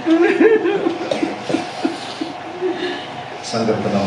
സങ്കീർത്തനം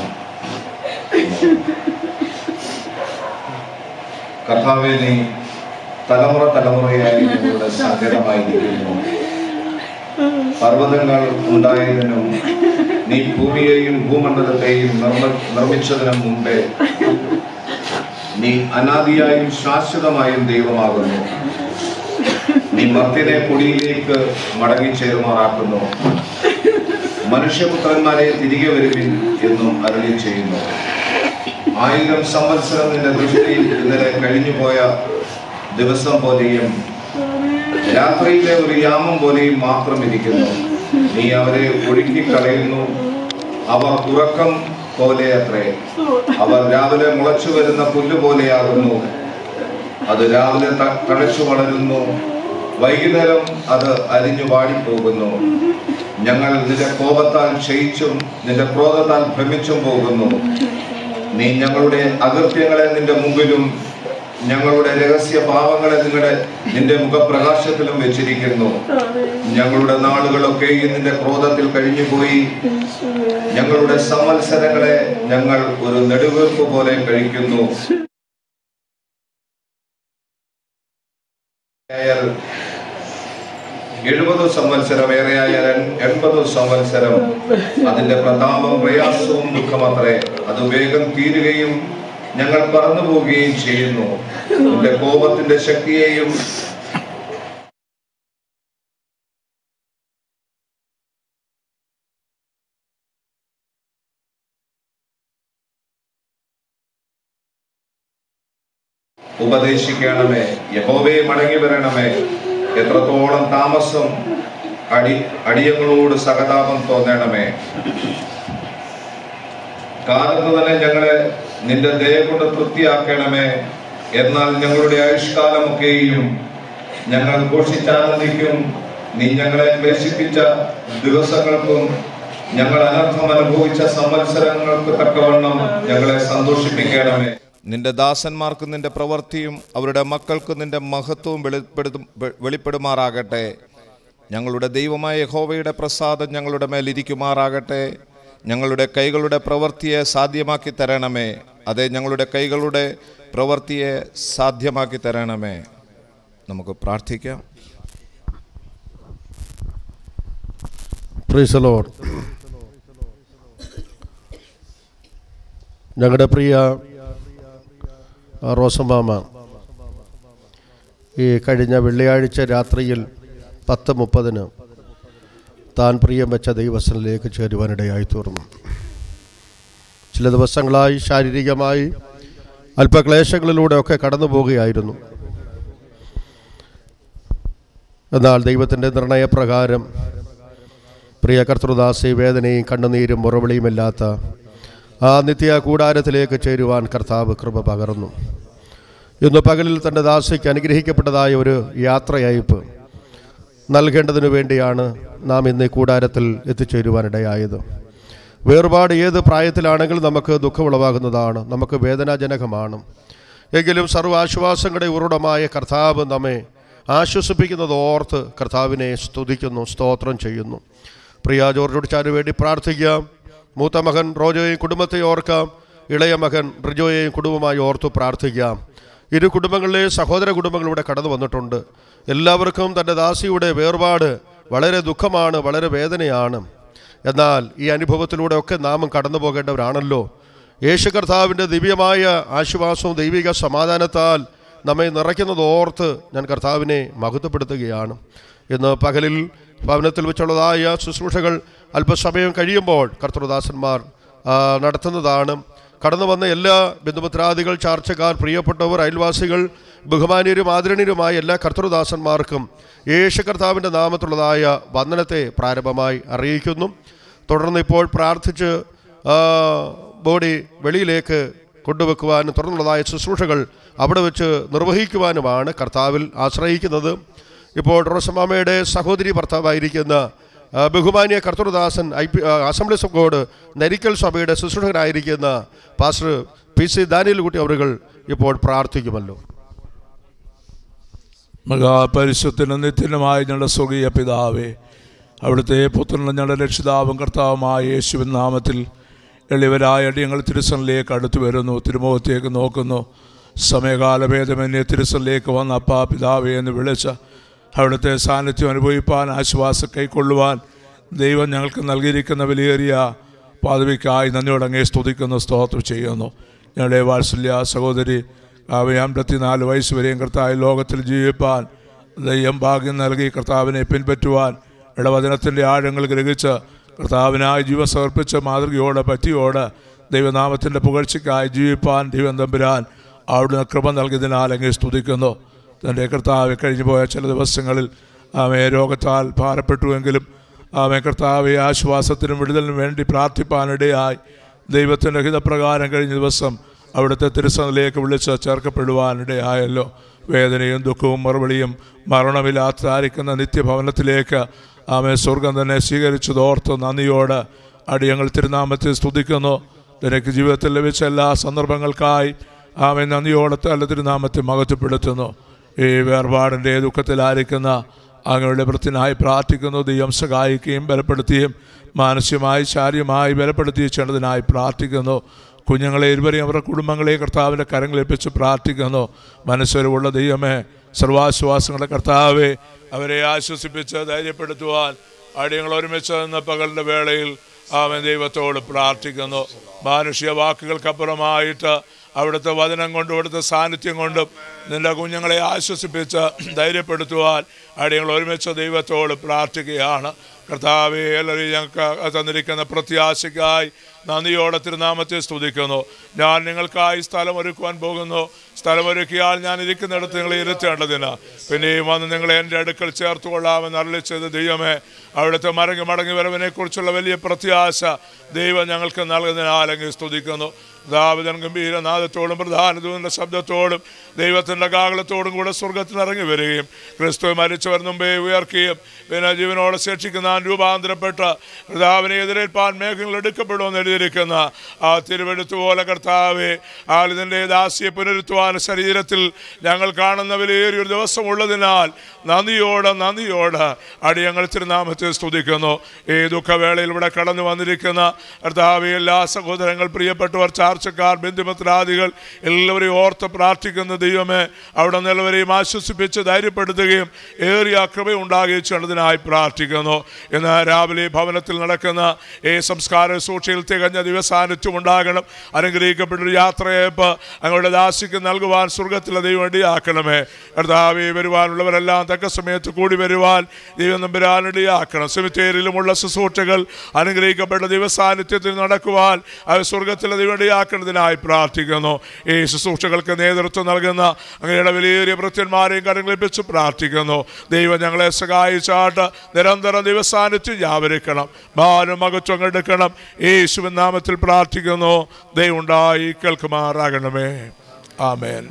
കർത്താവെ നീ തലമുറ തലമുറയായി ഞങ്ങളുടെ സങ്കേതമായിരിക്കുന്നു പർവ്വതങ്ങൾ ഉണ്ടായതിനും നീ ഭൂമിയെയും ഭൂമണ്ഡലത്തെയും നിർമ്മ നിർമ്മിച്ചതിനും മുമ്പേ നീ അനാദിയായും ശാശ്വതമായും ദൈവമാകുന്നു നീ മർത്യനെ പൊടിയിലേക്ക് മടങ്ങിച്ചേരുമാറാക്കുന്നു മനുഷ്യപുത്രന്മാരെ തിരികെ വരുവിൻ എന്നും അരുളി ചെയ്യുന്നു ആയിരം സംവത്സരം നിന്റെ ദൃഷ്ടിയിൽ ഇന്നലെ കഴിഞ്ഞുപോയ ദിവസം പോലെയും രാത്രിയിലെ ഒരു യാമം പോലെയും മാത്രം ഇരിക്കുന്നു നീ അവരെ ഒഴുക്കിക്കളയുന്നു അവർ ഉറക്കം പോലെ അത്രേ അവർ രാവിലെ മുളച്ചു വരുന്ന പുല്ല് പോലെയാകുന്നു അത് രാവിലെ ത- തഴച്ചു വളരുന്നു വൈകുന്നേരം അത് അരിഞ്ഞു വാടിപ്പോകുന്നു ഞങ്ങൾ നിന്റെ കോപത്താൽ ക്ഷയിച്ചും നിന്റെ ക്രോധത്താൽ ഭ്രമിച്ചും പോകുന്നു നീ ഞങ്ങളുടെ അകൃത്യങ്ങളെ നിന്റെ മുമ്പിലും ഞങ്ങളുടെ രഹസ്യ പാവങ്ങളെ നിങ്ങളുടെ നിന്റെ മുഖപ്രകാശത്തിലും വെച്ചിരിക്കുന്നു ഞങ്ങളുടെ നാളുകളൊക്കെയും നിന്റെ ക്രോധത്തിൽ കഴിഞ്ഞുപോയി ഞങ്ങളുടെ സംവത്സരങ്ങളെ ഞങ്ങൾ ഒരു നെടുവീർപ്പ് പോലെ കഴിക്കുന്നു ആയാൽ എഴുപത് സംവത്സരം ഏറെയായാൽ എൺ- എൺപത് സംവത്സരം അതിന്റെ പ്രതാപം പ്രയാസവും ദുഃഖമത്രേ അത് വേഗം തീരുകയും ഞങ്ങൾ പറന്നു പോവുകയും ചെയ്യുന്നു നിന്റെ കോപത്തിന്റെ ശക്തിയെയും ഉപദേശിക്കണമേ യഹോവേ മടങ്ങി വരണമേ എത്രത്തോളം താമസം അടി അടിയങ്ങളോട് സഹതാപം തോന്നണമേ കാലത്ത് തന്നെ ഞങ്ങളെ നിന്റെ ദയ കൊണ്ട് തൃപ്തിയാക്കണമേ എന്നാൽ ഞങ്ങളുടെ ആയുഷ്കാലമൊക്കെയും ഞങ്ങൾ ഘോഷിച്ചാനന്ദിക്കും നീ ഞങ്ങളെ ക്ലേശിപ്പിച്ച ദിവസങ്ങൾക്കും ഞങ്ങൾ അനർത്ഥം അനുഭവിച്ച സംവത്സരങ്ങൾക്ക് തക്കവണ്ണം ഞങ്ങളെ സന്തോഷിപ്പിക്കണമേ നിന്റെ ദാസന്മാർക്ക് നിന്റെ പ്രവൃത്തിയും അവരുടെ മക്കൾക്ക് നിന്റെ മഹത്വവും വെളിപ്പെടുത്തും വെ- വെളിപ്പെടുമാറാകട്ടെ ഞങ്ങളുടെ ദൈവമായ യഹോവയുടെ പ്രസാദം ഞങ്ങളുടെ മേൽ ഇരിക്കുമാറാകട്ടെ ഞങ്ങളുടെ കൈകളുടെ പ്രവൃത്തിയെ സാധ്യമാക്കി തരണമേ അതെ ഞങ്ങളുടെ കൈകളുടെ പ്രവൃത്തിയെ സാധ്യമാക്കി തരണമേ നമുക്ക് പ്രാർത്ഥിക്കാം പ്രൈസ് ലോഡ് ഞങ്ങളുടെ പ്രിയ ആ, റോസമ്മാമ ഈ കഴിഞ്ഞ വെള്ളിയാഴ്ച രാത്രിയിൽ പത്ത് മുപ്പതിന് താൻ പ്രിയം വെച്ച ദൈവസനിലേക്ക് ചേരുവാനിടയായി തീർന്നു ചില ദിവസങ്ങളായി ശാരീരികമായി അല്പക്ലേശങ്ങളിലൂടെയൊക്കെ കടന്നു പോവുകയായിരുന്നു എന്നാൽ ദൈവത്തിൻ്റെ നിർണയപ്രകാരം പ്രിയ കർത്തൃദാസി വേദനയും കണ്ണുനീരും മുറവിളിയുമില്ലാത്ത ആ നിത്യ കൂടാരത്തിലേക്ക് ചേരുവാൻ കർത്താവ് കൃപ പകർന്നു ഇന്ന് പകലിൽ തൻ്റെ ദാസിക്ക് അനുഗ്രഹിക്കപ്പെട്ടതായ ഒരു യാത്രയയപ്പ് നൽകേണ്ടതിനു വേണ്ടിയാണ് നാം ഇന്ന് ഈ കൂടാരത്തിൽ എത്തിച്ചേരുവാനിടയായത് വേർപാട് ഏത് പ്രായത്തിലാണെങ്കിലും നമുക്ക് ദുഃഖമുളവാകുന്നതാണ് നമുക്ക് വേദനാജനകമാണ് എങ്കിലും സർവാശ്വാസങ്ങളുടെ ഉറവിടമായ കർത്താവ് നമ്മെ ആശ്വസിപ്പിക്കുന്നത് ഓർത്ത് കർത്താവിനെ സ്തുതിക്കുന്നു സ്തോത്രം ചെയ്യുന്നു പ്രിയ ജോർജ് ചാനു വേണ്ടി പ്രാർത്ഥിക്കാം മൂത്ത മകൻ റോജോയെയും കുടുംബത്തെ ഓർക്കാം ഇളയ മകൻ റിജോയെയും കുടുംബമായി ഓർത്തു പ്രാർത്ഥിക്കാം ഇരു കുടുംബങ്ങളിലെ സഹോദര കുടുംബങ്ങൾ ഇവിടെ കടന്നു വന്നിട്ടുണ്ട് എല്ലാവർക്കും തൻ്റെ ദാസിയുടെ വേർപാട് വളരെ ദുഃഖമാണ് വളരെ വേദനയാണ് എന്നാൽ ഈ അനുഭവത്തിലൂടെ ഒക്കെ നാമും കടന്നു പോകേണ്ടവരാണല്ലോ യേശു കർത്താവിൻ്റെ ദിവ്യമായ ആശ്വാസവും ദൈവിക സമാധാനത്താൽ നമ്മെ നിറയ്ക്കുന്നത് ഓർത്ത് ഞാൻ കർത്താവിനെ മഹത്വപ്പെടുത്തുകയാണ് ഇന്ന് പകലിൽ ഭവനത്തിൽ വെച്ചുള്ളതായ ശുശ്രൂഷകൾ അല്പസമയം കഴിയുമ്പോൾ കർത്തൃദാസന്മാർ ആ, നടത്തുന്നതാണ് കടന്നു വന്ന എല്ലാ ബന്ധുമിത്രാദികൾ ചാർച്ചക്കാർ പ്രിയപ്പെട്ടവർ അയൽവാസികൾ ബഹുമാനീയരും ആദരണീയരുമായ എല്ലാ കർത്തൃദാസന്മാർക്കും യേശു കർത്താവിൻ്റെ നാമത്തിലുള്ളതായ വന്ദനത്തെ പ്രാരംഭമായി അറിയിക്കുന്നു തുടർന്ന് ഇപ്പോൾ പ്രാർത്ഥിച്ച് ആ, ബോഡി വെളിയിലേക്ക് കൊണ്ടുവെക്കുവാനും തുടർന്നുള്ളതായ ശുശ്രൂഷകൾ അവിടെ വെച്ച് നിർവഹിക്കുവാനുമാണ് കർത്താവിൽ ആശ്രയിക്കുന്നത് ഇപ്പോൾ റോസമാമയുടെ സഹോദരി ഭർത്താവായിരിക്കുന്ന ആ, ബഹുമാനിയ കർത്തൃദാസൻ ഐ പി ആ, അസംബ്ലീസ് ഓഫ് ഗോഡ് നരിക്കൽ സഭയുടെ ശുശ്രൂഷകനായിരിക്കുന്ന pastor P C Daniel Kutty അവരുകൾ ഇപ്പോൾ പ്രാർത്ഥിക്കുമല്ലോ മഹാപരിശുദ്ധനും നിത്യനുമായ ഞങ്ങളുടെ സ്വർഗീയ പിതാവേ അവിടുത്തെ പുത്രനും ഞങ്ങളുടെ രക്ഷിതാവും കർത്താവുമായ യേശുവിൻ നാമത്തിൽ എളിവരായ അടിയങ്ങൾ തിരുസനിലേക്ക് അടുത്തു വരുന്നു തിരുമുഖത്തേക്ക് നോക്കുന്നു സമയകാലഭേദമെന്നെ തിരുസനിലേക്ക് വന്ന അപ്പാ പിതാവേ എന്ന് വിളിച്ച അവിടുത്തെ സാന്നിധ്യം അനുഭവിപ്പാൻ ആശ്വാസം കൈക്കൊള്ളുവാൻ ദൈവം ഞങ്ങൾക്ക് നൽകിയിരിക്കുന്ന വിലയേറിയ പദവിക്കായി നന്ദിയോടെ അങ്ങേ സ്തുതിക്കുന്നു സ്തോത്രം ചെയ്യുന്നു ഞങ്ങളുടെ വാത്സല്യ സഹോദരി അവയെ അമ്പത്തിനാല് വയസ്സ് വരെയും കർത്താവ് ലോകത്തിൽ ജീവിപ്പാൻ ദൈവം ഭാഗ്യം നൽകി കർത്താവിനെ പിൻപറ്റുവാൻ ഇടവചനത്തിൻ്റെ ആഴങ്ങൾ ഗ്രഹിച്ച് കർത്താവിനായി ജീവൻ സമർപ്പിച്ച മാതൃകയോട് പറ്റിയോട് ദൈവനാമത്തിൻ്റെ പുകഴ്ചയ്ക്കായി ജീവിപ്പാൻ ദൈവം തമ്പുരാൻ അവിടുന്ന് കൃപ നൽകിയതിനാൽ അങ്ങേ സ്തുതിക്കുന്നു തൻ്റെ കർത്താവ് കഴിഞ്ഞു പോയ ചില ദിവസങ്ങളിൽ ആമയെ രോഗത്താൽ ഭാരപ്പെട്ടുവെങ്കിലും ആമെ കർത്താവെ ആശ്വാസത്തിനും വിടുതലിനും വേണ്ടി പ്രാർത്ഥിപ്പാനിടയായി ദൈവത്തിൻ്റെ ഹിതപ്രകാരം കഴിഞ്ഞ ദിവസം അവിടുത്തെ തിരുസനിലേക്ക് വിളിച്ച് ചേർക്കപ്പെടുവാനിടയായല്ലോ വേദനയും ദുഃഖവും മറുപടിയും മരണമില്ലാത്തായിരിക്കുന്ന നിത്യഭവനത്തിലേക്ക് ആമെ സ്വർഗം തന്നെ സ്വീകരിച്ചതോർത്ത് നന്ദിയോട് അടിയങ്ങൾ തിരുനാമത്തെ സ്തുതിക്കുന്നു നിനക്ക് ജീവിതത്തിൽ ലഭിച്ച എല്ലാ സന്ദർഭങ്ങൾക്കായി ആമെ നന്ദിയോടെ തല്ല തിരുനാമത്തെ മഹത്വപ്പെടുത്തുന്നു ഈ വേർപാടിൻ്റെ ദുഃഖത്തിലായിരിക്കുന്ന അങ്ങയുടെ വൃത്തിനായി പ്രാർത്ഥിക്കുന്നു ദൈവം സഹായിക്കുകയും ബലപ്പെടുത്തുകയും മാനസികമായി ശാരീരമായി ബലപ്പെടുത്തിച്ചതിനായി പ്രാർത്ഥിക്കുന്നു കുഞ്ഞുങ്ങളെ ഇരുവരെയും അവരുടെ കുടുംബങ്ങളെ കർത്താവിൻ്റെ കരങ്ങളേൽപ്പിച്ച് പ്രാർത്ഥിക്കുന്നു മനസ്സരവുള്ള ദൈവമേ സർവാശ്വാസങ്ങളുടെ കർത്താവെ അവരെ ആശ്വസിപ്പിച്ച് ധൈര്യപ്പെടുത്തുവാൻ അടിയങ്ങൾ ഒരുമിച്ച് നിന്ന പകലിൻ്റെ വേളയിൽ അവൻ ദൈവത്തോട് പ്രാർത്ഥിക്കുന്നു മാനുഷിക വാക്കുകൾക്കപ്പുറമായിട്ട് അവിടുത്തെ വചനം കൊണ്ടും അവിടുത്തെ സാന്നിധ്യം കൊണ്ടും നിന്റെ കുഞ്ഞുങ്ങളെ ആശ്വസിപ്പിച്ച് ധൈര്യപ്പെടുത്തുവാൻ അടിയങ്ങൾ ഒരുമിച്ച് ദൈവത്തോട് പ്രാർത്ഥിക്കുകയാണ് കർത്താവെ എല്ലാവരും ഞങ്ങൾക്ക് തന്നിരിക്കുന്ന പ്രത്യാശയ്ക്കായി നന്ദിയോടെ തിരുനാമത്തെ സ്തുതിക്കുന്നു ഞാൻ നിങ്ങൾക്കായി സ്ഥലം ഒരുക്കുവാൻ പോകുന്നു സ്ഥലമൊരുക്കിയാൽ ഞാൻ ഇരിക്കുന്നിടത്ത് നിങ്ങളെ ഇരുത്തേണ്ടതിന് പിന്നെയും വന്ന് നിങ്ങളെ എൻ്റെ അടുക്കൽ ചേർത്ത് കൊള്ളാമെന്ന് അരളിച്ചത് ദൈവമേ അവിടുത്തെ മടങ്ങി മടങ്ങി വരവിനെ കുറിച്ചുള്ള വലിയ പ്രത്യാശ ദൈവം ഞങ്ങൾക്ക് നൽകുന്നതിനാലെങ്കിൽ സ്തുതിക്കുന്നു ദാവിതൻ ഗംഭീരനാഥത്തോടും പ്രധാനതൂന്റെ ശബ്ദത്തോടും ദൈവത്തിൻ്റെ കാകളത്തോടും കൂടെ സ്വർഗത്തിൽ ഇറങ്ങി വരികയും ക്രിസ്തു മരിച്ചവർ മുമ്പേ ഉയർക്കുകയും പിന്നെ ജീവനോടെ ശേഷിക്കുന്ന രൂപാന്തരപ്പെട്ട കർത്താവിനെ എതിരേൽപ്പാൻ മേഘങ്ങൾ എടുക്കപ്പെടുമെന്ന് എഴുതിയിരിക്കുന്ന ആ തിരുവെടുത്തു പോലെ കർത്താവെ ആളിതിൻ്റെ ദാസ്യെ പുനരുത്തുവാൻ ശരീരത്തിൽ ഞങ്ങൾ കാണുന്ന വിലയേറിയൊരു ദിവസം ഉള്ളതിനാൽ നന്ദിയോട് നന്ദിയോട് അടിയങ്ങൾ തിരുനാമത്തെ സ്തുതിക്കുന്നു ഈ ദുഃഖവേളയിൽ ഇവിടെ കടന്നു വന്നിരിക്കുന്ന കർത്താവെ എല്ലാ സഹോദരങ്ങൾ പ്രിയപ്പെട്ടവർ ചാർച്ചക്കാർ ബന്ധുമിത്രാദികൾ എല്ലാവരെയും ഓർത്ത് പ്രാർത്ഥിക്കുന്ന ദൈവമേ അവിടെ നിലവരെയും ആശ്വസിപ്പിച്ച് ധൈര്യപ്പെടുത്തുകയും ഏറിയ കൃപയുണ്ടാകുകയും ചെയ്യുന്നതിനായി പ്രാർത്ഥിക്കുന്നു ഇന്ന് രാവിലെ ഭവനത്തിൽ നടക്കുന്ന ഈ സംസ്കാര സൂക്ഷിയിൽ തികഞ്ഞ ദിവസാന്നിധ്യം ഉണ്ടാകണം അനുഗ്രഹിക്കപ്പെട്ടൊരു യാത്രയപ്പ് അങ്ങയുടെ ദാസിക്ക് നൽകുവാൻ സ്വർഗത്തിലെ ദൈവം ഇടയാക്കണമേ കർത്താവെ വരുവാനുള്ളവരെല്ലാം തക്ക സമയത്ത് കൂടി വരുവാൻ ദൈവം നമ്പരാൻ ഇടയാക്കണം സെമിത്തേരിയിലുമുള്ള ശുശ്രൂഷകൾ അനുഗ്രഹിക്കപ്പെട്ട ദിവസാന്നിധ്യത്തിൽ നടക്കുവാൻ അത് സ്വർഗത്തിലെ ദൈവം ഇടയാക്കുന്നതിനായി പ്രാർത്ഥിക്കുന്നു ഈ ശുശ്രൂഷകൾക്ക് നേതൃത്വം നൽകുന്ന അങ്ങയുടെ വിലയേറിയ ഭൃത്യന്മാരെയും കരങ്ങളിപ്പിച്ച് പ്രാർത്ഥിക്കുന്നു ദൈവം ഞങ്ങളെ സഹായിച്ചാട്ട് നിരന്തരം ദിവസാന്നിധ്യം വ്യാപരിക്കണം ബാലും മകത്വം എടുക്കണം യേശുവിൻ നാമത്തിൽ പ്രാർത്ഥിക്കുന്നു ദൈവം ഉണ്ടായി കേൾക്കുമാറാകണമേ ആമേൻ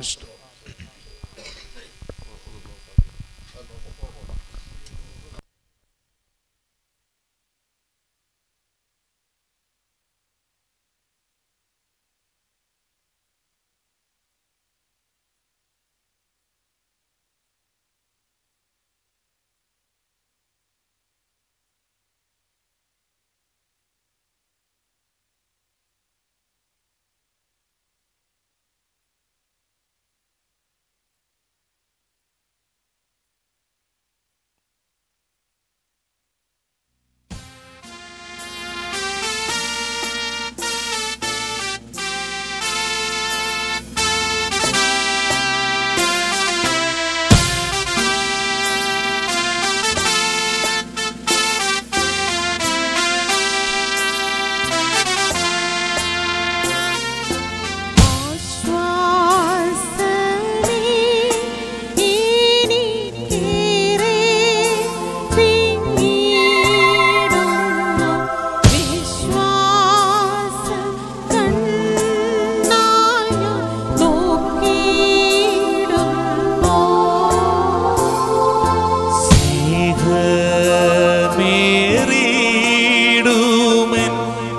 സ്നേഹമേറിയിടുമെൻ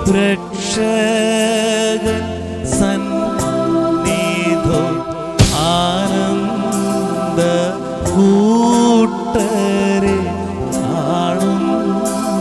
രക്ഷകൻ സന്നിധോ ആനന്ദ കൂട്ടരെ കാണും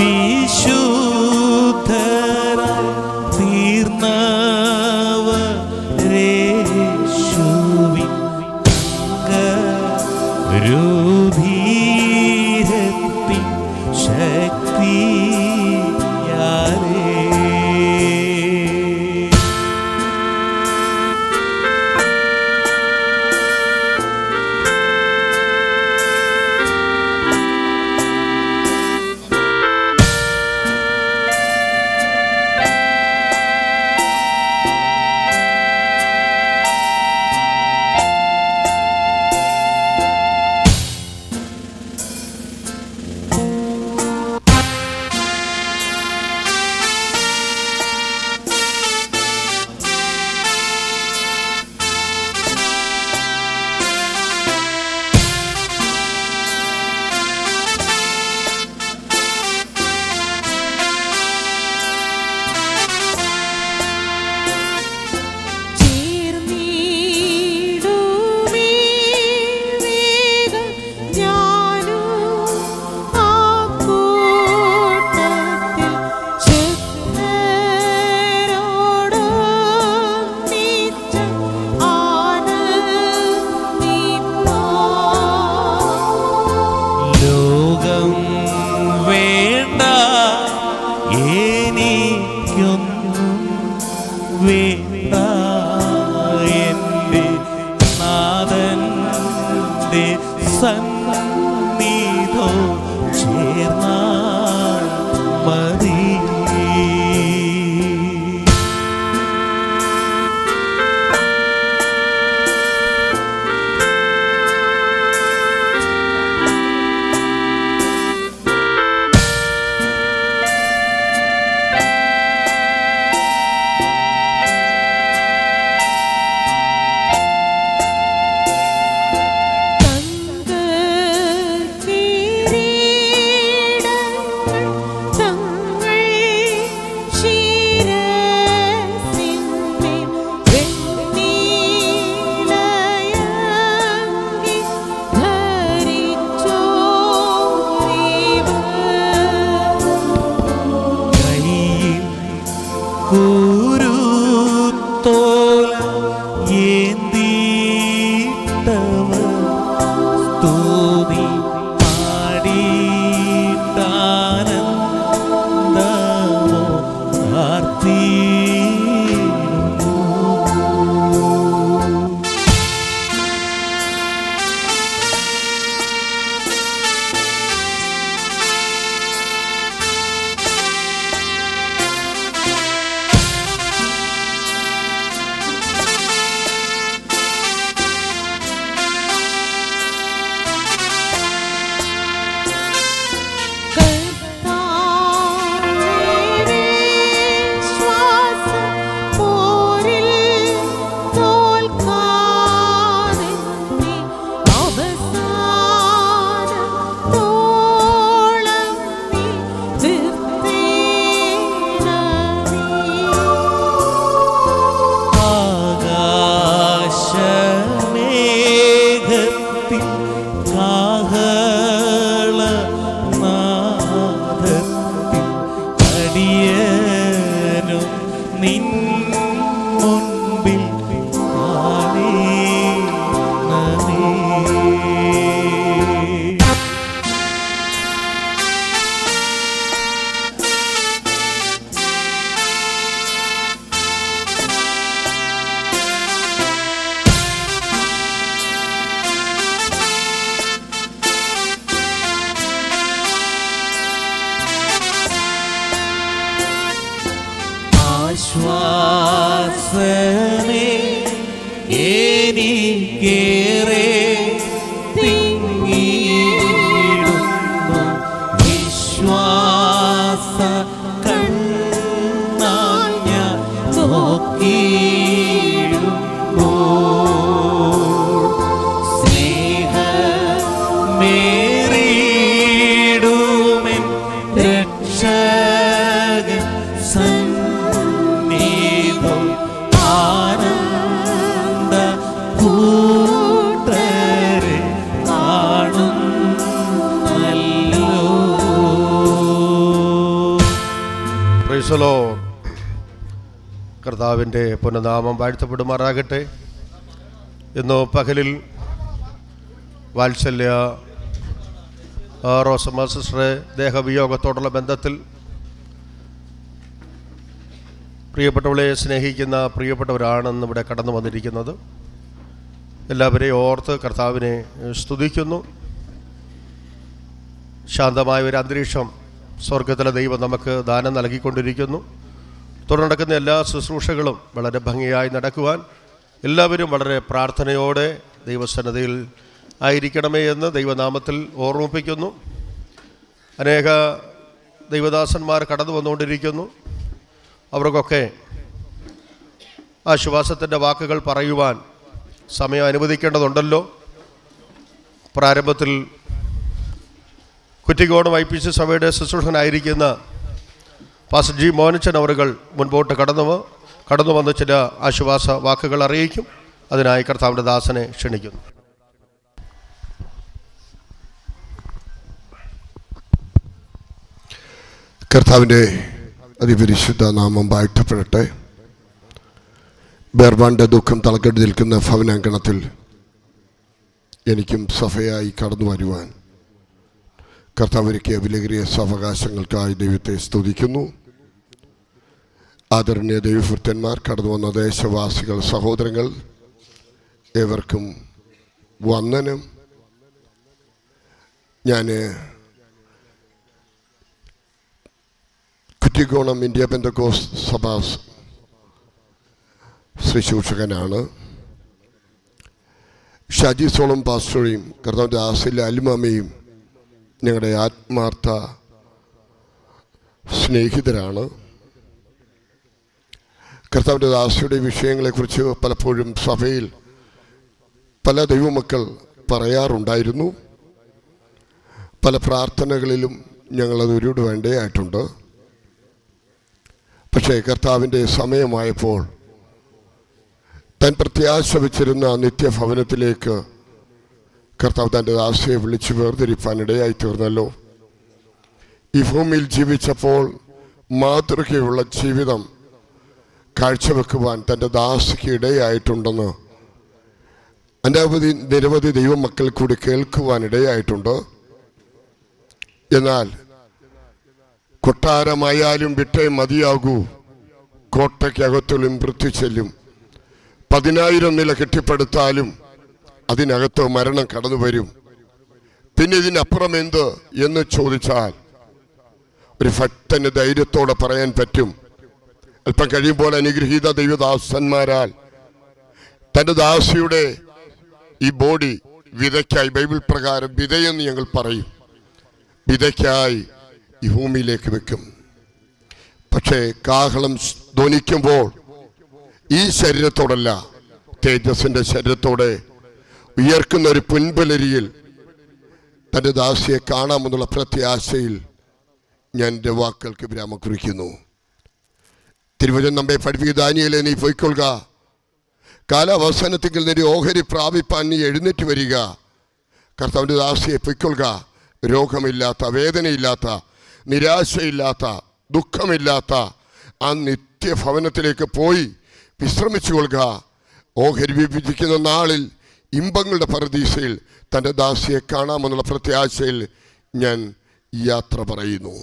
തീർന്നവരേശുവിൻ രൂപീരത്തിൻ ശക്തിയാലേ ചേർന്നിടുമേ വേഗം ഞാനും ആ കൂട്ടത്തിൽ ചെത്തരോടൊന്നിച്ച് ആനന്ദിപ്പാൻ. ലോകം വേണ്ട എനിക്കൊന്നും വേണ്ട എൻ്റെ നാഥൻ്റെ സന്നിധോ ചേർന്നാൽ മതി കയ്യിൽ കൂരുത്തോല ഏന്തീട്ടവർ സ്തുതി പാടിയിട്ടാനന്ദമോ ആർത്തിയിടുന്നു ആകാശമേഘത്തിൽ കാഹള നാദത്തിൽ അടിയനും നിൻ മുൻപിൽ ആണേണമേ. ആശ്വാസമേ എനിക്കേറെ തിങ്ങിയിടുന്നു വിശ്വാസ കണ്ണാൽ ഞാൻ നോക്കിയിടുമ്പോൾ സ്നേഹമേറിയിടുമെൻ രക്ഷകൻ സന്നിധം ആനന്ദ കൂട്ടരെ കാണുന്നല്ലോ പ്രൈസലോ കർത്താവിൻ്റെ പുനഃനാമം വാഴ്ത്തപ്പെടുമാറാകട്ടെ ഇന്നു പകലിൽ വാത്സല്യ ആ, റോസമ്മ സിസ്റ്ററെ ദേഹവിയോഗത്തോടുള്ള ബന്ധത്തിൽ പ്രിയപ്പെട്ടവളെ സ്നേഹിക്കുന്ന പ്രിയപ്പെട്ടവരാണെന്ന് ഇവിടെ കടന്നു വന്നിരിക്കുന്നത് എല്ലാവരെയും ഓർത്ത് കർത്താവിനെ സ്തുതിക്കുന്നു ശാന്തമായ ഒരു അന്തരീക്ഷം സ്വർഗത്തിലെ ദൈവം നമുക്ക് ദാനം നൽകിക്കൊണ്ടിരിക്കുന്നു തുടർന്ന് നടക്കുന്ന എല്ലാ ശുശ്രൂഷകളും വളരെ ഭംഗിയായി നടക്കുവാൻ എല്ലാവരും വളരെ പ്രാർത്ഥനയോടെ ദൈവസന്നതയിൽ ആയിരിക്കണമേ എന്ന് ദൈവനാമത്തിൽ ഓർമ്മിപ്പിക്കുന്നു അനേക ദൈവദാസന്മാർ കടന്നു വന്നുകൊണ്ടിരിക്കുന്നു അവർക്കൊക്കെ ആശ്വാസത്തിൻ്റെ വാക്കുകൾ പറയുവാൻ സമയം അനുവദിക്കേണ്ടതുണ്ടല്ലോ പ്രാരംഭത്തിൽ കുറ്റിക്കോണം ഐ പി സി സഭയുടെ ശുശ്രൂഷകനായിരിക്കുന്ന പാസ്റ്റർ ജി മോനച്ചൻ അവറുകൾ മുൻപോട്ട് കടന്നു വ- കടന്നു വന്ന് ചില ആശ്വാസ വാക്കുകൾ അറിയിക്കും അതിനായി കർത്താവിൻ്റെ ദാസനെ ക്ഷണിക്കുന്നു കർത്താവിൻ്റെ അതിപരിശുദ്ധ നാമം വാഴ്ത്തപ്പെടട്ടെ ബേർവാന്റെ ദുഃഖം തലക്കെട്ട് നിൽക്കുന്ന ഭവനാങ്കണത്തിൽ എനിക്കും സഭയായി കടന്നു വരുവാൻ കർത്താവിരിക്കിയ വിലകേറിയ സാവകാശങ്ങൾക്കായി ദൈവത്തെ സ്തുതിക്കുന്നു ആദരണീയ ദൈവഭൃത്യന്മാർ കടന്നു വന്ന ദേശവാസികൾ സഹോദരങ്ങൾ ഏവർക്കും വന്ദനം ഞാൻ കുറ്റിക്കോണം ഇന്ത്യ ബന്ധക്കോസ് സഭാ ശുശ്രൂഷകനാണ് ഷാജി സോളം പാസ്റ്ററേയും കർത്താവിൻ്റെ ആസിലെ അലിമാമയും ഞങ്ങളുടെ ആത്മാർത്ഥ സ്നേഹിതരാണ് കർത്താവിൻ്റെ ദാസിയുടെ വിഷയങ്ങളെക്കുറിച്ച് പലപ്പോഴും സഭയിൽ പല ദൈവമക്കൾ പറയാറുണ്ടായിരുന്നു പല പ്രാർത്ഥനകളിലും ഞങ്ങളത് ഉരുവിടേണ്ടതായിട്ടുണ്ട് പക്ഷേ കർത്താവിൻ്റെ സമയമായപ്പോൾ താൻ പ്രത്യാശ വെച്ചിരുന്ന നിത്യഭവനത്തിലേക്ക് കർത്താവ് തൻ്റെ ദാസയെ വിളിച്ചു വേർതിരിപ്പാൻ ഇടയായി തീർന്നല്ലോ ഈ ഭൂമിയിൽ ജീവിച്ചപ്പോൾ മാതൃകയുള്ള ജീവിതം കാഴ്ചവെക്കുവാൻ തൻ്റെ ദാസിക്ക് ഇടയായിട്ടുണ്ടെന്ന് അനവധി നിരവധി ദൈവമക്കൾ കൂടി കേൾക്കുവാൻ ഇടയായിട്ടുണ്ട് എന്നാൽ കൊട്ടാരമായാലും വിട്ടേ മതിയാകൂ കോട്ടയ്ക്കകത്തുള്ളും വൃത്തി ചെല്ലും പതിനായിരം നില കെട്ടിപ്പടുത്താലും അതിനകത്ത് മരണം കടന്നു വരും പിന്നെ ഇതിനപ്പുറം എന്ത് എന്ന് ചോദിച്ചാൽ ഒരു ഭക്തന് ധൈര്യത്തോടെ പറയാൻ പറ്റും അല്പം കഴിയുമ്പോൾ അനുഗ്രഹീത ദൈവദാസന്മാരാൽ തൻ്റെ ദാസിയുടെ ഈ ബോഡി വിതയ്ക്കായി ബൈബിൾ പ്രകാരം വിതയെന്ന് ഞങ്ങൾ പറയും വിതയ്ക്കായി ഈ ഭൂമിയിലേക്ക് വെക്കും പക്ഷേ കാഹളം ധ്വനിക്കുമ്പോൾ ഈ ശരീരത്തോടല്ല തേജസ്സിന്റെ ശരീരത്തോടെ ഉയർക്കുന്ന ഒരു പുൻപലരിയിൽ തൻ്റെ ദാസിയെ കാണാമെന്നുള്ള പ്രത്യാശയിൽ ഞാൻ എൻ്റെ വാക്കുകൾക്ക് വിരാമം കുറിക്കുന്നു തിരുവചനം നമ്മെ പഠിപ്പിക്കുക ദാനിയലെ നീ പൊയ്ക്കൊള്ളുക കാലാവസാനത്തിൽ നിന്റെ ഓഹരി പ്രാപിപ്പാൻ നീ എഴുന്നേറ്റ് വരിക കർത്താവിൻ്റെ ദാസിയെ പൊയ്ക്കൊള്ളുക രോഗമില്ലാത്ത വേദനയില്ലാത്ത നിരാശയില്ലാത്ത ദുഃഖമില്ലാത്ത ആ നിത്യഭവനത്തിലേക്ക് പോയി വിശ്രമിച്ചു കൊള്ളുക ഓഹരി വിഭജിക്കുന്ന നാളിൽ ഇമ്പങ്ങളുടെ പരദീസയിൽ തൻ്റെ ദാസിയെ കാണാമെന്നുള്ള പ്രത്യാശയിൽ ഞാൻ യാത്ര പറയുന്നു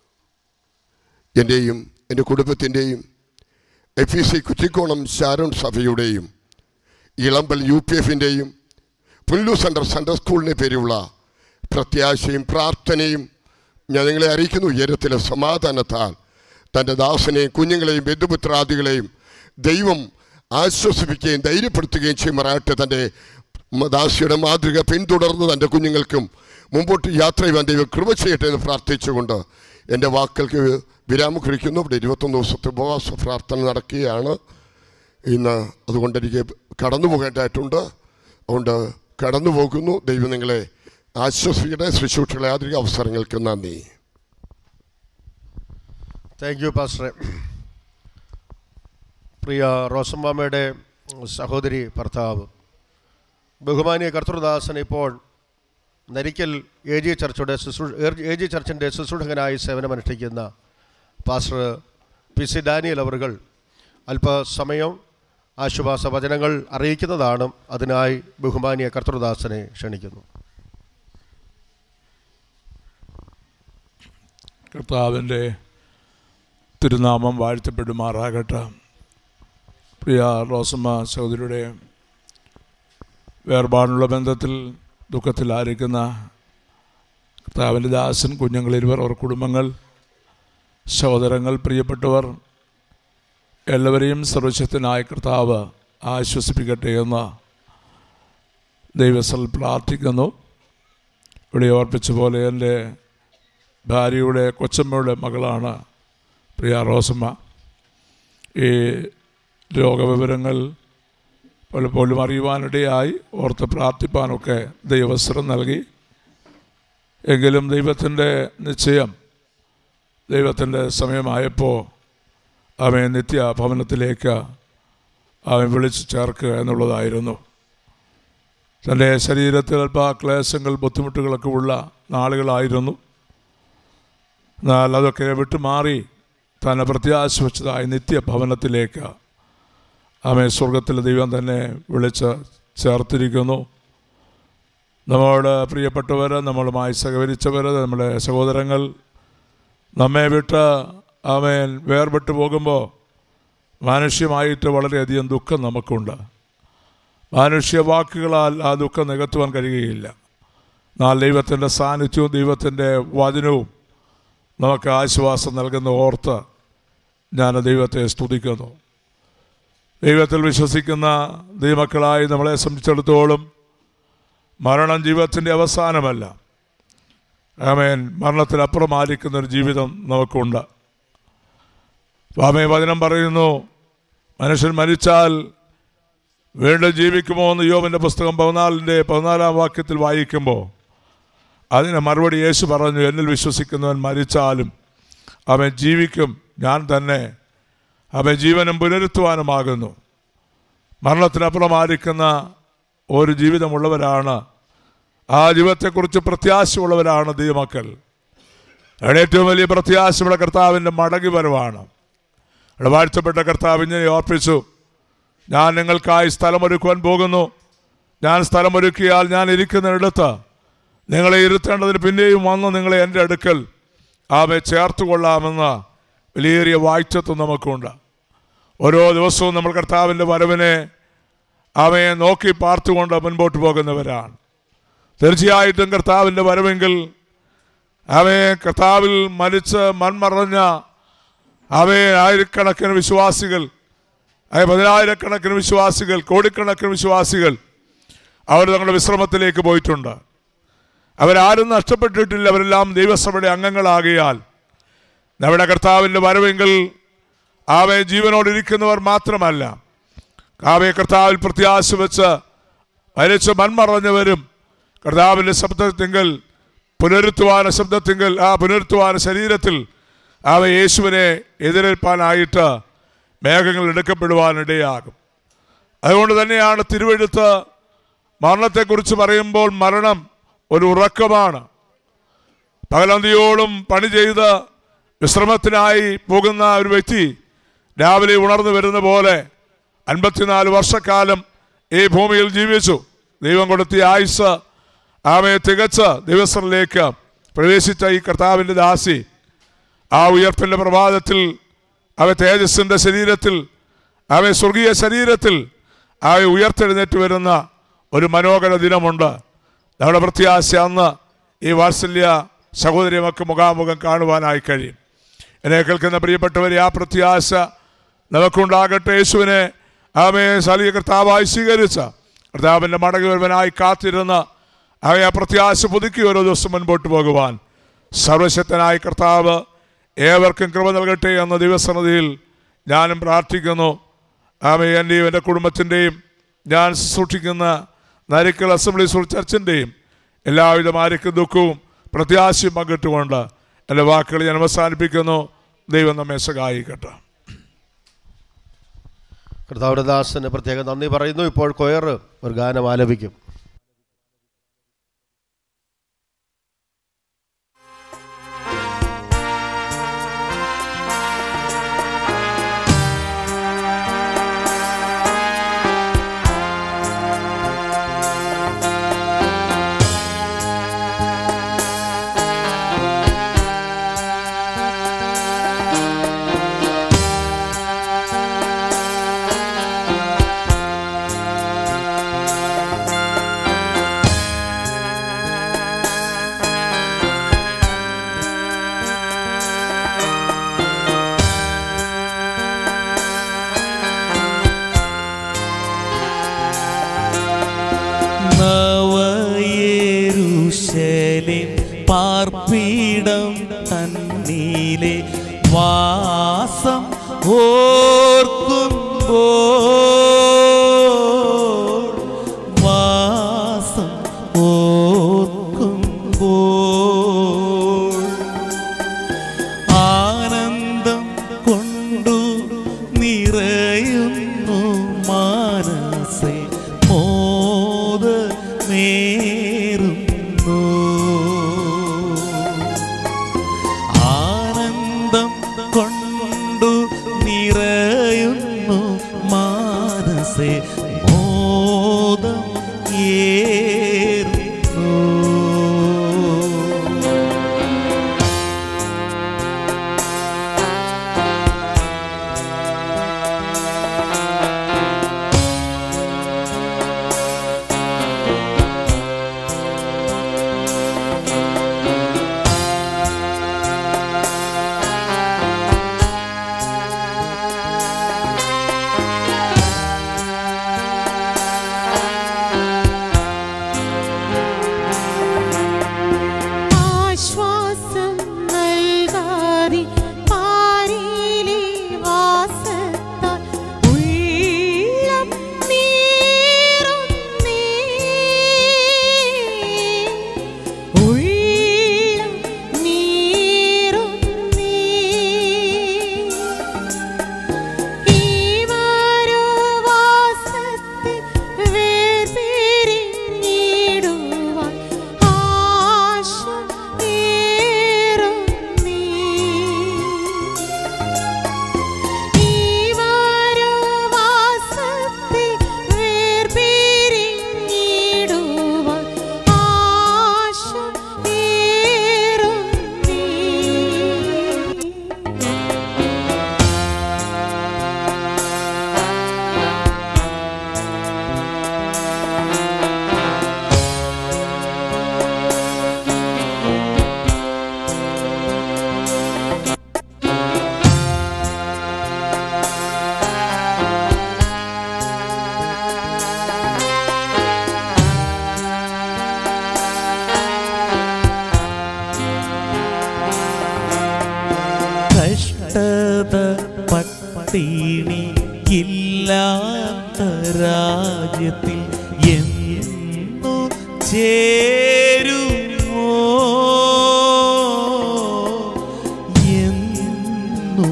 എൻ്റെയും എൻ്റെ കുടുംബത്തിൻ്റെയും F E C Kuttikkonam Sharon സഭയുടെയും ഇളമ്പൽ യു പി എഫിൻ്റെയും പുല്ലു സെൻറ്റർ സെൻട്രൽ സ്കൂളിനെ പേരുള്ള പ്രത്യാശയും പ്രാർത്ഥനയും ഞാൻ നിങ്ങളെ അറിയിക്കുന്നു ഉയരത്തിലെ സമാധാനത്താൽ തൻ്റെ ദാസനെയും കുഞ്ഞുങ്ങളെയും ബന്ധുപുത്രാദികളെയും ദൈവം ആശ്വസിപ്പിക്കുകയും ധൈര്യപ്പെടുത്തുകയും ചെയ്യുമാറാട്ടെ തൻ്റെ മ- ദാസിയുടെ മാതൃക പിന്തുടർന്ന് തൻ്റെ കുഞ്ഞുങ്ങൾക്കും മുമ്പോട്ട് യാത്ര ചെയ്യുവാൻ ദൈവം കൃപ ചെയ്യട്ടെ എന്ന് പ്രാർത്ഥിച്ചുകൊണ്ട് എൻ്റെ വാക്കുകൾക്ക് വിരാമം കുറിക്കുന്നു ഇവിടെ ഇരുപത്തൊന്ന് ദിവസത്തെ ഉപവാസ പ്രാർത്ഥന നടക്കുകയാണ് ഇന്ന് അതുകൊണ്ട് എനിക്ക് കടന്നു പോകേണ്ടതായിട്ടുണ്ട് അതുകൊണ്ട് കടന്നു പോകുന്നു ദൈവം നിങ്ങളെ ആശ്വസിക്കട്ടെ ശുശ്രൂഷകളെ ആധുനിക അവസരങ്ങൾക്ക് നന്ദി താങ്ക് യു പാസ്റ്ററെ പ്രിയ റോസമ്മാമ്മയുടെ സഹോദരി ഭർത്താവ് ബഹുമാനിയ കർത്തൃദാസൻ ഇപ്പോൾ നരിക്കൽ എ ജി ചർച്ചയുടെ ശുശ്രൂ എ ജി ചർച്ചിൻ്റെ ശുശ്രൂഷകനായി സേവനമനുഷ്ഠിക്കുന്ന പാസ്റ്റർ പി സി ഡാനിയൽ അവർകൾ അല്പസമയം ആശ്വാസ വചനങ്ങൾ അറിയിക്കുന്നതാണ് അതിനായി ബഹുമാനിയ കർത്തൃദാസനെ ക്ഷണിക്കുന്നു കർത്താവിൻ്റെ തിരുനാമം വാഴ്ത്തപ്പെടുമാറാകട്ടെ പ്രിയ റോസമ്മ സഹോദരിയുടെ വേർപാടുള്ള ബന്ധത്തിൽ ദുഃഖത്തിലായിരിക്കുന്ന കർത്താവിൻ്റെ ദാസൻ കുഞ്ഞുങ്ങളിരുവർ അവർ കുടുംബങ്ങൾ സഹോദരങ്ങൾ പ്രിയപ്പെട്ടവർ എല്ലാവരെയും സർവശക്തനായ കർത്താവ് ആശ്വസിപ്പിക്കട്ടെ എന്ന് ദൈവസ്ഥൽ പ്രാർത്ഥിക്കുന്നു ഇവിടെ ഓർപ്പിച്ച പോലെ എൻ്റെ ഭാര്യയുടെ കൊച്ചമ്മയുടെ മകളാണ് പ്രിയ റോസമ്മ ഈ രോഗവിവരങ്ങൾ പലപ്പോഴും അറിയുവാനിടയായി ഓർത്ത് പ്രാർത്ഥിപ്പാനൊക്കെ ദൈവവസ്ത്രം നൽകി എങ്കിലും ദൈവത്തിൻ്റെ നിശ്ചയം ദൈവത്തിൻ്റെ സമയമായപ്പോൾ അവൻ നിത്യ ഭവനത്തിലേക്ക് അവൻ വിളിച്ചു ചേർക്കുക എന്നുള്ളതായിരുന്നു തൻ്റെ ശരീരത്തിൽ അല്പ ക്ലേശങ്ങൾ ബുദ്ധിമുട്ടുകളൊക്കെ ഉള്ള നാളുകളായിരുന്നു എന്നാൽ അതൊക്കെ വിട്ടുമാറി തന്നെ പ്രത്യാശ വെച്ചതായി നിത്യഭവനത്തിലേക്ക് അവൻ സ്വർഗത്തിലെ ദൈവം തന്നെ വിളിച്ച് ചേർത്തിരിക്കുന്നു നമ്മളോട് പ്രിയപ്പെട്ടവർ നമ്മളുമായി സഹകരിച്ചവർ നമ്മുടെ സഹോദരങ്ങൾ നമ്മെ വിട്ട് അവൻ വേർപെട്ടു പോകുമ്പോൾ മാനുഷ്യമായിട്ട് വളരെയധികം ദുഃഖം നമുക്കുണ്ട് മാനുഷ്യ വാക്കുകളാൽ ആ ദുഃഖം നികത്തുവാൻ കഴിയുകയില്ല എന്നാൽ ദൈവത്തിൻ്റെ സാന്നിധ്യവും ദൈവത്തിൻ്റെ വചനവും നമുക്ക് ആശ്വാസം നൽകുന്ന ഓർത്ത് ഞാൻ ദൈവത്തെ സ്തുതിക്കുന്നു ദൈവത്തിൽ വിശ്വസിക്കുന്ന ദൈവമക്കളായി നമ്മളെ സംബന്ധിച്ചിടത്തോളം മരണം ജീവിതത്തിൻ്റെ അവസാനമല്ല ആമേൻ മരണത്തിനപ്പുറമായിരിക്കുന്ന ഒരു ജീവിതം നമുക്കുണ്ട് ആമേ വചനം പറയുന്നു മനുഷ്യൻ മരിച്ചാൽ വീണ്ടും ജീവിക്കുമോ എന്ന് യോബിൻ്റെ പുസ്തകം പതിനാലിൻ്റെ പതിനാലാം വാക്യത്തിൽ വായിക്കുമ്പോൾ അതിന് മറുപടി യേശു പറഞ്ഞു എന്നിൽ വിശ്വസിക്കുന്നവൻ മരിച്ചാലും അവൻ ജീവിക്കും ഞാൻ തന്നെ അവൻ ജീവനും പുനരുത്തുവാനുമാകുന്നു മരണത്തിനപ്പുറമായിരിക്കുന്ന ഒരു ജീവിതമുള്ളവരാണ് ആ ജീവിതത്തെക്കുറിച്ച് പ്രത്യാശയുള്ളവരാണ് ദൈവമക്കൾ അവിടെ ഏറ്റവും വലിയ പ്രത്യാശയുടെ കർത്താവിൻ്റെ മടങ്ങി വരവാണ് അവിടെ വാഴ്ത്തപ്പെട്ട കർത്താവ് ഇങ്ങനെ ഓർപ്പിച്ചു ഞാൻ നിങ്ങൾക്കായി സ്ഥലമൊരുക്കുവാൻ പോകുന്നു ഞാൻ സ്ഥലമൊരുക്കിയാൽ ഞാൻ ഇരിക്കുന്നിടത്ത് നിങ്ങളെ ഇരുത്തേണ്ടതിന് പിന്നെയും വന്ന് നിങ്ങളെ എൻ്റെ അടുക്കൽ ആമെ ചേർത്ത് കൊള്ളാമെന്ന വലിയേറിയ വാഴ്ചത്വം നമുക്കുണ്ട് ഓരോ ദിവസവും നമ്മൾ കർത്താവിൻ്റെ വരവിനെ അവയെ നോക്കി പാർത്തുകൊണ്ട് മുൻപോട്ട് പോകുന്നവരാണ് തീർച്ചയായിട്ടും കർത്താവിൻ്റെ വരവെങ്കിൽ അവയെ കർത്താവിൽ മരിച്ച് മൺമറഞ്ഞ അവയെ ആയിരക്കണക്കിന് വിശ്വാസികൾ അതായത് പതിനായിരക്കണക്കിന് വിശ്വാസികൾ കോടിക്കണക്കിന് വിശ്വാസികൾ അവർ തങ്ങളുടെ വിശ്രമത്തിലേക്ക് പോയിട്ടുണ്ട് അവരാരും നഷ്ടപ്പെട്ടിട്ടില്ല അവരെല്ലാം ദൈവസഭയുടെ അംഗങ്ങളാകിയാൽ നമ്മുടെ കർത്താവിൻ്റെ വരവെങ്കിൽ ആവെ ജീവനോടിരിക്കുന്നവർ മാത്രമല്ല ആവെ കർത്താവിൽ പ്രത്യാശ വെച്ച് മരിച്ച് മൺമറഞ്ഞവരും കർത്താവിൻ്റെ ശബ്ദത്തിങ്കൽ പുനരുത്തുവാന ശബ്ദത്തിങ്കൽ ആ പുനരുത്തുവാന ശരീരത്തിൽ അവ യേശുവിനെ എതിരേൽപ്പാനായിട്ട് മേഘങ്ങൾ എടുക്കപ്പെടുവാനിടയാകും അതുകൊണ്ട് തന്നെയാണ് തിരുവെഴുത്ത് മരണത്തെക്കുറിച്ച് പറയുമ്പോൾ മരണം ഒരു ഉറക്കമാണ് പകലന്തിയോളം പണി ചെയ്ത് വിശ്രമത്തിനായി പോകുന്ന ഒരു വ്യക്തി രാവിലെ ഉണർന്നു വരുന്ന പോലെ അൻപത്തിനാല് വർഷക്കാലം ഈ ഭൂമിയിൽ ജീവിച്ചു ദൈവം കൊടുത്ത ആയുസ് ആമയെ തികച്ച് ദിവസത്തിലേക്ക് പ്രവേശിച്ച ഈ കർത്താവിൻ്റെ ദാസി ആ ഉയർപ്പിൻ്റെ പ്രഭാതത്തിൽ അവ തേജസ്സിൻ്റെ ശരീരത്തിൽ അവ സ്വർഗീയ ശരീരത്തിൽ അവ ഉയർത്തെഴുന്നേറ്റ് വരുന്ന ഒരു മനോഹര ദിനമുണ്ട് നമ്മുടെ പ്രത്യാശ അന്ന് ഈ വാത്സല്യ സഹോദരിയമൊക്കെ മുഖാമുഖം കാണുവാനായി കഴിയും എന്നെ കേൾക്കുന്ന പ്രിയപ്പെട്ടവരെ ആ പ്രത്യാശ നമുക്കുണ്ടാകട്ടെ യേശുവിനെ ആമയെ സലിയ കർത്താവായി സ്വീകരിച്ച കർത്താവിൻ്റെ മടങ്ങി വരുവനായി കാത്തിരുന്ന് അവയെ ആ പ്രത്യാശ പുതുക്കി ഓരോ ദിവസം മുൻപോട്ട് പോകുവാൻ സർവശക്തനായ കർത്താവ് ഏവർക്കും കൃപ നൽകട്ടെ എന്ന ദിവസനതിയിൽ ഞാനും പ്രാർത്ഥിക്കുന്നു ആമെ എൻ്റെയും എൻ്റെ കുടുംബത്തിൻ്റെയും ഞാൻ സൂക്ഷിക്കുന്ന നരിക്കൽ അസംബ്ലി സ്കൂൾ ചർച്ചിൻ്റെയും എല്ലാവിധ മാരിക്കും ദുഃഖവും പ്രത്യാശയും പങ്കിട്ടുകൊണ്ട് എൻ്റെ വാക്കുകൾ ഞാൻ അവസാനിപ്പിക്കുന്നു ദൈവം നമ്മെ സഹായിക്കട്ടെ കർത്താവിൻ്റെ ദാസന് പ്രത്യേകം നന്ദി പറയുന്നു ഇപ്പോൾ കൊയർ ഒരു ഗാനം ആലപിക്കും യേശുവേ പാർപ്പിടം തന്നീലെ വാസം ഓർക്കുമ്പോൾ വാസം ഓർക്കുമ്പോൾ ആനന്ദം കൊണ്ടു നിറയുന്നു മാനസേ മോദമേറുന്നു ആനന്ദം കൊണ്ടു നിറയുന്നു മാനസേ മോദം ഏറുന്നു ആശ്വാസം നൽകാതെ പാരിലെ വാസത്താൽ ഉള്ളം നീറുന്നേ ഉള്ളം നീറുന്നേ ഈ വാരവാസത്തെ വേർപിരിഞ്ഞിടുവാൻ ആശ ഏറുന്നേ. ഈ വാരവാസത്തെ വേർപിരിഞ്ഞിടുവാൻ ആശ ഏറുന്നേ. കഷ്ടത പട്ടിണി ഇല്ലാത്ത രാജ്യത്തിൽ എന്നു ചേരുമോ എന്നു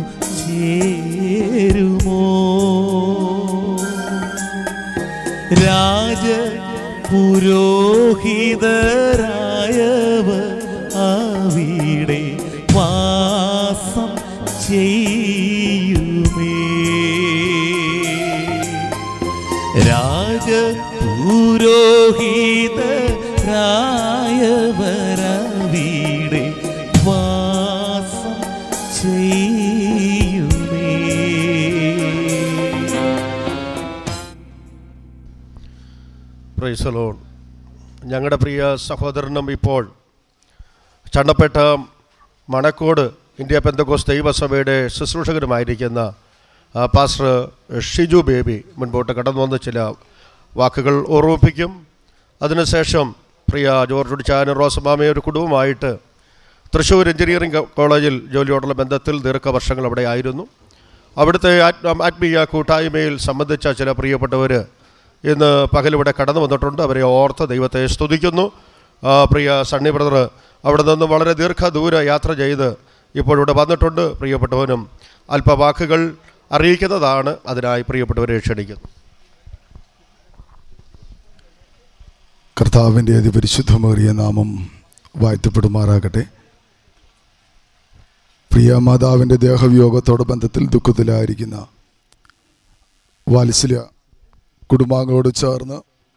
ചേരുമോ രാജ പുരോഹിതരായവർ അവിടെ വാസം ചെയ്യുമേ രാജ പുരോഹിതരായവരവിടെ വാസം ചെയ്യുമേ പ്രൈസലോൺ ഞങ്ങളുടെ പ്രിയ സഹോദരനും ഇപ്പോൾ ചണ്ണപ്പെട്ട മണക്കോട് ഇന്ത്യ പെന്തക്കോസ് ദൈവസഭയുടെ ശുശ്രൂഷകരുമായിരിക്കുന്ന ആ, പാസ്റ്റർ ഷിജു ബേബി മുൻപോട്ട് കടന്നു വന്ന് ചില വാക്കുകൾ ഓർമ്മിപ്പിക്കും അതിനുശേഷം പ്രിയ ജോർജ് ഉടിച്ചാനും റോസമാമയും ഒരു കുടുംബമായിട്ട് തൃശ്ശൂർ എഞ്ചിനീയറിംഗ് കോളേജിൽ ജോലിയോടുള്ള ബന്ധത്തിൽ ദീർഘവർഷങ്ങൾ അവിടെ ആയിരുന്നു അവിടുത്തെ ആത്മ ആത്മീയ കൂട്ടായ്മയിൽ സംബന്ധിച്ച ചില പ്രിയപ്പെട്ടവർ ഇന്ന് പകലിവിടെ കടന്നു വന്നിട്ടുണ്ട് അവരെ ഓർത്ത് ദൈവത്തെ സ്തുതിക്കുന്നു ആ, പ്രിയ സണ്ണി ബ്രദർ അവിടെ നിന്ന് വളരെ ദീർഘദൂര യാത്ര ചെയ്ത് ഇപ്പോഴിവിടെ വന്നിട്ടുണ്ട് പ്രിയപ്പെട്ടവനും അല്പവാക്കുകൾ അറിയിക്കുന്നതാണ് അതിനായി പ്രിയപ്പെട്ടവരെ ക്ഷണിക്കുന്നു കർത്താവിൻ്റെ അതിപരിശുദ്ധമേറിയ നാമം വാഴ്ത്തപ്പെടുമാറാകട്ടെ പ്രിയ മാതാവിൻ്റെ ദേഹവിയോഗത്തോട് ബന്ധത്തിൽ ദുഃഖത്തിലായിരിക്കുന്ന വാത്സല്യ കുടുംബാംഗങ്ങളോട് ചേർന്ന്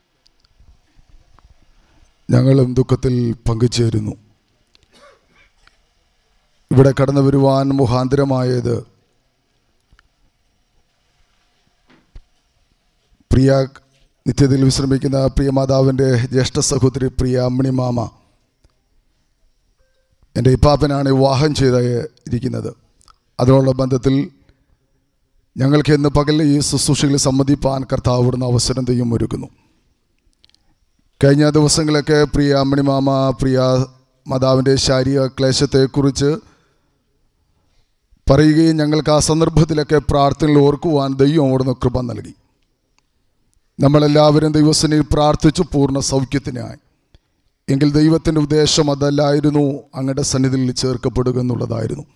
ഞങ്ങളും ദുഃഖത്തിൽ പങ്കുചേരുന്നു ഇവിടെ കടന്നു വരുവാൻ മുഖാന്തരമായത് പ്രിയ നിത്യത്തിൽ വിശ്രമിക്കുന്ന പ്രിയ മാതാവിൻ്റെ ജ്യേഷ്ഠ സഹോദരി പ്രിയ അമ്മിണി മാമ എൻ്റെ ഇപ്പാപ്പനാണ് വിവാഹം ചെയ്ത ഇരിക്കുന്നത് അതിനുള്ള ബന്ധത്തിൽ ഞങ്ങൾക്ക് ഇന്ന് പകൽ ഈ ശുശ്രൂഷകളിൽ സംബന്ധിപ്പാൻ കർത്താവ് ഇവിടുന്ന് അവസരം തെയ്യം ഒരുക്കുന്നു കഴിഞ്ഞ ദിവസങ്ങളൊക്കെ പ്രിയ അമ്മിണി മാമ പ്രിയ മാതാവിൻ്റെ ശാരീരിക ക്ലേശത്തെക്കുറിച്ച് പറയുകയും ഞങ്ങൾക്ക് ആ സന്ദർഭത്തിലൊക്കെ പ്രാർത്ഥനയിൽ ഓർക്കുവാൻ ദൈവം അവിടുന്ന് കൃപ നൽകി നമ്മളെല്ലാവരും ദൈവസനിൽ പ്രാർത്ഥിച്ചു പൂർണ്ണ സൗഖ്യത്തിനായി എങ്കിൽ ദൈവത്തിൻ്റെ ഉദ്ദേശം അതല്ലായിരുന്നു അങ്ങയുടെ സന്നിധിയിൽ ചേർക്കപ്പെടുക എന്നുള്ളതായിരുന്നു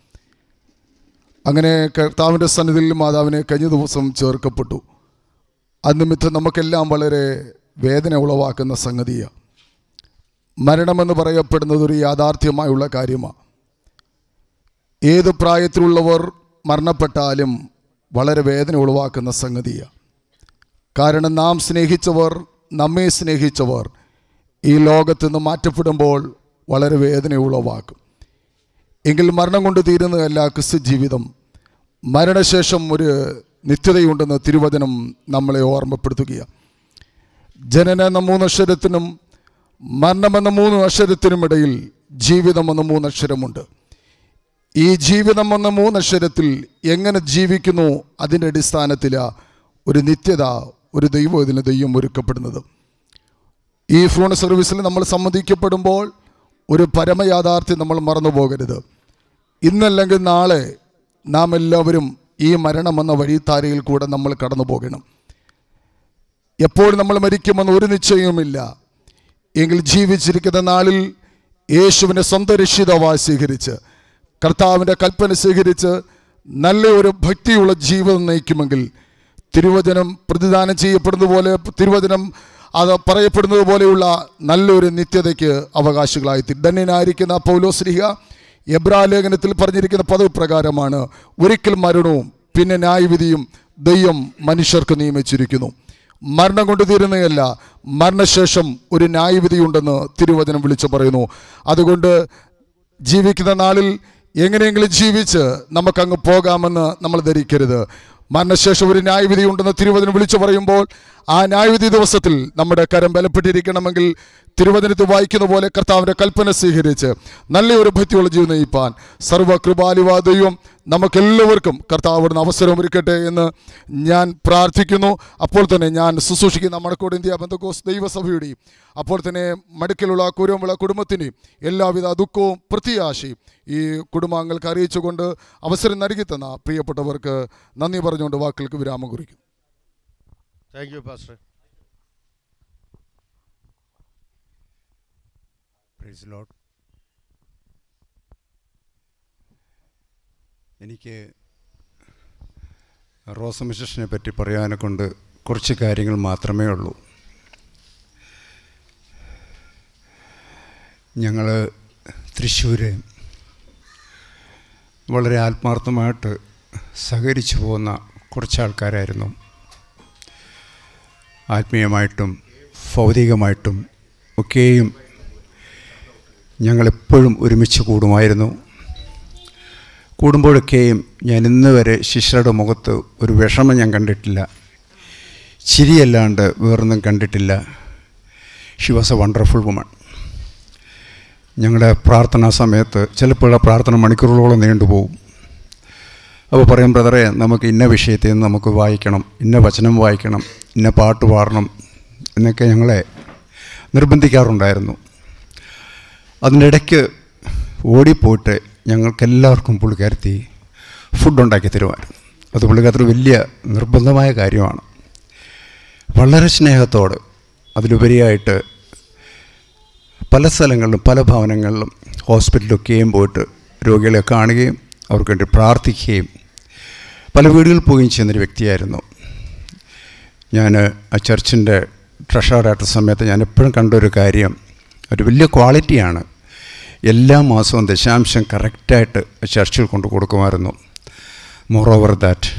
അങ്ങനെ കർത്താവിൻ്റെ സന്നിധിയിൽ മാതാവിനെ കഴിഞ്ഞ ദിവസം ചേർക്കപ്പെട്ടു അന്നിമിത്തം നമുക്കെല്ലാം വളരെ വേദന ഉളവാക്കുന്ന സംഗതിയാണ് മരണമെന്ന് പറയപ്പെടുന്നത് ഒരു യാഥാർത്ഥ്യമായുള്ള കാര്യമാണ് ഏത് പ്രായത്തിലുള്ളവർ മരണപ്പെട്ടാലും വളരെ വേദന ഉളവാക്കുന്ന സംഗതിയാണ് കാരണം നാം സ്നേഹിച്ചവർ നമ്മെ സ്നേഹിച്ചവർ ഈ ലോകത്ത് നിന്ന് മാറ്റപ്പെടുമ്പോൾ വളരെ വേദന ഉളവാക്കും എങ്കിൽ മരണം കൊണ്ട് തീരുന്നതല്ല ക്രിസ്തു ജീവിതം മരണശേഷം ഒരു നിത്യതയുണ്ടെന്ന് തിരുവചനം നമ്മളെ ഓർമ്മപ്പെടുത്തുകയാണ് ജനന എന്ന മൂന്നക്ഷരത്തിനും മരണമെന്ന മൂന്ന് അക്ഷരത്തിനും ഇടയിൽ ജീവിതം എന്ന മൂന്നക്ഷരമുണ്ട് ഈ ജീവിതം എന്ന മൂന്നക്ഷരത്തിൽ എങ്ങനെ ജീവിക്കുന്നു അതിൻ്റെ അടിസ്ഥാനത്തിലാണ് ഒരു നിത്യത ഒരു ദൈവം ഇതിന് ദൈവം ഒരുക്കപ്പെടുന്നത് ഈ ഫോൺ സർവീസിൽ നമ്മൾ സംബന്ധിക്കപ്പെടുമ്പോൾ ഒരു പരമയാഥാർത്ഥ്യം നമ്മൾ മറന്നു പോകരുത് ഇന്നല്ലെങ്കിൽ നാളെ നാം എല്ലാവരും ഈ മരണമെന്ന വഴിത്താരയിൽ കൂടെ നമ്മൾ കടന്നു പോകണം എപ്പോൾ നമ്മൾ മരിക്കുമെന്ന് ഒരു നിശ്ചയവുമില്ല എങ്കിൽ ജീവിച്ചിരിക്കുന്ന നാളിൽ യേശുവിനെ സ്വന്തം രക്ഷിതാവായി സ്വീകരിച്ച് കർത്താവിൻ്റെ കൽപ്പന സ്വീകരിച്ച് നല്ല ഒരു ഭക്തിയുള്ള ജീവിതം നയിക്കുമെങ്കിൽ തിരുവചനം പ്രതിദാനം ചെയ്യപ്പെടുന്ന പോലെ തിരുവചനം അത് പറയപ്പെടുന്നത് പോലെയുള്ള നല്ലൊരു നിത്യതയ്ക്ക് അവകാശികളായി തീരും. ധന്യനായിരിക്കുന്ന പൗലോസ്ലിഹ എബ്രാ ലേഖനത്തിൽ പറഞ്ഞിരിക്കുന്ന പദവി പ്രകാരമാണ് ഒരിക്കൽ മരണവും പിന്നെ ന്യായവിധിയും ദൈവം മനുഷ്യർക്ക് നിയമിച്ചിരിക്കുന്നു മരണം കൊണ്ട് തീരുന്നതല്ല മരണശേഷം ഒരു ന്യായവിധിയുണ്ടെന്ന് തിരുവചനം വിളിച്ചു പറയുന്നു അതുകൊണ്ട് ജീവിക്കുന്ന നാളിൽ എങ്ങനെയെങ്കിലും ജീവിച്ച് നമുക്കങ്ങ് പോകാമെന്ന് നമ്മൾ ധരിക്കരുത് മരണശേഷം ഒരു ന്യായവിധി ഉണ്ടെന്ന് തിരുവചനം വിളിച്ചു പറയുമ്പോൾ ആ ന്യായവിധി ദിവസത്തിൽ നമ്മുടെ കരം ബലപ്പെട്ടിരിക്കണമെങ്കിൽ തിരുവചനത്തിൽ വായിക്കുന്ന പോലെ കർത്താവിൻ്റെ കൽപ്പന സ്വീകരിച്ച് നല്ലൊരു ഭക്തിയുള്ള ജീവൻ നയിപ്പാൻ സർവകൃപാലിവാ ദൈവം നമുക്കെല്ലാവർക്കും കർത്താവിടുന്ന് അവസരം ഒരുക്കട്ടെ എന്ന് ഞാൻ പ്രാർത്ഥിക്കുന്നു അപ്പോൾ തന്നെ ഞാൻ ശുശ്രൂഷിക്കുന്ന മണക്കോട് ഇന്ത്യ ബന്ധക്കോസ് ദൈവസഭയുടെയും അപ്പോൾ തന്നെ മടുക്കലുള്ള കുരുമുള്ള കുടുംബത്തിൻ്റെയും എല്ലാവിധ ദുഃഖവും പ്രത്യാശയും ഈ കുടുംബാംഗങ്ങൾക്ക് അറിയിച്ചുകൊണ്ട് അവസരം നൽകി തന്ന പ്രിയപ്പെട്ടവർക്ക് നന്ദി പറഞ്ഞുകൊണ്ട് വാക്കുകൾക്ക് വിരാമം കുറിക്കും thank you pastor praise Lord എനിക്ക് റോസമിഷനെ പറ്റി പറയാനെ കൊണ്ട് കുറച്ച് കാര്യങ്ങൾ മാത്രമേ ഉള്ളൂ ഞങ്ങൾ തൃശ്ശൂർ വളരെ ആത്മാർത്ഥമായിട്ട് സഹകരിച്ചു പോകുന്ന കുറച്ച് ആൾക്കാരായിരുന്നു ആത്മീയമായിട്ടും ഭൗതികമായിട്ടും ഒക്കെയും ഞങ്ങളെപ്പോഴും ഒരുമിച്ച് കൂടുമായിരുന്നു കൂടുമ്പോഴൊക്കെയും ഞാൻ ഇന്ന് വരെ ശിഷ്യരുടെ മുഖത്ത് ഒരു വിഷമം ഞാൻ കണ്ടിട്ടില്ല ചിരിയല്ലാണ്ട് വേറൊന്നും കണ്ടിട്ടില്ല she was a wonderful woman ഞങ്ങളുടെ പ്രാർത്ഥനാ സമയത്ത് ചിലപ്പോൾ ആ പ്രാർത്ഥന മണിക്കൂറുകളോളം നീണ്ടുപോകും അപ്പോൾ പറയും ബ്രദറെ നമുക്ക് ഇന്ന വിഷയത്തിൽ നിന്ന് നമുക്ക് വായിക്കണം ഇന്ന വചനം വായിക്കണം ഇന്ന പാട്ട് പാടണം എന്നൊക്കെ ഞങ്ങളെ നിർബന്ധിക്കാറുണ്ടായിരുന്നു അതിൻ്റെ ഇടയ്ക്ക് ഓടിപ്പോയിട്ട് ഞങ്ങൾക്കെല്ലാവർക്കും പുള്ളിക്കാരത്തി ഫുഡ് ഉണ്ടാക്കി തരുമായിരുന്നു അത് പുള്ളിക്കാരത്തിന് വലിയ നിർബന്ധമായ കാര്യമാണ് വളരെ സ്നേഹത്തോട് അതിലുപരിയായിട്ട് പല സ്ഥലങ്ങളിലും പല ഭവനങ്ങളിലും ഹോസ്പിറ്റലൊക്കെയും പോയിട്ട് രോഗികളെ കാണുകയും അവർക്ക് വേണ്ടി പ്രാർത്ഥിക്കുകയും പല വീടുകളിൽ പോവുകയും ചെയ്യുന്നൊരു വ്യക്തിയായിരുന്നു ഞാൻ ആ ചർച്ചിൻ്റെ ട്രഷറായിട്ട് സമയത്ത് ഞാൻ എപ്പോഴും കണ്ട ഒരു കാര്യം ഒരു വലിയ ക്വാളിറ്റിയാണ് എല്ലാ മാസവും ദശാംശം കറക്റ്റായിട്ട് ചർച്ചിൽ കൊണ്ട് കൊടുക്കുമായിരുന്നു മോർ ഓവർ ദാറ്റ്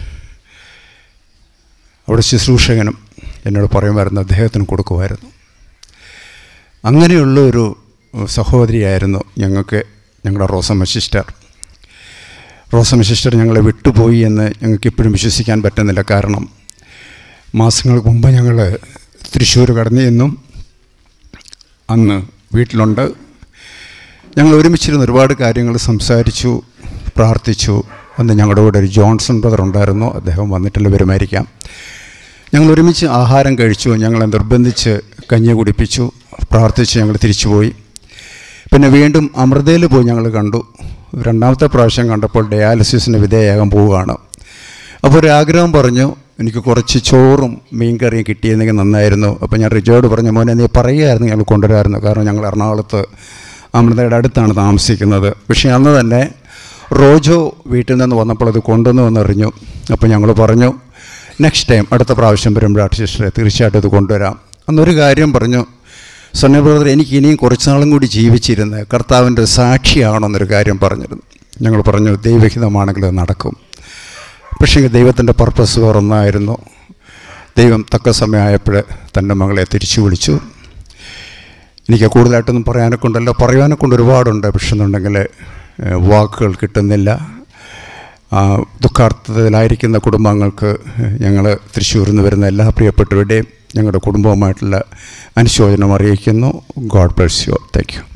അവിടെ ശുശ്രൂഷകനും എന്നോട് പറയുമായിരുന്നു അദ്ദേഹത്തിന് കൊടുക്കുമായിരുന്നു അങ്ങനെയുള്ള ഒരു സഹോദരിയായിരുന്നു ഞങ്ങൾക്ക് ഞങ്ങളുടെ റോസമ്മ സിസ്റ്റർ റോസമ്മ സിസ്റ്റർ ഞങ്ങളെ വിട്ടുപോയി എന്ന് ഞങ്ങൾക്ക് ഇപ്പോഴും വിശ്വസിക്കാൻ പറ്റുന്നില്ല കാരണം മാസങ്ങൾക്ക് മുമ്പ് ഞങ്ങൾ തൃശ്ശൂർ കടന്നു ചെന്നും അന്ന് വീട്ടിലുണ്ട് ഞങ്ങൾ ഒരുമിച്ചിരുന്ന് ഒരുപാട് കാര്യങ്ങൾ സംസാരിച്ചു പ്രാർത്ഥിച്ചു അന്ന് ഞങ്ങളുടെ കൂടെ ഒരു ജോൺസൺ ബ്രദർ ഉണ്ടായിരുന്നു അദ്ദേഹം വന്നിട്ടുള്ള വരുമായിരിക്കാം ഞങ്ങൾ ഒരുമിച്ച് ആഹാരം കഴിച്ചു ഞങ്ങളെ നിർബന്ധിച്ച് കഞ്ഞി കുടിപ്പിച്ചു പ്രാർത്ഥിച്ച് ഞങ്ങൾ തിരിച്ചുപോയി പിന്നെ വീണ്ടും അമൃതയിൽ പോയി ഞങ്ങൾ കണ്ടു രണ്ടാമത്തെ പ്രാവശ്യം കണ്ടപ്പോൾ ഡയാലിസിസിന് വിധേയമാകാൻ പോവുകയാണ് അപ്പോൾ ഒരു ആഗ്രഹം പറഞ്ഞു എനിക്ക് കുറച്ച് ചോറും മീൻ കറിയും കിട്ടിയിരുന്നെങ്കിൽ നന്നായിരുന്നു അപ്പോൾ ഞാൻ റിജോയോട് പറഞ്ഞു മോനെ നീ പറയുമായിരുന്നു ഞങ്ങൾ കൊണ്ടുവരായിരുന്നു കാരണം ഞങ്ങൾ എറണാകുളത്ത് അമൃതയുടെ അടുത്താണ് താമസിക്കുന്നത് പക്ഷേ അന്ന് തന്നെ റോജോ വീട്ടിൽ നിന്ന് വന്നപ്പോൾ അത് കൊണ്ടുവന്നു എന്നറിഞ്ഞു അപ്പോൾ ഞങ്ങൾ പറഞ്ഞു നെക്സ്റ്റ് ടൈം അടുത്ത പ്രാവശ്യം വരുമ്പോൾ സിസ്റ്ററെ തീർച്ചയായിട്ടും ഇത് കൊണ്ടുവരാം അന്നൊരു കാര്യം പറഞ്ഞു സണ്ണി ബ്രദർ എനിക്ക് ഇനിയും കുറച്ച് നാളും കൂടി ജീവിച്ചിരുന്ന് കർത്താവിൻ്റെ സാക്ഷിയാണെന്നൊരു കാര്യം പറഞ്ഞിരുന്നു ഞങ്ങൾ പറഞ്ഞു ദൈവഹിതമാണെങ്കിൽ അത് നടക്കും പക്ഷേ ദൈവത്തിൻ്റെ പർപ്പസ് വേറൊന്നായിരുന്നു ദൈവം തക്ക സമയമായപ്പോൾ തൻ്റെ മകളെ തിരിച്ചു വിളിച്ചു എനിക്ക് കൂടുതലായിട്ടൊന്നും പറയാനൊക്കെ ഉണ്ടല്ലോ പറയാനൊക്കെ ഉണ്ട് ഒരുപാടുണ്ട് പക്ഷെ എന്നുണ്ടെങ്കിൽ ഏഹ്, വാക്കുകൾ കിട്ടുന്നില്ല ആ, ദുഃഖാർത്ഥത്തിലായിരിക്കുന്ന കുടുംബങ്ങൾക്ക് ഞങ്ങൾ തൃശ്ശൂരിൽ നിന്ന് വരുന്ന എല്ലാ പ്രിയപ്പെട്ടവരുടെയും ഞങ്ങളുടെ കുടുംബവുമായിട്ടുള്ള അനുശോചനം അറിയിക്കുന്നു God bless you thank you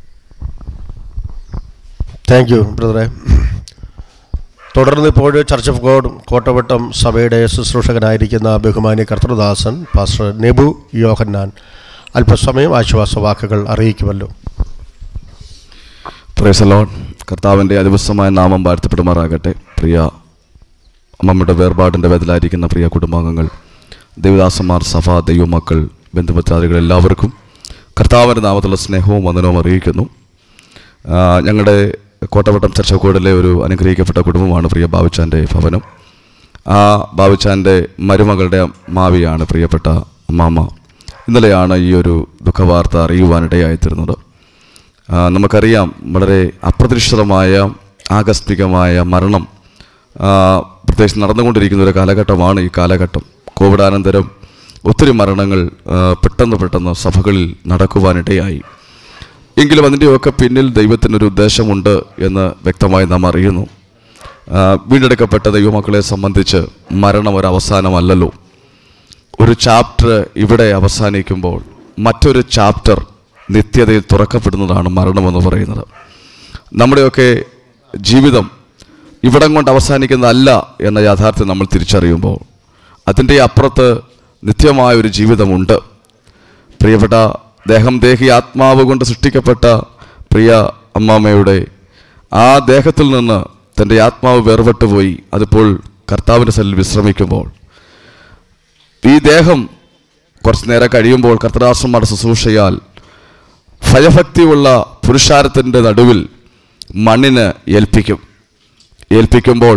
thank you ബ്രദറെ തുടർന്ന് ഇപ്പോൾ ചർച്ച് ഓഫ് ഗോഡ് കോട്ടവട്ടം സഭയുടെ ശുശ്രൂഷകനായിരിക്കുന്ന ബഹുമാന്യ കർത്തൃദാസൻ പാസ്റ്റർ നെബു യോഹന്നാൻ അല്പസമയം ആശ്വാസ വാക്കുകൾ അറിയിക്കുമല്ലോ പ്രേസലോൺ കർത്താവിൻ്റെ അതിവസമായ നാമം വാഴ്ത്തപ്പെടുമാറാകട്ടെ പ്രിയ അമ്മമ്മയുടെ വേർപാടിൻ്റെ വേദലായിരിക്കുന്ന പ്രിയ കുടുംബാംഗങ്ങൾ ദേവദാസന്മാർ സഭ ദൈവമക്കൾ ബന്ധുപത്രാദികൾ എല്ലാവർക്കും കർത്താവിൻ്റെ നാമത്തിലുള്ള സ്നേഹവും വന്ദനവും അറിയിക്കുന്നു ആ, ഞങ്ങളുടെ കോട്ടവട്ടം ചർച്ചക്കോടിലെ ഒരു അനുഗ്രഹിക്കപ്പെട്ട കുടുംബമാണ് പ്രിയ ബാബുച്ചാൻ്റെ ഭവനം ആ ബാബുച്ചാൻ്റെ മരുമകളുടെ മാവിയാണ് പ്രിയപ്പെട്ട അമ്മാമ്മ ഇന്നലെയാണ് ഈ ഒരു ദുഃഖവാർത്ത അറിയുവാനിടയായിത്തീർന്നത് ആ, നമുക്കറിയാം വളരെ അപ്രതീക്ഷിതമായ ആകസ്മികമായ മരണം ആ, പ്രത്യേകിച്ച് നടന്നുകൊണ്ടിരിക്കുന്ന ഒരു കാലഘട്ടമാണ് ഈ കാലഘട്ടം കോവിഡാനന്തരം ഒത്തിരി മരണങ്ങൾ ആ, പെട്ടെന്ന് പെട്ടെന്ന് സഭകളിൽ നടക്കുവാനിടയായി എങ്കിലും അതിൻ്റെയൊക്കെ പിന്നിൽ ദൈവത്തിനൊരു ഉദ്ദേശമുണ്ട് എന്ന് വ്യക്തമായി നാം അറിയുന്നു ആ, വീണ്ടെടുക്കപ്പെട്ട ദൈവമക്കളെ സംബന്ധിച്ച് മരണം ഒരു അവസാനമല്ലല്ലോ ഒരു ചാപ്റ്റർ ഇവിടെ അവസാനിക്കുമ്പോൾ മറ്റൊരു ചാപ്റ്റർ നിത്യതയിൽ തുറക്കപ്പെടുന്നതാണ് മരണമെന്ന് പറയുന്നത് നമ്മുടെയൊക്കെ ജീവിതം ഇവിടം കൊണ്ട് അവസാനിക്കുന്നതല്ല എന്ന യാഥാർത്ഥ്യം നമ്മൾ തിരിച്ചറിയുമ്പോൾ അതിൻ്റെ അപ്പുറത്ത് നിത്യമായ ഒരു ജീവിതമുണ്ട് പ്രിയപ്പെട്ട ദേഹം ദേഹി ആത്മാവ് കൊണ്ട് സൃഷ്ടിക്കപ്പെട്ട പ്രിയ അമ്മാമ്മയുടെ ആ ദേഹത്തിൽ നിന്ന് തൻ്റെ ആത്മാവ് വേർപെട്ടു പോയി അതിപ്പോൾ കർത്താവിൻ്റെ സെല്ലിൽ വിശ്രമിക്കുമ്പോൾ ഈ ദേഹം കുറച്ച് നേരം കഴിയുമ്പോൾ കർത്തദാസന്മാരുടെ ശുശ്രൂഷയാൽ ഭയഭക്തിയുള്ള പുരുഷാരത്തിൻ്റെ നടുവിൽ മണ്ണിന് ഏൽപ്പിക്കും ഏൽപ്പിക്കുമ്പോൾ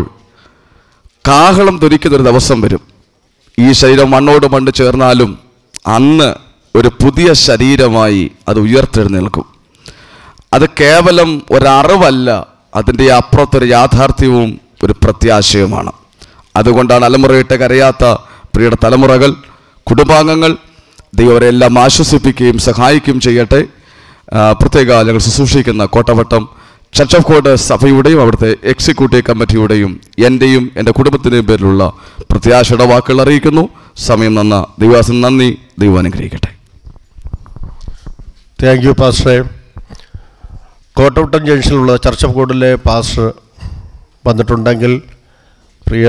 കാഹളം ധരിക്കുന്നൊരു ദിവസം വരും ഈ ശരീരം മണ്ണോട് മണ്ണ് ചേർന്നാലും അന്ന് ഒരു പുതിയ ശരീരമായി അത് ഉയർത്തെഴുന്നേൽക്കും അത് കേവലം ഒരറിവല്ല അതിൻ്റെ അപ്പുറത്തൊരു യാഥാർത്ഥ്യവും ഒരു പ്രത്യാശയുമാണ് അതുകൊണ്ടാണ് അലമുറയിട്ട് കരയാത്ത പ്രിയുടെ തലമുറകൾ കുടുംബാംഗങ്ങൾ ദൈവം അവരെല്ലാം ആശ്വസിപ്പിക്കുകയും സഹായിക്കുകയും ചെയ്യട്ടെ ആ, പ്രത്യേക ഞങ്ങൾ ശുശ്രൂഷിക്കുന്ന കോട്ടവട്ടം ചർച്ച് ഓഫ് കോഡ് സഭയുടെയും അവിടുത്തെ എക്സിക്യൂട്ടീവ് കമ്മിറ്റിയുടെയും എൻ്റെയും എൻ്റെ കുടുംബത്തിൻ്റെയും പേരിലുള്ള പ്രത്യാശയുടെ വാക്കുകൾ അറിയിക്കുന്നു സമയം നന്ന ദൈവാസൻ നന്ദി ദൈവം അനുഗ്രഹിക്കട്ടെ താങ്ക് യു പാസ്റ്ററെ കോട്ടവട്ടം ജംഗ്ഷനിലുള്ള ചർച്ച് ഓഫ് ഗോഡിലെ പാസ്റ്റർ വന്നിട്ടുണ്ടെങ്കിൽ പ്രിയ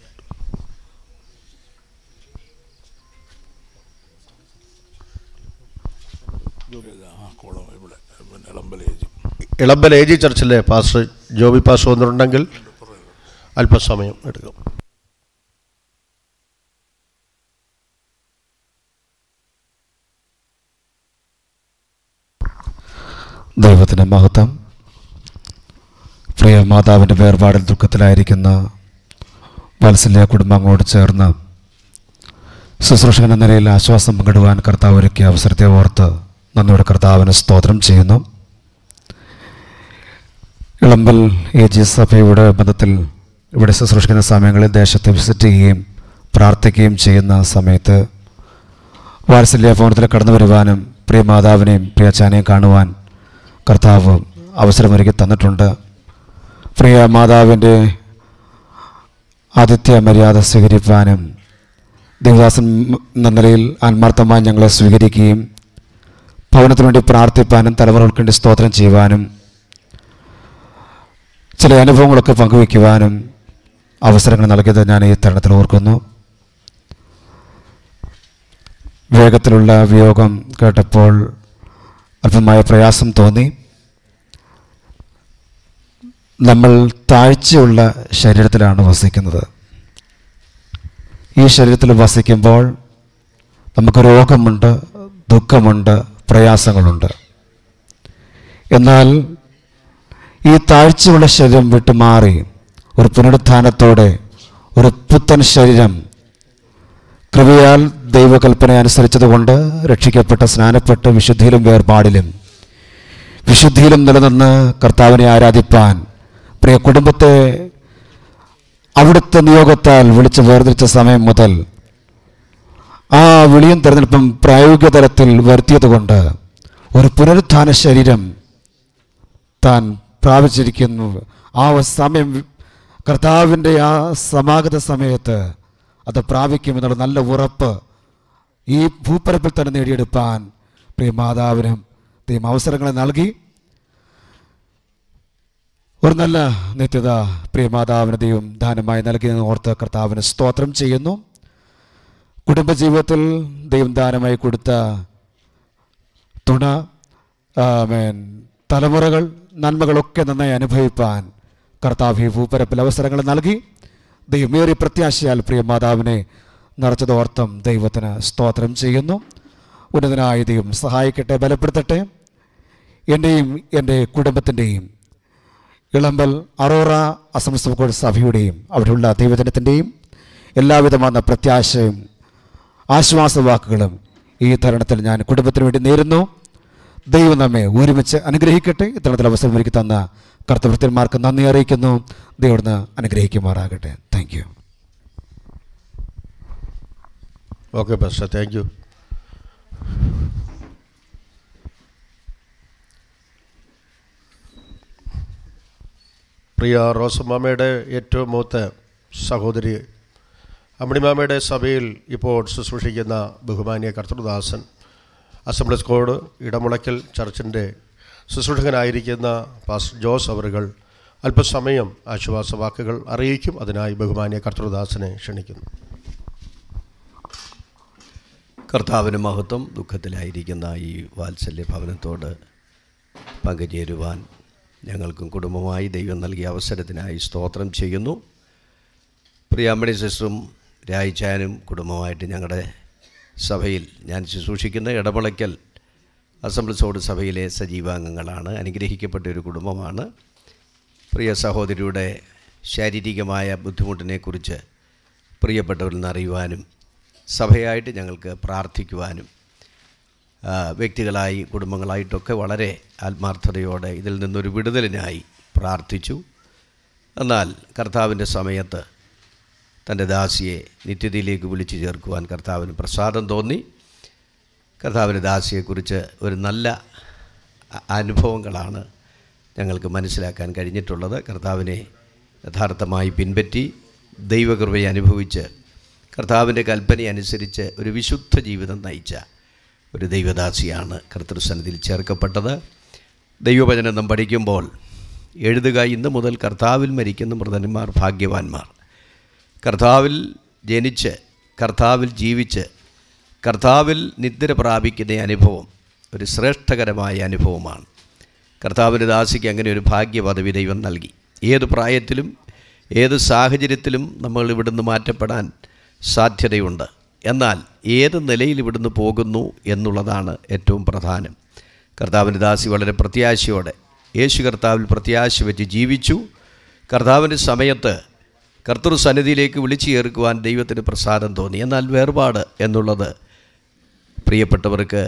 ഇളമ്പൽ എ ജി ചർച്ചിലെ പാസ്റ്റർ ജോബി പാസ്റ്റർ വന്നിട്ടുണ്ടെങ്കിൽ അല്പസമയം എടുക്കും ദൈവത്തിൻ്റെ മഹത്വം പ്രിയ മാതാവിൻ്റെ വേർപാടിൽ ദുഃഖത്തിലായിരിക്കുന്ന വാത്സല്യ കുടുംബങ്ങളോട് ചേർന്ന് ശുശ്രൂഷകൻ എന്ന നിലയിൽ ആശ്വാസം പങ്കിടുവാൻ കർത്താവ് ഒരുക്കിയ അവസരത്തെ ഓർത്ത് നന്ദിയുടെ കർത്താവിന് സ്തോത്രം ചെയ്യുന്നു ഇളമ്പൽ എ ജി സഭയുടെ ബന്ധത്തിൽ ഇവിടെ ശുശ്രൂഷിക്കുന്ന സമയങ്ങളിൽ ദേശത്ത് വിസിറ്റ് ചെയ്യുകയും പ്രാർത്ഥിക്കുകയും ചെയ്യുന്ന സമയത്ത് വാത്സല്യ ഭവനത്തിൽ കടന്നു വരുവാനും പ്രിയ മാതാവിനെയും പ്രിയ അച്ഛനെയും കാണുവാൻ കർത്താവ് അവസരമൊരുക്കി തന്നിട്ടുണ്ട് പ്രിയ മാതാവിൻ്റെ ആതിഥ്യ മര്യാദ സ്വീകരിപ്പാനും ദേവദാസൻ എന്ന നിലയിൽ ആത്മാർത്ഥമായി ഞങ്ങളെ സ്വീകരിക്കുകയും ഭവനത്തിനു വേണ്ടി പ്രാർത്ഥിപ്പാനും തലമുറകൾക്ക് വേണ്ടി സ്തോത്രം ചെയ്യുവാനും ചില അനുഭവങ്ങളൊക്കെ പങ്കുവയ്ക്കുവാനും അവസരങ്ങൾ നൽകിയത് ഞാൻ ഈ തരുണത്തിൽ ഓർക്കുന്നു വേഗത്തിലുള്ള വിയോഗം കേട്ടപ്പോൾ അല്പമായ പ്രയാസം തോന്നി നമ്മൾ താഴ്ചയുള്ള ശരീരത്തിലാണ് വസിക്കുന്നത് ഈ ശരീരത്തിൽ വസിക്കുമ്പോൾ നമുക്ക് രോഗമുണ്ട് ദുഃഖമുണ്ട് പ്രയാസങ്ങളുണ്ട് എന്നാൽ ഈ താഴ്ചയുള്ള ശരീരം വിട്ടുമാറി ഒരു പുനരുത്ഥാനത്തോടെ ഒരു പുത്തൻ ശരീരം കൃപയാൽ ദൈവകൽപ്പന അനുസരിച്ചതുകൊണ്ട് രക്ഷിക്കപ്പെട്ട സ്നാനപ്പെട്ട് വിശുദ്ധിയിലും വേർപാടിലും വിശുദ്ധിയിലും നിലനിന്ന് കർത്താവിനെ ആരാധിപ്പാൻ പ്രിയ കുടുംബത്തെ അവിടുത്തെ നിയോഗത്താൽ വിളിച്ച് വേർതിരിച്ച സമയം മുതൽ ആ വിളിയും തിരഞ്ഞെടുപ്പും പ്രായോഗിക തലത്തിൽ വരുത്തിയതുകൊണ്ട് ഒരു പുനരുത്ഥാന ശരീരം താൻ പ്രാപിച്ചിരിക്കുന്നു ആ സമയം കർത്താവിൻ്റെ ആ സമാഗത സമയത്ത് അത് പ്രാപിക്കുമെന്നുള്ള നല്ല ഉറപ്പ് ഈ ഭൂപ്പരപ്പിൽ തന്നെ നേടിയെടുപ്പാൻ പ്രിയ മാതാവിനും ദൈവം അവസരങ്ങളെ നൽകി ഒരു നല്ല നിത്യത പ്രിയ മാതാവിന് ദൈവം ദാനമായി നൽകിയെന്ന് ഓർത്ത് കർത്താവിന് സ്തോത്രം ചെയ്യുന്നു കുടുംബജീവിതത്തിൽ ദൈവം ദാനമായി കൊടുത്ത തുണ ആമേൻ തലമുറകൾ നന്മകളൊക്കെ നന്നായി അനുഭവിപ്പാൻ കർത്താവ് ഈ ഭൂപരപ്പിൽ അവസരങ്ങൾ നൽകി ദൈവമേറിയ പ്രത്യാശയാൽ പ്രിയ മാതാവിനെ നിറച്ചതോർത്തം ദൈവത്തിന് സ്തോത്രം ചെയ്യുന്നു ഉന്നതനായ ദൈവം സഹായിക്കട്ടെ ബലപ്പെടുത്തട്ടെ എൻ്റെയും എൻ്റെ കുടുംബത്തിൻ്റെയും ഇളമ്പൽ അറോറ അസംസ്കൃത സഭയുടെയും അവിടെയുള്ള ദൈവജനത്തിൻ്റെയും എല്ലാവിധமான പ്രത്യാശയും ആശ്വാസവാക്കുകളും ഈ തരുണത്തിൽ ഞാൻ കുടുംബത്തിന് വേണ്ടി നേരുന്നു ദൈവം നമ്മെ ഒരുമിച്ച് അനുഗ്രഹിക്കട്ടെ ഇത്തരത്തിൽ അവസരം ഒരുക്കി തന്ന കർത്തവൃത്യന്മാർക്ക് നന്ദി അറിയിക്കുന്നു ദൈവത്തിന് അനുഗ്രഹിക്കുമാറാകട്ടെ താങ്ക് യു ഓക്കെ ബസ് താങ്ക് യു പ്രിയ റോസമ്മാമയുടെ ഏറ്റവും മൂത്ത സഹോദരി അമ്മിണിമാമയുടെ സഭയിൽ ഇപ്പോൾ ശുശ്രൂഷിക്കുന്ന ബഹുമാന്യ കർത്തൃദാസൻ അസംബ്ലീസ് കോഡ് ഇടമുളയ്ക്കൽ ചർച്ചിൻ്റെ ശുശ്രൂഷകനായിരിക്കുന്ന പാസ്റ്റർ ജോസ് അവറുകൾ അല്പസമയം ആശ്വാസവാക്കുകൾ അറിയിക്കും അതിനായി ബഹുമാന്യ കർത്തൃദാസനെ ക്ഷണിക്കുന്നു കർത്താവിന് മഹത്വം ദുഃഖത്തിലായിരിക്കുന്ന ഈ വാത്സല്യ ഭവനത്തോട് പങ്കുചേരുവാൻ ഞങ്ങൾക്കും കുടുംബമായി ദൈവം നൽകിയ അവസരത്തിനായി സ്തോത്രം ചെയ്യുന്നു പ്രിയാമ്പണി സിസ്റ്ററും രായിച്ചാനും കുടുംബമായിട്ട് ഞങ്ങളുടെ സഭയിൽ ഞാൻ ശുശ്രൂഷിക്കുന്ന ഇടപളയ്ക്കൽ അസംബ്ലിസോട് സഭയിലെ സജീവാംഗങ്ങളാണ് അനുഗ്രഹിക്കപ്പെട്ട ഒരു കുടുംബമാണ് പ്രിയ സഹോദരിയുടെ ശാരീരികമായ ബുദ്ധിമുട്ടിനെക്കുറിച്ച് പ്രിയപ്പെട്ടവരിൽ നിന്ന് അറിയുവാനും സഭയായിട്ട് ഞങ്ങൾക്ക് പ്രാർത്ഥിക്കുവാനും ആ, വ്യക്തികളായി കുടുംബങ്ങളായിട്ടൊക്കെ വളരെ ആത്മാർത്ഥതയോടെ ഇതിൽ നിന്നൊരു വിടുതലിനായി പ്രാർത്ഥിച്ചു എന്നാൽ കർത്താവിൻ്റെ സമയത്ത് തൻ്റെ ദാസിയെ നിത്യതയിലേക്ക് വിളിച്ചു ചേർക്കുവാൻ കർത്താവിന് പ്രസാദം തോന്നി കർത്താവിൻ്റെ ദാസിയെക്കുറിച്ച് ഒരു നല്ല അ- അനുഭവങ്ങളാണ് ഞങ്ങൾക്ക് മനസ്സിലാക്കാൻ കഴിഞ്ഞിട്ടുള്ളത് കർത്താവിനെ യഥാർത്ഥമായി പിൻപറ്റി ദൈവകൃപയെ അനുഭവിച്ച് കർത്താവിൻ്റെ കൽപ്പന അനുസരിച്ച് ഒരു വിശുദ്ധ ജീവിതം നയിച്ച ഒരു ദൈവദാസിയാണ് കർത്തൃസന്നിധിയിൽ ചേർക്കപ്പെട്ടത് ദൈവവചനം നാം പഠിക്കുമ്പോൾ എഴുതുക ഇന്ന് മുതൽ കർത്താവിൽ മരിക്കുന്ന മൃതന്മാർ ഭാഗ്യവാന്മാർ കർത്താവിൽ ജനിച്ച് കർത്താവിൽ ജീവിച്ച് കർത്താവിൽ നിദ്ര പ്രാപിക്കുന്ന അനുഭവം ഒരു ശ്രേഷ്ഠകരമായ അനുഭവമാണ് കർത്താവിൻ്റെ ദാസിക്ക് അങ്ങനെ ഒരു ഭാഗ്യപദവി ദൈവം നൽകി ഏത് പ്രായത്തിലും ഏത് സാഹചര്യത്തിലും നമ്മൾ ഇവിടുന്ന് മാറ്റപ്പെടാൻ സാധ്യതയുണ്ട് എന്നാൽ ഏത് നിലയിൽ ഇവിടുന്ന് പോകുന്നു എന്നുള്ളതാണ് ഏറ്റവും പ്രധാനം കർത്താവിൻ്റെ ദാസി വളരെ പ്രത്യാശയോടെ യേശു കർത്താവിൽ പ്രത്യാശ വെച്ച് ജീവിച്ചു കർത്താവിൻ്റെ സമയത്ത് കർത്തൃ സന്നിധിയിലേക്ക് വിളിച്ചു ചേർക്കുവാൻ ദൈവത്തിന് പ്രസാദം തോന്നി എന്നാൽ വേർപാട് എന്നുള്ളത് പ്രിയപ്പെട്ടവർക്ക്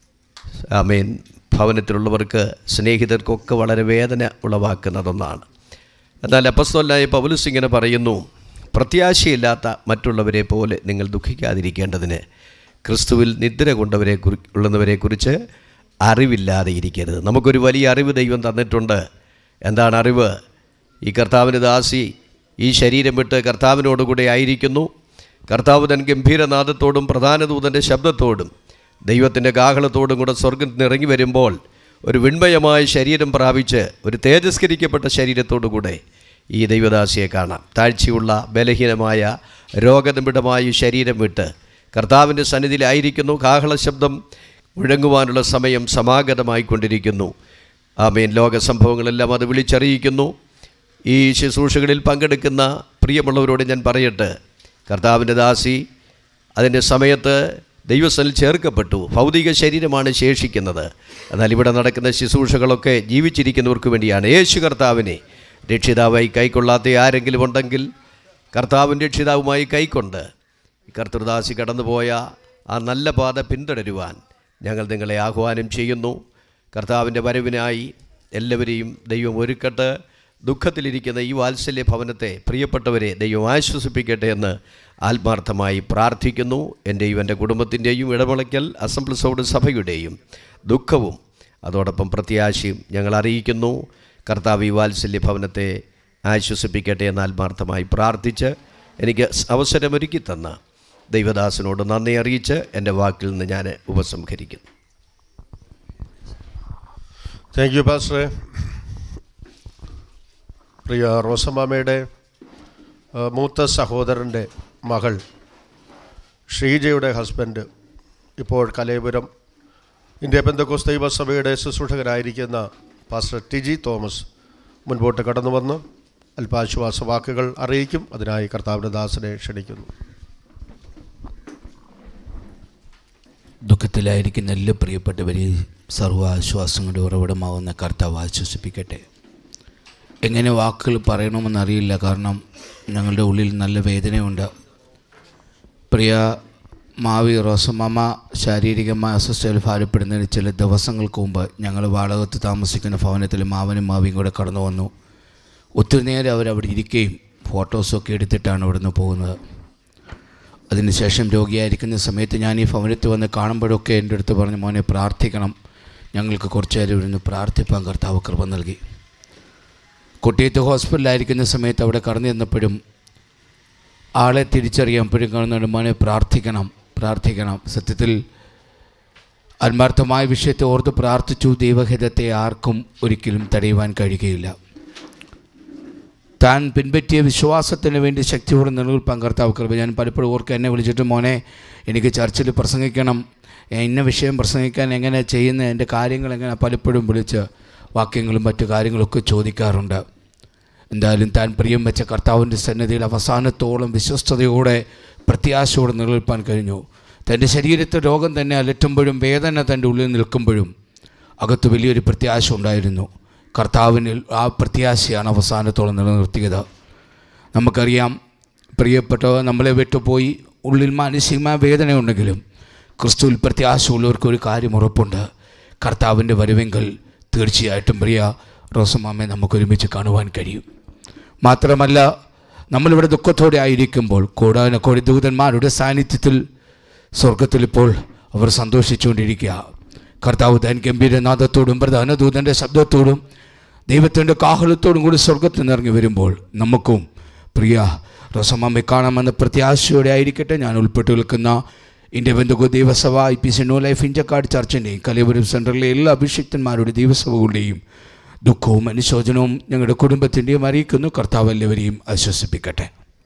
ആമേൻ ഭവനത്തിലുള്ളവർക്ക് സ്നേഹിതർക്കൊക്കെ വളരെ വേദന ഉളവാക്കുന്നതൊന്നാണ് എന്നാൽ അപ്പസ്തോലായ പൗലുസ് ഇങ്ങനെ പറയുന്നു പ്രത്യാശയില്ലാത്ത മറ്റുള്ളവരെ പോലെ നിങ്ങൾ ദുഃഖിക്കാതിരിക്കേണ്ടതിന് ക്രിസ്തുവിൽ നിദ്ര കൊണ്ടവരെ കുറി ഉള്ളവരെക്കുറിച്ച് അറിവില്ലാതെ ഇരിക്കരുത് നമുക്കൊരു വലിയ അറിവ് ദൈവം തന്നിട്ടുണ്ട് എന്താണ് അറിവ് ഈ കർത്താവിന് ദാസി ഈ ശരീരം വിട്ട് കർത്താവിനോടുകൂടെ ആയിരിക്കുന്നു കർത്താവ് തൻ ഗംഭീരനാദത്തോടും പ്രധാന ദൂതൻ്റെ ശബ്ദത്തോടും ദൈവത്തിൻ്റെ കാഹളത്തോടും കൂടെ സ്വർഗത്തിൽ നിന്ന് ഇറങ്ങി വരുമ്പോൾ ഒരു വിൺമയമായ ശരീരം പ്രാപിച്ച് ഒരു തേജസ്കരിക്കപ്പെട്ട ശരീരത്തോടുകൂടെ ഈ ദൈവദാസിയെ കാണാം താഴ്ചയുള്ള ബലഹീനമായ രോഗനിബിഡമായ ഈ ശരീരം വിട്ട് കർത്താവിൻ്റെ സന്നിധിയിലായിരിക്കുന്നു കാഹള ശബ്ദം മുഴങ്ങുവാനുള്ള സമയം സമാഗതമായിക്കൊണ്ടിരിക്കുന്നു ആമേൻ ലോക സംഭവങ്ങളെല്ലാം അത് വിളിച്ചറിയിക്കുന്നു ഈ ശുശ്രൂഷകളിൽ പങ്കെടുക്കുന്ന പ്രിയമുള്ളവരോട് ഞാൻ പറയട്ടെ കർത്താവിൻ്റെ ദാസി അതിൻ്റെ സമയത്ത് ദൈവസ്ഥലിൽ ചേർക്കപ്പെട്ടു ഭൗതിക ശരീരമാണ് ശേഷിക്കുന്നത് എന്നാൽ ഇവിടെ നടക്കുന്ന ശുശ്രൂഷകളൊക്കെ ജീവിച്ചിരിക്കുന്നവർക്ക് വേണ്ടിയാണ് യേശു കർത്താവിനെ രക്ഷിതാവായി കൈക്കൊള്ളാത്ത ആരെങ്കിലും ഉണ്ടെങ്കിൽ കർത്താവിൻ രക്ഷിതാവുമായി കൈക്കൊണ്ട് കർത്തൃദാസി കടന്നുപോയ ആ നല്ല പാത പിന്തുടരുവാൻ ഞങ്ങൾ നിങ്ങളെ ആഹ്വാനം ചെയ്യുന്നു കർത്താവിൻ്റെ വരവിനായി എല്ലാവരെയും ദൈവം ഒരുക്കട്ട് ദുഃഖത്തിലിരിക്കുന്ന ഈ വാത്സല്യ ഭവനത്തെ പ്രിയപ്പെട്ടവരെ ദൈവം ആശ്വസിപ്പിക്കട്ടെ എന്ന് ആത്മാർത്ഥമായി പ്രാർത്ഥിക്കുന്നു എൻ്റെയും എൻ്റെ കുടുംബത്തിൻ്റെയും ഇടമുളയ്ക്കൽ അസംബ്ലസോട് സഭയുടെയും ദുഃഖവും അതോടൊപ്പം പ്രത്യാശയും ഞങ്ങൾ അറിയിക്കുന്നു കർത്താവ് ഈ വാത്സല്യ ഭവനത്തെ ആശ്വസിപ്പിക്കട്ടെ എന്ന് ആത്മാർത്ഥമായി പ്രാർത്ഥിച്ച് എനിക്ക് അവസരമൊരുക്കി തന്ന ദൈവദാസനോട് നന്ദി അറിയിച്ച് എൻ്റെ വാക്കിൽ നിന്ന് ഞാൻ ഉപസംഹരിക്കുന്നു താങ്ക് യു പാസ്റ്ററെ പ്രിയ റോസമാമയുടെ ആ, മൂത്ത സഹോദരൻ്റെ മകൾ ഷീജയുടെ ഹസ്ബൻഡ് ഇപ്പോൾ കലയപുരം ഇന്ത്യ പെന്തക്കോസ് ദൈവസഭയുടെ ശുശ്രൂഷകനായിരിക്കുന്ന പാസ്റ്റർ ടിജി തോമസ് മുൻപോട്ട് കടന്നു വന്ന് അല്പാശ്വാസ വാക്കുകൾ അറിയിക്കും അതിനായി കർത്താവിൻ്റെ ദാസനെ ക്ഷണിക്കുന്നു ദുഃഖത്തിലായിരിക്കുന്ന എല്ലാ പ്രിയപ്പെട്ടവരെയും സർവ്വ ആശ്വാസങ്ങളുടെ ഉറവിടമാവുന്ന കർത്താവ് ആശ്വസിപ്പിക്കട്ടെ എങ്ങനെ വാക്കുകൾ പറയണമെന്നറിയില്ല കാരണം ഞങ്ങളുടെ ഉള്ളിൽ നല്ല വേദനയുണ്ട് പ്രിയ മാവി റോസമാമ ശാരീരികമായ അസ്വസ്ഥയിൽ ഭാരപ്പെടുന്നതിന് ചില ദിവസങ്ങൾക്ക് മുമ്പ് ഞങ്ങൾ വാടകത്ത് താമസിക്കുന്ന ഭവനത്തിൽ മാവനും മാവിയും കൂടെ കടന്നു വന്നു ഒത്തിരി നേരം അവരവിടെ ഇരിക്കുകയും ഫോട്ടോസൊക്കെ എടുത്തിട്ടാണ് ഇവിടുന്ന് പോകുന്നത് അതിനുശേഷം രോഗിയായിരിക്കുന്ന സമയത്ത് ഞാൻ ഈ ഭവനത്തിൽ വന്ന് കാണുമ്പോഴൊക്കെ എൻ്റെ അടുത്ത് പറഞ്ഞു മോനെ പ്രാർത്ഥിക്കണം ഞങ്ങൾക്ക് കുറച്ച് നേരം ഇരുന്ന് പ്രാർത്ഥിപ്പാൻ കർത്താവ് കൃപ നൽകി കുട്ടിയത്ത് ഹോസ്പിറ്റലിലായിരിക്കുന്ന സമയത്ത് അവിടെ കടന്നു ചെന്നപ്പോഴും ആളെ തിരിച്ചറിയാൻ കാണുന്നുണ്ട് മോനെ പ്രാർത്ഥിക്കണം പ്രാർത്ഥിക്കണം സത്യത്തിൽ ആത്മാർത്ഥമായ വിഷയത്തെ ഓർത്ത് പ്രാർത്ഥിച്ചു ദൈവഹിതത്തെ ആർക്കും ഒരിക്കലും തടയുവാൻ കഴിയുകയില്ല താൻ പിൻപറ്റിയ വിശ്വാസത്തിന് വേണ്ടി ശക്തിയോടെ നിലനിൽപ്പാൻ കർത്താവ് കൃപ ഞാൻ പലപ്പോഴും ഓർക്കുക എന്നെ വിളിച്ചിട്ട് മോനെ എനിക്ക് ചർച്ചിൽ പ്രസംഗിക്കണം ഏ, ഇന്ന വിഷയം പ്രസംഗിക്കാൻ എങ്ങനെ ചെയ്യുന്ന എൻ്റെ കാര്യങ്ങൾ എങ്ങനെ പലപ്പോഴും വിളിച്ച് വാക്യങ്ങളും മറ്റു കാര്യങ്ങളൊക്കെ ചോദിക്കാറുണ്ട് എന്തായാലും താൻ പ്രിയം വെച്ച കർത്താവിൻ്റെ സന്നിധിയിൽ അവസാനത്തോളം വിശ്വസ്തയോടെ പ്രത്യാശയോടെ നിലനിൽപ്പാൻ കഴിഞ്ഞു തൻ്റെ ശരീരത്തെ രോഗം തന്നെ അലറ്റുമ്പോഴും വേദന തൻ്റെ ഉള്ളിൽ നിൽക്കുമ്പോഴും അകത്ത് വലിയൊരു പ്രത്യാശ ഉണ്ടായിരുന്നു കർത്താവിനിൽ ആ പ്രത്യാശയാണ് അവസാനത്തോളം നിലനിർത്തിയത് നമുക്കറിയാം പ്രിയപ്പെട്ടവർ നമ്മളെ വിട്ടുപോയി ഉള്ളിൽ മാനസികമായ വേദനയുണ്ടെങ്കിലും ക്രിസ്തുവിൽ പ്രത്യാശയുള്ളവർക്ക് ഒരു കാര്യം ഉറപ്പുണ്ട് കർത്താവിൻ്റെ വരവെങ്കിൽ തീർച്ചയായിട്ടും പ്രിയ റോസമാമയെ നമുക്കൊരുമിച്ച് കാണുവാൻ കഴിയും മാത്രമല്ല നമ്മളിവിടെ ദുഃഖത്തോടെ ആയിരിക്കുമ്പോൾ കോടാനക്കോടി ദൂതന്മാരുടെ സാന്നിധ്യത്തിൽ സ്വർഗത്തിൽ ഇപ്പോൾ അവർ സന്തോഷിച്ചുകൊണ്ടിരിക്കുക കർത്താവ് താൻ ഗംഭീരനാഥത്തോടും പ്രധാന ദൂതൻ്റെ ശബ്ദത്തോടും ദൈവത്തിൻ്റെ കാഹളത്തോടും കൂടി സ്വർഗത്തിൽ നിന്ന് ഇറങ്ങി വരുമ്പോൾ നമുക്കും പ്രിയ റസമാമ്മയെ കാണാമെന്ന പ്രത്യാശയോടെ ആയിരിക്കട്ടെ ഞാൻ ഉൾപ്പെട്ട് നിൽക്കുന്ന ഇന്ത്യ ബന്ധുക്കോ ദൈവസഭ I P C new life Inchakkad ചർച്ചിൻ്റെയും കലയപുരം സെൻറ്ററിലെ എല്ലാ അഭിഷിക്തന്മാരുടെ ദൈവസഭകളുടെയും ദുഃഖവും അനുശോചനവും ഞങ്ങളുടെ കുടുംബത്തിൻ്റെയും അറിയിക്കുന്നു കർത്താവ് എല്ലാവരെയും ആശ്വസിപ്പിക്കട്ടെ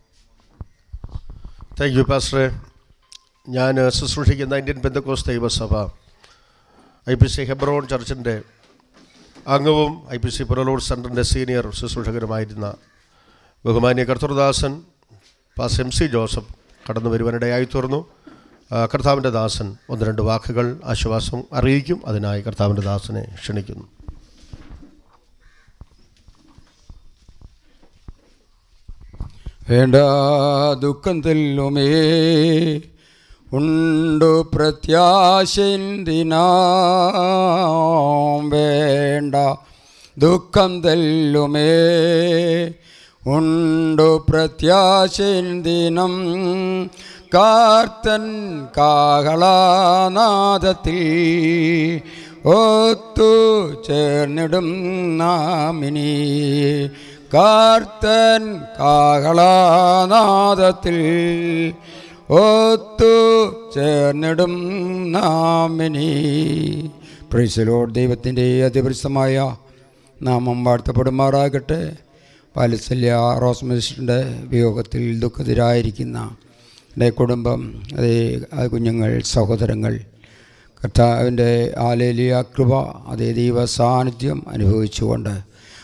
താങ്ക് യു പാസ്റ്ററെ ഞാൻ ശുശ്രൂഷിക്കുന്ന ഇന്ത്യൻ ബന്ധക്കോസ് ദൈവസഭ ഐ പി സി ഹെബ്രോൺ ചർച്ചിൻ്റെ അംഗവും ഐ പി സി പുറലൂർ സെൻറ്ററിൻ്റെ സീനിയർ ശുശ്രൂഷകരുമായിരുന്ന ബഹുമാന്യ കർത്തൃദാസൻ പാസ് എം സി ജോസഫ് കടന്നു വരുവാനിടയായി തീർന്നു ആ, കർത്താവിൻ്റെ ദാസൻ ഒന്ന് രണ്ട് വാക്കുകൾ ആശ്വാസം അറിയിക്കും അതിനായി കർത്താവിൻ്റെ ദാസനെ ക്ഷണിക്കുന്നു വേണ്ട ദുഃഖം തെല്ലുമേ ഉണ്ടു പ്രത്യാശിന്തിനാം വേണ്ട ദുഃഖം തെല്ലുമേ ഉണ്ടു പ്രത്യാശിന്തിനം കാർത്തൻ കാഹളാനാദത്തിൽ ഒത്തു ചേർന്നിടും നാമിനി കാർത്തൻ കാഹളാനാദത്തിൽ ഒത്തു ചേർന്നിടും നാമിനി പ്രൈസലോട് ദൈവത്തിൻ്റെ അതിപരിശമായ നാമം വാഴ്ത്തപ്പെടുമാറാകട്ടെ പാലസല്യ റോസ്മിസ്റ്റിൻ്റെ വിയോഗത്തിൽ ദുഃഖിതരായിരിക്കുന്ന എൻ്റെ കുടുംബം അതേ ആ കുഞ്ഞുങ്ങൾ സഹോദരങ്ങൾ കർത്താവിൻ്റെ ആലേലിയ കൃപ അതേ ദൈവ സാന്നിധ്യം അനുഭവിച്ചുകൊണ്ട്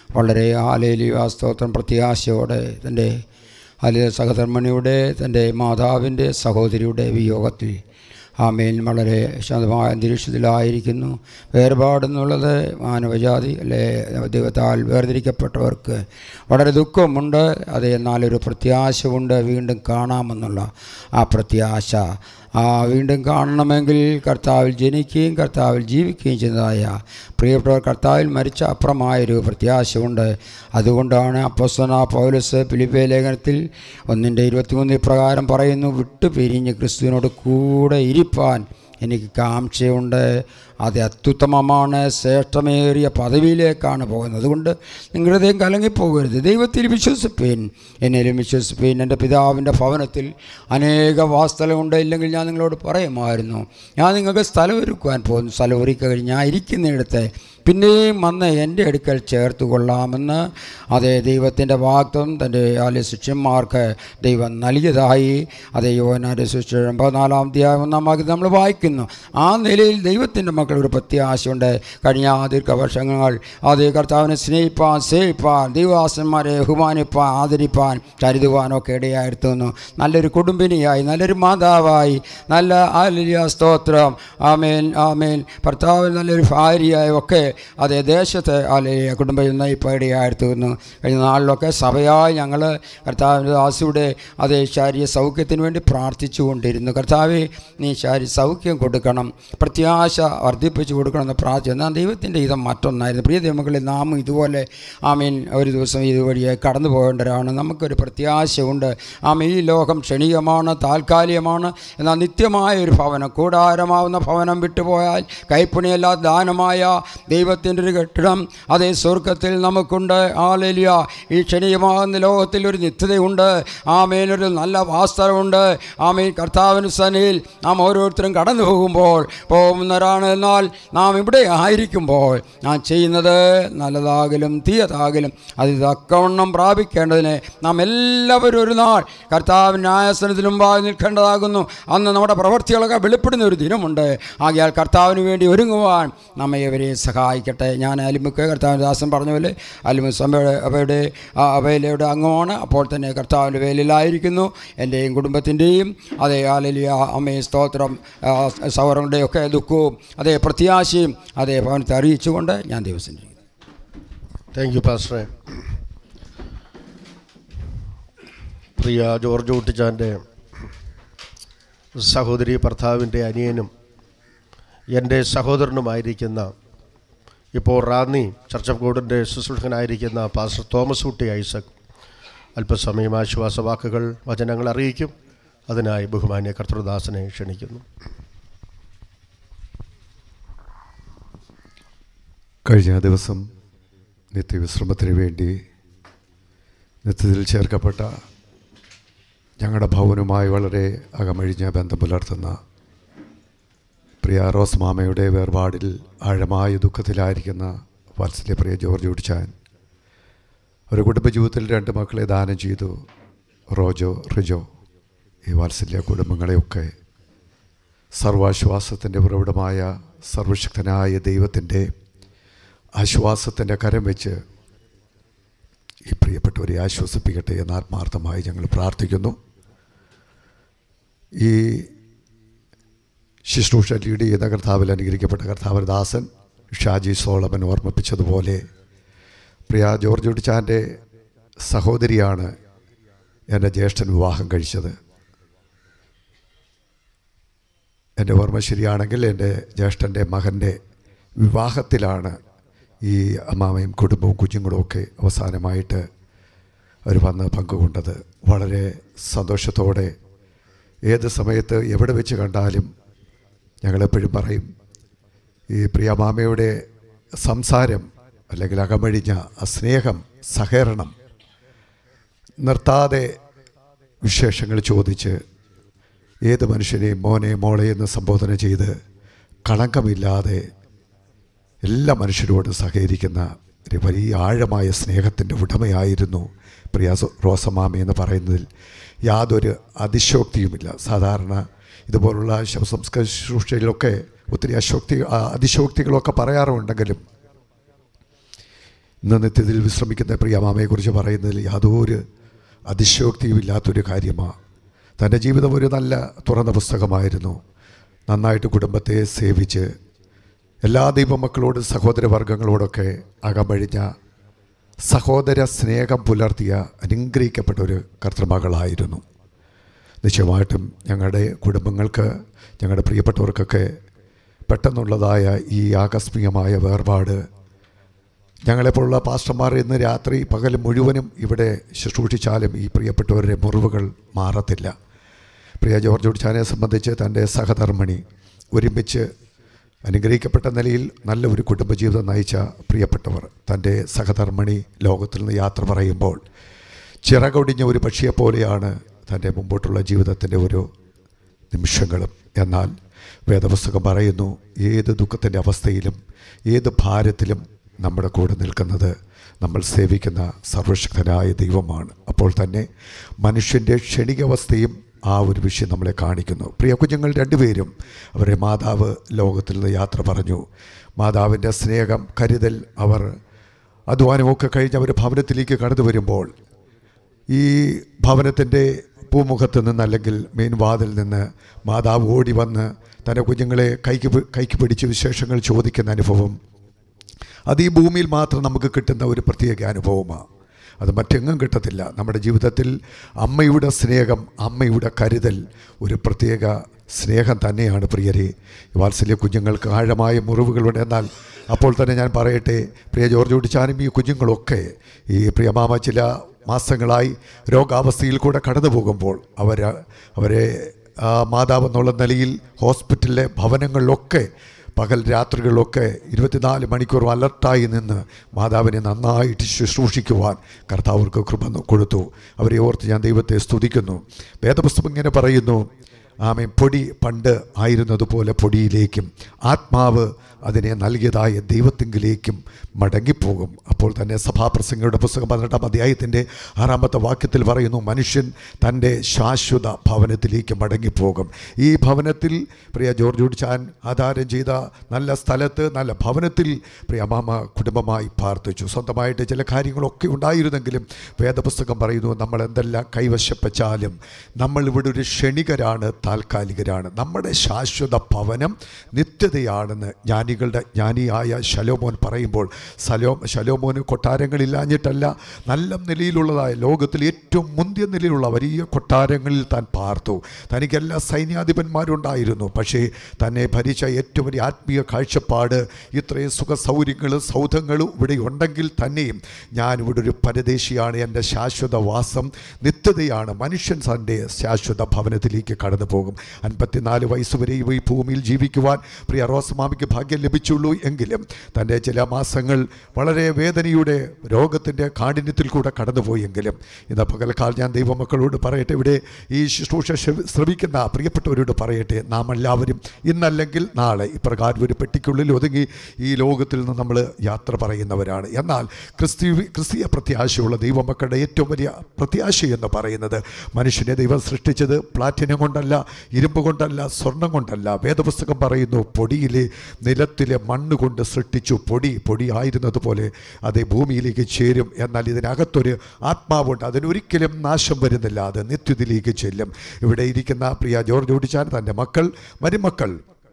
വളരെ ആലേലിയ സ്തോത്രം പ്രത്യാശയോടെ തൻ്റെ അലിയ സഹധർമ്മണിയുടെ തൻ്റെ മാതാവിൻ്റെ സഹോദരിയുടെ വിയോഗത്തിൽ ആമേൻ വളരെ ശാന്തമായ അന്തരീക്ഷത്തിലായിരിക്കുന്നു വേർപാടെന്നുള്ളത് മാനവജാതി അല്ലെ ദൈവത്താൽ വേർതിരിക്കപ്പെട്ടവർക്ക് വളരെ ദുഃഖമുണ്ട് അത് എന്നാലൊരു പ്രത്യാശ ഉണ്ട് വീണ്ടും കാണാമെന്നുള്ള ആ പ്രത്യാശ ആ വീണ്ടും കാണണമെങ്കിൽ കർത്താവിൽ ജനിക്കുകയും കർത്താവിൽ ജീവിക്കുകയും ചെയ്യുന്നതായ പ്രിയപ്പെട്ടവർ കർത്താവിൽ മരിച്ച അപ്പുറമായൊരു പ്രത്യാശയുണ്ട് അതുകൊണ്ടാണ് അപ്പസ്വന പൗലസ് ഫിലിപ്പേ ലേഖനത്തിൽ ഒന്നിൻ്റെ ഇരുപത്തിമൂന്ന് പ്രകാരം പറയുന്നു വിട്ടു പിരിഞ്ഞ് ക്രിസ്തുവിനോട് കൂടെ ഇരിപ്പാൻ എനിക്ക് കാംക്ഷയുണ്ട് അത് അത്യുത്തമമാണ് ശ്രേഷ്ഠമേറിയ പദവിയിലേക്കാണ് പോകുന്നത് അതുകൊണ്ട് നിങ്ങളുടെ ഹൃദയം കലങ്ങിപ്പോകരുത് ദൈവത്തിൽ വിശ്വസിപ്പീൻ എന്നേലും വിശ്വസിപ്പീൻ എൻ്റെ പിതാവിൻ്റെ ഭവനത്തിൽ അനേക വാസ്തലമുണ്ട് ഇല്ലെങ്കിൽ ഞാൻ നിങ്ങളോട് പറയുമായിരുന്നു ഞാൻ നിങ്ങൾക്ക് സ്ഥലം ഒരുക്കുവാൻ പോകുന്നു സ്ഥലം ഒരുക്കി കഴിഞ്ഞ് ഞാൻ ഇരിക്കുന്നിടത്ത് പിന്നെയും വന്ന് എൻ്റെ അടുക്കൽ ചേർത്ത് കൊള്ളാമെന്ന് അതേ ദൈവത്തിൻ്റെ വാക്തം തൻ്റെ ആലയ ശിഷ്യന്മാർക്ക് ദൈവം നൽകിയതായി അതേ യോനാരുടെ ശിക്ഷ എൺപത്തിനാലാം അധ്യായം ഒന്നാം വാക്യത്തിൽ നമ്മൾ വായിക്കുന്നു ആ നിലയിൽ ദൈവത്തിൻ്റെ മക്കൾ ഒരു പ്രത്യാശയുണ്ട് കഴിഞ്ഞ ദീർഘവർഷങ്ങൾ അതേ കർത്താവിനെ സ്നേഹിപ്പാൻ സേവിപ്പാൻ ദൈവാസന്മാരെ ബഹുമാനിപ്പാൻ ആദരിപ്പാൻ കരുതുവാനൊക്കെ ഇടയായിരുന്നു നല്ലൊരു കുടുംബിനിയായി നല്ലൊരു മാതാവായി നല്ല ആലിയ സ്തോത്രം ആമേൻ ആമേൻ ഭർത്താവിന് നല്ലൊരു ഭാര്യയായി ഒക്കെ അതേ ദേശത്തെ ആലിയ കുടുംബം നയിപ്പോൾ ഇടയായിരുന്നു കഴിഞ്ഞ നാളിലൊക്കെ സഭയായി ഞങ്ങൾ കർത്താവിൻ്റെ ദാസിയുടെ അതേ ശാരീരിക സൗഖ്യത്തിന് വേണ്ടി പ്രാർത്ഥിച്ചു കൊണ്ടിരുന്നു കർത്താവെ നീ ശാരീരിക സൗഖ്യം കൊടുക്കണം പ്രത്യാശ വർദ്ധിപ്പിച്ചു കൊടുക്കണമെന്ന് പ്രാർത്ഥിച്ചു എന്നാൽ ദൈവത്തിൻ്റെ ഇതം മറ്റൊന്നായിരുന്നു പ്രിയ ദൈവങ്ങളിൽ നാം ഇതുപോലെ ആമീൻ ഒരു ദിവസം ഇതുവഴിയായി കടന്നു പോകേണ്ടവരാണ് നമുക്കൊരു പ്രത്യാശയുണ്ട് ആമീൻ ഈ ലോകം ക്ഷണികമാണ് താൽക്കാലികമാണ് എന്നാൽ നിത്യമായ ഒരു ഭവനം കൂടാരമാവുന്ന ഭവനം വിട്ടുപോയാൽ കൈപ്പണിയല്ലാത്ത ദാനമായ ദൈവത്തിൻ്റെ ഒരു കെട്ടിടം അതേ സ്വർഗത്തിൽ നമുക്കുണ്ട് ആലേലിയ ഈ ക്ഷണികമാകുന്ന ലോകത്തിൽ ഒരു നിത്യതയുണ്ട് ആമേനൊരു നല്ല വാസ്തവമുണ്ട് ആമേൻ കർത്താവിന് സനയിൽ നാം ഓരോരുത്തരും കടന്നു പോകുമ്പോൾ പോകുന്നവരാണ് എന്നാൽ നാം ഇവിടെ ആയിരിക്കുമ്പോൾ നാം ചെയ്യുന്നത് നല്ലതാകലും തീയതാകലും അത് തക്കവണ്ണം പ്രാപിക്കേണ്ടതിന് നാം എല്ലാവരും ഒരു നാൾ കർത്താവിന് ന്യായസനത്തിന് മുമ്പായി നിൽക്കേണ്ടതാകുന്നു അന്ന് നമ്മുടെ പ്രവൃത്തികളൊക്കെ വെളിപ്പെടുന്ന ഒരു ദിനമുണ്ട് ആകയാൽ കർത്താവിന് വേണ്ടി ഒരുങ്ങുവാൻ നമ്മെ ഇവരെ സഹായിക്കട്ടെ ഞാൻ അലിമുക്ക് കർത്താവിൻ്റെ ദാസൻ പറഞ്ഞ പോലെ അലിമു സഭയുടെ അവയുടെ ആ അവയിലയുടെ അംഗമാണ് അപ്പോൾ തന്നെ കർത്താവിൻ്റെ വേലിലായിരിക്കുന്നു എൻ്റെയും കുടുംബത്തിൻ്റെയും അതേ ആലലിയ അമ്മയെ സ്തോത്രം സൗരങ്ങളുടെയൊക്കെ ദുഃഖവും അതേ പ്രത്യാശയും അതേ ഭവനത്തെ അറിയിച്ചുകൊണ്ട് ഞാൻ ദിവസം താങ്ക് യു പാസ്റ്ററെ പ്രിയ ജോർജ് കുട്ടിച്ചാൻ്റെ സഹോദരി ഭർത്താവിൻ്റെ അനിയനും എൻ്റെ സഹോദരനുമായിരിക്കുന്ന ഇപ്പോൾ റാന്നി ചർച്ച് ഓഫ് ഗോഡിൻ്റെ ശുശ്രൂഷകനായിരിക്കുന്ന പാസ്റ്റർ തോമസ് കുട്ടി ഐസക് അല്പസമയം ആശ്വാസവാക്കുകൾ വചനങ്ങൾ അറിയിക്കും അതിനായി ബഹുമാന്യ കർത്തൃദാസനെ ക്ഷണിക്കുന്നു കഴിഞ്ഞ ദിവസം നിത്യവിശ്രമത്തിന് വേണ്ടി നിത്യത്തിൽ ചേർക്കപ്പെട്ട ഞങ്ങളുടെ ഭവനുമായി വളരെ അകമഴിഞ്ഞ ബന്ധം പുലർത്തുന്ന പ്രിയ റോസ് മാമയുടെ വേർപാടിൽ ആഴമായ ദുഃഖത്തിലായിരിക്കുന്ന വാത്സല്യ പ്രിയ ജോർജ് ഉടിച്ചാൻ ഒരു കുടുംബജീവിതത്തിൽ രണ്ട് മക്കളെ ദാനം ചെയ്തു റോജോ റിജോ ഈ വാത്സല്യ കുടുംബങ്ങളെയൊക്കെ സർവാശ്വാസത്തിൻ്റെ ഉറവിടമായ സർവശക്തനായ ദൈവത്തിൻ്റെ ആശ്വാസത്തിൻ്റെ കരം വെച്ച് ഈ പ്രിയപ്പെട്ടവരെ ആശ്വസിപ്പിക്കട്ടെ എന്ന് ആത്മാർത്ഥമായി ഞങ്ങൾ പ്രാർത്ഥിക്കുന്നു ഈ ശുശ്രൂഷ ലീഡ് ചെയ്ത കർത്താവിൽ അനുഗ്രഹിക്കപ്പെട്ട കർത്താവ് ദാസൻ ഷാജി സോളമൻ ഓർമ്മിപ്പിച്ചതുപോലെ പ്രിയ ജോർജ് ഉടിച്ചാൻ്റെ സഹോദരിയാണ് എൻ്റെ ജ്യേഷ്ഠൻ വിവാഹം കഴിച്ചത് എൻ്റെ ഓർമ്മ ശരിയാണെങ്കിൽ എൻ്റെ ജ്യേഷ്ഠൻ്റെ മകൻ്റെ വിവാഹത്തിലാണ് ഈ അമ്മാമയും കുടുംബവും കുഞ്ഞുങ്ങളും ഒക്കെ അവസാനമായിട്ട് അവർ വന്ന് പങ്കുകൊണ്ടത് വളരെ സന്തോഷത്തോടെ ഏത് സമയത്ത് എവിടെ വെച്ച് കണ്ടാലും ഞങ്ങളെപ്പോഴും പറയും ഈ പ്രിയമാമയുടെ സംസാരം അല്ലെങ്കിൽ അകമഴിഞ്ഞ ആ സ്നേഹം സഹകരണം നിർത്താതെ വിശേഷങ്ങൾ ചോദിച്ച് ഏത് മനുഷ്യനെയും മോനെ മോളെ എന്ന് സംബോധന ചെയ്ത് കളങ്കമില്ലാതെ എല്ലാ മനുഷ്യരോടും സഹകരിക്കുന്ന ഒരു വലിയ ആഴമായ സ്നേഹത്തിൻ്റെ ഉടമയായിരുന്നു പ്രിയ റോസമാമ എന്ന് പറയുന്നതിൽ യാതൊരു അതിശോക്തിയുമില്ല സാധാരണ ഇതുപോലുള്ള ശവസംസ്കാര ശുശ്രൂഷയിലൊക്കെ ഒത്തിരി അശോക്തി അതിശോക്തികളൊക്കെ പറയാറുണ്ടെങ്കിലും ഇന്ന് നിത്യത്തിൽ വിശ്രമിക്കുന്ന പ്രിയമാമയെക്കുറിച്ച് പറയുന്നതിൽ യാതൊരു അതിശയോക്തിയും ഇല്ലാത്തൊരു കാര്യമാണ് തൻ്റെ ജീവിതം ഒരു നല്ല തുറന്ന പുസ്തകമായിരുന്നു നന്നായിട്ട് കുടുംബത്തെ സേവിച്ച് എല്ലാ ദൈവമക്കളോടും സഹോദരവർഗങ്ങളോടൊക്കെ അകമഴിഞ്ഞ സഹോദര സ്നേഹം പുലർത്തിയ അനുഗ്രഹിക്കപ്പെട്ട ഒരു കർത്തൃമകളായിരുന്നു നിശ്ചയമായിട്ടും ഞങ്ങളുടെ കുടുംബങ്ങൾക്ക് ഞങ്ങളുടെ പ്രിയപ്പെട്ടവർക്കൊക്കെ പെട്ടെന്നുള്ളതായ ഈ ആകസ്മികമായ വേർപാട് ഞങ്ങളെപ്പോലുള്ള പാസ്റ്റർമാർ ഇന്ന് രാത്രി പകൽ മുഴുവനും ഇവിടെ ശുശ്രൂഷിച്ചാലും ഈ പ്രിയപ്പെട്ടവരുടെ മുറിവുകൾ മാറത്തില്ല പ്രിയ ജോർജ് ഉടിച്ചാനെ സംബന്ധിച്ച് തൻ്റെ സഹധർമ്മിണി ഒരുമിച്ച് അനുഗ്രഹിക്കപ്പെട്ട നിലയിൽ നല്ല ഒരു കുടുംബജീവിതം നയിച്ച പ്രിയപ്പെട്ടവർ തൻ്റെ സഹധർമ്മിണി ലോകത്തിൽ നിന്ന് യാത്ര പറയുമ്പോൾ ചിറകൊടിഞ്ഞ ഒരു പക്ഷിയെപ്പോലെയാണ് തൻ്റെ മുമ്പോട്ടുള്ള ജീവിതത്തിൻ്റെ ഒരു നിമിഷങ്ങളും എന്നാൽ വേദപുസ്തകം പറയുന്നു ഏത് ദുഃഖത്തിൻ്റെ അവസ്ഥയിലും ഏത് ഭാരത്തിലും നമ്മുടെ കൂടെ നിൽക്കുന്നത് നമ്മൾ സേവിക്കുന്ന സർവശക്തനായ ദൈവമാണ് അപ്പോൾ തന്നെ മനുഷ്യൻ്റെ ക്ഷണികാവസ്ഥയും ആ ഒരു വിഷയം നമ്മളെ കാണിക്കുന്നു പ്രിയ കുഞ്ഞുങ്ങൾ രണ്ടുപേരും അവരെ മാതാവ് ലോകത്തിൽ നിന്ന് യാത്ര പറഞ്ഞു മാതാവിൻ്റെ സ്നേഹം കരുതൽ അവർ അധ്വാനമൊക്കെ കഴിഞ്ഞ് അവർ ഭവനത്തിലേക്ക് കടന്നു വരുമ്പോൾ ഈ ഭവനത്തിൻ്റെ പൂമുഖത്ത് നിന്ന് അല്ലെങ്കിൽ മെയിൻ വാതിൽ നിന്ന് മാതാവ് ഓടി വന്ന് തൻ്റെ കുഞ്ഞുങ്ങളെ കൈക്ക് പി- കൈക്ക് പിടിച്ച് വിശേഷങ്ങൾ ചോദിക്കുന്ന അനുഭവം അത് ഈ ഭൂമിയിൽ മാത്രം നമുക്ക് കിട്ടുന്ന ഒരു പ്രത്യേക അനുഭവമാണ് അത് മറ്റെങ്ങും കിട്ടത്തില്ല നമ്മുടെ ജീവിതത്തിൽ അമ്മയുടെ സ്നേഹം അമ്മയുടെ കരുതൽ ഒരു പ്രത്യേക സ്നേഹം തന്നെയാണ് പ്രിയരെ വാത്സല്യ കുഞ്ഞുങ്ങൾക്ക് ആഴമായ മുറിവുകളുണ്ട് എന്നാൽ അപ്പോൾ തന്നെ ഞാൻ പറയട്ടെ പ്രിയ ജോർജ് കുടിച്ചാനും ഈ കുഞ്ഞുങ്ങളൊക്കെ ഈ പ്രിയമാമ ചില മാസങ്ങളായി രോഗാവസ്ഥയിൽ കൂടെ കടന്നു പോകുമ്പോൾ അവർ അവരെ ആ, മാതാവ് എന്നുള്ള നിലയിൽ ഹോസ്പിറ്റലിലെ ഭവനങ്ങളിലൊക്കെ പകൽ രാത്രികളിലൊക്കെ ഇരുപത്തിനാല് മണിക്കൂർ അലർട്ടായി നിന്ന് മാതാവിനെ നന്നായിട്ട് ശുശ്രൂഷിക്കുവാൻ കർത്താവർക്ക് കൃപ കൊടുത്തു അവരെ ഓർത്ത് ഞാൻ ദൈവത്തെ സ്തുതിക്കുന്നു വേദപുസ്തകം ഇങ്ങനെ പറയുന്നു ആമേ പൊടി പണ്ട് ആയിരുന്നതുപോലെ പൊടിയിലേക്കും ആത്മാവ് അതിനെ നൽകിയതായ ദൈവത്തിങ്കിലേക്കും മടങ്ങിപ്പോകും അപ്പോൾ തന്നെ സഭാപ്രസംഗയുടെ പുസ്തകം പതിനെട്ടാം അധ്യായത്തിൻ്റെ ആറാമത്തെ വാക്യത്തിൽ പറയുന്നു മനുഷ്യൻ തൻ്റെ ശാശ്വത ഭവനത്തിലേക്ക് മടങ്ങിപ്പോകും ഈ ഭവനത്തിൽ പ്രിയ ജോർജ് ഉടിച്ചാൻ ആധാരം ചെയ്ത നല്ല സ്ഥലത്ത് നല്ല ഭവനത്തിൽ പ്രിയ മാമ കുടുംബമായി പ്രാർത്ഥിച്ചു സ്വന്തമായിട്ട് ചില കാര്യങ്ങളൊക്കെ ഉണ്ടായിരുന്നെങ്കിലും വേദപുസ്തകം പറയുന്നു നമ്മൾ എന്തെല്ലാം കൈവശപ്പെച്ചാലും നമ്മൾ ഇവിടെ ഒരു ക്ഷണികരാണ് താൽക്കാലികരാണ് നമ്മുടെ ശാശ്വത ഭവനം നിത്യതയാണെന്ന് ജ്ഞാനികളുടെ ജ്ഞാനിയായ ശലോമോൻ പറയുമ്പോൾ സലോ ശലോമോന് കൊട്ടാരങ്ങളില്ലാഞ്ഞിട്ടല്ല നല്ല നിലയിലുള്ളതായ ലോകത്തിൽ ഏറ്റവും മുന്തിയ നിലയിലുള്ള വലിയ കൊട്ടാരങ്ങളിൽ താൻ പാർത്തു തനിക്ക് എല്ലാ സൈന്യാധിപന്മാരുണ്ടായിരുന്നു പക്ഷേ തന്നെ ഭരിച്ച ഏറ്റവും വലിയ ആത്മീയ കാഴ്ചപ്പാട് ഇത്രയും സുഖ സൗകര്യങ്ങളും സൗധങ്ങളും ഇവിടെ ഉണ്ടെങ്കിൽ തന്നെയും ഞാൻ ഇവിടെ ഒരു പരദേശിയാണ് എൻ്റെ ശാശ്വത വാസം നിത്യതയാണ് മനുഷ്യൻ തൻ്റെ ശാശ്വത ഭവനത്തിലേക്ക് കടന്നു പോകും അൻപത്തിനാല് വയസ്സ് വരെയും ഈ ഭൂമിയിൽ ജീവിക്കുവാൻ പ്രിയ റോസമാമിക്ക് ഭാഗ്യം ലഭിച്ചുള്ളൂ എങ്കിലും തൻ്റെ ചില മാസങ്ങൾ വളരെ വേദനയുടെ രോഗത്തിൻ്റെ കാഠിന്യത്തിൽ കൂടെ കടന്നുപോയെങ്കിലും ഇന്ന് പകൽക്കാൽ ഞാൻ ദൈവമക്കളോട് പറയട്ടെ ഇവിടെ ഈ ശുശ്രൂഷ ശ്രവി- ശ്രവിക്കുന്ന പ്രിയപ്പെട്ടവരോട് പറയട്ടെ നാം എല്ലാവരും ഇന്നല്ലെങ്കിൽ നാളെ ഇപ്രകാരം ഒരു പെട്ടിക്കുള്ളിൽ ഒതുങ്ങി ഈ ലോകത്തിൽ നിന്ന് നമ്മൾ യാത്ര പറയുന്നവരാണ് എന്നാൽ ക്രിസ്തീയ ക്രിസ്തീയ പ്രത്യാശയുള്ള ദൈവമക്കളുടെ ഏറ്റവും വലിയ പ്രത്യാശ എന്ന് പറയുന്നത് മനുഷ്യനെ ദൈവം സൃഷ്ടിച്ചത് പ്ലാറ്റിനം കൊണ്ടല്ല ഇരുമ്പ് കൊണ്ടല്ല സ്വർണം കൊണ്ടല്ല വേദപുസ്തകം പറയുന്നു പൊടിയിലെ നിലത്തിലെ മണ്ണ് കൊണ്ട് സൃഷ്ടിച്ചു പൊടി പൊടിയായിരുന്നതുപോലെ അതേ ഭൂമിയിലേക്ക് ചേരും എന്നാൽ ഇതിനകത്തൊരു ആത്മാവുണ്ട് അതിനൊരിക്കലും നാശം വരുന്നില്ല അത് നിത്യത്തിലേക്ക് ചെല്ലും ഇവിടെ ഇരിക്കുന്ന പ്രിയ ജോർജ് ഓടിച്ചാൻ തൻ്റെ മക്കൾ മരുമക്കൾ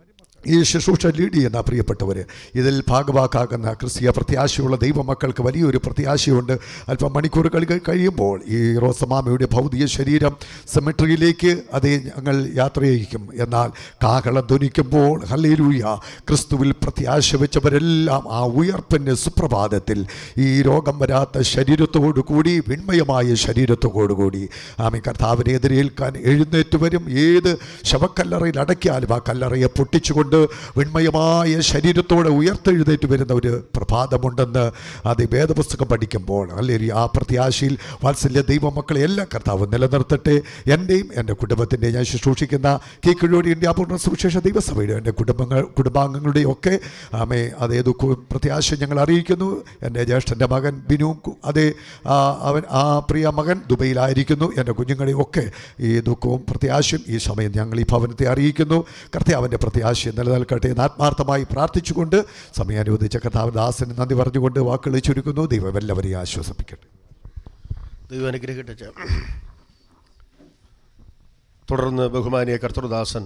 ഈ ശുശ്രൂഷ ലീഡ് ചെയ്യുന്ന പ്രിയപ്പെട്ടവർ ഇതിൽ ഭാഗവാക്കാകുന്ന ക്രിസ്തീയ പ്രത്യാശയുള്ള ദൈവമക്കൾക്ക് വലിയൊരു പ്രത്യാശയുണ്ട് അല്പം മണിക്കൂറുകൾ കഴി- കഴിയുമ്പോൾ ഈ റോസമാമയുടെ ഭൗതിക ശരീരം സെമിട്രിയിലേക്ക് അതേ ഞങ്ങൾ യാത്ര ചെയ്യിക്കും എന്നാൽ കാഹളം ധ്വനിക്കുമ്പോൾ ഹല്ലേലൂയ ക്രിസ്തുവിൽ പ്രത്യാശ വെച്ചവരെല്ലാം ആ ഉയർപ്പിൻ്റെ സുപ്രഭാതത്തിൽ ഈ രോഗം വരാത്ത ശരീരത്തോടു കൂടി വിൺമയമായ ശരീരത്തോടു കൂടി ആമി കർത്താവിനെ എതിരേൽക്കാൻ എഴുന്നേറ്റ് വരും ഏത് ശവക്കല്ലറയിൽ അടക്കിയാലും ആ കല്ലറയെ പൊട്ടിച്ചുകൊണ്ട് വിൺമയമായ ശരീരത്തോടെ ഉയർത്തെഴുന്നേറ്റ് വരുന്ന ഒരു പ്രഭാതമുണ്ടെന്ന് അത് ഈ വേദപുസ്തകം പഠിക്കുമ്പോൾ അല്ലെങ്കിൽ ആ പ്രത്യാശയിൽ വാത്സല്യ ദൈവമക്കളെ എല്ലാം കർത്താവ് നിലനിർത്തട്ടെ എൻ്റെയും എൻ്റെ കുടുംബത്തിൻ്റെയും ഞാൻ ശുശ്രൂഷിക്കുന്ന കീക്കിഴോടി ഇന്ത്യ പൂർണ്ണ സുവിശേഷ ദൈവസഭയുടെ എൻ്റെ കുടുംബങ്ങൾ കുടുംബാംഗങ്ങളുടെയും ഒക്കെ ആമേ അതേ ദുഃഖവും പ്രത്യാശ ഞങ്ങൾ അറിയിക്കുന്നു എൻ്റെ ജ്യേഷ്ഠൻ്റെ മകൻ ബിനു കു- അതേ ആ, അവൻ ആ പ്രിയ മകൻ ദുബൈയിലായിരിക്കുന്നു എൻ്റെ കുഞ്ഞുങ്ങളെയും ഒക്കെ ഈ ദുഃഖവും പ്രത്യാശയും ഈ സമയം ഞങ്ങൾ ഈ ഭവനത്തെ അറിയിക്കുന്നു കർത്താവിൻ്റെ പ്രത്യാശ നിലനിൽക്കട്ടെ എന്ന് ആത്മാർത്ഥമായി പ്രാർത്ഥിച്ചുകൊണ്ട് സമയാനുവദിച്ച കഥാദാസന് നന്ദി പറഞ്ഞുകൊണ്ട് വാക്കുകൾ ചുരുക്കുന്നു ദൈവം എല്ലാവരെയും ആശ്വസിപ്പിക്കട്ടെ ദൈവം അനുഗ്രഹിക്കട്ടെ തുടർന്ന് ബഹുമാനിയ കർത്തൃദാസൻ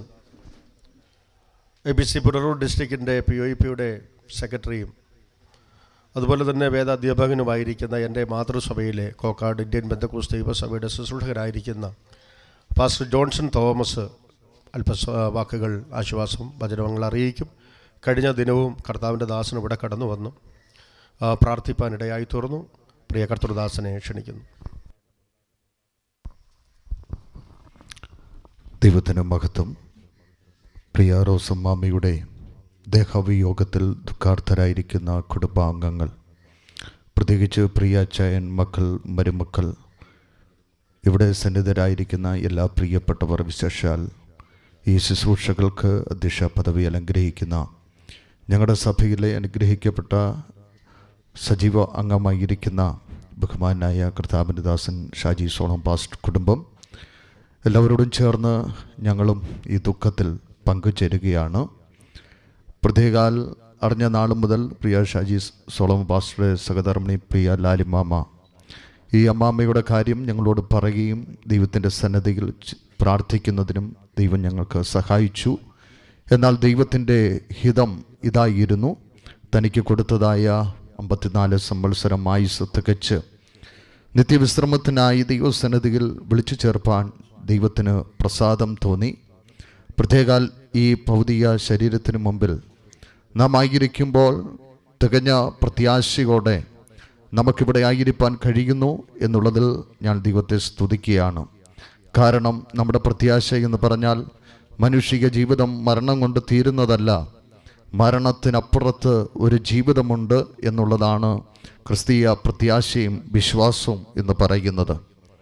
എ ബി സി പുനറൂർ ഡിസ്ട്രിക്റ്റിൻ്റെ പി ഒ ഇ പിയുടെ സെക്രട്ടറിയും അതുപോലെ തന്നെ വേദാധ്യാപകനുമായിരിക്കുന്ന എൻ്റെ മാതൃസഭയിലെ കോക്കാട് ഇന്ത്യൻ ബന്ധക്കൂസ് ദൈവസഭയുടെ ശുശ്രൂഷകരായിരിക്കുന്ന പാസ്റ്റർ ജോൺസൺ തോമസ് അല്പ വാക്കുകൾ ആശ്വാസം വചനങ്ങൾ അറിയിക്കും കഴിഞ്ഞ ദിനവും കർത്താവിൻ്റെ ദാസൻ ഇവിടെ കടന്നു വന്നു ആ, പ്രാർത്ഥിപ്പാനിടയായി തീർന്നു പ്രിയ കർത്തൃദാസനെ ക്ഷണിക്കുന്നു ദൈവത്തിന് മഹത്വം പ്രിയ റോസമ്മാമ്മയുടെ ദേഹവിയോഗത്തിൽ ദുഃഖാർത്ഥരായിരിക്കുന്ന കുടുംബാംഗങ്ങൾ പ്രത്യേകിച്ച് പ്രിയ ചയൻ മക്കൾ മരുമക്കൾ ഇവിടെ സന്നിധരായിരിക്കുന്ന എല്ലാ പ്രിയപ്പെട്ടവർ വിശേഷാൽ ഈ ശുശ്രൂഷകൾക്ക് അധ്യക്ഷ പദവി അലങ്കരിക്കുന്ന ഞങ്ങളുടെ സഭയിലെ അനുഗ്രഹിക്കപ്പെട്ട സജീവ അംഗമായിരിക്കുന്ന ബഹുമാനായ കർത്താബിനിദാസൻ ഷാജി സോളം പാസ്റ്റ് കുടുംബം എല്ലാവരോടും ചേർന്ന് ഞങ്ങളും ഈ ദുഃഖത്തിൽ പങ്കുചേരുകയാണ് പ്രത്യേകാൽ അറിഞ്ഞ നാൾ മുതൽ പ്രിയ ഷാജി സോളം പാസ്റ്ററെ സഹധർമ്മിണി പ്രിയ ലാലിമാമ ഈ അമ്മാമ്മയുടെ കാര്യം ഞങ്ങളോട് പറയുകയും ദൈവത്തിൻ്റെ സന്നദ്ധിയിൽ ച് പ്രാർത്ഥിക്കുന്നതിനും ദൈവം ഞങ്ങൾക്ക് സഹായിച്ചു എന്നാൽ ദൈവത്തിൻ്റെ ഹിതം ഇതായിരുന്നു തനിക്ക് കൊടുത്തതായ അമ്പത്തിനാല് സംവത്സരം ആയുസ് തികച്ച് നിത്യവിശ്രമത്തിനായി ദൈവസന്നിധിയിൽ വിളിച്ചു ചേർപ്പാൻ ദൈവത്തിന് പ്രസാദം തോന്നി പ്രത്യേകാൽ ഈ ഭൗതിക ശരീരത്തിന് മുമ്പിൽ നാം ആയിരിക്കുമ്പോൾ തികഞ്ഞ പ്രത്യാശയോടെ നമുക്കിവിടെ ആയിരിക്കാൻ കഴിയുന്നു എന്നുള്ളതിൽ ഞാൻ ദൈവത്തെ സ്തുതിക്കുകയാണ് കാരണം നമ്മുടെ പ്രത്യാശ എന്ന് പറഞ്ഞാൽ മനുഷിക ജീവിതം മരണം കൊണ്ട് തീരുന്നതല്ല മരണത്തിനപ്പുറത്ത് ഒരു ജീവിതമുണ്ട് എന്നുള്ളതാണ് ക്രിസ്തീയ പ്രത്യാശയും വിശ്വാസവും എന്ന് പറയുന്നത്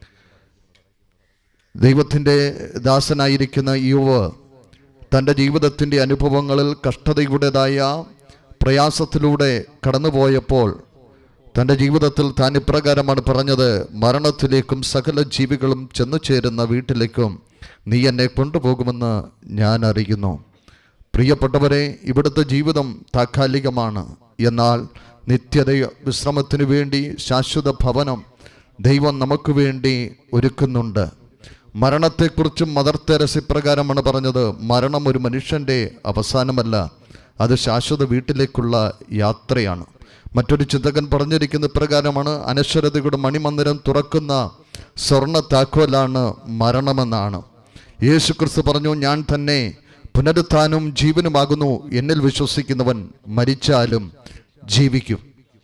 ദൈവത്തിൻ്റെ ദാസനായിരിക്കുന്ന യുവ് തൻ്റെ ജീവിതത്തിൻ്റെ അനുഭവങ്ങളിൽ കഷ്ടതയുടേതായ പ്രയാസത്തിലൂടെ കടന്നുപോയപ്പോൾ തൻ്റെ ജീവിതത്തിൽ താൻ ഇപ്രകാരമാണ് പറഞ്ഞത് മരണത്തിലേക്കും സകല ജീവികളും ചെന്നു ചേരുന്ന വീട്ടിലേക്കും നീ എന്നെ കൊണ്ടുപോകുമെന്ന് ഞാൻ അറിയുന്നു പ്രിയപ്പെട്ടവരെ ഇവിടുത്തെ ജീവിതം താൽക്കാലികമാണ് എന്നാൽ നിത്യത വിശ്രമത്തിനു വേണ്ടി ശാശ്വത ഭവനം ദൈവം നമുക്ക് വേണ്ടി ഒരുക്കുന്നുണ്ട് മരണത്തെക്കുറിച്ചും മദർ തെരസ് ഇപ്രകാരമാണ് പറഞ്ഞത് മരണം ഒരു മനുഷ്യൻ്റെ അവസാനമല്ല അത് ശാശ്വത വീട്ടിലേക്കുള്ള യാത്രയാണ് മറ്റൊരു ചിന്തകൻ പറഞ്ഞിരിക്കുന്ന ഇപ്രകാരമാണ് അനശ്വരതയുടെ മണിമന്ദിരം തുറക്കുന്ന സ്വർണ്ണ താക്കോലാണ് മരണമെന്നാണ് യേശു ക്രിസ്തു പറഞ്ഞു ഞാൻ തന്നെ പുനരുത്ഥാനും ജീവനുമാകുന്നു എന്നിൽ വിശ്വസിക്കുന്നവൻ മരിച്ചാലും ജീവിക്കും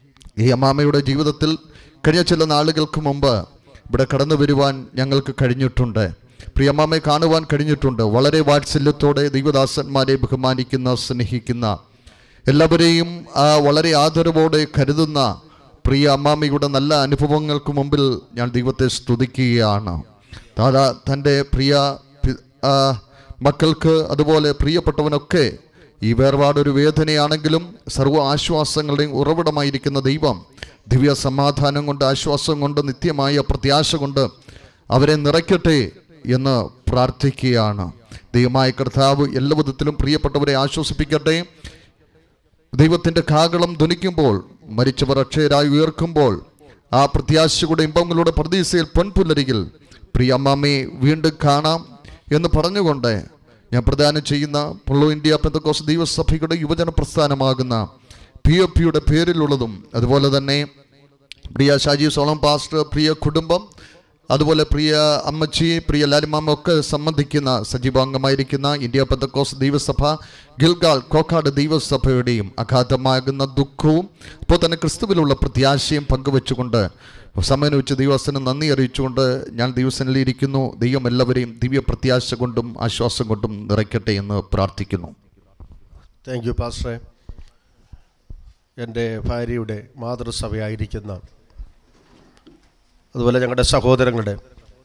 ഈ അമ്മാമയുടെ ജീവിതത്തിൽ കഴിഞ്ഞ ചില നാളുകൾക്ക് മുമ്പ് ഇവിടെ കടന്നു വരുവാൻ ഞങ്ങൾക്ക് കഴിഞ്ഞിട്ടുണ്ട് പ്രിയമ്മാമയെ കാണുവാൻ കഴിഞ്ഞിട്ടുണ്ട് വളരെ വാത്സല്യത്തോടെ ദൈവദാസന്മാരെ ബഹുമാനിക്കുന്ന സ്നേഹിക്കുന്ന എല്ലാവരെയും ആ വളരെ ആദരവോടെ കരുതുന്ന പ്രിയ അമ്മാമയുടെ നല്ല അനുഭവങ്ങൾക്ക് മുമ്പിൽ ഞാൻ ദൈവത്തെ സ്തുതിക്കുകയാണ് താതാ തൻ്റെ പ്രിയ പി- ആ, മക്കൾക്ക് അതുപോലെ പ്രിയപ്പെട്ടവനൊക്കെ ഈ വേർപാടൊരു വേദനയാണെങ്കിലും സർവ്വ ആശ്വാസങ്ങളുടെയും ഉറവിടമായിരിക്കുന്ന ദൈവം ദിവ്യ സമാധാനം കൊണ്ട് ആശ്വാസം കൊണ്ട് നിത്യമായ പ്രത്യാശ കൊണ്ട് അവരെ നിറയ്ക്കട്ടെ എന്ന് പ്രാർത്ഥിക്കുകയാണ് ദൈവമായ കർത്താവ് എല്ലാ വിധത്തിലും പ്രിയപ്പെട്ടവരെ ആശ്വസിപ്പിക്കട്ടെ ദൈവത്തിൻ്റെ കാകളം ധ്വനിക്കുമ്പോൾ മരിച്ചവർ അക്ഷയരായി ഉയർക്കുമ്പോൾ ആ പ്രത്യാശയുടെ ഇമ്പങ്ങളുടെ പ്രതീക്ഷയിൽ പൊൻപുലരികിൽ പ്രിയ അമ്മാമ്മയെ വീണ്ടും കാണാം എന്ന് പറഞ്ഞുകൊണ്ട് ഞാൻ പ്രദാനം ചെയ്യുന്ന പൊള്ളോ ഇന്ത്യ പെന്തക്കോസ് ദൈവസഭയുടെ യുവജന പ്രസ്ഥാനമാകുന്ന പി ഒ പിയുടെ പേരിലുള്ളതും അതുപോലെ തന്നെ പ്രിയ ഷാജി സോളം പാസ്റ്റർ പ്രിയ കുടുംബം അതുപോലെ പ്രിയ അമ്മച്ചി പ്രിയ ലാലിമാമ ഒക്കെ സംബന്ധിക്കുന്ന സജീവാംഗമായിരിക്കുന്ന ഇന്ത്യ പെന്തക്കോസ് ദൈവസഭ ഗിൽഗാൾ കോക്കാട് ദൈവസഭയുടെയും അഗാധമാകുന്ന ദുഃഖവും അപ്പോൾ തന്നെ ക്രിസ്തുവിലുള്ള പ്രത്യാശയും പങ്കുവെച്ചുകൊണ്ട് സമയം വെച്ച് ദൈവസന് നന്ദി അറിയിച്ചുകൊണ്ട് ഞാൻ ദൈവസനിൽ ഇരിക്കുന്നു ദൈവം എല്ലാവരെയും ദിവ്യ പ്രത്യാശ കൊണ്ടും ആശ്വാസം കൊണ്ടും നിറയ്ക്കട്ടെ എന്ന് പ്രാർത്ഥിക്കുന്നു താങ്ക് യു പാസ്റ്ററെ എൻ്റെ ഭാര്യയുടെ മാതൃസഭയായിരിക്കുന്ന അതുപോലെ ഞങ്ങളുടെ സഹോദരങ്ങളുടെ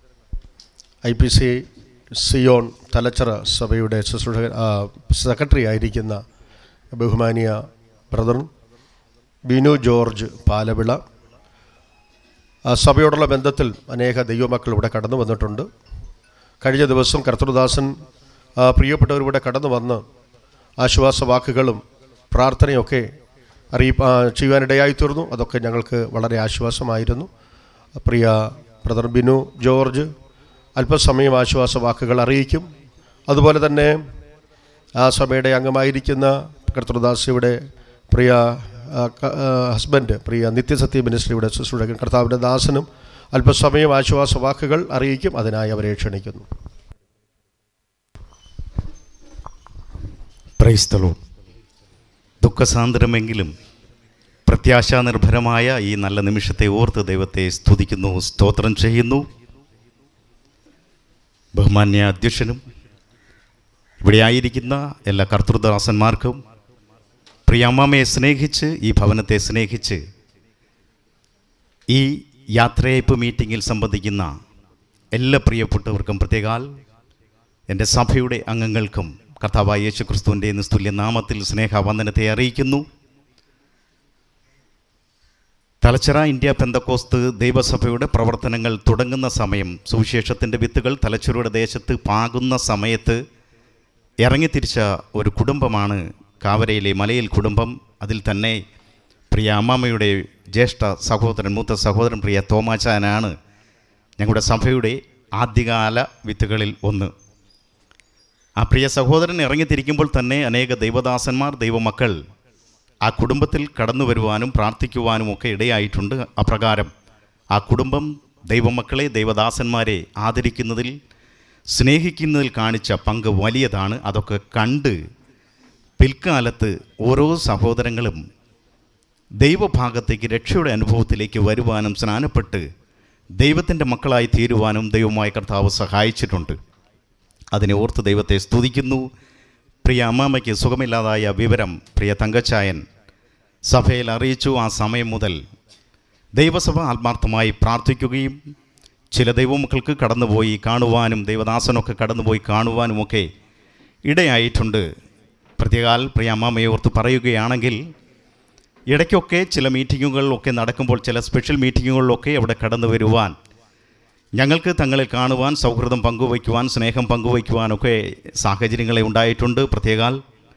I P C Zion Thalachira സഭയുടെ ശുശ്രൂഷ സെക്രട്ടറി ആയിരിക്കുന്ന ബഹുമാനിയ ബ്രദർ ബിനു ജോർജ് പാലവിള ആ സഭയോടുള്ള ബന്ധത്തിൽ അനേക ദൈവമക്കൾ ഇവിടെ കടന്നു വന്നിട്ടുണ്ട് കഴിഞ്ഞ ദിവസം കർത്തൃദാസൻ ആ, പ്രിയപ്പെട്ടവർ ഇവിടെ കടന്നു വന്ന് ആശ്വാസവാക്കുകളും പ്രാർത്ഥനയൊക്കെ അറിയിപ്പ് ആ, ചെയ്യുവാനിടയായി തീർന്നു അതൊക്കെ ഞങ്ങൾക്ക് വളരെ ആശ്വാസമായിരുന്നു പ്രിയ ബ്രദർ ബിനു ജോർജ് അല്പസമയം ആശ്വാസവാക്കുകൾ അറിയിക്കും അതുപോലെ തന്നെ ആ സഭയുടെ അംഗമായിരിക്കുന്ന കർത്തൃദാസിയുടെ പ്രിയ ആ, ക- ആ, ഹസ്ബൻഡ് പ്രിയ നിത്യസത്യ മിനിസ്ട്രിയുടെ ശുശ്രൂഷകൻ കർത്താവിൻ്റെ ദാസനും അല്പസമയം ആശ്വാസവാക്കുകൾ അറിയിക്കും അതിനായി അവരെ ക്ഷണിക്കുന്നു പ്രൈസ്തലോ ദുഃഖസാന്ദ്രമെങ്കിലും പ്രത്യാശാനിർഭരമായ ഈ നല്ല നിമിഷത്തെ ഓർത്ത് ദൈവത്തെ സ്തുതിക്കുന്നു സ്തോത്രം ചെയ്യുന്നു ബഹുമാന്യ അധ്യക്ഷനും ഇവിടെ ആയിരിക്കുന്ന എല്ലാ കർത്തൃദാസന്മാർക്കും പ്രിയമ്മയെ സ്നേഹിച്ച് ഈ ഭവനത്തെ സ്നേഹിച്ച് ഈ യാത്രയയപ്പ് മീറ്റിങ്ങിൽ സംബന്ധിക്കുന്ന എല്ലാ പ്രിയപ്പെട്ടവർക്കും പ്രത്യേകാൽ എൻ്റെ സഭയുടെ അംഗങ്ങൾക്കും കർത്താവായ യേശു ക്രിസ്തുവിൻ്റെ നിസ്തുല്യ നാമത്തിൽ സ്നേഹവന്ദനത്തെ അറിയിക്കുന്നു തലച്ചിറ ഇന്ത്യ പെന്തക്കോസ്ത് ദൈവസഭയുടെ പ്രവർത്തനങ്ങൾ തുടങ്ങുന്ന സമയം സുവിശേഷത്തിൻ്റെ വിത്തുകൾ തലച്ചിറയുടെ ദേശത്ത് പാകുന്ന സമയത്ത് ഇറങ്ങിത്തിരിച്ച ഒരു കുടുംബമാണ് കാവരയിലെ മലയിൽ കുടുംബം അതിൽ തന്നെ പ്രിയ അമ്മാമ്മയുടെ ജ്യേഷ്ഠ സഹോദരൻ മൂത്ത സഹോദരൻ പ്രിയ തോമാച്ചാനാണ് ഞങ്ങളുടെ സഭയുടെ ആദ്യകാല വിത്തുകളിൽ ഒന്ന് ആ പ്രിയ സഹോദരൻ ഇറങ്ങിത്തിരിക്കുമ്പോൾ തന്നെ അനേക ദൈവദാസന്മാർ ദൈവമക്കൾ ആ കുടുംബത്തിൽ കടന്നു വരുവാനും പ്രാർത്ഥിക്കുവാനും ഒക്കെ ഇടയായിട്ടുണ്ട് അപ്രകാരം ആ കുടുംബം ദൈവമക്കളെ ദൈവദാസന്മാരെ ആദരിക്കുന്നതിൽ സ്നേഹിക്കുന്നതിൽ കാണിച്ച പങ്ക് വലിയതാണ് അതൊക്കെ കണ്ട് പിൽക്കാലത്ത് ഓരോ സഹോദരങ്ങളും ദൈവഭാഗത്തേക്ക് രക്ഷയുടെ അനുഭവത്തിലേക്ക് വരുവാനും സ്നാനപ്പെട്ട് ദൈവത്തിൻ്റെ മക്കളായി തീരുവാനും ദൈവമായ കർത്താവ് സഹായിച്ചിട്ടുണ്ട് അതിനെ ഓർത്ത് ദൈവത്തെ സ്തുതിക്കുന്നു പ്രിയ അമ്മാമ്മയ്ക്ക് സുഖമില്ലാതായ വിവരം പ്രിയ തങ്കച്ചായൻ സഭയിൽ അറിയിച്ചു ആ സമയം മുതൽ ദൈവസഭ ആത്മാർത്ഥമായി പ്രാർത്ഥിക്കുകയും ചില ദൈവമക്കൾക്ക് കടന്നുപോയി കാണുവാനും ദൈവദാസനൊക്കെ കടന്നുപോയി കാണുവാനുമൊക്കെ ഇടയായിട്ടുണ്ട് പ്രത്യേകാൽ പ്രിയ അമ്മാമ്മയെ ഓർത്ത് പറയുകയാണെങ്കിൽ ഇടയ്ക്കൊക്കെ ചില മീറ്റിങ്ങുകളിലൊക്കെ നടക്കുമ്പോൾ ചില സ്പെഷ്യൽ മീറ്റിങ്ങുകളിലൊക്കെ അവിടെ കടന്നു വരുവാൻ ഞങ്ങൾക്ക് തങ്ങളെ കാണുവാൻ സൗഹൃദം പങ്കുവയ്ക്കുവാൻ സ്നേഹം പങ്കുവയ്ക്കുവാനൊക്കെ സാഹചര്യങ്ങളെ ഉണ്ടായിട്ടുണ്ട് പ്രത്യേകാൽ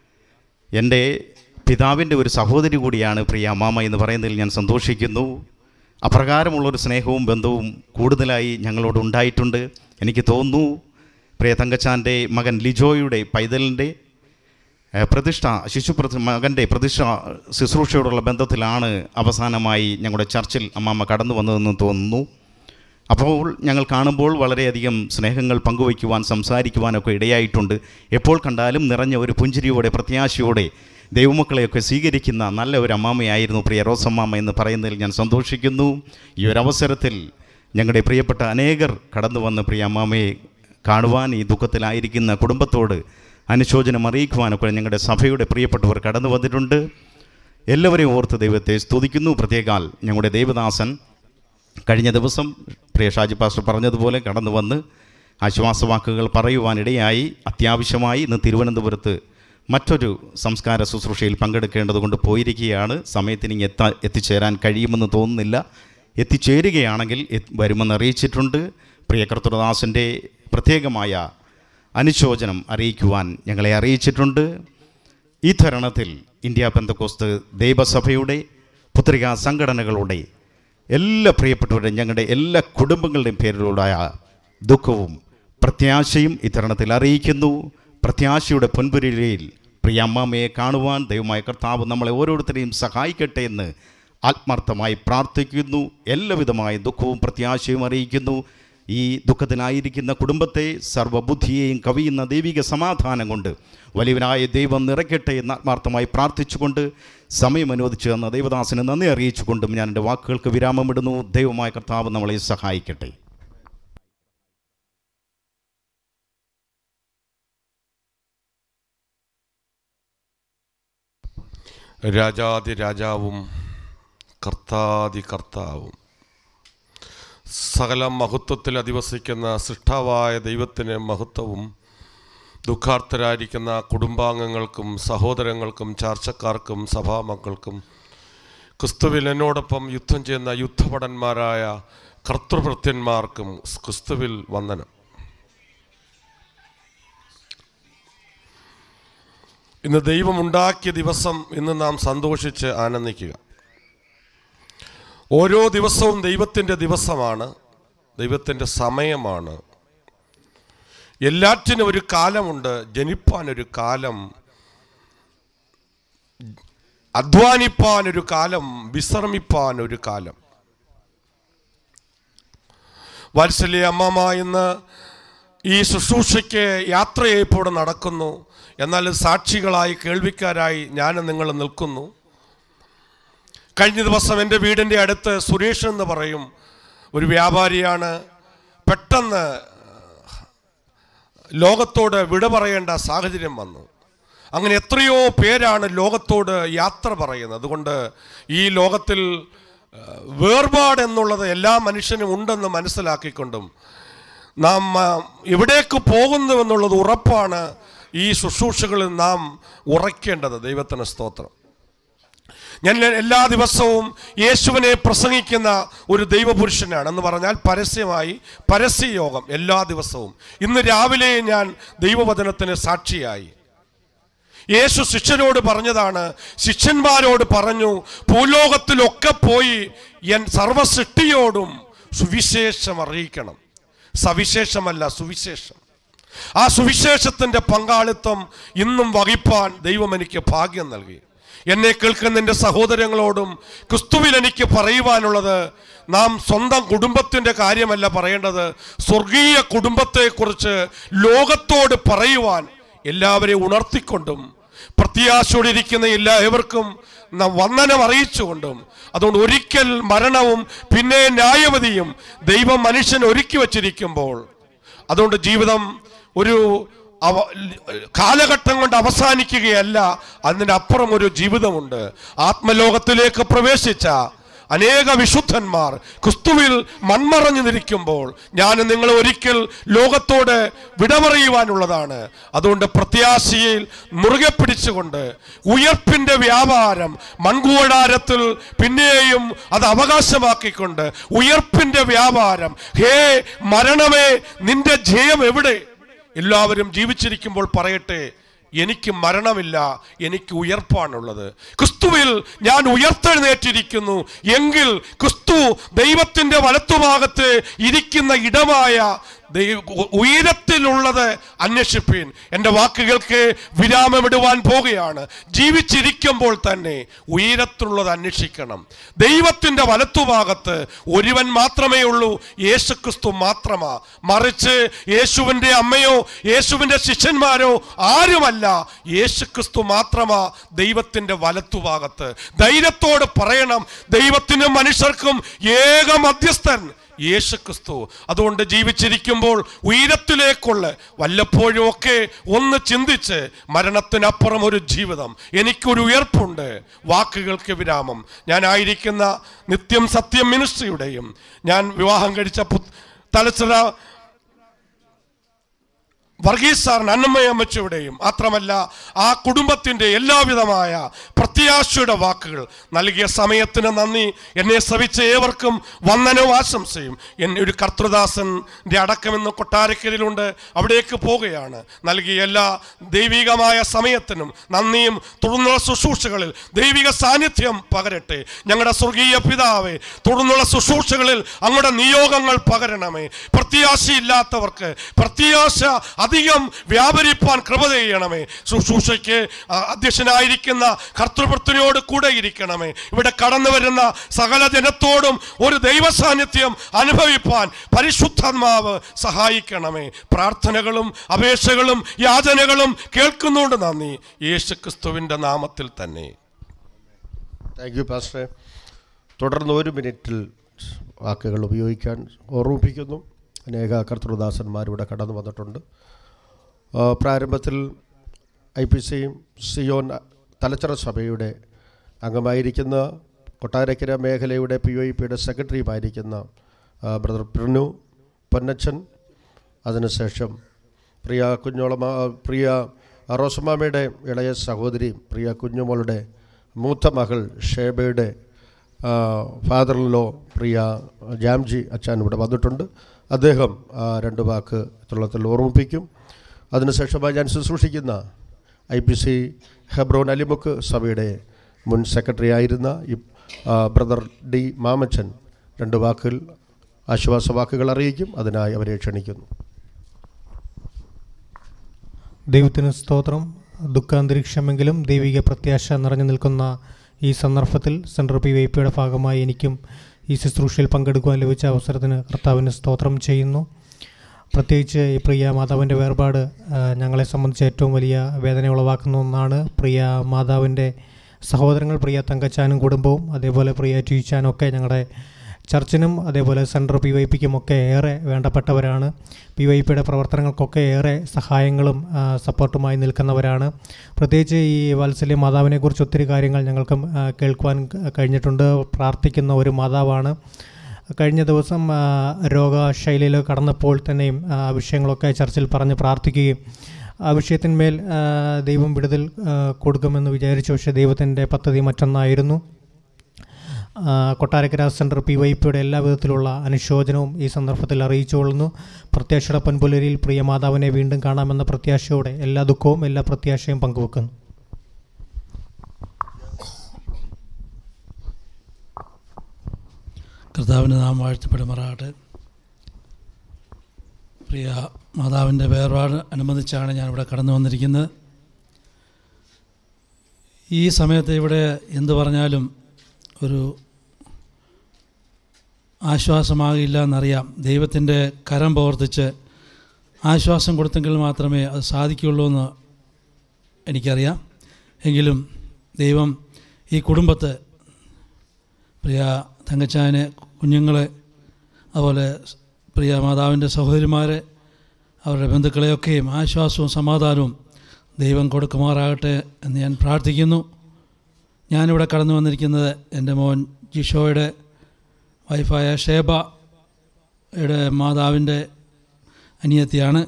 എൻ്റെ പിതാവിൻ്റെ ഒരു സഹോദരി കൂടിയാണ് പ്രിയ അമ്മാമ എന്ന് പറയുന്നതിൽ ഞാൻ സന്തോഷിക്കുന്നു അപ്രകാരമുള്ളൊരു സ്നേഹവും ബന്ധവും കൂടുതലായി ഞങ്ങളോട് ഉണ്ടായിട്ടുണ്ട് എനിക്ക് തോന്നുന്നു പ്രിയ തങ്കച്ചാൻ്റെ മകൻ ലിജോയുടെ പൈതലിൻ്റെ ഏഹ്, പ്രതിഷ്ഠ ശിശു പ്രതി മകൻ്റെ പ്രതിഷ്ഠ ശുശ്രൂഷയോടുള്ള ബന്ധത്തിലാണ് അവസാനമായി ഞങ്ങളുടെ ചർച്ചിൽ അമ്മാമ്മ കടന്നു വന്നതെന്ന് തോന്നുന്നു അപ്പോൾ ഞങ്ങൾ കാണുമ്പോൾ വളരെയധികം സ്നേഹങ്ങൾ പങ്കുവയ്ക്കുവാൻ സംസാരിക്കുവാനൊക്കെ ഇടയായിട്ടുണ്ട് എപ്പോൾ കണ്ടാലും നിറഞ്ഞ ഒരു പുഞ്ചിരിയോടെ പ്രത്യാശയോടെ ദൈവമക്കളെയൊക്കെ സ്വീകരിക്കുന്ന നല്ല ഒരു അമ്മാമയായിരുന്നു പ്രിയ റോസമ്മാമ എന്ന് പറയുന്നതിൽ ഞാൻ സന്തോഷിക്കുന്നു ഈ ഒരു അവസരത്തിൽ ഞങ്ങളുടെ പ്രിയപ്പെട്ട അനേകർ കടന്നു വന്ന് പ്രിയ അമ്മാമയെ കാണുവാൻ ഈ ദുഃഖത്തിലായിരിക്കുന്ന കുടുംബത്തോട് അനുശോചനം അറിയിക്കുവാനൊക്കെ ഞങ്ങളുടെ സഭയുടെ പ്രിയപ്പെട്ടവർ കടന്നു വന്നിട്ടുണ്ട് എല്ലാവരെയും ഓർത്ത് ദൈവത്തെ സ്തുതിക്കുന്നു പ്രത്യേകാൽ ഞങ്ങളുടെ ദേവദാസൻ കഴിഞ്ഞ ദിവസം പ്രിയ ഷാജി പാസ്റ്റർ പറഞ്ഞതുപോലെ കടന്നു വന്ന് ആശ്വാസവാക്കുകൾ പറയുവാനിടയായി അത്യാവശ്യമായി ഇന്ന് തിരുവനന്തപുരത്ത് മറ്റൊരു സംസ്കാര ശുശ്രൂഷയിൽ പങ്കെടുക്കേണ്ടതുകൊണ്ട് പോയിരിക്കുകയാണ് സമയത്തിന് ഇങ്ങ് എത്താ എത്തിച്ചേരാൻ കഴിയുമെന്ന് തോന്നുന്നില്ല എത്തിച്ചേരുകയാണെങ്കിൽ എത്ത് വരുമെന്ന് അറിയിച്ചിട്ടുണ്ട് പ്രിയ കർത്തൃദാസിൻ്റെ പ്രത്യേകമായ അനുശോചനം അറിയിക്കുവാൻ ഞങ്ങളെ അറിയിച്ചിട്ടുണ്ട് ഈ തരുണത്തിൽ ഇന്ത്യ പെന്തക്കോസ്ത് ദൈവസഭയുടെ പുത്രികാ സംഘടനകളുടെ എല്ലാ പ്രിയപ്പെട്ടവരുടെയും ഞങ്ങളുടെ എല്ലാ കുടുംബങ്ങളുടെയും പേരിലുണ്ടായ ദുഃഖവും പ്രത്യാശയും ഈ തരുണത്തിൽ അറിയിക്കുന്നു പ്രത്യാശയുടെ പൊൻപുരയിൽ പ്രിയ അമ്മാമ്മയെ കാണുവാൻ ദൈവമായ കർത്താവ് നമ്മളെ ഓരോരുത്തരെയും സഹായിക്കട്ടെ എന്ന് ആത്മാർത്ഥമായി പ്രാർത്ഥിക്കുന്നു എല്ലാവിധമായ ദുഃഖവും പ്രത്യാശയും അറിയിക്കുന്നു ഈ ദുഃഖത്തിലായിരിക്കുന്ന കുടുംബത്തെ സർവ്വബുദ്ധിയെയും കവിയുന്ന ദൈവിക സമാധാനം കൊണ്ട് വലിയവനായ ദൈവം നിറയ്ക്കട്ടെ എന്ന് ആത്മാർത്ഥമായി പ്രാർത്ഥിച്ചുകൊണ്ട് സമയം അനുവദിച്ചു തന്ന ദൈവദാസന് നന്ദി അറിയിച്ചുകൊണ്ടും ഞാൻ എൻ്റെ വാക്കുകൾക്ക് വിരാമമിടുന്നു ദൈവമായ കർത്താവ് നമ്മളെ സഹായിക്കട്ടെ രാജാതി രാജാവും കർത്താതി കർത്താവും സകല മഹത്വത്തിൽ അധിവസിക്കുന്ന സൃഷ്ടാവായ ദൈവത്തിന് മഹത്വവും ദുഃഖാർത്ഥരായിരിക്കുന്ന കുടുംബാംഗങ്ങൾക്കും സഹോദരങ്ങൾക്കും ചാർച്ചക്കാർക്കും സഭാമക്കൾക്കും ക്രിസ്തുവിൽ എന്നോടൊപ്പം യുദ്ധം ചെയ്യുന്ന യുദ്ധഭടന്മാരായ കർത്തൃഭൃത്യന്മാർക്കും ക്രിസ്തുവിൽ വന്ദനം ഇന്ന് ദൈവമുണ്ടാക്കിയ ദിവസം ഇന്ന് നാം സന്തോഷിച്ച് ആനന്ദിക്കുക ഓരോ ദിവസവും ദൈവത്തിൻ്റെ ദിവസമാണ് ദൈവത്തിൻ്റെ സമയമാണ് എല്ലാറ്റിനും ഒരു കാലമുണ്ട് ജനിപ്പാൻ ഒരു കാലം അധ്വാനിപ്പാൻ ഒരു കാലം വിശ്രമിപ്പാൻ ഒരു കാലം വാത്സല്യ അമ്മമ്മ ഇന്ന് ഈ ശുശ്രൂഷയ്ക്ക് യാത്രയായപ്പോൾ നടക്കുന്നു എന്നാൽ സാക്ഷികളായി കേൾവിക്കാരായി ഞാൻ നിങ്ങൾ നിൽക്കുന്നു കഴിഞ്ഞ ദിവസം എൻ്റെ വീടിൻ്റെ അടുത്ത് സുരേഷ് എന്ന് പറയും ഒരു വ്യാപാരിയാണ് പെട്ടെന്ന് ലോകത്തോട് വിട പറയേണ്ട സാഹചര്യം വന്നു അങ്ങനെ എത്രയോ പേരാണ് ലോകത്തോട് യാത്ര പറയുന്നത് അതുകൊണ്ട് ഈ ലോകത്തിൽ ഏഹ്, വേർപാട് എന്നുള്ളത് എല്ലാ മനുഷ്യനും ഉണ്ടെന്ന് മനസ്സിലാക്കിക്കൊണ്ടും നാം ആ, എവിടേക്ക് പോകുന്നുവെന്നുള്ളത് ഉറപ്പാണ് ഈ ശുശ്രൂഷകളിൽ നാം ഉറയ്ക്കേണ്ടത് ദൈവത്തിന് സ്തോത്രം ഞാൻ എല്ലാ ദിവസവും യേശുവിനെ പ്രസംഗിക്കുന്ന ഒരു ദൈവപുരുഷനാണ് എന്ന് പറഞ്ഞാൽ പരസ്യമായി പരസ്യയോഗം എല്ലാ ദിവസവും ഇന്ന് രാവിലെ ഞാൻ ദൈവവചനത്തിന് സാക്ഷിയായി യേശു ശിഷ്യരോട് പറഞ്ഞതാണ് ശിഷ്യന്മാരോട് പറഞ്ഞു ഭൂലോകത്തിലൊക്കെ പോയി എൻ സർവസൃഷ്ടിയോടും സുവിശേഷം അറിയിക്കണം സവിശേഷമല്ല സുവിശേഷം ആ സുവിശേഷത്തിൻ്റെ പങ്കാളിത്തം ഇന്നും വഹിപ്പാൻ ദൈവം എനിക്ക് ഭാഗ്യം നൽകി എന്നെ കേൾക്കുന്ന എൻ്റെ സഹോദരങ്ങളോടും ക്രിസ്തുവിൽ എനിക്ക് പറയുവാനുള്ളത് നാം സ്വന്തം കുടുംബത്തിൻ്റെ കാര്യമല്ല പറയേണ്ടത് സ്വർഗീയ കുടുംബത്തെക്കുറിച്ച് ലോകത്തോട് പറയുവാൻ എല്ലാവരെയും ഉണർത്തിക്കൊണ്ടും പ്രത്യാശയോടെ ഇരിക്കുന്ന എല്ലാവർക്കും നാം വന്ദനം അറിയിച്ചുകൊണ്ടും അതുകൊണ്ട് ഒരിക്കൽ മരണവും പിന്നെ ന്യായവതിയും ദൈവം മനുഷ്യൻ ഒരുക്കി വച്ചിരിക്കുമ്പോൾ അതുകൊണ്ട് ജീവിതം ഒരു അവ കാലഘട്ടം കൊണ്ട് അവസാനിക്കുകയല്ല അതിനപ്പുറം ഒരു ജീവിതമുണ്ട് ആത്മലോകത്തിലേക്ക് പ്രവേശിച്ച അനേക വിശുദ്ധന്മാർ ക്രിസ്തുവിൽ മൺമറഞ്ഞു നിൽക്കുമ്പോൾ ഞാൻ നിങ്ങൾ ഒരിക്കൽ ലോകത്തോട് വിട പറയുവാനുള്ളതാണ് അതുകൊണ്ട് പ്രത്യാശയിൽ മുറുകെ പിടിച്ചുകൊണ്ട് ഉയർപ്പിന്റെ വ്യാപാരം മൺകൂടാരത്തിൽ പിന്നെയും അത് അവകാശമാക്കിക്കൊണ്ട് ഉയർപ്പിന്റെ വ്യാപാരം ഹേ മരണമേ നിന്റെ ജയം എവിടെ എല്ലാവരും ജീവിച്ചിരിക്കുമ്പോൾ പറയട്ടെ എനിക്ക് മരണമില്ല എനിക്ക് ഉയർപ്പാണുള്ളത് ക്രിസ്തുവിൽ ഞാൻ ഉയർത്തെഴുന്നേറ്റിരിക്കുന്നു എങ്കിൽ ക്രിസ്തു ദൈവത്തിൻ്റെ വലത്തുഭാഗത്ത് ഇരിക്കുന്ന ഇടമായ ദൈവ ഉയരത്തിലുള്ളത് അന്വേഷിപ്പീൻ എൻ്റെ വാക്കുകൾക്ക് വിരാമമിടുവാൻ പോകുകയാണ് ജീവിച്ചിരിക്കുമ്പോൾ തന്നെ ഉയരത്തിലുള്ളത് അന്വേഷിക്കണം ദൈവത്തിൻ്റെ വലത്തുഭാഗത്ത് ഒരുവൻ മാത്രമേ ഉള്ളൂ യേശുക്രിസ്തു മാത്രമാ മറിച്ച് യേശുവിൻ്റെ അമ്മയോ യേശുവിൻ്റെ ശിഷ്യന്മാരോ ആരുമല്ല യേശുക്രിസ്തു മാത്രമാ ദൈവത്തിൻ്റെ വലത്തുഭാഗത്ത് ധൈര്യത്തോട് പറയണം ദൈവത്തിനും മനുഷ്യർക്കും ഏക മധ്യസ്ഥൻ യേശുക്രിസ്തു അതുകൊണ്ട് ജീവിച്ചിരിക്കുമ്പോൾ ഉയരത്തിലേക്കുള്ള വല്ലപ്പോഴും ഒക്കെ ഒന്ന് ചിന്തിച്ച് മരണത്തിനപ്പുറം ഒരു ജീവിതം എനിക്കൊരു ഉയർപ്പുണ്ട് വാക്കുകൾക്ക് വിരാമം ഞാനായിരിക്കുന്ന നിത്യം സത്യം മിനിസ്ട്രിയുടെയും ഞാൻ വിവാഹം കഴിച്ച പു തലച്ചിറ വർഗീസ് സാറിന് അന്നമ്മയമ്മച്ചയുടെയും മാത്രമല്ല ആ കുടുംബത്തിൻ്റെ എല്ലാവിധമായ പ്രത്യാശയുടെ വാക്കുകൾ നൽകിയ സമയത്തിന് നന്ദി എന്നെ ശ്രവിച്ച ഏവർക്കും വന്ദനവും ആശംസയും എന്നെ ഒരു കർത്തൃദാസൻ്റെ അടക്കമെന്ന് കൊട്ടാരക്കരയിലുണ്ട് അവിടേക്ക് പോവുകയാണ് നൽകിയ എല്ലാ ദൈവികമായ സമയത്തിനും നന്ദിയും തുടർന്നുള്ള ശുശ്രൂഷകളിൽ ദൈവിക സാന്നിധ്യം പകരട്ടെ ഞങ്ങളുടെ സ്വർഗീയ പിതാവേ തുടർന്നുള്ള ശുശ്രൂഷകളിൽ അങ്ങയുടെ നിയോഗങ്ങൾ പകരണമേ പ്രത്യാശയില്ലാത്തവർക്ക് പ്രത്യാശ അധികം വ്യാപരിപ്പാൻ കൃപ ചെയ്യണമേ ശുശ്രൂഷയ്ക്ക് ആ, അധ്യക്ഷനായിരിക്കുന്ന കർത്തൃപ്രത്തിനോട് കൂടെ ഇരിക്കണമേ ഇവിടെ കടന്നു വരുന്ന സകല ജനത്തോടും ഒരു ദൈവ സാന്നിധ്യം അനുഭവിപ്പാൻ പരിശുദ്ധാത്മാവ് സഹായിക്കണമേ പ്രാർത്ഥനകളും അപേക്ഷകളും യാചനകളും കേൾക്കുന്നുണ്ട് നന്ദി യേശു ക്രിസ്തുവിൻ്റെ നാമത്തിൽ തന്നെ താങ്ക് യു പാസ്റ്ററെ തുടർന്ന് ഒരു മിനിറ്റിൽ വാക്കുകൾ ഉപയോഗിക്കാൻ ഓർമ്മിപ്പിക്കുന്നു അനേക കർത്തൃദാസന്മാരിവിടെ കടന്നു വന്നിട്ടുണ്ട് ആ, പ്രാരംഭത്തിൽ ഐ പി സിയും സിയോൻ തലച്ചറ സഭയുടെ അംഗമായിരിക്കുന്ന കൊട്ടാരക്കര മേഖലയുടെ പി ഒ ഇ പിയുടെ സെക്രട്ടറിയുമായിരിക്കുന്ന ആ, ബ്രദർ പ്രിനു പൊന്നച്ചൻ അതിനുശേഷം പ്രിയ കുഞ്ഞോളമ പ്രിയ റോസമാമയുടെ ഇളയ സഹോദരി പ്രിയ കുഞ്ഞുമോളുടെ മൂത്ത മകൾ ഷേബയുടെ ഫാദർ ലോ പ്രിയ ജാംജി അച്ഛൻ ഇവിടെ വന്നിട്ടുണ്ട് അദ്ദേഹം ആ, രണ്ട് വാക്ക് തുള്ളത്തിൽ ഓർമ്മിപ്പിക്കും അതിനുശേഷമായി ഞാൻ ശുശ്രൂഷിക്കുന്ന I P C Hebron Alimukku സഭയുടെ മുൻ സെക്രട്ടറി ആയിരുന്ന ഈ ആ, ബ്രദർ ഡി മാമച്ചൻ രണ്ട് വാക്കുകൾ ആശ്വാസ വാക്കുകൾ അറിയിക്കും അതിനായി അവരെ ക്ഷണിക്കുന്നു ദൈവത്തിന് സ്തോത്രം ദുഃഖാന്തരീക്ഷമെങ്കിലും ദൈവിക പ്രത്യാശ നിറഞ്ഞു നിൽക്കുന്ന ഈ സന്ദർഭത്തിൽ സെൻട്രൽ പി വൈ പിയുടെ ഭാഗമായി എനിക്കും ഈ ശുശ്രൂഷയിൽ പങ്കെടുക്കുവാൻ ലഭിച്ച അവസരത്തിന് കർത്താവിന് സ്തോത്രം ചെയ്യുന്നു പ്രത്യേകിച്ച് ഈ പ്രിയ മാതാവിൻ്റെ വേർപാട് ആ, ഞങ്ങളെ സംബന്ധിച്ച് ഏറ്റവും വലിയ വേദന ഉളവാക്കുന്ന ഒന്നാണ് പ്രിയ മാതാവിൻ്റെ സഹോദരങ്ങൾ പ്രിയ തങ്കച്ചാനും കുടുംബവും അതേപോലെ പ്രിയ ടീച്ചാനും ഒക്കെ ഞങ്ങളുടെ ചർച്ചിനും അതേപോലെ സെൻട്രൽ പി വൈ പിക്കും ഒക്കെ ഏറെ വേണ്ടപ്പെട്ടവരാണ് പി വൈ പിയുടെ പ്രവർത്തനങ്ങൾക്കൊക്കെ ഏറെ സഹായങ്ങളും ആ, സപ്പോർട്ടുമായി നിൽക്കുന്നവരാണ് പ്രത്യേകിച്ച് ഈ വാത്സല്യ മാതാവിനെക്കുറിച്ച് ഒത്തിരി കാര്യങ്ങൾ ഞങ്ങൾക്കും ആ, കേൾക്കുവാൻ ക- കഴിഞ്ഞിട്ടുണ്ട് പ്രാർത്ഥിക്കുന്ന ഒരു മാതാവാണ് കഴിഞ്ഞ ദിവസം ആ, രോഗശൈലിയിൽ കടന്നപ്പോൾ തന്നെയും ആ വിഷയങ്ങളൊക്കെ ചർച്ചിൽ പറഞ്ഞ് പ്രാർത്ഥിക്കുകയും ആ വിഷയത്തിന്മേൽ ആ, ദൈവം വിടുതൽ ആ, കൊടുക്കുമെന്ന് വിചാരിച്ചു പക്ഷേ ദൈവത്തിൻ്റെ പദ്ധതി മറ്റൊന്നായിരുന്നു ആ, കൊട്ടാരക്കര സെൻറ്റർ പി വൈ പിയുടെ എല്ലാ വിധത്തിലുള്ള അനുശോചനവും ഈ സന്ദർഭത്തിൽ അറിയിച്ചുകൊള്ളുന്നു പ്രത്യാശയുടെ പൊൻപുലരിയിൽ പ്രിയ മാതാവിനെ വീണ്ടും കാണാമെന്ന പ്രത്യാശയോടെ എല്ലാ ദുഃഖവും എല്ലാ പ്രത്യാശയും പങ്കുവെക്കുന്നു കർത്താവിൻ്റെ നാം വാഴ്ത്തപ്പെടുമാറാകട്ടെ പ്രിയ മാതാവിൻ്റെ വേർപാട് അനുബന്ധിച്ചാണ് ഞാനിവിടെ കടന്നു വന്നിരിക്കുന്നത് ഈ സമയത്ത് ഇവിടെ എന്തു പറഞ്ഞാലും ഒരു ആശ്വാസമാകില്ല എന്നറിയാം ദൈവത്തിൻ്റെ കരം പ്രവർത്തിച്ച് ആശ്വാസം കൊടുത്തെങ്കിൽ മാത്രമേ അത് സാധിക്കുകയുള്ളൂ എന്ന് എനിക്കറിയാം എങ്കിലും ദൈവം ഈ കുടുംബത്തെ പ്രിയ തങ്കച്ചാനെ കുഞ്ഞുങ്ങളെ അതുപോലെ പ്രിയ മാതാവിൻ്റെ സഹോദരിമാരെ അവരുടെ ബന്ധുക്കളെയൊക്കെയും ആശ്വാസവും സമാധാനവും ദൈവം കൊടുക്കുമാറാകട്ടെ എന്ന് ഞാൻ പ്രാർത്ഥിക്കുന്നു ഞാനിവിടെ കടന്നു വന്നിരിക്കുന്നത് എൻ്റെ മോൻ ജിഷോയുടെ വൈഫായ ഷേബയുടെ മാതാവിൻ്റെ അനിയത്തിയാണ്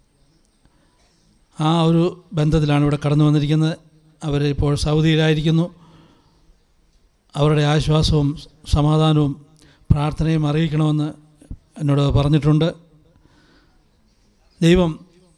ആ ഒരു ബന്ധത്തിലാണ് ഇവിടെ കടന്നു വന്നിരിക്കുന്നത് അവർ ഇപ്പോൾ സൗദിയിലായിരിക്കുന്നു അവരുടെ ആശ്വാസവും സമാധാനവും പ്രാർത്ഥനയും അറിയിക്കണമെന്ന് എന്നോട് പറഞ്ഞിട്ടുണ്ട് ദൈവം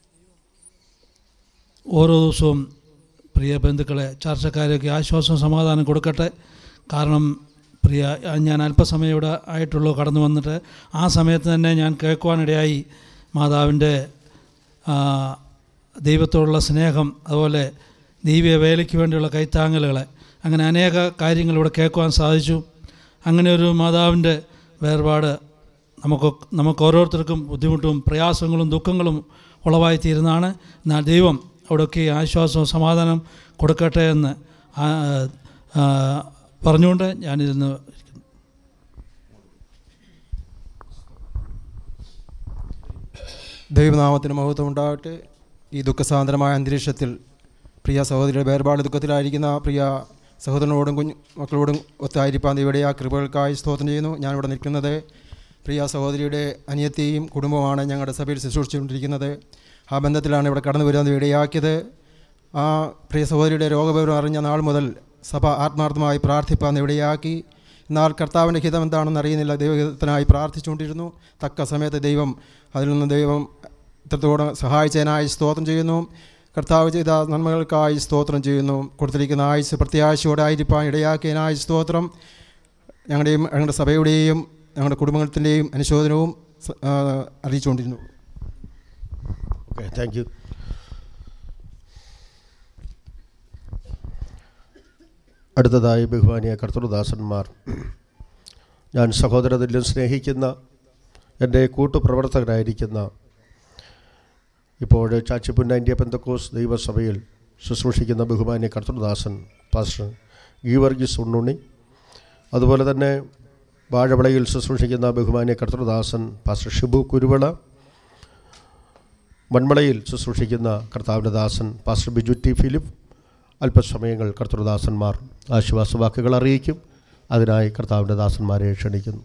ഓരോ ദിവസവും പ്രിയ ബന്ധുക്കളെ ചർച്ചക്കാരെയൊക്കെ ആശ്വാസവും സമാധാനം കൊടുക്കട്ടെ കാരണം പ്രിയ ഞാൻ അല്പസമയം ഇവിടെ ആയിട്ടുള്ളൂ കടന്നു വന്നിട്ട് ആ സമയത്ത് തന്നെ ഞാൻ കേൾക്കുവാനിടയായി മാതാവിൻ്റെ ആ, ദൈവത്തോടുള്ള സ്നേഹം അതുപോലെ ദൈവീയ വേലയ്ക്ക് വേണ്ടിയുള്ള കൈത്താങ്ങലുകളെ അങ്ങനെ അനേക കാര്യങ്ങൾ ഇവിടെ കേൾക്കുവാൻ സാധിച്ചു അങ്ങനെ ഒരു മാതാവിൻ്റെ വേർപാട് നമുക്ക് നമുക്ക് ഓരോരുത്തർക്കും ബുദ്ധിമുട്ടും പ്രയാസങ്ങളും ദുഃഖങ്ങളും ഉളവായി തീരുന്നതാണ് എന്നാൽ ദൈവം അവിടെയൊക്കെ ആശ്വാസവും സമാധാനം കൊടുക്കട്ടെ എന്ന് ആ, ആ, പറഞ്ഞുകൊണ്ട് ഞാനിരുന്ന് ദൈവനാമത്തിന് മഹത്വം ഉണ്ടാകട്ടെ ഈ ദുഃഖസാന്ദ്രമായ അന്തരീക്ഷത്തിൽ പ്രിയ സഹോദരിയുടെ വേർപാട് ദുഃഖത്തിലായിരിക്കുന്ന പ്രിയ സഹോദരനോടും കുഞ്ഞു മക്കളോടും ഒത്തായിരിക്കാൻ ഇവിടെ ആ കൃപകൾക്കായി സ്തോത്രം ചെയ്യുന്നു ഞാനിവിടെ നിൽക്കുന്നത് പ്രിയ സഹോദരിയുടെ അനിയത്തിയും കുടുംബമാണ് ഞങ്ങളുടെ സഭയിൽ ശുശ്രൂഷിച്ചുകൊണ്ടിരിക്കുന്നത് ആ ബന്ധത്തിലാണ് ഇവിടെ കടന്നു വരുന്നത് ഇടയാക്കിയത് ആ പ്രിയ സഹോദരിയുടെ രോഗവിവരം അറിഞ്ഞ നാൾ മുതൽ സഭ ആത്മാർത്ഥമായി പ്രാർത്ഥിപ്പാൻ ഇടയാക്കി എന്നാൽ കർത്താവിൻ്റെ ഹിതം എന്താണെന്ന് അറിയുന്നില്ല ദൈവഹിതത്തിനായി പ്രാർത്ഥിച്ചുകൊണ്ടിരുന്നു തക്ക സമയത്ത് ദൈവം അതിൽ നിന്ന് ദൈവം ഇത്രത്തോടെ സഹായിച്ചതിനായി സ്തോത്രം ചെയ്യുന്നു കർത്താവ് ചെയ്ത നന്മകൾക്കായി സ്തോത്രം ചെയ്യുന്നു കൊടുത്തിരിക്കുന്ന ആയുസ് പ്രത്യാശയോടെ ആയിരിക്കാൻ ഇടയാക്കിയതിനായി സ്തോത്രം ഞങ്ങളുടെയും ഞങ്ങളുടെ സഭയുടെയും ഞങ്ങളുടെ കുടുംബത്തിൻ്റെയും അനുശോചനവും സ- ആ, അറിയിച്ചുകൊണ്ടിരുന്നു ഓക്കെ താങ്ക് യു അടുത്തതായി ബഹുമാനിയ കർത്തൃദാസന്മാർ ഞാൻ സഹോദരതുല്യം സ്നേഹിക്കുന്ന എൻ്റെ കൂട്ടുപ്രവർത്തകരായിരിക്കുന്ന ഇപ്പോൾ ചാച്ചിപ്പുന്ന ഇന്ത്യ പെന്തക്കോസ് ദൈവസഭയിൽ ശുശ്രൂഷിക്കുന്ന ബഹുമാന്യ കർത്തൃദാസൻ പാസ്റ്റർ ഗീവർഗീസ് ഉണ്ണുണ്ണി അതുപോലെ തന്നെ വാഴവിളയിൽ ശുശ്രൂഷിക്കുന്ന ബഹുമാന്യ കർത്തൃദാസൻ പാസ്റ്റർ ഷിബു കുരുവിള മൺമളയിൽ ശുശ്രൂഷിക്കുന്ന കർത്താവിൻ്റെ ദാസൻ പാസ്റ്റർ ബിജു ടി ഫിലിപ്പ് അല്പസമയങ്ങൾ കർത്തൃദാസന്മാർ ആശ്വാസവാക്കുകൾ അറിയിക്കും അതിനായി കർത്താവിൻ്റെ ദാസന്മാരെ ക്ഷണിക്കുന്നു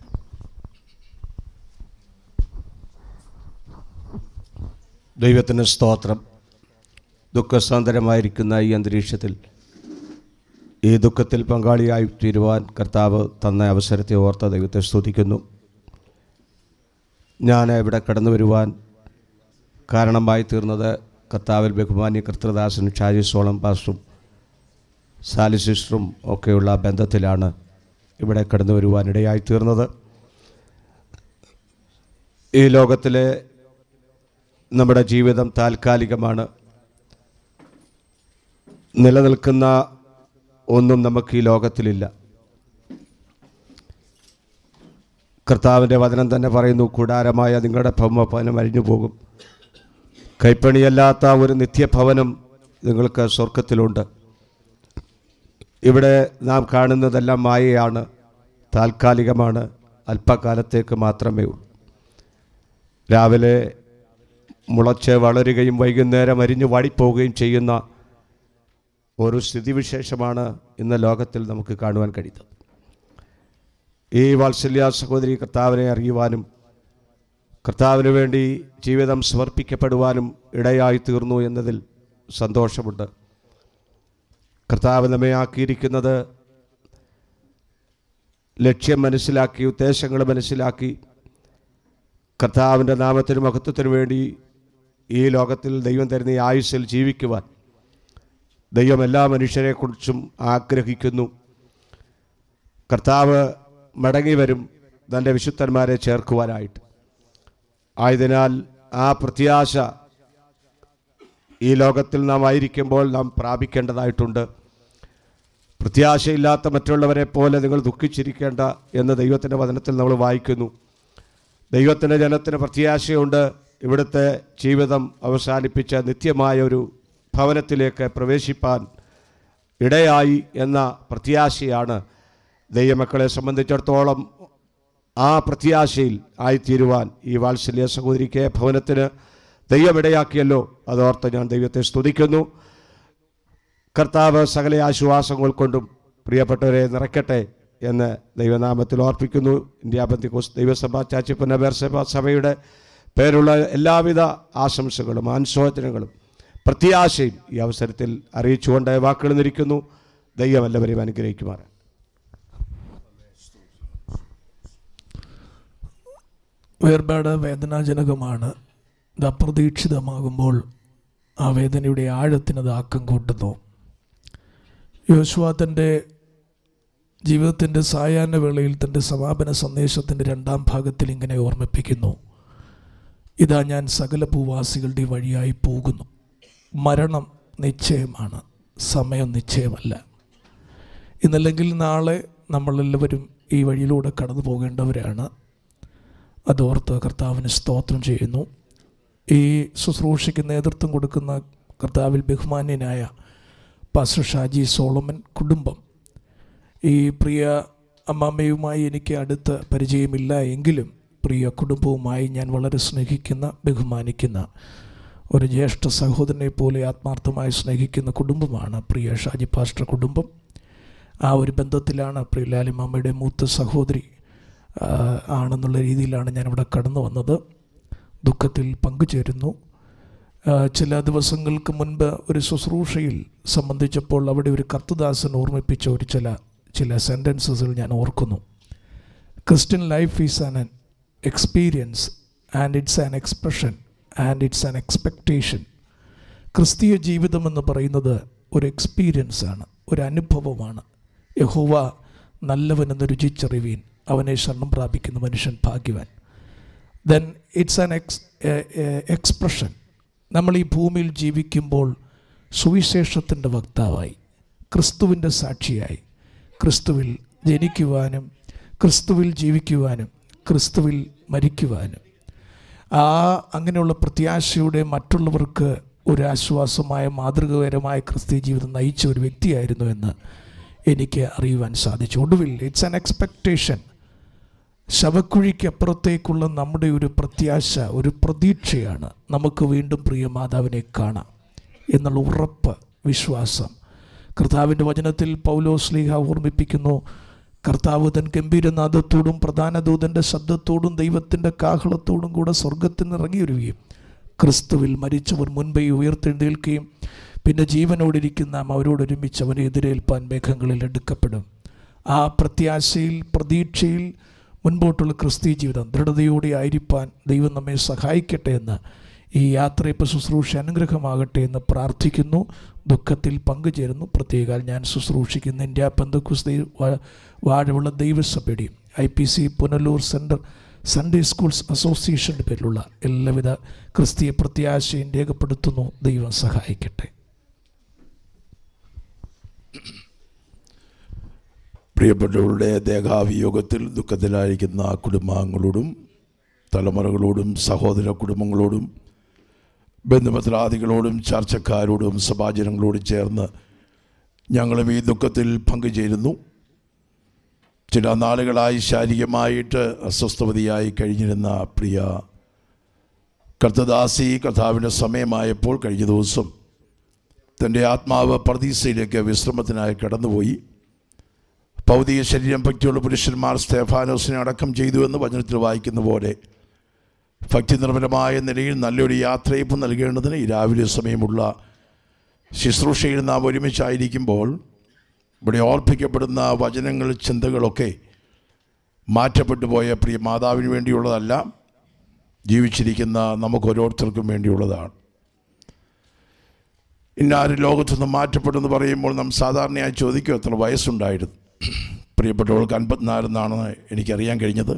ദൈവത്തിന് സ്തോത്രം ദുഃഖസാന്തരമായിരിക്കുന്ന ഈ അന്തരീക്ഷത്തിൽ ഈ ദുഃഖത്തിൽ പങ്കാളിയായി തീരുവാൻ കർത്താവ് തന്ന അവസരത്തെ ഓർത്ത ദൈവത്തെ സ്തുതിക്കുന്നു ഞാൻ ഇവിടെ കടന്നു വരുവാൻ കാരണമായി തീർന്നത് കർത്താവിൽ ബഹുമാന്യ കർത്തൃദാസനും ഷാജി സോളം പാസ്റ്ററും സാലി സിസ്റ്ററും ഒക്കെയുള്ള ബന്ധത്തിലാണ് ഇവിടെ കടന്നു വരുവാനിടയായി തീർന്നത് ഈ ലോകത്തിലെ നമ്മുടെ ജീവിതം താൽക്കാലികമാണ് നിലനിൽക്കുന്ന ഒന്നും നമുക്ക് ഈ ലോകത്തിലില്ല കർത്താവിൻ്റെ വചനം തന്നെ പറയുന്നു കൂടാരമായ നിങ്ങളുടെ ഭവനം അഴിഞ്ഞു പോകും കൈപ്പണിയല്ലാത്ത ഒരു നിത്യഭവനം നിങ്ങൾക്ക് സ്വർഗത്തിലുണ്ട് ഇവിടെ നാം കാണുന്നതെല്ലാം മായയാണ് താൽക്കാലികമാണ് അല്പകാലത്തേക്ക് മാത്രമേ ഉള്ളൂ രാവിലെ മുളച്ച് വളരുകയും വൈകുന്നേരം അരിഞ്ഞു വാടിപ്പോവുകയും ചെയ്യുന്ന ഒരു സ്ഥിതിവിശേഷമാണ് ഇന്ന് ലോകത്തിൽ നമുക്ക് കാണുവാൻ കഴിയുന്നത് ഈ വാത്സല്യ സഹോദരി കർത്താവിനെ അറിയുവാനും കർത്താവിന് വേണ്ടി ജീവിതം സമർപ്പിക്കപ്പെടുവാനും ഇടയായി തീർന്നു എന്നതിൽ സന്തോഷമുണ്ട് കർത്താവ് നമ്മെ ആക്കിയിരിക്കുന്നത് ലക്ഷ്യം മനസ്സിലാക്കി ഉദ്ദേശങ്ങൾ മനസ്സിലാക്കി കർത്താവിൻ്റെ നാമത്തിനും മഹത്വത്തിനു വേണ്ടി ഈ ലോകത്തിൽ ദൈവം തരുന്ന ഈ ആയുസ്സിൽ ജീവിക്കുവാൻ ദൈവം എല്ലാ മനുഷ്യരെക്കുറിച്ചും ആഗ്രഹിക്കുന്നു കർത്താവ് മടങ്ങി വരും തൻ്റെ വിശുദ്ധന്മാരെ ചേർക്കുവാനായിട്ട് ആയതിനാൽ ആ പ്രത്യാശ ഈ ലോകത്തിൽ നാം ആയിരിക്കുമ്പോൾ നാം പ്രാപിക്കേണ്ടതായിട്ടുണ്ട് പ്രത്യാശയില്ലാത്ത മറ്റുള്ളവരെ പോലെ നിങ്ങൾ ദുഃഖിച്ചിരിക്കേണ്ട എന്ന് ദൈവത്തിൻ്റെ വചനത്തിൽ നമ്മൾ വായിക്കുന്നു ദൈവത്തിൻ്റെ ജനത്തിന് പ്രത്യാശയുണ്ട് ഇവിടുത്തെ ജീവിതം അവസാനിപ്പിച്ച നിത്യമായ ഒരു ഭവനത്തിലേക്ക് പ്രവേശിപ്പാൻ ഇടയായി എന്ന പ്രത്യാശയാണ് ദൈവമക്കളെ സംബന്ധിച്ചിടത്തോളം ആ പ്രത്യാശയിൽ ആയിത്തീരുവാൻ ഈ വാത്സല്യ സഹോദരിക്ക് ഭവനത്തിന് ദൈവം ഇടയാക്കിയല്ലോ അതോർത്ത് ഞാൻ ദൈവത്തെ സ്തുതിക്കുന്നു കർത്താവ് സകല ആശ്വാസങ്ങൾ കൊണ്ടും പ്രിയപ്പെട്ടവരെ നിറയ്ക്കട്ടെ എന്ന് ദൈവനാമത്തിൽ ഓർപ്പിക്കുന്നു ഇന്ത്യ ബന്ധിക്കോസ് ദൈവസഭ ചാച്ചിപ്പന്ന ബേർസഭ സഭയുടെ പേരുള്ള എല്ലാവിധ ആശംസകളും അനുശോചനങ്ങളും പ്രത്യാശയും ഈ അവസരത്തിൽ അറിയിച്ചുകൊണ്ട് വാക്കുകൾ നിരിക്കുന്നു ദൈവം എല്ലാവരെയും അനുഗ്രഹിക്കുമാറ് വേർപാട് വേദനാജനകമാണ് ഇത് അപ്രതീക്ഷിതമാകുമ്പോൾ ആ വേദനയുടെ ആഴത്തിനത് ആക്കം കൂട്ടുന്നു യോശുവ തൻ്റെ ജീവിതത്തിൻ്റെ സായാഹ്ന വേളയിൽ തൻ്റെ സമാപന സന്ദേശത്തിൻ്റെ രണ്ടാം ഭാഗത്തിൽ ഇങ്ങനെ ഓർമ്മിപ്പിക്കുന്നു ഇതാ ഞാൻ സകല ഭൂവാസികളുടെ വഴിയായി പോകുന്നു മരണം നിശ്ചയമാണ് സമയം നിശ്ചയമല്ല ഇന്നല്ലെങ്കിൽ നാളെ നമ്മളെല്ലാവരും ഈ വഴിയിലൂടെ കടന്നു പോകേണ്ടവരാണ് അതോർത്ത് കർത്താവിന് സ്തോത്രം ചെയ്യുന്നു ഈ ശുശ്രൂഷയ്ക്ക് നേതൃത്വം കൊടുക്കുന്ന കർത്താവിൽ ബഹുമാന്യനായ പാസ്റ്റർ ഷാജി സോളമൻ കുടുംബം ഈ പ്രിയ അമ്മാമ്മയുമായി എനിക്ക് അടുത്ത പരിചയമില്ല എങ്കിലും പ്രിയ കുടുംബവുമായി ഞാൻ വളരെ സ്നേഹിക്കുന്ന ബഹുമാനിക്കുന്ന ഒരു ജ്യേഷ്ഠ സഹോദരനെ പോലെ ആത്മാർത്ഥമായി സ്നേഹിക്കുന്ന കുടുംബമാണ് പ്രിയ ഷാജി പാസ്റ്റർ കുടുംബം ആ ഒരു ബന്ധത്തിലാണ് പ്രിയ ലാലിമാമ്മയുടെ മൂത്ത സഹോദരി ആ, ആണെന്നുള്ള രീതിയിലാണ് ഞാനിവിടെ കടന്നു വന്നത് ദുഃഖത്തിൽ പങ്കുചേരുന്നു ആ, ചില ദിവസങ്ങൾക്ക് മുൻപ് ഒരു ശുശ്രൂഷയിൽ സംബന്ധിച്ചപ്പോൾ അവിടെ ഒരു കർത്തദാസൻ ഓർമ്മിപ്പിച്ച ഒരു ചില ചില സെൻറ്റൻസസിൽ ഞാൻ ഓർക്കുന്നു Christian life is an experience and it's an expression and it's an expectation ക്രിസ്തീയ ജീവിതം എന്ന് പറയുന്നത് ഒരു എക്സ്പീരിയൻസ് ആണ് ഒരു അനുഭവമാണ് യഹോവ നല്ലവനെന്ന് രുചിച്ചറിവീൻ അവനെ ശരണം പ്രാപിക്കുന്ന മനുഷ്യൻ ഭാഗ്യവാൻ then it's an ex expression നമ്മൾ ഈ ഭൂമിയിൽ ജീവിക്കുമ്പോൾ സുവിശേഷത്തിൻ്റെ വക്താവായി ക്രിസ്തുവിൻ്റെ സാക്ഷിയായി ക്രിസ്തുവിൽ ജനിക്കുവാനും ക്രിസ്തുവിൽ ജീവിക്കുവാനും ക്രിസ്തുവിൽ മരിക്കുവാനും ആ അങ്ങനെയുള്ള പ്രത്യാശയുടെ മറ്റുള്ളവർക്ക് ഒരു ആശ്വാസമായ മാതൃകപരമായ ക്രിസ്തീയ ജീവിതം നയിച്ച ഒരു വ്യക്തിയായിരുന്നു എന്ന് എനിക്ക് അറിയുവാൻ സാധിച്ചു ഒടുവിൽ ഇറ്റ്സ് ആൻ എക്സ്പെക്റ്റേഷൻ ശവക്കുഴിക്കപ്പുറത്തേക്കുള്ള നമ്മുടെ ഒരു പ്രത്യാശ ഒരു പ്രതീക്ഷയാണ് നമുക്ക് വീണ്ടും പ്രിയ മാതാവിനെ കാണാം എന്നുള്ള ഉറപ്പ് വിശ്വാസം കർത്താവിൻ്റെ വചനത്തിൽ പൗലോസ്ലീഹ ഓർമ്മിപ്പിക്കുന്നു കർത്താവ് തൻ ഗംഭീരനാഥത്തോടും പ്രധാന ദൂതൻ്റെ ശബ്ദത്തോടും ദൈവത്തിൻ്റെ കാഹളത്തോടും കൂടെ സ്വർഗത്തിൽ നിന്ന് ഇറങ്ങി വരികയും ക്രിസ്തുവിൽ മരിച്ചവർ മുൻപേ ഉയർത്തെഴുന്നേൽക്കുകയും പിന്നെ ജീവനോടിരിക്കുന്ന നാം അവരോടൊരുമിച്ച് അവനെ എതിരേൽപ്പാൻ മേഘങ്ങളിൽ എടുക്കപ്പെടും ആ പ്രത്യാശയിൽ പ്രതീക്ഷയിൽ മുൻപോട്ടുള്ള ക്രിസ്തീയ ജീവിതം ദൃഢതയോടെ ആയിരിക്കാൻ ദൈവം നമ്മെ സഹായിക്കട്ടെ എന്ന് ഈ യാത്രയപ്പ് ശുശ്രൂഷ അനുഗ്രഹമാകട്ടെ എന്ന് പ്രാർത്ഥിക്കുന്നു ദുഃഖത്തിൽ പങ്കുചേരുന്നു പ്രത്യേകാൽ ഞാൻ ശുശ്രൂഷിക്കുന്ന ഇന്ത്യ പെന്തക്കുസ് വാഴവുള്ള ദൈവസഭയുടെയും I P C Punalur centre Sunday schools അസോസിയേഷൻ്റെ പേരിലുള്ള എല്ലാവിധ ക്രിസ്തീയ പ്രത്യാശയും രേഖപ്പെടുത്തുന്നു ദൈവം സഹായിക്കട്ടെ പ്രിയപ്പെട്ടവരുടെ ദേഹാവിയോഗത്തിൽ ദുഃഖത്തിലായിരിക്കുന്ന കുടുംബാംഗങ്ങളോടും തലമുറകളോടും സഹോദര കുടുംബങ്ങളോടും ബന്ധുമിത്രാദികളോടും ചർച്ചക്കാരോടും സഭാജനങ്ങളോടും ചേർന്ന് ഞങ്ങളും ഈ ദുഃഖത്തിൽ പങ്കുചേരുന്നു ചില നാളുകളായി ശാരീരികമായിട്ട് അസ്വസ്ഥവതിയായി കഴിഞ്ഞിരുന്ന പ്രിയ കർത്തദാസി കർത്താവിൻ്റെ സമയമായപ്പോൾ കഴിഞ്ഞ ദിവസം തൻ്റെ ആത്മാവ് പ്രതീക്ഷയിലേക്ക് വിശ്രമത്തിനായി കടന്നുപോയി ഭൗതിക ശരീരം ഭക്തിയുള്ള പുരുഷന്മാർ സ്തേഫാനോസിനെ അടക്കം ചെയ്തു എന്ന് വചനത്തിൽ വായിക്കുന്ന പോലെ ഭക്തി നിർമ്മലമായ നിലയിൽ നല്ലൊരു യാത്രയപ്പ് നൽകേണ്ടതിന് ഈ രാവിലെ സമയമുള്ള ശുശ്രൂഷയിൽ നാം ഒരുമിച്ചായിരിക്കുമ്പോൾ ഇവിടെ ഓർപ്പിക്കപ്പെടുന്ന വചനങ്ങൾ ചിന്തകളൊക്കെ മാറ്റപ്പെട്ടു പോയ പ്രിയ മാതാവിന് വേണ്ടിയുള്ളതല്ല ജീവിച്ചിരിക്കുന്ന നമുക്ക് ഓരോരുത്തർക്കും വേണ്ടിയുള്ളതാണ് ഇന്നാരും ലോകത്തുനിന്ന് മാറ്റപ്പെടുമെന്ന് പറയുമ്പോൾ നാം സാധാരണയായി ചോദിക്കും എത്ര വയസ്സുണ്ടായിരുന്നു പ്രിയപ്പെട്ടവൾക്ക് അൻപത്തിനാലെന്നാണ് എനിക്കറിയാൻ കഴിഞ്ഞത്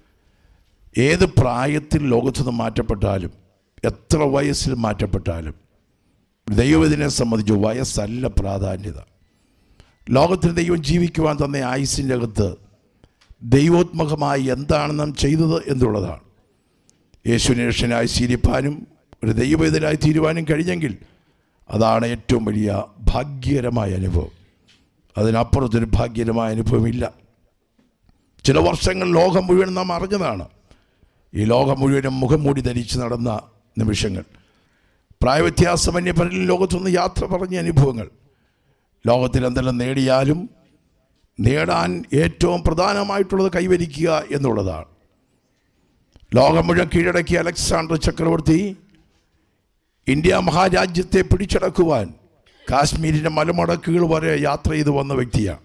ഏത് പ്രായത്തിൽ ലോകത്തുനിന്ന് മാറ്റപ്പെട്ടാലും എത്ര വയസ്സിൽ മാറ്റപ്പെട്ടാലും ദൈവത്തിനെ സംബന്ധിച്ച് വയസ്സല്ല പ്രാധാന്യത ലോകത്തിൽ ദൈവം ജീവിക്കുവാൻ തന്ന ആയുസിൻ്റെ അകത്ത് ദൈവോത്മകമായി എന്താണ് നാം ചെയ്തത് എന്നുള്ളതാണ് യേശുനിരക്ഷനായി ശീലിപ്പാനും ഒരു ദൈവവേദനായി തീരുവാനും കഴിഞ്ഞെങ്കിൽ അതാണ് ഏറ്റവും വലിയ ഭാഗ്യകരമായ അനുഭവം അതിനപ്പുറത്തൊരു ഭാഗ്യകരമായ അനുഭവമില്ല ചില വർഷങ്ങൾ ലോകം മുഴുവൻ നാം അറിഞ്ഞതാണ് ഈ ലോകം മുഴുവനും മുഖം മൂടി ധരിച്ച് നടന്ന നിമിഷങ്ങൾ പ്രായവ്യത്യാസമന്യ പലരും ലോകത്തുനിന്ന് യാത്ര പറഞ്ഞ അനുഭവങ്ങൾ ലോകത്തിൽ എന്തെല്ലാം നേടിയാലും നേടാൻ ഏറ്റവും പ്രധാനമായിട്ടുള്ളത് കൈവരിക്കുക എന്നുള്ളതാണ് ലോകം മുഴുവൻ കീഴടക്കിയ അലക്സാണ്ടർ ചക്രവർത്തി ഇന്ത്യ മഹാരാജ്യത്തെ പിടിച്ചടക്കുവാൻ കാശ്മീരിൻ്റെ മലമടക്കുകൾ വരെ യാത്ര ചെയ്തു വന്ന വ്യക്തിയാണ്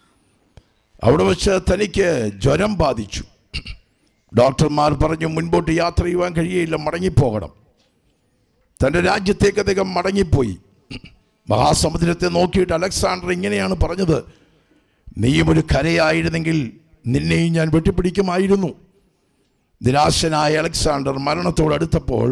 അവിടെ വെച്ച് തനിക്ക് ജ്വരം ബാധിച്ചു ഡോക്ടർമാർ പറഞ്ഞു മുൻപോട്ട് യാത്ര ചെയ്യുവാൻ കഴിയില്ല മടങ്ങിപ്പോകണം തൻ്റെ രാജ്യത്തേക്ക് അദ്ദേഹം മടങ്ങിപ്പോയി മഹാസമുദ്രത്തെ നോക്കിയിട്ട് അലക്സാണ്ടർ ഇങ്ങനെയാണ് പറഞ്ഞത് നീയും ഒരു കരയായിരുന്നെങ്കിൽ നിന്നെയും ഞാൻ വെട്ടിപ്പിടിക്കുമായിരുന്നു നിരാശനായ അലക്സാണ്ടർ മരണത്തോട് അടുത്തപ്പോൾ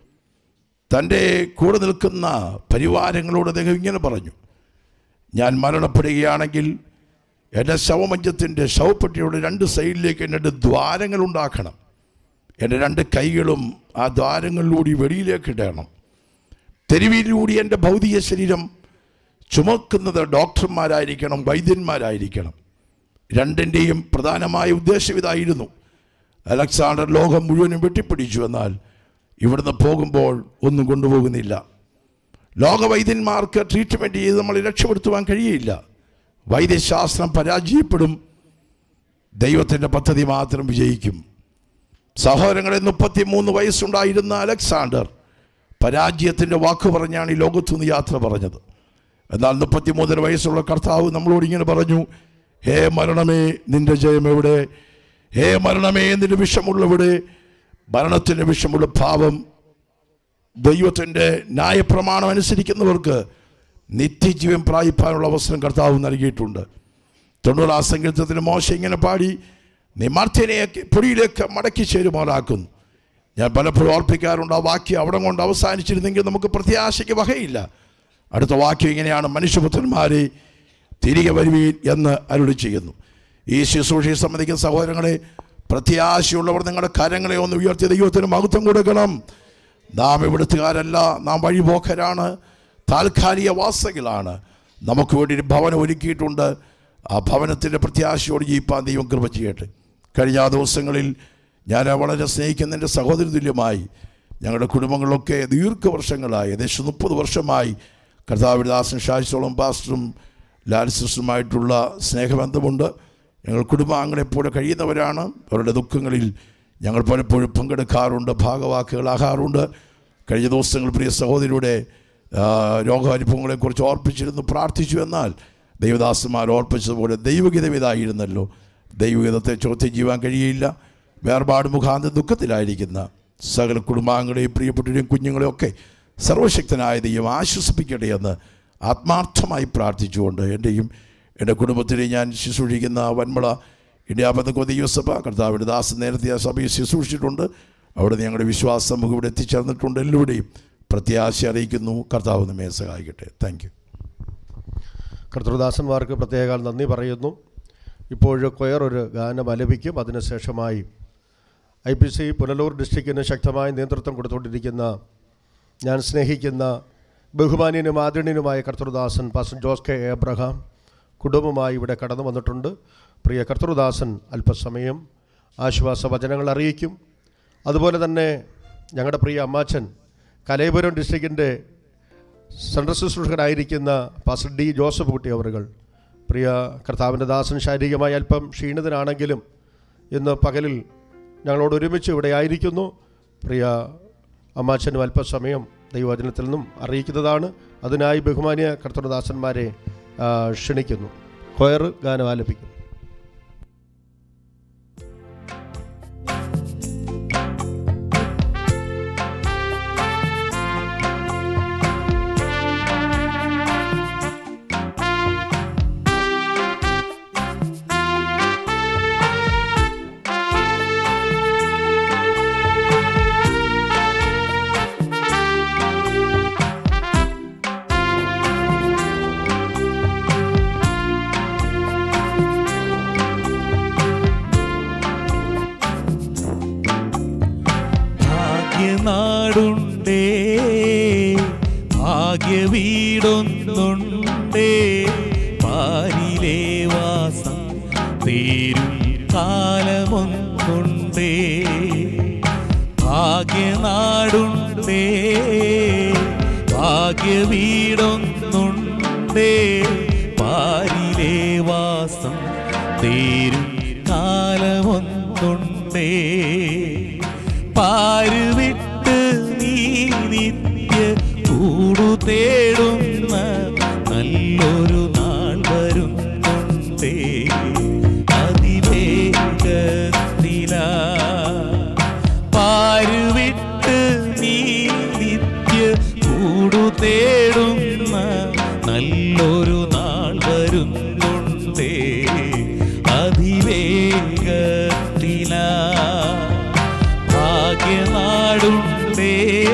തൻ്റെ കൂടെ നിൽക്കുന്ന പരിവാരങ്ങളോട് അദ്ദേഹം ഇങ്ങനെ പറഞ്ഞു ഞാൻ മരണപ്പെടുകയാണെങ്കിൽ എൻ്റെ ശവമഞ്ചത്തിൻ്റെ ശവപ്പെട്ടിയുടെ രണ്ട് സൈഡിലേക്ക് എൻ്റെ ദ്വാരങ്ങൾ ഉണ്ടാക്കണം എൻ്റെ രണ്ട് കൈകളും ആ ദ്വാരങ്ങളിലൂടെ വെളിയിലേക്ക് ഇടണം തെരുവിലൂടെ എൻ്റെ ഭൗതിക ശരീരം ചുമക്കുന്നത് ഡോക്ടർമാരായിരിക്കണം വൈദ്യന്മാരായിരിക്കണം രണ്ടിൻ്റെയും പ്രധാനമായ ഉദ്ദേശം ഇതായിരുന്നു അലക്സാണ്ടർ ലോകം മുഴുവനും വെട്ടിപ്പിടിച്ചു എന്നാൽ ഇവിടുന്ന് പോകുമ്പോൾ ഒന്നും കൊണ്ടുപോകുന്നില്ല ലോകവൈദ്യന്മാർക്ക് ട്രീറ്റ്മെൻറ്റ് ചെയ്ത് നമ്മളെ രക്ഷപ്പെടുത്തുവാൻ കഴിയില്ല വൈദ്യശാസ്ത്രം പരാജയപ്പെടും ദൈവത്തിൻ്റെ പദ്ധതി മാത്രം വിജയിക്കും സഹോദരങ്ങളെ മുപ്പത്തി മൂന്ന് വയസ്സുണ്ടായിരുന്ന അലക്സാണ്ടർ പരാജയത്തിൻ്റെ വാക്ക് പറഞ്ഞാണ് ഈ ലോകത്തുനിന്ന് യാത്ര പറഞ്ഞത് എന്നാൽ മുപ്പത്തിമൂന്നര വയസ്സുള്ള കർത്താവ് നമ്മളോട് ഇങ്ങനെ പറഞ്ഞു ഹേ മരണമേ നിന്റെ ജയം എവിടെ ഹേ മരണമേ നിന്റെ വിഷമുള്ളവിടെ മരണത്തിൻ്റെ വിഷമുള്ള ഭാവം ദൈവത്തിൻ്റെ ന്യായപ്രമാണം അനുസരിക്കുന്നവർക്ക് നിത്യജീവൻ പ്രായിപ്പാനുള്ള അവസരം കർത്താവ് നൽകിയിട്ടുണ്ട് തൊണ്ണൂറാം സങ്കീർത്തത്തിന് മോശം ഇങ്ങനെ പാടി നീ മർത്യനെ പൊടിയിലേക്ക് മടക്കി ചേരുമാറാക്കുന്നു ഞാൻ പലപ്പോഴും ഓർപ്പിക്കാറുണ്ട് ആ വാക്യം അവിടെ കൊണ്ട് അവസാനിച്ചിരുന്നെങ്കിൽ നമുക്ക് പ്രത്യാശയ്ക്ക് വകയില്ല അടുത്ത വാക്യം ഇങ്ങനെയാണ് മനുഷ്യപുത്രന്മാരെ തിരികെ വരുവീൻ എന്ന് അരുളി ചെയ്യുന്നു ഈ ശുശ്രൂഷയെ സംബന്ധിക്കുന്ന സഹോദരങ്ങളെ പ്രത്യാശയുള്ളവർ നിങ്ങളുടെ കരങ്ങളെ ഒന്ന് ഉയർത്തി ദൈവത്തിന് മഹത്വം കൊടുക്കണം നാം ഇവിടുത്തുകാരല്ല നാം വഴിപോക്കരാണ് താൽക്കാലിക വാസകളാണ് നമുക്ക് വേണ്ടി ഒരു ഭവനം ഒരുക്കിയിട്ടുണ്ട് ആ ഭവനത്തിൻ്റെ പ്രത്യാശയോട് ജീവിപ്പാൻ ദൈവം കൃപ ചെയ്യട്ടെ കഴിഞ്ഞ ആ ദിവസങ്ങളിൽ ഞാൻ വളരെ സ്നേഹിക്കുന്ന എൻ്റെ സഹോദരി തുല്യമായി ഞങ്ങളുടെ കുടുംബങ്ങളിലൊക്കെ ദീർഘവർഷങ്ങളായി ഏകദേശം മുപ്പത് വർഷമായി കർത്താവിദാസൻ ഷാജിസോളം പാസ്റ്ററും ലാൽ സിസ്റ്ററുമായിട്ടുള്ള സ്നേഹബന്ധമുണ്ട് ഞങ്ങൾ കുടുംബാംഗങ്ങളെപ്പോലെ കഴിയുന്നവരാണ് അവരുടെ ദുഃഖങ്ങളിൽ ഞങ്ങൾ പലപ്പോഴും പങ്കെടുക്കാറുണ്ട് ഭാഗവാക്കുകളാകാറുണ്ട് കഴിഞ്ഞ ദിവസങ്ങൾ പ്രിയ സഹോദരിയുടെ രോഗാനുഭവങ്ങളെക്കുറിച്ച് ഓർപ്പിച്ചിരുന്നു പ്രാർത്ഥിച്ചു എന്നാൽ ദൈവദാസന്മാർ ഓർപ്പിച്ചതുപോലെ ദൈവഗീതം ഇതായിരുന്നല്ലോ ദൈവഗീതത്തെ ചോദ്യം ചെയ്യുവാൻ കഴിയില്ല വേർപാട് മുഖാന്തരം ദുഃഖത്തിലായിരിക്കുന്ന സകല കുടുംബാംഗങ്ങളെയും പ്രിയപ്പെട്ടവരെയും കുഞ്ഞുങ്ങളെയും ഒക്കെ സർവശക്തനായ ദൈവം ആശ്വസിപ്പിക്കട്ടെ എന്ന് ആത്മാർത്ഥമായി പ്രാർത്ഥിച്ചുകൊണ്ട് എൻ്റെയും എൻ്റെ കുടുംബത്തിനെയും ഞാൻ ശുശ്രൂഷിക്കുന്ന വന്മള ഇന്ത്യ പതക്കോ ദൈവസഭ കർത്താവിൻ്റെ ദാസൻ നേരത്തെ ആ സഭയെ ശുശ്രൂഷിച്ചിട്ടുണ്ട് അവിടെ ഞങ്ങളുടെ വിശ്വാസം നമുക്ക് ഇവിടെ എത്തിച്ചേർന്നിട്ടുണ്ട് എല്ലാവരുടെയും പ്രത്യാശ അറിയിക്കുന്നു കർത്താവ് നമ്മെ സഹായിക്കട്ടെ താങ്ക് യു കർത്തൃദാസന്മാർക്ക് പ്രത്യേക നന്ദി പറയുന്നു ഇപ്പോൾ കൊയർ ഒരു ഗാനം ആലപിക്കും അതിനുശേഷമായി ഐ പി സി പുനലൂർ ഡിസ്ട്രിക്റ്റിന് ശക്തമായ നേതൃത്വം കൊടുത്തുകൊണ്ടിരിക്കുന്ന ഞാൻ സ്നേഹിക്കുന്ന ബഹുമാന്യനും ആദരണീയനുമായ കർത്തൃദാസൻ പാസൻ ജോസ് കെ എബ്രഹാം കുടുംബമായി ഇവിടെ കടന്നു വന്നിട്ടുണ്ട് പ്രിയ കർത്തൃദാസൻ അല്പസമയം ആശ്വാസ വചനങ്ങൾ അറിയിക്കും അതുപോലെ തന്നെ ഞങ്ങളുടെ പ്രിയ അമ്മാച്ചൻ കലയപുരം ഡിസ്ട്രിക്റ്റിൻ്റെ സെൻട്രൽ ശുശ്രൂഷകനായിരിക്കുന്ന പാസ്റ്റർ ഡി ജോസഫ് കുട്ടി അവറുകൾ പ്രിയ കർത്താവിൻ്റെ ദാസൻ ശാരീരികമായി അല്പം ക്ഷീണിതനാണെങ്കിലും ഇന്ന് പകലിൽ ഞങ്ങളോട് ഒരുമിച്ച് ഇവിടെ ആയിരിക്കുന്നു പ്രിയ അമ്മാച്ചനും അല്പസമയം ദൈവവചനത്തിൽ നിന്നും അറിയിക്കുന്നതാണ് അതിനായി ബഹുമാന്യ കർത്തൃദാസന്മാരെ ആ, ക്ഷണിക്കുന്നു കൊയർ ഗാനം ആലപിക്കും ഭാഗ്യനാടുണ്ടേ ഭാഗ്യവീടൊന്നുണ്ടേ പാരിലേ വാസം തീരും കാലമൊന്നുണ്ടേ ഭാഗ്യനാടുണ്ടേ ഭാഗ്യവീടൊന്നുണ്ടേ പാരിലേ വാസം തീരും കാലമൊന്നുണ്ടേ പാരുവിട്ട് നീ നിത്യ കൂടു തേടുന്ന നല്ലൊരു നാൾ വരുന്നുണ്ടേ അതിവേഗത്തില പാരുവിട്ട് നീ നിത്യ കൂടു തേടുന്ന നല്ലൊരു നാൾ വരുന്നുണ്ടേ അതിവേഗത്തില ഭാഗ്യനാടുണ്ടേ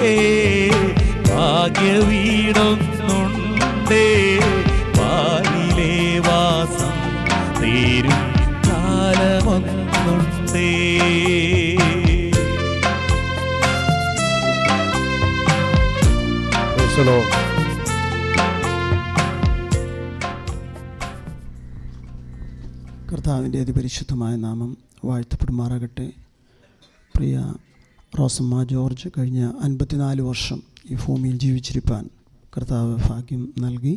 ഭാഗ്യവീടൊന്നുണ്ടേ പാലിലേ വാസം തീരും കാലമൊന്നുണ്ടേ Praise the Lord. കർത്താവിൻ്റെ അതിപരിശുദ്ധമായ നാമം വാഴ്ത്തപ്പെടുമാറാകട്ടെ പ്രിയ റോസമ്മ ജോർജ് കഴിഞ്ഞ അൻപത്തിനാല് വർഷം ഈ ഭൂമിയിൽ ജീവിച്ചിരിപ്പാൻ കർത്താവ് ഭാഗ്യം നൽകി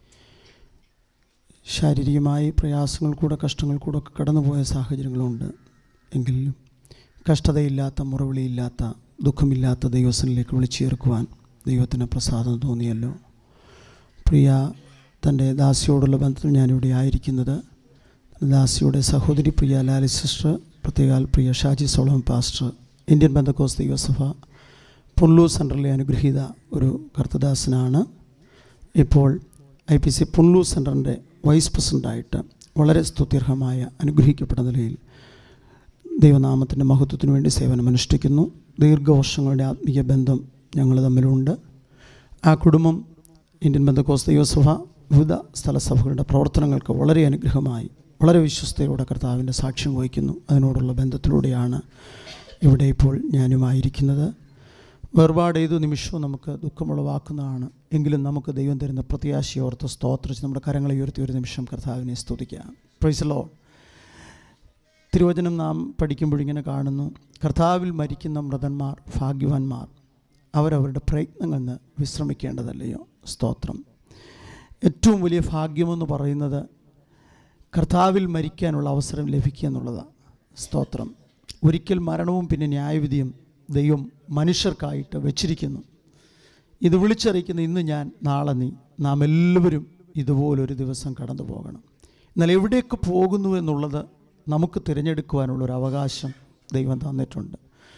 ശാരീരികമായി പ്രയാസങ്ങൾ കൂടെ കഷ്ടങ്ങൾ കൂടെ ഒക്കെ കടന്നുപോയ സാഹചര്യങ്ങളുണ്ട് എങ്കിലും കഷ്ടതയില്ലാത്ത മുറവിളിയില്ലാത്ത ദുഃഖമില്ലാത്ത ദൈവസനിലേക്ക് വിളിച്ചു ചേർക്കുവാൻ ദൈവത്തിന് പ്രസാദം തോന്നിയല്ലോ പ്രിയ തൻ്റെ ദാസിയോടുള്ള ബന്ധത്തിൽ ഞാനിവിടെ ആയിരിക്കുന്നത് ദാസിയുടെ സഹോദരി പ്രിയ ലാലി സിസ്റ്റർ പ്രത്യേകാൽ പ്രിയ Shaji Solomon pastor Indian Pentecost ദൈവസഭ പുല്ലൂർ സെൻറ്ററിലെ അനുഗ്രഹീത ഒരു കർത്തദാസനാണ് ഇപ്പോൾ ഐ പി സി പുല്ലൂർ സെൻറ്ററിൻ്റെ വൈസ് പ്രസിഡൻ്റായിട്ട് വളരെ സ്തുത്യർഹമായ അനുഗ്രഹിക്കപ്പെട്ട നിലയിൽ ദൈവനാമത്തിൻ്റെ മഹത്വത്തിനു വേണ്ടി സേവനം അനുഷ്ഠിക്കുന്നു ദീർഘവർഷങ്ങളുടെ ആത്മീയ ബന്ധം ഞങ്ങൾ തമ്മിലുണ്ട് ആ കുടുംബം ഇന്ത്യൻ ബന്ധക്കോസ് ദൈവസഭ വിവിധ സ്ഥലസഭകളുടെ പ്രവർത്തനങ്ങൾക്ക് വളരെ അനുഗ്രഹമായി വളരെ വിശ്വസ്തയോടെ കർത്താവിൻ്റെ സാക്ഷ്യം വഹിക്കുന്നു അതിനോടുള്ള ബന്ധത്തിലൂടെയാണ് ഇവിടെ ഇപ്പോൾ ഞാനുമായിരിക്കുന്നത് വേർപാട് ഏതു നിമിഷവും നമുക്ക് ദുഃഖമുളവാക്കുന്നതാണ് എങ്കിലും നമുക്ക് ദൈവം തരുന്ന പ്രത്യാശയോർത്ത് സ്തോത്രിച്ച് നമ്മുടെ കരങ്ങളെ ഉയർത്തി ഒരു നിമിഷം കർത്താവിനെ സ്തുതിക്കാം പ്രൈസലോ തിരുവചനം നാം പഠിക്കുമ്പോഴിങ്ങനെ കാണുന്നു കർത്താവിൽ മരിക്കുന്ന മൃതന്മാർ ഭാഗ്യവാന്മാർ അവരവരുടെ പ്രയത്നങ്ങളിൽ നിന്ന് വിശ്രമിക്കേണ്ടതല്ലയോ സ്തോത്രം ഏറ്റവും വലിയ ഭാഗ്യമെന്ന് പറയുന്നത് കർത്താവിൽ മരിക്കാനുള്ള അവസരം ലഭിക്കുക എന്നുള്ളതാണ് സ്തോത്രം ഒരിക്കൽ മരണവും പിന്നെ ന്യായവിധിയും ദൈവം മനുഷ്യർക്കായിട്ട് വെച്ചിരിക്കുന്നു ഇത് വിളിച്ചറിയിക്കുന്ന ഇന്ന് ഞാൻ നാളെ നീ നാം എല്ലാവരും ഇതുപോലൊരു ദിവസം കടന്നു പോകണം എന്നാൽ എവിടേക്ക് പോകുന്നു എന്നുള്ളത് നമുക്ക് തിരഞ്ഞെടുക്കുവാനുള്ളൊരു അവകാശം ദൈവം തന്നിട്ടുണ്ട്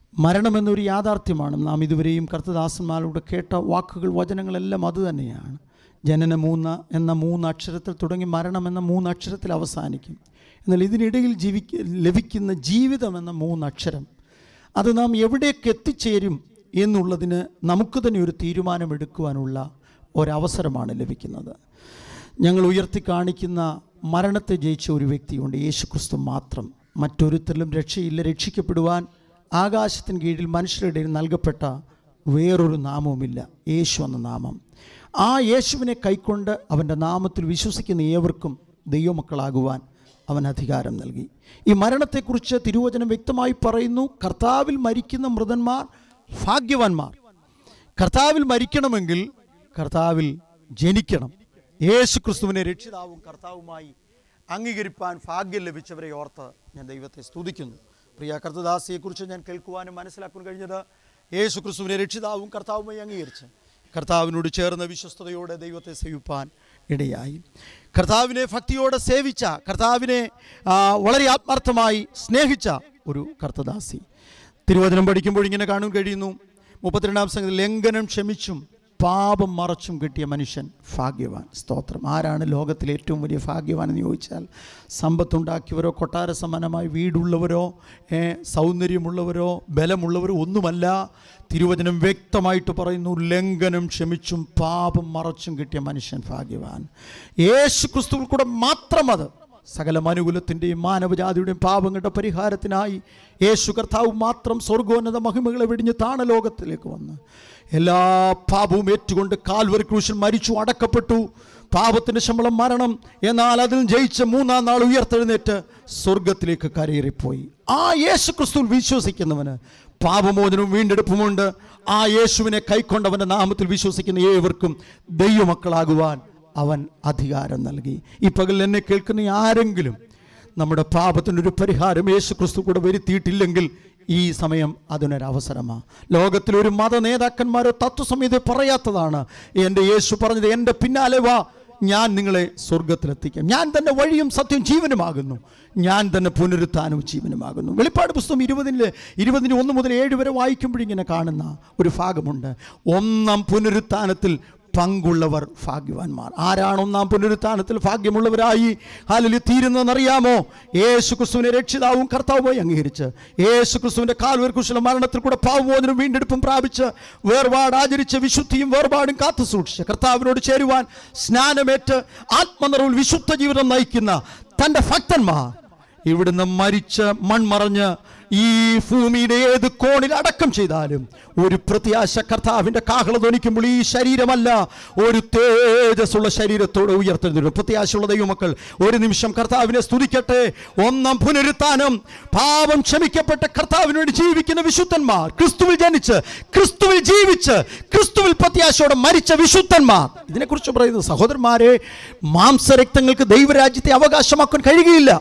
മരണമെന്നൊരു യാഥാർത്ഥ്യമാണ് നാം ഇതുവരെയും കർത്തദാസന്മാരോട് കേട്ട വാക്കുകൾ വചനങ്ങളെല്ലാം അതുതന്നെയാണ് ജനന മൂന്ന് എന്ന മൂന്ന് അക്ഷരത്തിൽ തുടങ്ങി മരണം എന്ന മൂന്ന് അക്ഷരത്തിൽ അവസാനിക്കും എന്നാൽ ഇതിനിടയിൽ ജീവിക്ക ലഭിക്കുന്ന ജീവിതം എന്ന മൂന്ന് അക്ഷരം അത് നാം എവിടേക്ക് എത്തിച്ചേരും എന്നുള്ളതിന് നമുക്ക് തന്നെ ഒരു തീരുമാനമെടുക്കുവാനുള്ള ഒരവസരമാണ് ലഭിക്കുന്നത് ഞങ്ങൾ ഉയർത്തി കാണിക്കുന്ന മരണത്തെ ജയിച്ച ഒരു വ്യക്തിയുണ്ട് യേശു ക്രിസ്തു മാത്രം മറ്റൊരുത്തരിലും രക്ഷയില്ല രക്ഷിക്കപ്പെടുവാൻ ആകാശത്തിന് കീഴിൽ മനുഷ്യരുടെ ഇടയിൽ നൽകപ്പെട്ട വേറൊരു നാമവുമില്ല യേശു എന്ന നാമം ആ യേശുവിനെ കൈക്കൊണ്ട് അവൻ്റെ നാമത്തിൽ വിശ്വസിക്കുന്ന ഏവർക്കും ദൈവമക്കളാകുവാൻ അവൻ അധികാരം നൽകി ഈ മരണത്തെക്കുറിച്ച് തിരുവചനം വ്യക്തമായി പറയുന്നു കർത്താവിൽ മരിക്കുന്ന മൃതന്മാർ ഭാഗ്യവാന്മാർ കർത്താവിൽ മരിക്കണമെങ്കിൽ കർത്താവിൽ ജനിക്കണം യേശു ക്രിസ്തുവിനെ രക്ഷിതാവും കർത്താവുമായി അംഗീകരിപ്പാൻ ഭാഗ്യം ലഭിച്ചവരെ ഓർത്ത് ഞാൻ ദൈവത്തെ സ്തുതിക്കുന്നു പ്രിയ കർത്തദാസിയെക്കുറിച്ച് ഞാൻ കേൾക്കുവാനും മനസ്സിലാക്കാൻ കഴിഞ്ഞത് യേശു ക്രിസ്തുവിനെ രക്ഷിതാവും കർത്താവുമായി അംഗീകരിച്ച് കർത്താവിനോട് ചേർന്ന വിശ്വസ്തയോടെ ദൈവത്തെ സേവിപ്പാൻ ഇടയായി കർത്താവിനെ ഭക്തിയോടെ സേവിച്ച കർത്താവിനെ ആ, വളരെ ആത്മാർത്ഥമായി സ്നേഹിച്ച ഒരു കർത്തദാസി തിരുവചനം പഠിക്കുമ്പോൾ ഇങ്ങനെ കാണാൻ കഴിയുന്നു മുപ്പത്തിരണ്ടാം സംഗതി ലംഘനം ക്ഷമിച്ചും പാപം മറച്ചും കിട്ടിയ മനുഷ്യൻ ഭാഗ്യവാൻ സ്തോത്രം ആരാണ് ലോകത്തിലെ ഏറ്റവും വലിയ ഭാഗ്യവാൻ എന്ന് ചോദിച്ചാൽ സമ്പത്തുണ്ടാക്കിയവരോ കൊട്ടാര സമാനമായി വീടുള്ളവരോ ഏ, സൗന്ദര്യമുള്ളവരോ ബലമുള്ളവരോ ഒന്നുമല്ല തിരുവചനം വ്യക്തമായിട്ട് പറയുന്നു ലംഘനം ക്ഷമിച്ചും പാപം മറച്ചും കിട്ടിയ മനുഷ്യൻ ഭാഗ്യവാൻ യേശു ക്രിസ്തുവിൽ കൂടെ മാത്രം അത് സകല മനുകുലത്തിൻ്റെയും മാനവജാതിയുടെയും പാപങ്ങളുടെ പരിഹാരത്തിനായി യേശു കർത്താവ് മാത്രം സ്വർഗോന്നത മഹിമകളെ വെടിഞ്ഞ് താണലോകത്തിലേക്ക് വന്ന് എല്ലാ പാപവും ഏറ്റുകൊണ്ട് കാൽവരി ക്രൂശിൽ മരിച്ചു അടക്കപ്പെട്ടു പാപത്തിൻ്റെ ശമ്പളം മരണം എന്നാൽ അതിൽ ജയിച്ച് മൂന്നാം നാൾ ഉയർത്തെഴുന്നേറ്റ് സ്വർഗത്തിലേക്ക് കരയേറിപ്പോയി ആ യേശു ക്രിസ്തുവിൽ വിശ്വസിക്കുന്നവന് പാപമോചനവും വീണ്ടെടുപ്പുമുണ്ട് ആ യേശുവിനെ കൈക്കൊണ്ടവൻ്റെ നാമത്തിൽ വിശ്വസിക്കുന്ന ഏവർക്കും ദൈവമക്കളാകുവാൻ അവൻ അധികാരം നൽകി ഈ പകൽ എന്നെ കേൾക്കുന്ന ആരെങ്കിലും നമ്മുടെ പാപത്തിനൊരു പരിഹാരം യേശു ക്രിസ്തു കൂടെ വരുത്തിയിട്ടില്ലെങ്കിൽ ഈ സമയം അതിനൊരവസരമാണ് ലോകത്തിലൊരു മത നേതാക്കന്മാരോ തത്വസമയത്തെ പറയാത്തതാണ് എൻ്റെ യേശു പറഞ്ഞത് എൻ്റെ പിന്നാലെ വാ ഞാൻ നിങ്ങളെ സ്വർഗത്തിലെത്തിക്കാം ഞാൻ തന്നെ വഴിയും സത്യം ജീവനുമാകുന്നു ഞാൻ തന്നെ പുനരുത്ഥാനവും ജീവനുമാകുന്നു വെളിപ്പാട് പുസ്തകം ഇരുപതിന് ഇരുപതിന് ഒന്ന് മുതൽ ഏഴ് വരെ വായിക്കുമ്പോഴിങ്ങനെ കാണുന്ന ഒരു ഭാഗമുണ്ട് ഒന്നാം പുനരുത്ഥാനത്തിൽ പങ്കുള്ളവർ ഭാഗ്യവാന്മാർ ആരാണ് ഒന്നാം പുനരുത്ഥാനത്തിൽ ഭാഗ്യമുള്ളവരായി ഹാലിൽ തീരുന്നതെന്നറിയാമോ യേശു ക്രിസ്തുവിനെ രക്ഷിതാവും കർത്താവുമായി അംഗീകരിച്ച് യേശു ക്രിസ്തുവിന്റെ കാൽവർ കുശല മരണത്തിൽ കൂടെ പാവമോചനം വീണ്ടെടുപ്പും പ്രാപിച്ച് വേർപാട് ആചരിച്ച് വിശുദ്ധിയും വേർപാടും കാത്തു സൂക്ഷിച്ച് കർത്താവിനോട് ചേരുവാൻ സ്നാനമേറ്റ് ആത്മനിറവിൽ വിശുദ്ധ ജീവിതം നയിക്കുന്ന തൻ്റെ ഭക്തന്മാർ ഇവിടുന്ന് മരിച്ച് മൺമറഞ്ഞ് ഈ ഭൂമിയുടെ ഏത് കോണിൽ അടക്കം ചെയ്താലും ഒരു പ്രത്യാശ കർത്താവിൻ്റെ കാഹള ധ്വനിക്കുമ്പോൾ ഈ ശരീരമല്ല ഒരു തേജസ്സുള്ള ശരീരത്തോടെ ഉയർത്തെഴുന്നേരും പ്രത്യാശയുള്ള ദൈവമക്കൾ ഒരു നിമിഷം കർത്താവിനെ സ്തുതിക്കട്ടെ ഒന്നാം പുനരുത്ഥാനം പാപം ക്ഷമിക്കപ്പെട്ട കർത്താവിന് വേണ്ടി ജീവിക്കുന്ന വിശുദ്ധന്മാർ ക്രിസ്തുവിൽ ജനിച്ച് ക്രിസ്തുവിൽ ജീവിച്ച് ക്രിസ്തുവിൽ പ്രത്യാശയോടെ മരിച്ച വിശുദ്ധന്മാർ ഇതിനെക്കുറിച്ച് പറയുന്നത് സഹോദരന്മാരെ മാംസരക്തങ്ങൾക്ക് ദൈവരാജ്യത്തെ അവകാശമാക്കാൻ കഴിയുകയില്ല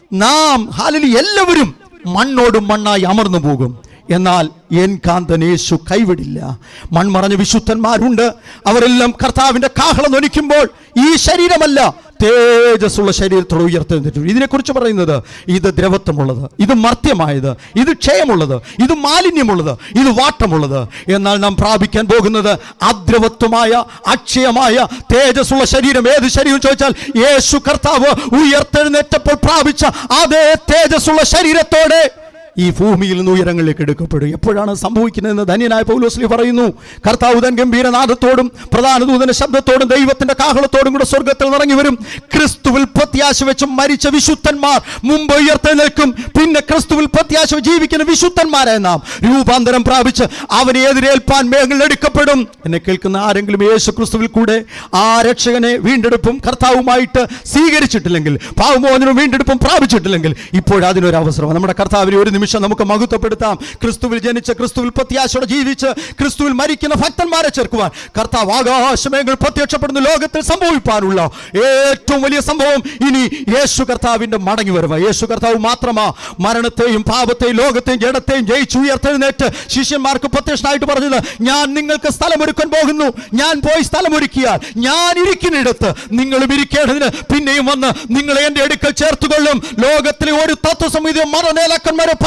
നാം ഹാലിൽ എല്ലാവരും മണ്ണോടും മണ്ണായി അമർന്നു പോകും എന്നാൽ എൻ കാന്തൻ യേശു കൈവിടില്ല മൺമറഞ്ഞ വിശുദ്ധന്മാരുണ്ട് അവരെല്ലാം കർത്താവിന്റെ കാഹളം ധ്വനിക്കുമ്പോൾ ഈ ശരീരമല്ല തേജസ്സുള്ള ശരീരത്തോട് ഉയർത്തെഴുന്നിട്ടു ഇതിനെക്കുറിച്ച് പറയുന്നത് ഇത് ദ്രവത്വമുള്ളത് ഇത് മർത്യമായത് ഇത് ക്ഷയമുള്ളത് ഇത് മാലിന്യമുള്ളത് ഇത് വാട്ടമുള്ളത് എന്നാൽ നാം പ്രാപിക്കാൻ പോകുന്നത് അദ്രവത്വമായ അക്ഷയമായ തേജസ്സുള്ള ശരീരം ഏത് ശരീരം ചോദിച്ചാൽ യേശു കർത്താവ് ഉയർത്തെഴുന്നേറ്റപ്പോൾ പ്രാപിച്ച അതേ തേജസ്സുള്ള ശരീരത്തോടെ ഈ ഭൂമിയിൽ നിന്ന് ഉയരങ്ങളിലേക്ക് എടുക്കപ്പെടും എപ്പോഴാണ് സംഭവിക്കുന്നതെന്ന് ധന്യനായ പൗലോസ്ലി പറയുന്നു കർത്താവ് തൻ ഗംഭീരനാഥത്തോടും പ്രധാന ദൂതന്റെ ശബ്ദത്തോടും ദൈവത്തിന്റെ കാഹളത്തോടും കൂടെ സ്വർഗത്തിൽ നിറങ്ങി വരും ക്രിസ്തുവിൽ പ്രത്യാശ വെച്ച് മരിച്ച വിശുദ്ധന്മാർ മുമ്പ് ഉയർത്തെഴുന്നേൽക്കും പിന്നെ ക്രിസ്തുവിൽ പ്രത്യാശ വെച്ച് ജീവിക്കുന്ന വിശുദ്ധന്മാരെ നാം രൂപാന്തരം പ്രാപിച്ച് അവനെ എതിരേൽപ്പാൻ മേഘങ്ങൾ എടുക്കപ്പെടും എന്നെ കേൾക്കുന്ന ആരെങ്കിലും യേശു ക്രിസ്തുവിൽ കൂടെ ആ രക്ഷകനെ വീണ്ടെടുപ്പും കർത്താവുമായിട്ട് സ്വീകരിച്ചിട്ടില്ലെങ്കിൽ പാവമോചനവും വീണ്ടെടുപ്പും പ്രാപിച്ചിട്ടില്ലെങ്കിൽ ഇപ്പോഴതിനൊരു അവസരം നമ്മുടെ കർത്താവിനെ ഒരു നിമിഷം നമുക്ക് മഹത്വപ്പെടുത്താം ക്രിസ്തുവിൽ ജനിച്ച് ക്രിസ്തുവിൽ പ്രത്യാശയോടെ ജീവിച്ച് ക്രിസ്തുവിൽ മരിക്കുന്ന ഭക്തന്മാരെ ചേർക്കുവാൻ കർത്താവ് ആകാശമേങ്ങൾ പ്രത്യക്ഷപ്പെടുന്ന ലോകത്തിൽ സംഭവിപ്പാനുള്ള ഏറ്റവും വലിയ സംഭവം ഇനി യേശു കർത്താവിന്റെ മടങ്ങി വരവ് യേശു കർത്താവ് മാത്രമാ മരണത്തെയും പാപത്തെയും ലോകത്തെയും ജഡത്തെയും ജയിച്ചു ഉയർത്തെഴുന്നേറ്റ് ശിഷ്യന്മാർക്ക് പ്രത്യക്ഷനായിട്ട് പറഞ്ഞത് ഞാൻ നിങ്ങൾക്ക് സ്ഥലമൊരുക്കാൻ പോകുന്നു ഞാൻ പോയി സ്ഥലമൊരുക്കിയാൽ ഞാൻ ഇരിക്കുന്നിടത്ത് നിങ്ങളും ഇരിക്കേണ്ടതിന് പിന്നെയും വന്ന് നിങ്ങളെ എന്റെ അടുക്കൽ ചേർത്തുകൊള്ളും ലോകത്തിലെ ഒരു തത്വസമിതിയോ മതനേതാക്കന്മാരോ പറയുന്ന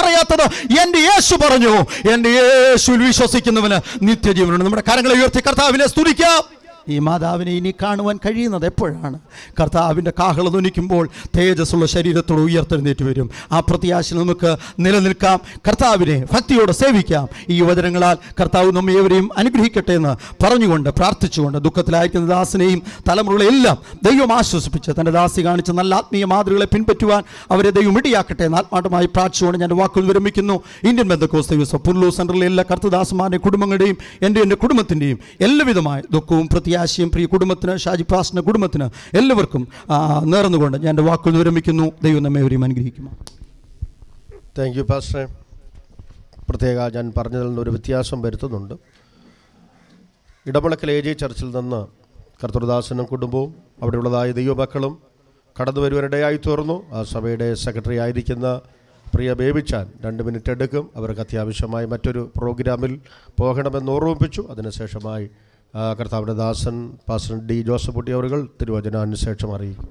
പറയാത്തത് എൻ്റെ യേശു പറഞ്ഞു എൻ്റെ യേശുവിൽ വിശ്വസിക്കുന്നവന് നിത്യജീവനുണ്ട് നമ്മുടെ കരങ്ങളെ ഉയർത്തി കർത്താവിനെ സ്തുതിക്കാം ഈ മാതാവിനെ ഇനി കാണുവാൻ കഴിയുന്നത് എപ്പോഴാണ് കർത്താവിൻ്റെ കാഹള ധനിക്കുമ്പോൾ തേജസ്സുള്ള ശരീരത്തോട് ഉയർത്തെഴുന്നേറ്റ് വരും ആ പ്രത്യാശ നമുക്ക് നിലനിൽക്കാം കർത്താവിനെ ഭക്തിയോടെ സേവിക്കാം ഈ യുവജനങ്ങളാൽ കർത്താവ് നമ്മെ ഏവരെയും അനുഗ്രഹിക്കട്ടെ എന്ന് പറഞ്ഞുകൊണ്ട് പ്രാർത്ഥിച്ചുകൊണ്ട് ദുഃഖത്തിലായിരിക്കുന്ന ദാസനെയും തലമുറകളെല്ലാം ദൈവം ആശ്വസിപ്പിച്ച് തൻ്റെ ദാസി കാണിച്ച നല്ല ആത്മീയ മാതൃകളെ പിൻപറ്റുവാൻ അവരെ ദൈവം ഇടിയാക്കട്ടെ എന്ന് ആത്മാർത്ഥമായി പ്രാർത്ഥിച്ചുകൊണ്ട് ഞാൻ വാക്കുകൾ വിരമിക്കുന്നു ഇന്ത്യൻ ബന്ധക്കോസ് ദിവസം പുല്ലൂർ സെൻറ്ററിലെ എല്ലാ കർത്തദാസന്മാരുടെ കുടുംബങ്ങളുടെയും എൻ്റെ എൻ്റെ കുടുംബത്തിൻ്റെയും എല്ലാവിധമായ ദുഃഖവും പ്രത്യാശയും പ്രിയ കുടുംബത്തിന് ഷാജി പാസിൻ്റെ കുടുംബത്തിന് എല്ലാവർക്കും ആ, നേർന്നുകൊണ്ട് ഞാൻ എൻ്റെ വാക്കുകൾ വിരമിക്കുന്നു ദൈവം നമ്മെ അവരെയും അനുഗ്രഹിക്കുമോ താങ്ക് യു പാസ്റ്ററെ പ്രത്യേക ഞാൻ പറഞ്ഞതിൽ നിന്നൊരു വ്യത്യാസം വരുത്തുന്നുണ്ട് ഇടമളക്കൽ എ ജെ ചർച്ചിൽ നിന്ന് കർത്തൃദാസനും കുടുംബവും അവിടെയുള്ളതായ ദൈവമക്കളും കടന്നു വരുവാനിടയായി തീർന്നു ആ സഭയുടെ സെക്രട്ടറി ആയിരിക്കുന്ന പ്രിയ ബേബിച്ചാൻ രണ്ട് മിനിറ്റ് എടുക്കും അവർക്ക് അത്യാവശ്യമായി മറ്റൊരു പ്രോഗ്രാമിൽ പോകണമെന്ന് ഓർമ്മിപ്പിച്ചു അതിനുശേഷമായി ആ, കർത്താവിൻ്റെ ദാസൻ പാസ്റ്റർ ഡി ജോസഫ് കുട്ടി അവറുകൾ തിരുവചനാനുശേഷം അറിയിക്കും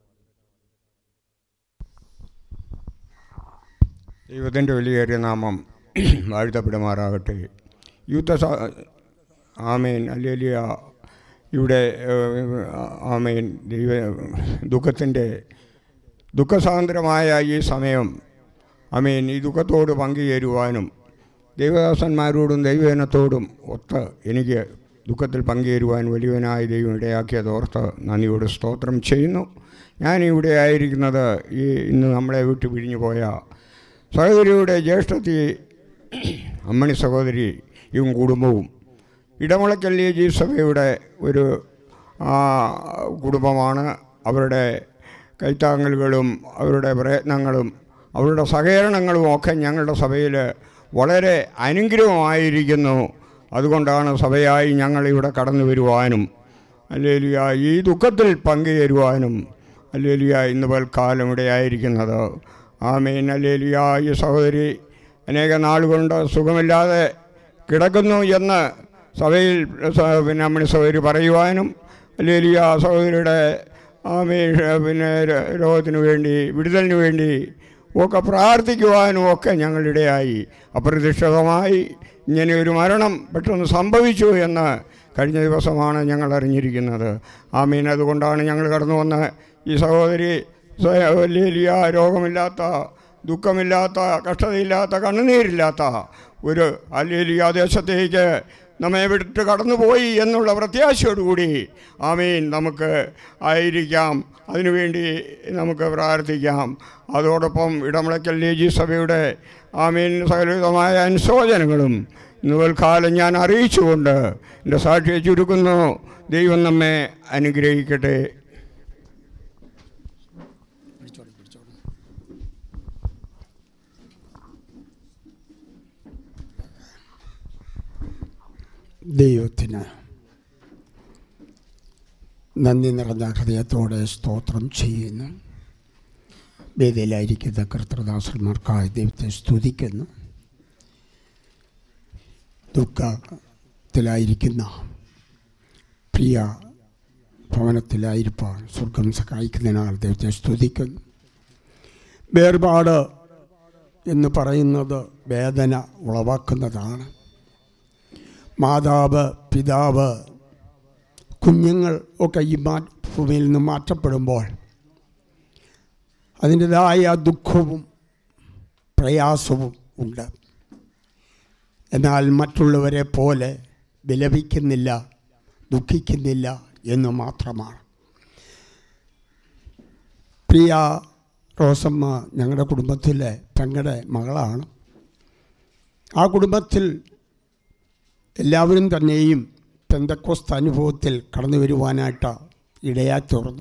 ദൈവത്തിൻ്റെ വലിയേറിയ നാമം വാഴ്ത്തപ്പെടുമാറാകട്ടെ യുദ്ധ സ- ആമേൻ അല്ലേലിയ ഇവിടെ ഏഹ്, ആമേൻ ദൈവ ദുഃഖത്തിൻ്റെ ദുഃഖസാന്ദ്രമായ ഈ സമയം ആമേൻ ഈ ദുഃഖത്തോട് പങ്കുചേരുവാനും ദൈവദാസന്മാരോടും ദൈവജനത്തോടും ഒത്ത് എനിക്ക് ദുഃഖത്തിൽ പങ്കുചേരുവാൻ വലിയവനായ ദൈവം ഇടയാക്കിയത് ഓർത്ത് നന്ദിയോട് സ്തോത്രം ചെയ്യുന്നു ഞാൻ ഇവിടെ ആയിരിക്കുന്നത് ഈ ഇന്ന് നമ്മളെ വിട്ടു പിരിഞ്ഞു പോയ സഹോദരിയുടെ ജ്യേഷ്ഠത്തി അമ്മണി സഹോദരിയും കുടുംബവും ഇടമുളയ്ക്കൽ ജി സഭയുടെ ഒരു ആ, കുടുംബമാണ് അവരുടെ കൈത്താങ്ങലുകളും അവരുടെ പ്രയത്നങ്ങളും അവരുടെ സഹകരണങ്ങളും ഒക്കെ ഞങ്ങളുടെ സഭയിൽ വളരെ അനുഗ്രഹമായിരിക്കുന്നു അതുകൊണ്ടാണ് സഭയായി ഞങ്ങളിവിടെ കടന്നു വരുവാനും അല്ലേലിയ ഈ ദുഃഖത്തിൽ പങ്കുചേരുവാനും അല്ലേലിയ ഇന്ന് പൽക്കാലം ഇടയായിരിക്കുന്നത് ആമീൻ അല്ലേലിയ ഈ സഹോദരി അനേക നാളുകൊണ്ട് സുഖമില്ലാതെ കിടക്കുന്നു എന്ന് സഭയിൽ സ- പിന്നെ അമ്മണി സഹോദരി പറയുവാനും അല്ലേലിയ സഹോദരിയുടെ ആമീൻ പിന്നെ ര- രോഗത്തിന് വേണ്ടി വിടുതലിന് വേണ്ടി ഒക്കെ പ്രാർത്ഥിക്കുവാനും ഒക്കെ ഞങ്ങളിടയായി അപ്രതീക്ഷിതമായി ഇങ്ങനെ ഒരു മരണം പെട്ടെന്ന് സംഭവിച്ചു എന്ന് കഴിഞ്ഞ ദിവസമാണ് ഞങ്ങൾ അറിഞ്ഞിരിക്കുന്നത് ആമീൻ അതുകൊണ്ടാണ് ഞങ്ങൾ കടന്നു വന്ന ഈ സഹോദരി സ്വയ- വലിയ രോഗമില്ലാത്ത ദുഃഖമില്ലാത്ത കഷ്ടതയില്ലാത്ത കണ്ണുനീരില്ലാത്ത ഒരു അല്ലേലിയ ദേശത്തേക്ക് നമ്മെ വിട്ട് കടന്നുപോയി എന്നുള്ള പ്രത്യാശയോടുകൂടി ആമീൻ നമുക്ക് ആയിരിക്കാം അതിനുവേണ്ടി നമുക്ക് പ്രാർത്ഥിക്കാം അതോടൊപ്പം ഇടമുളയ്ക്കൽ ലേജി സഭയുടെ ആമീൻ സകലവിധമായ അനുശോചനങ്ങളും ഇന്നുവൽക്കാലം ഞാൻ അറിയിച്ചുകൊണ്ട് എൻ്റെ സാക്ഷിയെ ചുരുക്കുന്നു ദൈവം നമ്മെ അനുഗ്രഹിക്കട്ടെ ദൈവത്തിന് നന്ദി നിറഞ്ഞ ഹൃദയത്തോടെ സ്തോത്രം ചെയ്യുന്നു വേദിയിലായിരിക്കുന്ന കർത്തൃദാസന്മാർക്കായി ദൈവത്തെ സ്തുതിക്കുന്നു ദുഃഖത്തിലായിരിക്കുന്ന പ്രിയ ഭവനത്തിലായിരിക്കാൻ സ്വർഗം സഹായിക്കുന്നതിനാൽ ദൈവത്തെ സ്തുതിക്കുന്നു വേർപാട് എന്ന് പറയുന്നത് വേദന ഉളവാക്കുന്നതാണ് മാതാവ് പിതാവ് കുഞ്ഞുങ്ങൾ ഒക്കെ ഈ മാ ഭൂമിയിൽ നിന്ന് മാറ്റപ്പെടുമ്പോൾ അതിൻ്റെതായ ദുഃഖവും പ്രയാസവും ഉണ്ട് എന്നാൽ മറ്റുള്ളവരെ പോലെ വിലപിക്കുന്നില്ല ദുഃഖിക്കുന്നില്ല എന്ന് മാത്രമാണ് പ്രിയ റോസമ്മ ഞങ്ങളുടെ കുടുംബത്തിലെ പെങ്ങളുടെ മകളാണ് ആ കുടുംബത്തിൽ എല്ലാവരും തന്നെയും പെന്തക്കോസ്ത് അനുഭവത്തിൽ കടന്നു വരുവാനായിട്ട് ഇടയാ തുറന്നു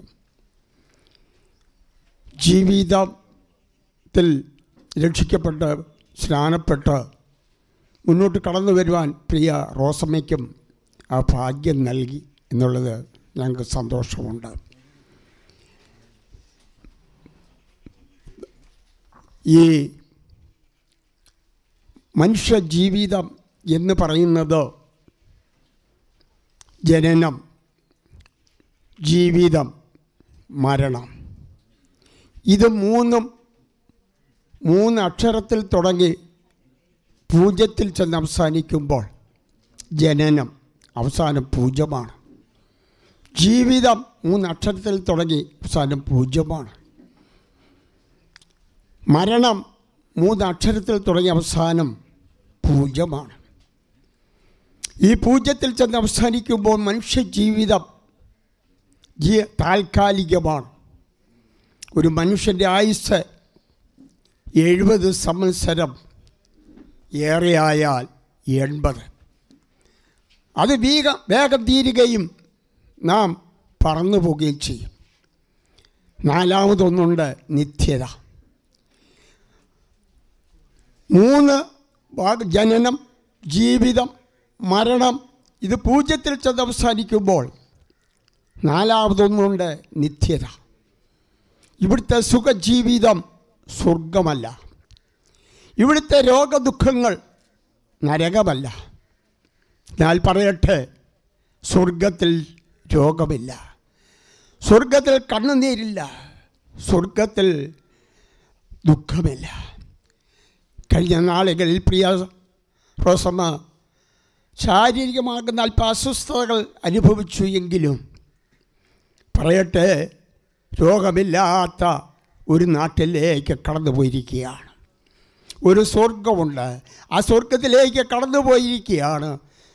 ജീവിതത്തിൽ രക്ഷിക്കപ്പെട്ട് സ്നാനപ്പെട്ട് മുന്നോട്ട് കടന്നു വരുവാൻ പ്രിയ റോസമ്മയ്ക്കും ആ ഭാഗ്യം നൽകി എന്നുള്ളത് ഞങ്ങൾക്ക് സന്തോഷമുണ്ട് ഈ മനുഷ്യ ജീവിതം എന്ന് പറയുന്നത് ജനനം ജീവിതം മരണം ഇത് മൂന്നും മൂന്ന് അക്ഷരത്തിൽ തുടങ്ങി പൂജ്യത്തിൽ ചെന്ന് അവസാനിക്കുമ്പോൾ ജനനം അവസാനം പൂജ്യമാണ് ജീവിതം മൂന്ന് അക്ഷരത്തിൽ തുടങ്ങി അവസാനം പൂജ്യമാണ് മരണം മൂന്ന് അക്ഷരത്തിൽ തുടങ്ങി അവസാനം പൂജ്യമാണ് ഈ പൂജ്യത്തിൽ ചെന്ന് അവസാനിക്കുമ്പോൾ മനുഷ്യ ജീവിതം ജീ താൽക്കാലികമാണ് ഒരു മനുഷ്യൻ്റെ ആയുസ് എഴുപത് സംവത്സരം ഏറെയായാൽ എൺപത് അത് വേഗ വേഗം തീരുകയും നാം പറന്നു പോവുകയും ചെയ്യും നാലാമതൊന്നുണ്ട് നിത്യത മൂന്ന് ഭാഗ- ജനനം ജീവിതം മരണം ഇത് പൂജ്യത്തിൽ ചെന്ന് അവസാനിക്കുമ്പോൾ നാലാമതൊന്നുണ്ട് നിത്യത ഇവിടുത്തെ സുഖജീവിതം സ്വർഗമല്ല ഇവിടുത്തെ രോഗദുഃഖങ്ങൾ നരകമല്ല ഞാൻ പറയട്ടെ സ്വർഗത്തിൽ രോഗമില്ല സ്വർഗത്തിൽ കണ്ണുനീരില്ല സ്വർഗത്തിൽ ദുഃഖമില്ല കഴിഞ്ഞ നാളുകളിൽ പ്രിയ റോസമ്മ ശാരീരികമാകുന്ന അല്പ അസ്വസ്ഥതകൾ അനുഭവിച്ചു എങ്കിലും പറയട്ടെ രോഗമില്ലാത്ത ഒരു നാട്ടിലേക്ക് കടന്നു പോയിരിക്കുകയാണ് ഒരു സ്വർഗമുണ്ട് ആ സ്വർഗത്തിലേക്ക് കടന്നു പോയിരിക്കുകയാണ്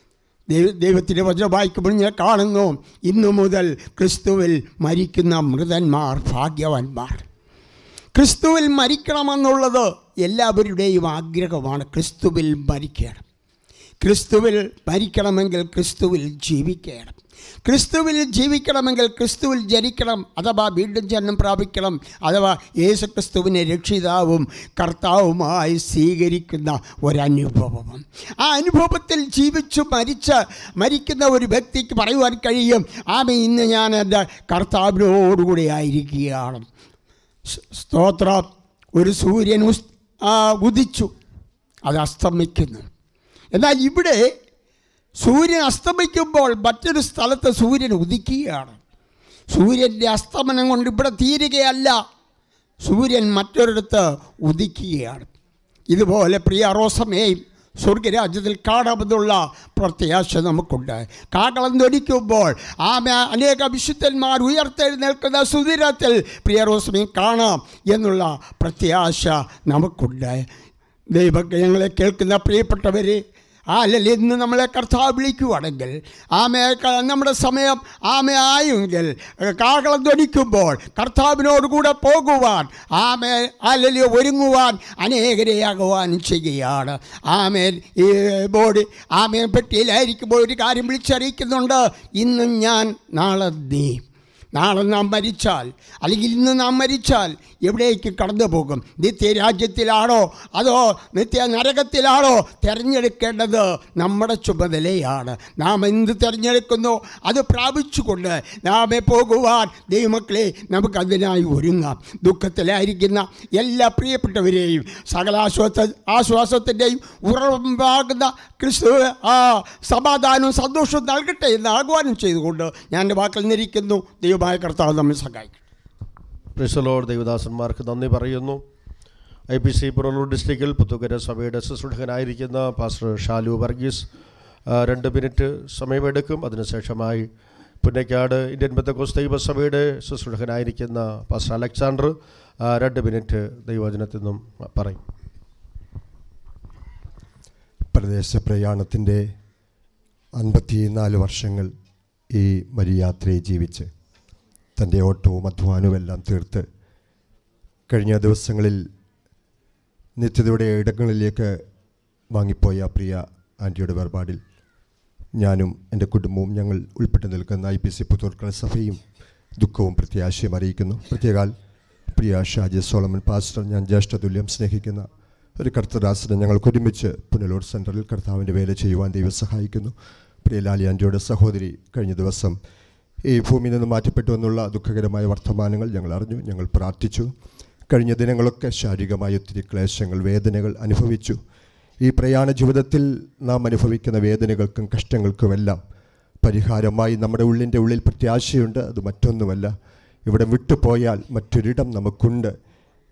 ദൈവ ദൈവത്തിൻ്റെ വചനം വായിക്കുമ്പോൾ ഞാൻ കാണുന്നു ഇന്നു മുതൽ ക്രിസ്തുവിൽ മരിക്കുന്ന മൃതന്മാർ ഭാഗ്യവാന്മാർ ക്രിസ്തുവിൽ മരിക്കണമെന്നുള്ളത് എല്ലാവരുടെയും ആഗ്രഹമാണ് ക്രിസ്തുവിൽ മരിക്കണം ക്രിസ്തുവിൽ മരിക്കണമെങ്കിൽ ക്രിസ്തുവിൽ ജീവിക്കണം ക്രിസ്തുവിൽ ജീവിക്കണമെങ്കിൽ ക്രിസ്തുവിൽ ജനിക്കണം അഥവാ വീണ്ടും ജന്മം പ്രാപിക്കണം അഥവാ യേശു ക്രിസ്തുവിനെ രക്ഷിതാവും കർത്താവുമായി സ്വീകരിക്കുന്ന ഒരനുഭവം ആ അനുഭവത്തിൽ ജീവിച്ചു മരിച്ച് മരിക്കുന്ന ഒരു വ്യക്തിക്ക് പറയുവാൻ കഴിയും ആമ ഇന്ന് ഞാൻ എൻ്റെ കർത്താവിനോടുകൂടി ആയിരിക്കുകയാണ് സ്- സ്തോത്രം ഒരു സൂര്യൻ ഉസ്- ആ, ഉദിച്ചു അത് അസ്തമിക്കുന്നു എന്നാൽ ഇവിടെ സൂര്യൻ അസ്തമിക്കുമ്പോൾ മറ്റൊരു സ്ഥലത്ത് സൂര്യൻ ഉദിക്കുകയാണ് സൂര്യൻ്റെ അസ്തമനം കൊണ്ട് ഇവിടെ തീരുകയല്ല സൂര്യൻ മറ്റൊരിടത്ത് ഉദിക്കുകയാണ് ഇതുപോലെ പ്രിയ റോസമേയും സ്വർഗരാജ്യത്തിൽ കാണാമെന്നുള്ള പ്രത്യാശ നമുക്കുണ്ട് കാകളം ധരിക്കുമ്പോൾ ആമ അനേക വിശുദ്ധന്മാർ ഉയർത്തെഴുന്നേൽക്കുന്ന സുദിനത്തിൽ പ്രിയ റോസമയും കാണാം എന്നുള്ള പ്രത്യാശ നമുക്കുണ്ട് ദൈവം ഞങ്ങളെ കേൾക്കുന്ന പ്രിയപ്പെട്ടവരെ അല്ലല്ല ഇന്ന് നമ്മളെ കർത്താവ് വിളിക്കുവാണെങ്കിൽ ആമയെ ക- നമ്മുടെ സമയം ആമ ആയെങ്കിൽ കാകളം ധ്വനിക്കുമ്പോൾ കർത്താവിനോട് കൂടെ പോകുവാൻ ആമേ അല്ലല്ലോ ഒരുങ്ങുവാൻ അനേകരെയാകുവാനും ചെയ്യുകയാണ് ആമേൻ ഈ ബോഡി ആമേൻ പെട്ടിയിലായിരിക്കുമ്പോൾ ഒരു കാര്യം വിളിച്ചറിയിക്കുന്നുണ്ട് ഇന്നും ഞാൻ നാളെ നീ നാളെ നാം മരിച്ചാൽ അല്ലെങ്കിൽ ഇന്ന് നാം മരിച്ചാൽ എവിടേക്ക് കടന്നു പോകും നിത്യരാജ്യത്തിലാണോ അതോ നിത്യ നരകത്തിലാണോ തിരഞ്ഞെടുക്കേണ്ടത് നമ്മുടെ ചുമതലയാണ് നാം എന്ത് തിരഞ്ഞെടുക്കുന്നോ അത് പ്രാപിച്ചുകൊണ്ട് നാമെ പോകുവാൻ ദൈവമക്കളെ നമുക്കതിനായി ഒരുങ്ങാം ദുഃഖത്തിലായിരിക്കുന്ന എല്ലാ പ്രിയപ്പെട്ടവരെയും സകല ആശ്വാസ ആശ്വാസത്തിൻ്റെയും ഉറവാകുന്ന ക്രിസ്തു ആ സമാധാനവും സന്തോഷവും നൽകട്ടെ എന്ന് ആഹ്വാനം ചെയ്തുകൊണ്ട് ഞാൻ എൻ്റെ വാക്കിൽ നിന്നിരിക്കുന്നു ദൈവമായ കർത്താവ് നമ്മെ സഹായിക്കും പ്രിസലോട് ദൈവദാസന്മാർക്ക് നന്ദി പറയുന്നു ഐ പി സി പുറലൂർ ഡിസ്ട്രിക്റ്റിൽ പുത്തുക്കര സഭയുടെ ശുശ്രൂഷകനായിരിക്കുന്ന പാസ്റ്റർ ഷാലു വർഗീസ് ആ, രണ്ട് മിനിറ്റ് സമയമെടുക്കും അതിനുശേഷമായി പുന്നക്കാട് ഇന്ത്യൻ ബന്ധക്കോസ് ദൈവസഭയുടെ ശുശ്രൂഷകനായിരിക്കുന്ന പാസ്റ്റർ അലക്സാണ്ടർ ആ, രണ്ട് മിനിറ്റ് ദൈവവചനത്തിൽ നിന്നും പറയും പ്രദേശ പ്രയാണത്തിൻ്റെ അൻപത്തിനാല് വർഷങ്ങൾ ഈ മരിയാത്രയെ ജീവിച്ച് തൻ്റെ ഓട്ടവും അധ്വാനവും എല്ലാം തീർത്ത് കഴിഞ്ഞ ദിവസങ്ങളിൽ നിത്യതയുടെ ഇടങ്ങളിലേക്ക് വാങ്ങിപ്പോയ പ്രിയ ആൻറ്റിയുടെ വേർപാടിൽ ഞാനും എൻ്റെ കുടുംബവും ഞങ്ങൾ ഉൾപ്പെട്ട് നിൽക്കുന്ന ഐ പി സി പുത്തൂർക്കള സഭയും ദുഃഖവും പ്രത്യാശയും അറിയിക്കുന്നു പ്രത്യേകാൽ പ്രിയ ഷാജി സോളമൻ പാസ്റ്റർ ഞാൻ ജ്യേഷ്ഠതുല്യം സ്നേഹിക്കുന്ന ഒരു കർത്തദാസനെ ഞങ്ങൾക്ക് ഒരുമിച്ച് പുനലൂർ സെൻറ്ററിൽ കർത്താവിൻ്റെ വേല ചെയ്യുവാൻ ദൈവം സഹായിക്കുന്നു പ്രിയ ലാലി ആൻറ്റിയുടെ സഹോദരി കഴിഞ്ഞ ദിവസം ഈ ഭൂമിയിൽ നിന്ന് മാറ്റപ്പെട്ടു എന്നുള്ള ദുഃഖകരമായ വർത്തമാനങ്ങൾ ഞങ്ങൾ അറിഞ്ഞു ഞങ്ങൾ പ്രാർത്ഥിച്ചു കഴിഞ്ഞ ദിനങ്ങളൊക്കെ ശാരീരികമായ ഒത്തിരി ക്ലേശങ്ങൾ വേദനകൾ അനുഭവിച്ചു ഈ പ്രയാണ ജീവിതത്തിൽ നാം അനുഭവിക്കുന്ന വേദനകൾക്കും കഷ്ടങ്ങൾക്കുമെല്ലാം പരിഹാരമായി നമ്മുടെ ഉള്ളിൻ്റെ ഉള്ളിൽ പ്രത്യാശയുണ്ട് അത് മറ്റൊന്നുമല്ല ഇവിടെ വിട്ടുപോയാൽ മറ്റൊരിടം നമുക്കുണ്ട്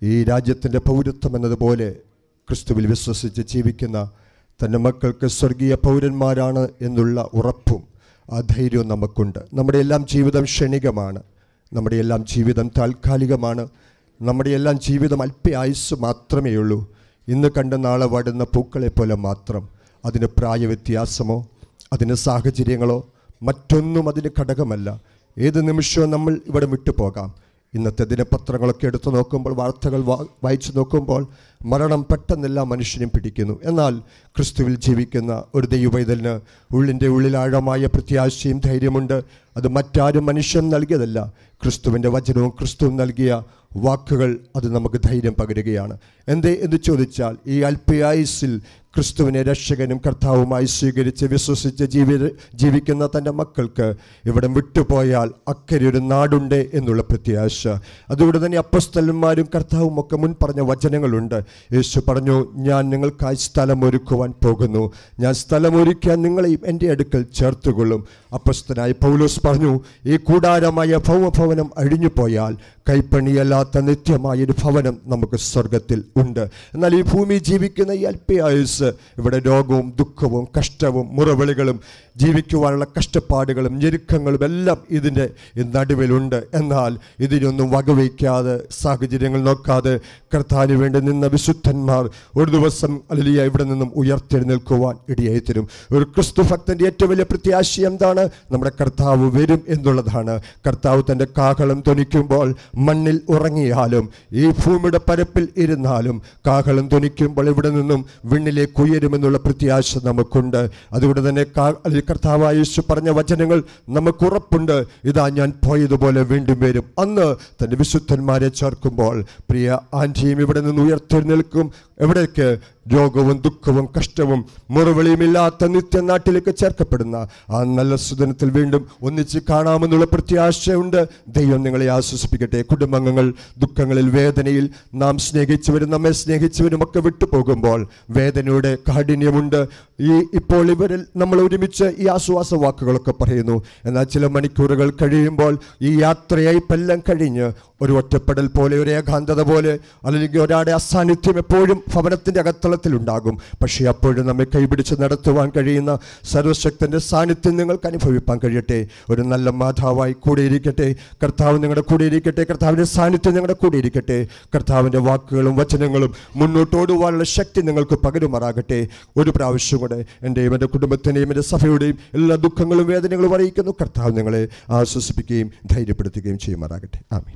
ഈ രാജ്യത്തിൻ്റെ പൗരത്വം എന്നതുപോലെ ക്രിസ്തുവിൽ വിശ്വസിച്ച് ജീവിക്കുന്ന തൻ്റെ മക്കൾക്ക് സ്വർഗീയ പൗരന്മാരാണ് എന്നുള്ള ഉറപ്പും ആ ധൈര്യവും നമുക്കുണ്ട് നമ്മുടെ എല്ലാം ജീവിതം ക്ഷണികമാണ് നമ്മുടെ എല്ലാം ജീവിതം താൽക്കാലികമാണ് നമ്മുടെ എല്ലാം ജീവിതം അല്പ ആയുസ് മാത്രമേ ഉള്ളൂ ഇന്ന് കണ്ട് നാളെ വാടുന്ന പൂക്കളെ പോലെ മാത്രം അതിന് പ്രായവ്യത്യാസമോ അതിന് സാഹചര്യങ്ങളോ മറ്റൊന്നും അതിന് ഘടകമല്ല ഏത് നിമിഷവും നമ്മൾ ഇവിടെ വിട്ടുപോകാം ഇന്നത്തെ ദിനപത്രങ്ങളൊക്കെ എടുത്തു നോക്കുമ്പോൾ വാർത്തകൾ വാ വായിച്ചു നോക്കുമ്പോൾ മരണം പെട്ടെന്നെല്ലാം മനുഷ്യനും പിടിക്കുന്നു എന്നാൽ ക്രിസ്തുവിൽ ജീവിക്കുന്ന ഒരു ദൈവവൈതലിന് ഉള്ളിൻ്റെ ഉള്ളിൽ ആഴമായ പ്രത്യാശയും ധൈര്യമുണ്ട് അത് മറ്റാരും മനുഷ്യൻ നൽകിയതല്ല ക്രിസ്തുവിൻ്റെ വചനവും ക്രിസ്തുവും നൽകിയ വാക്കുകൾ അത് നമുക്ക് ധൈര്യം പകരുകയാണ് എന്തേ എന്ന് ചോദിച്ചാൽ ഈ അല്പയായുസിൽ ക്രിസ്തുവിനെ രക്ഷകനും കർത്താവുമായി സ്വീകരിച്ച് വിശ്വസിച്ച് ജീവി ജീവിക്കുന്ന തൻ്റെ മക്കൾക്ക് ഇവിടെ വിട്ടുപോയാൽ അക്കരെ ഒരു നാടുണ്ട് എന്നുള്ള പ്രത്യാശ അതുകൊണ്ട് തന്നെ അപ്പസ്തലന്മാരും കർത്താവും ഒക്കെ മുൻ പറഞ്ഞ വചനങ്ങളുണ്ട് യേശു പറഞ്ഞു ഞാൻ നിങ്ങൾക്കായി സ്ഥലം ഒരുക്കുവാൻ പോകുന്നു ഞാൻ സ്ഥലം ഒരുക്കാൻ നിങ്ങളെയും എൻ്റെ അടുക്കൽ ചേർത്തുകൊള്ളും അപ്പസ്തനായി പൗലോസ് പറഞ്ഞു ഈ കൂടാരമായ ഭൗമഭവനം അഴിഞ്ഞു പോയാൽ കൈപ്പണിയല്ലാത്ത നിത്യമായ ഒരു ഭവനം നമുക്ക് സ്വർഗത്തിൽ ഉണ്ട് എന്നാൽ ഈ ഭൂമി ജീവിക്കുന്ന ഈ അല്പയായുസ് ഇവിടെ രോഗവും ദുഃഖവും കഷ്ടവും മുറവിളികളും ജീവിക്കുവാനുള്ള കഷ്ടപ്പാടുകളും ഞെരുക്കങ്ങളും എല്ലാം ഇതിൻ്റെ നടുവിലുണ്ട് എന്നാൽ ഇതിനൊന്നും വകവയ്ക്കാതെ സാഹചര്യങ്ങൾ നോക്കാതെ കർത്താന് വേണ്ടി നിന്ന വിശുദ്ധന്മാർ ഒരു ദിവസം അലിയ ഇവിടെ നിന്നും ഉയർത്തെഴുന്നേൽക്കുവാൻ ഇടയായി തരും ഒരു ക്രിസ്തു ഭക്തൻ്റെ ഏറ്റവും വലിയ പ്രത്യാശ എന്താണ് നമ്മുടെ കർത്താവ് വരും എന്നുള്ളതാണ് കർത്താവ് തൻ്റെ കാഹളം ധ്വനിക്കുമ്പോൾ മണ്ണിൽ ഉറങ്ങിയാലും ഈ ഭൂമിയുടെ പരപ്പിൽ ഇരുന്നാലും കാഹളം ധ്വനിക്കുമ്പോൾ ഇവിടെ നിന്നും വിണ്ണിലേക്ക് ഉയരുമെന്നുള്ള പ്രത്യാശ നമുക്കുണ്ട് അതുകൊണ്ട് തന്നെ കാ- അല്ലെങ്കിൽ കർത്താവായ യേശു പറഞ്ഞ വചനങ്ങൾ നമുക്ക് ഉറപ്പുണ്ട് ഇതാ ഞാൻ പോയതുപോലെ വീണ്ടും വരും അന്ന് തൻ്റെ വിശുദ്ധന്മാരെ ചേർക്കുമ്പോൾ പ്രിയ ആൻറ്റിയും ഇവിടെ നിന്ന് ഉയർത്തെഴുന്നേൽക്കും എവിടേക്ക് രോഗവും ദുഃഖവും കഷ്ടവും മുറവിളിയുമില്ലാത്ത നിത്യനാട്ടിലേക്ക് ചേർക്കപ്പെടുന്ന ആ നല്ല സുദിനത്തിൽ വീണ്ടും ഒന്നിച്ച് കാണാമെന്നുള്ള പ്രത്യാശയുണ്ട് ദൈവം നിങ്ങളെ ആശ്വസിപ്പിക്കട്ടെ കുടുംബാംഗങ്ങൾ ദുഃഖങ്ങളിൽ വേദനയിൽ നാം സ്നേഹിച്ചവരും നമ്മെ സ്നേഹിച്ചവരും ഒക്കെ വിട്ടുപോകുമ്പോൾ വേദനയുടെ കാഠിന്യമുണ്ട് ഈ ഇപ്പോൾ ഇവരിൽ നമ്മൾ ഒരുമിച്ച് ഈ ആശ്വാസ വാക്കുകളൊക്കെ പറയുന്നു എന്നാൽ ചില മണിക്കൂറുകൾ കഴിയുമ്പോൾ ഈ യാത്രയയപ്പെല്ലാം കഴിഞ്ഞ് ഒരു ഒറ്റപ്പെടൽ പോലെ ഒരു ഏകാന്തത പോലെ അല്ലെങ്കിൽ ഒരാളുടെ അസാന്നിധ്യം എപ്പോഴും ഭവനത്തിൻ്റെ അകത്തളത്തിലുണ്ടാകും പക്ഷേ അപ്പോഴും നമ്മെ കൈപിടിച്ച് നടത്തുവാൻ കഴിയുന്ന സർവശക്തൻ്റെ സാന്നിധ്യം നിങ്ങൾക്ക് അനുഭവിപ്പാൻ കഴിയട്ടെ ഒരു നല്ല മാതാവായി കൂടെ ഇരിക്കട്ടെ കർത്താവ് നിങ്ങളുടെ കൂടെ ഇരിക്കട്ടെ കർത്താവിൻ്റെ സാന്നിധ്യം നിങ്ങളുടെ കൂടെ ഇരിക്കട്ടെ കർത്താവിൻ്റെ വാക്കുകളും വചനങ്ങളും മുന്നോട്ട് ഓടുവാനുള്ള ശക്തി നിങ്ങൾക്ക് പകരുമാറാകട്ടെ ഒരു പ്രാവശ്യം കൂടെ എൻ്റെയും എൻ്റെ കുടുംബത്തിൻ്റെയും എൻ്റെ സഭയുടെയും എല്ലാ ദുഃഖങ്ങളും വേദനകളും അറിയിക്കുന്നു കർത്താവ് നിങ്ങളെ ആശ്വസിപ്പിക്കുകയും ധൈര്യപ്പെടുത്തുകയും ചെയ്യുമാറാകട്ടെ ആമീൻ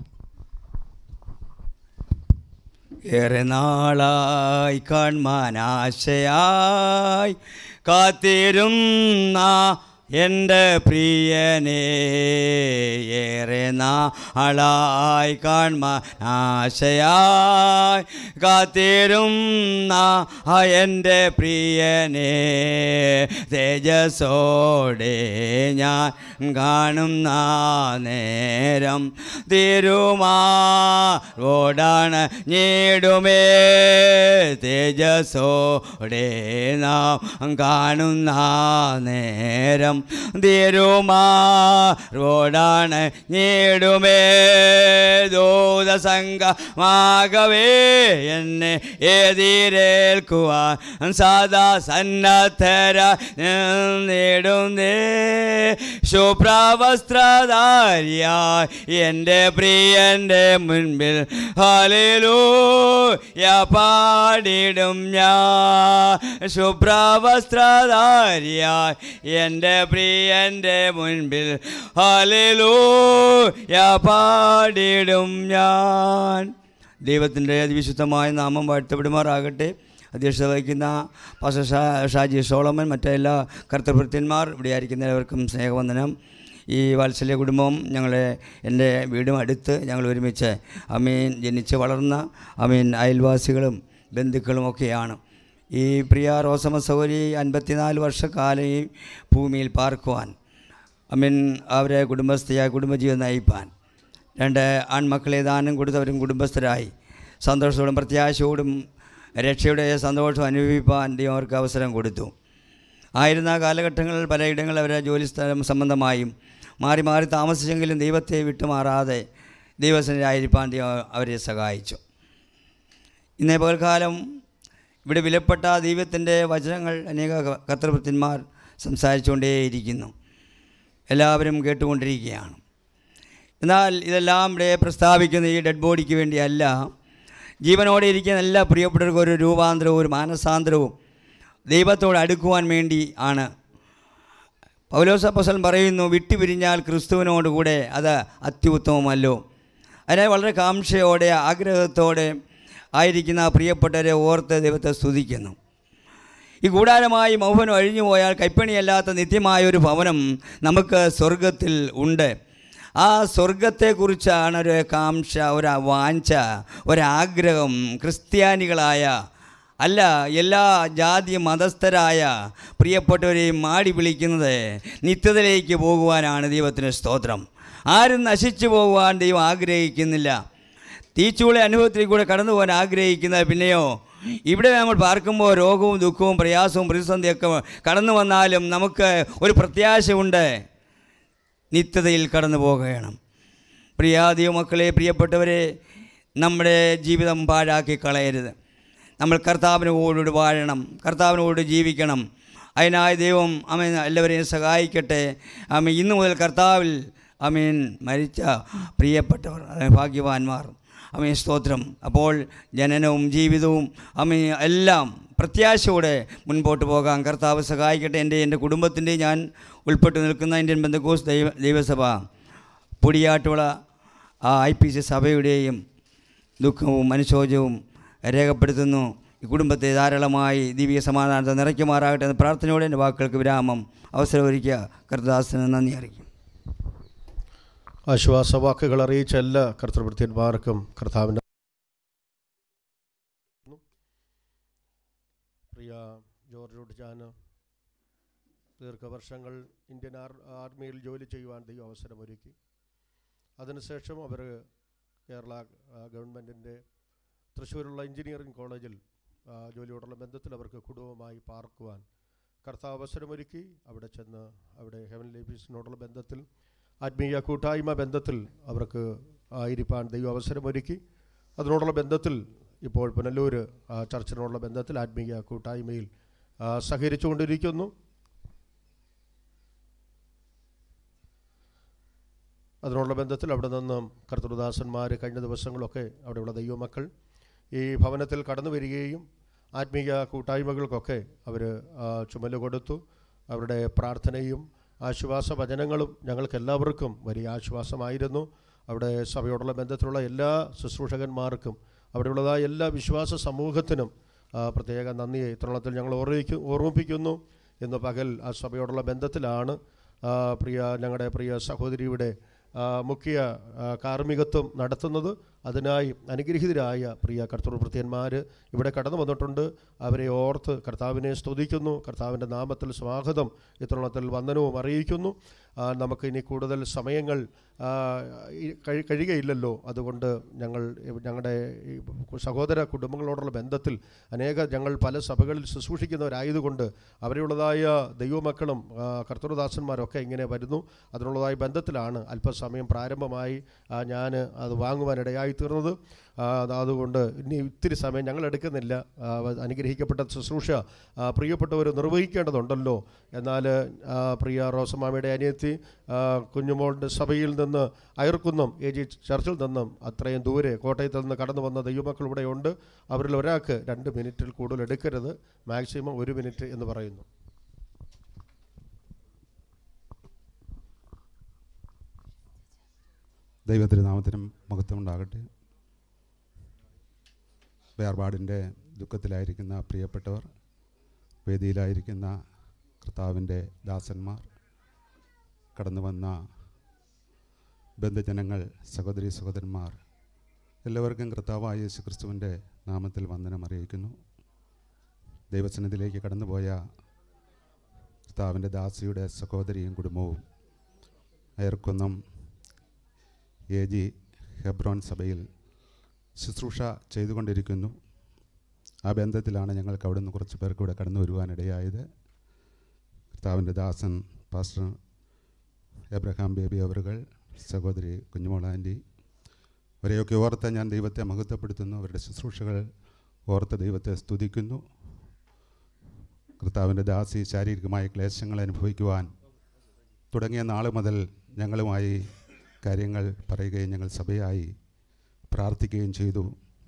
ഏറെ നാളായി കാൺമാൻ ആശയായി കാത്തിരുന്ന എൻ്റെ പ്രിയനെ ഏറെ നാളായി കാൺമാൻ ആശയായി കാത്തിരുന്ന ആ എൻ്റെ പ്രിയനെ തേജസ്സോടെ ഞാൻ കാണുന്ന നേരം തിരുമാറോടാണ് ഞേടുമേ തേജസ്സോടെ നാം കാണുന്ന നേരം തിരുമാറോടാണ് ഞേടുമേ ദൂതസംഘമാകവേ എന്നെ എതിരേൽക്കുവാൻ സദാ സന്നദ്ധര നേടുന്നേ ശുഭ്രവസ്ത്രധാരിയായി എൻ്റെ പ്രിയൻ്റെ മുൻപിൽ ഹല്ലേലൂയ പാടിടും ഞാൻ ശുഭ്രവസ്ത്രധാരിയായി എൻ്റെ പ്രിയൻ്റെ മുൻപിൽ ഹല്ലേലൂയ പാടിടും ഞാൻ ദൈവത്തിൻ്റെ അതിവിശുദ്ധമായ നാമം വാഴ്ത്തപ്പെടുമാറാകട്ടെ അധ്യക്ഷത വഹിക്കുന്ന പാസ്റ്റർ ഷാ ഷാജി സോളമൻ മറ്റെല്ലാ കർത്തഭൃത്യന്മാർ ഇവിടെ ആയിരിക്കുന്ന എല്ലാവർക്കും സ്നേഹവന്ദനം ഈ വാത്സല്യ കുടുംബം ഞങ്ങളെ എൻ്റെ വീടും അടുത്ത് ഞങ്ങൾ ഒരുമിച്ച് അമീൻ ജനിച്ച് വളർന്ന അമീൻ അയൽവാസികളും ബന്ധുക്കളും ഒക്കെയാണ് ഈ പ്രിയ റോസമ സൗരി അൻപത്തിനാല് വർഷക്കാലം ഈ ഭൂമിയിൽ പാർക്കുവാൻ അമീൻ അവരെ കുടുംബസ്ഥയായ കുടുംബജീവിതം നയിപ്പാൻ രണ്ട് ആൺമക്കളെ ദാനം കൊടുത്തവരും കുടുംബസ്ഥരായി സന്തോഷത്തോടും പ്രത്യാശയോടും രക്ഷയുടെ സന്തോഷം അനുഭവിപ്പാൻ ദൈവം അവർക്ക് അവസരം കൊടുത്തു ആയിരുന്ന കാലഘട്ടങ്ങളിൽ പലയിടങ്ങളിൽ അവരെ ജോലി സ്ഥലം സംബന്ധമായും മാറി മാറി താമസിച്ചെങ്കിലും ദൈവത്തെ വിട്ടുമാറാതെ ദൈവസനായിരിക്കാൻ ദൈവം അവരെ സഹായിച്ചു ഇന്നേ പകൽക്കാലം ഇവിടെ വിലപ്പെട്ട ദൈവത്തിൻ്റെ വചനങ്ങൾ അനേക കർത്തൃഭൃത്യന്മാർ സംസാരിച്ചുകൊണ്ടേയിരിക്കുന്നു എല്ലാവരും കേട്ടുകൊണ്ടിരിക്കുകയാണ് എന്നാൽ ഇതെല്ലാം ഇവിടെ പ്രസ്താവിക്കുന്ന ഈ ഡെഡ് ബോഡിക്ക് വേണ്ടിയല്ല ജീവനോടെ ഇരിക്കുന്ന എല്ലാ പ്രിയപ്പെട്ടവർക്കും ഒരു രൂപാന്തരവും ഒരു മാനസാന്തരവും ദൈവത്തോട് അടുക്കുവാൻ വേണ്ടി ആണ് പൗലോസപ്പസൻ പറയുന്നു വിട്ടുപിരിഞ്ഞാൽ ക്രിസ്തുവിനോട് കൂടെ അത് അത്യുത്തമമല്ലോ അതിനായി വളരെ കാംക്ഷയോടെ ആഗ്രഹത്തോടെ ആയിരിക്കുന്ന പ്രിയപ്പെട്ടവരെ ഓർത്ത് ദൈവത്തെ സ്തുതിക്കുന്നു ഈ കൂടാരമായി മൗഹനം അഴിഞ്ഞു പോയാൽ കൈപ്പണിയല്ലാത്ത നിത്യമായ ഒരു ഭവനം നമുക്ക് സ്വർഗത്തിൽ ഉണ്ട് ആ സ്വർഗത്തെക്കുറിച്ചാണ് ഒരു കാംക്ഷ ഒരു വാഞ്ച ഒരാഗ്രഹം ക്രിസ്ത്യാനികളായ അല്ല എല്ലാ ജാതി മതസ്ഥരായ പ്രിയപ്പെട്ടവരെയും മാടി വിളിക്കുന്നത് നിത്യതയിലേക്ക് പോകുവാനാണ് ദൈവത്തിന് സ്തോത്രം ആരും നശിച്ചു പോകുവാൻ ദൈവം ആഗ്രഹിക്കുന്നില്ല തീച്ചൂളെ അനുഭവത്തിൽ കൂടെ കടന്നു പോകാൻ ആഗ്രഹിക്കുന്നത് പിന്നെയോ ഇവിടെ നമ്മൾ പാർക്കുമ്പോൾ രോഗവും ദുഃഖവും പ്രയാസവും പ്രതിസന്ധിയൊക്കെ കടന്നു വന്നാലും നമുക്ക് ഒരു പ്രത്യാശയുണ്ട് നിത്യതയിൽ കടന്നു പോകുകയാണ് പ്രിയാദിയോ മക്കളെ പ്രിയപ്പെട്ടവരെ നമ്മുടെ ജീവിതം പാഴാക്കി കളയരുത് നമ്മൾ കർത്താവിനോട് വാഴണം കർത്താവിനോട് ജീവിക്കണം അതിനായി ദൈവം അമീൻ എല്ലാവരെയും സഹായിക്കട്ടെ അമീൻ ഇന്നു മുതൽ കർത്താവിൽ അമീൻ മരിച്ച പ്രിയപ്പെട്ടവർ അതായത് ഭാഗ്യവാന്മാർ അമീൻ സ്തോത്രം അപ്പോൾ ജനനവും ജീവിതവും അമീൻ എല്ലാം പ്രത്യാശയോടെ മുൻപോട്ട് പോകാം കർത്താവ് സഹായിക്കട്ടെ എൻ്റെ എൻ്റെ കുടുംബത്തിൻ്റെ ഞാൻ ഉൾപ്പെട്ട് നിൽക്കുന്ന ഇന്ത്യൻ ബന്ധക്കോസ് ദൈവ ദൈവസഭ പൊടിയാട്ടുള്ള ആ ഐ പി സി സഭയുടെയും ദുഃഖവും അനുശോചവും രേഖപ്പെടുത്തുന്നു ഈ കുടുംബത്തെ ധാരാളമായി ദിവ്യ സമാധാനത്തെ നിറയ്ക്കുമാറാകട്ടെ എന്ന പ്രാർത്ഥനയോടെ എൻ്റെ വാക്കുകൾക്ക് വിരാമം അവസരമൊരുക്കുക കർത്തദാസന് നന്ദി അറിയിക്കും ആശ്വാസവാക്കുകൾ അറിയിച്ച എല്ലാ കർത്തൃഭൃത്യന്മാർക്കും കർത്താവിൻ്റെ പ്രിയ ജോർജ് ഉഡ്ജാൻ ദീർഘവർഷങ്ങൾ ഇന്ത്യൻ ആർ ആർമിയിൽ ജോലി ചെയ്യുവാൻ ദൈവം അവസരമൊരുക്കി അതിനുശേഷം അവർ കേരള ഗവൺമെൻറ്റിൻ്റെ തൃശ്ശൂരുള്ള എഞ്ചിനീയറിംഗ് കോളേജിൽ ആ, ജോലിയോടുള്ള ബന്ധത്തിൽ അവർക്ക് കുടുംബമായി പാർക്കുവാൻ കർത്താവ് അവസരമൊരുക്കി അവിടെ ചെന്ന് അവിടെ ഹെവൻ ലൈഫീസിനോടുള്ള ബന്ധത്തിൽ ആത്മീയ കൂട്ടായ്മ ബന്ധത്തിൽ അവർക്ക് ആയിരിക്കാൻ ദൈവം അവസരമൊരുക്കി അതിനോടുള്ള ബന്ധത്തിൽ ഇപ്പോൾ പുനലൂർ ആ, ചർച്ചിനോടുള്ള ബന്ധത്തിൽ ആത്മീയ കൂട്ടായ്മയിൽ ആ, സഹകരിച്ചുകൊണ്ടിരിക്കുന്നു അതിനുള്ള ബന്ധത്തിൽ അവിടെ നിന്നും കർത്തൃദാസന്മാർ കഴിഞ്ഞ ദിവസങ്ങളൊക്കെ അവിടെയുള്ള ദൈവമക്കൾ ഈ ഭവനത്തിൽ കടന്നു വരികയും ആത്മീയ കൂട്ടായ്മകൾക്കൊക്കെ അവർ ചുമല് കൊടുത്തു അവരുടെ പ്രാർത്ഥനയും ആശ്വാസ വചനങ്ങളും ഞങ്ങൾക്ക് എല്ലാവർക്കും വലിയ ആശ്വാസമായിരുന്നു അവിടെ സഭയോടുള്ള ബന്ധത്തിലുള്ള എല്ലാ ശുശ്രൂഷകന്മാർക്കും അവിടെയുള്ളതായ എല്ലാ വിശ്വാസ സമൂഹത്തിനും ആ, പ്രത്യേക നന്ദിയെ ഇത്തരണത്തിൽ ഞങ്ങൾ ഓർമ്മിക്കു ഓർമ്മിപ്പിക്കുന്നു ഇന്ന് പകൽ ആ സഭയോടുള്ള ബന്ധത്തിലാണ് ആ, പ്രിയ ഞങ്ങളുടെ പ്രിയ സഹോദരിയുടെ ആ, മുഖ്യ ആ, കാർമ്മികത്വം നടത്തുന്നത് അതിനായി അനുഗ്രഹീതരായ പ്രിയ കർത്തൃഭൃത്യന്മാർ ഇവിടെ കടന്നു വന്നിട്ടുണ്ട് അവരെ ഓർത്ത് കർത്താവിനെ സ്തുതിക്കുന്നു കർത്താവിൻ്റെ നാമത്തിൽ സ്വാഗതം ഇത്തരണത്തിൽ വന്ദനവും അറിയിക്കുന്നു ആ, നമുക്ക് ഇനി കൂടുതൽ സമയങ്ങൾ ആ, ഈ കഴി കഴിയുകയില്ലല്ലോ അതുകൊണ്ട് ഞങ്ങൾ ഞങ്ങളുടെ ഈ സഹോദര കുടുംബങ്ങളോടുള്ള ബന്ധത്തിൽ അനേക ഞങ്ങൾ പല സഭകളിൽ ശുശ്രൂഷിക്കുന്നവരായതുകൊണ്ട് അവരുള്ളതായ ദൈവമക്കളും ആ, കർത്തൃദാസന്മാരൊക്കെ ഇങ്ങനെ വരുന്നു അതിനുള്ളതായ ബന്ധത്തിലാണ് അല്പസമയം പ്രാരംഭമായി ഞാൻ അത് വാങ്ങുവാനിടയായി തീർന്നത് ആ, അതുകൊണ്ട് ഇനി ഇത്തിരി സമയം ഞങ്ങൾ എടുക്കുന്നില്ല ആ, അനുഗ്രഹിക്കപ്പെട്ട ശുശ്രൂഷ ആ, പ്രിയപ്പെട്ടവർ നിർവഹിക്കേണ്ടതുണ്ടല്ലോ എന്നാൽ ആ, പ്രിയ റോസമാമയുടെ അനിയത്തി ആ, കുഞ്ഞുമോളുടെ സഭയിൽ നിന്ന് അയർക്കുന്നം എ ജി ചർച്ചിൽ നിന്നും അത്രയും ദൂരെ കോട്ടയത്ത് നിന്ന് കടന്നു വന്ന ദൈവമക്കൾ ഇവിടെ ഉണ്ട് അവരിൽ ഒരാൾക്ക് രണ്ട് മിനിറ്റിൽ കൂടുതൽ എടുക്കരുത് മാക്സിമം ഒരു മിനിറ്റ് എന്ന് പറയുന്നു ദൈവത്തിൻ്റെ നാമത്തിനും മഹത്വം ഉണ്ടാകട്ടെ വേർപാടിൻ്റെ ദുഃഖത്തിലായിരിക്കുന്ന പ്രിയപ്പെട്ടവർ വേദിയിലായിരിക്കുന്ന കർത്താവിൻ്റെ ദാസന്മാർ കടന്നു വന്ന ബന്ധുജനങ്ങൾ സഹോദരി സഹോദരന്മാർ എല്ലാവർക്കും കർത്താവായ യേശു ക്രിസ്തുവിൻ്റെ നാമത്തിൽ വന്ദനം അറിയിക്കുന്നു ദൈവസന്നിധിയിലേക്ക് കടന്നുപോയ കർത്താവിൻ്റെ ദാസിയുടെ സഹോദരിയും കുടുംബവും അയർക്കുന്നം എ ജി ഹെബ്രോൻ സഭയിൽ ശുശ്രൂഷ ചെയ്തുകൊണ്ടിരിക്കുന്നു ആ ബന്ധത്തിലാണ് ഞങ്ങൾക്ക് അവിടെ നിന്ന് കുറച്ച് പേർക്ക് ഇവിടെ കടന്നു വരുവാനിടയായത് കർത്താവിൻ്റെ ദാസൻ പാസ്റ്റർ എബ്രഹാം ബേബി അവറുകൾ സഹോദരി കുഞ്ഞുമോൾ ആൻറ്റി അവരെയൊക്കെ ഓർത്ത് ഞാൻ ദൈവത്തെ മഹത്വപ്പെടുത്തുന്നു അവരുടെ ശുശ്രൂഷകൾ ഓർത്ത് ദൈവത്തെ സ്തുതിക്കുന്നു കർത്താവിൻ്റെ ദാസി ശാരീരികമായ ക്ലേശങ്ങൾ അനുഭവിക്കുവാൻ തുടങ്ങിയ നാൾ മുതൽ ഞങ്ങളുമായി കാര്യങ്ങൾ പറയുകയും ഞങ്ങൾ സഭയായി പ്രാർത്ഥിക്കുകയും ചെയ്തു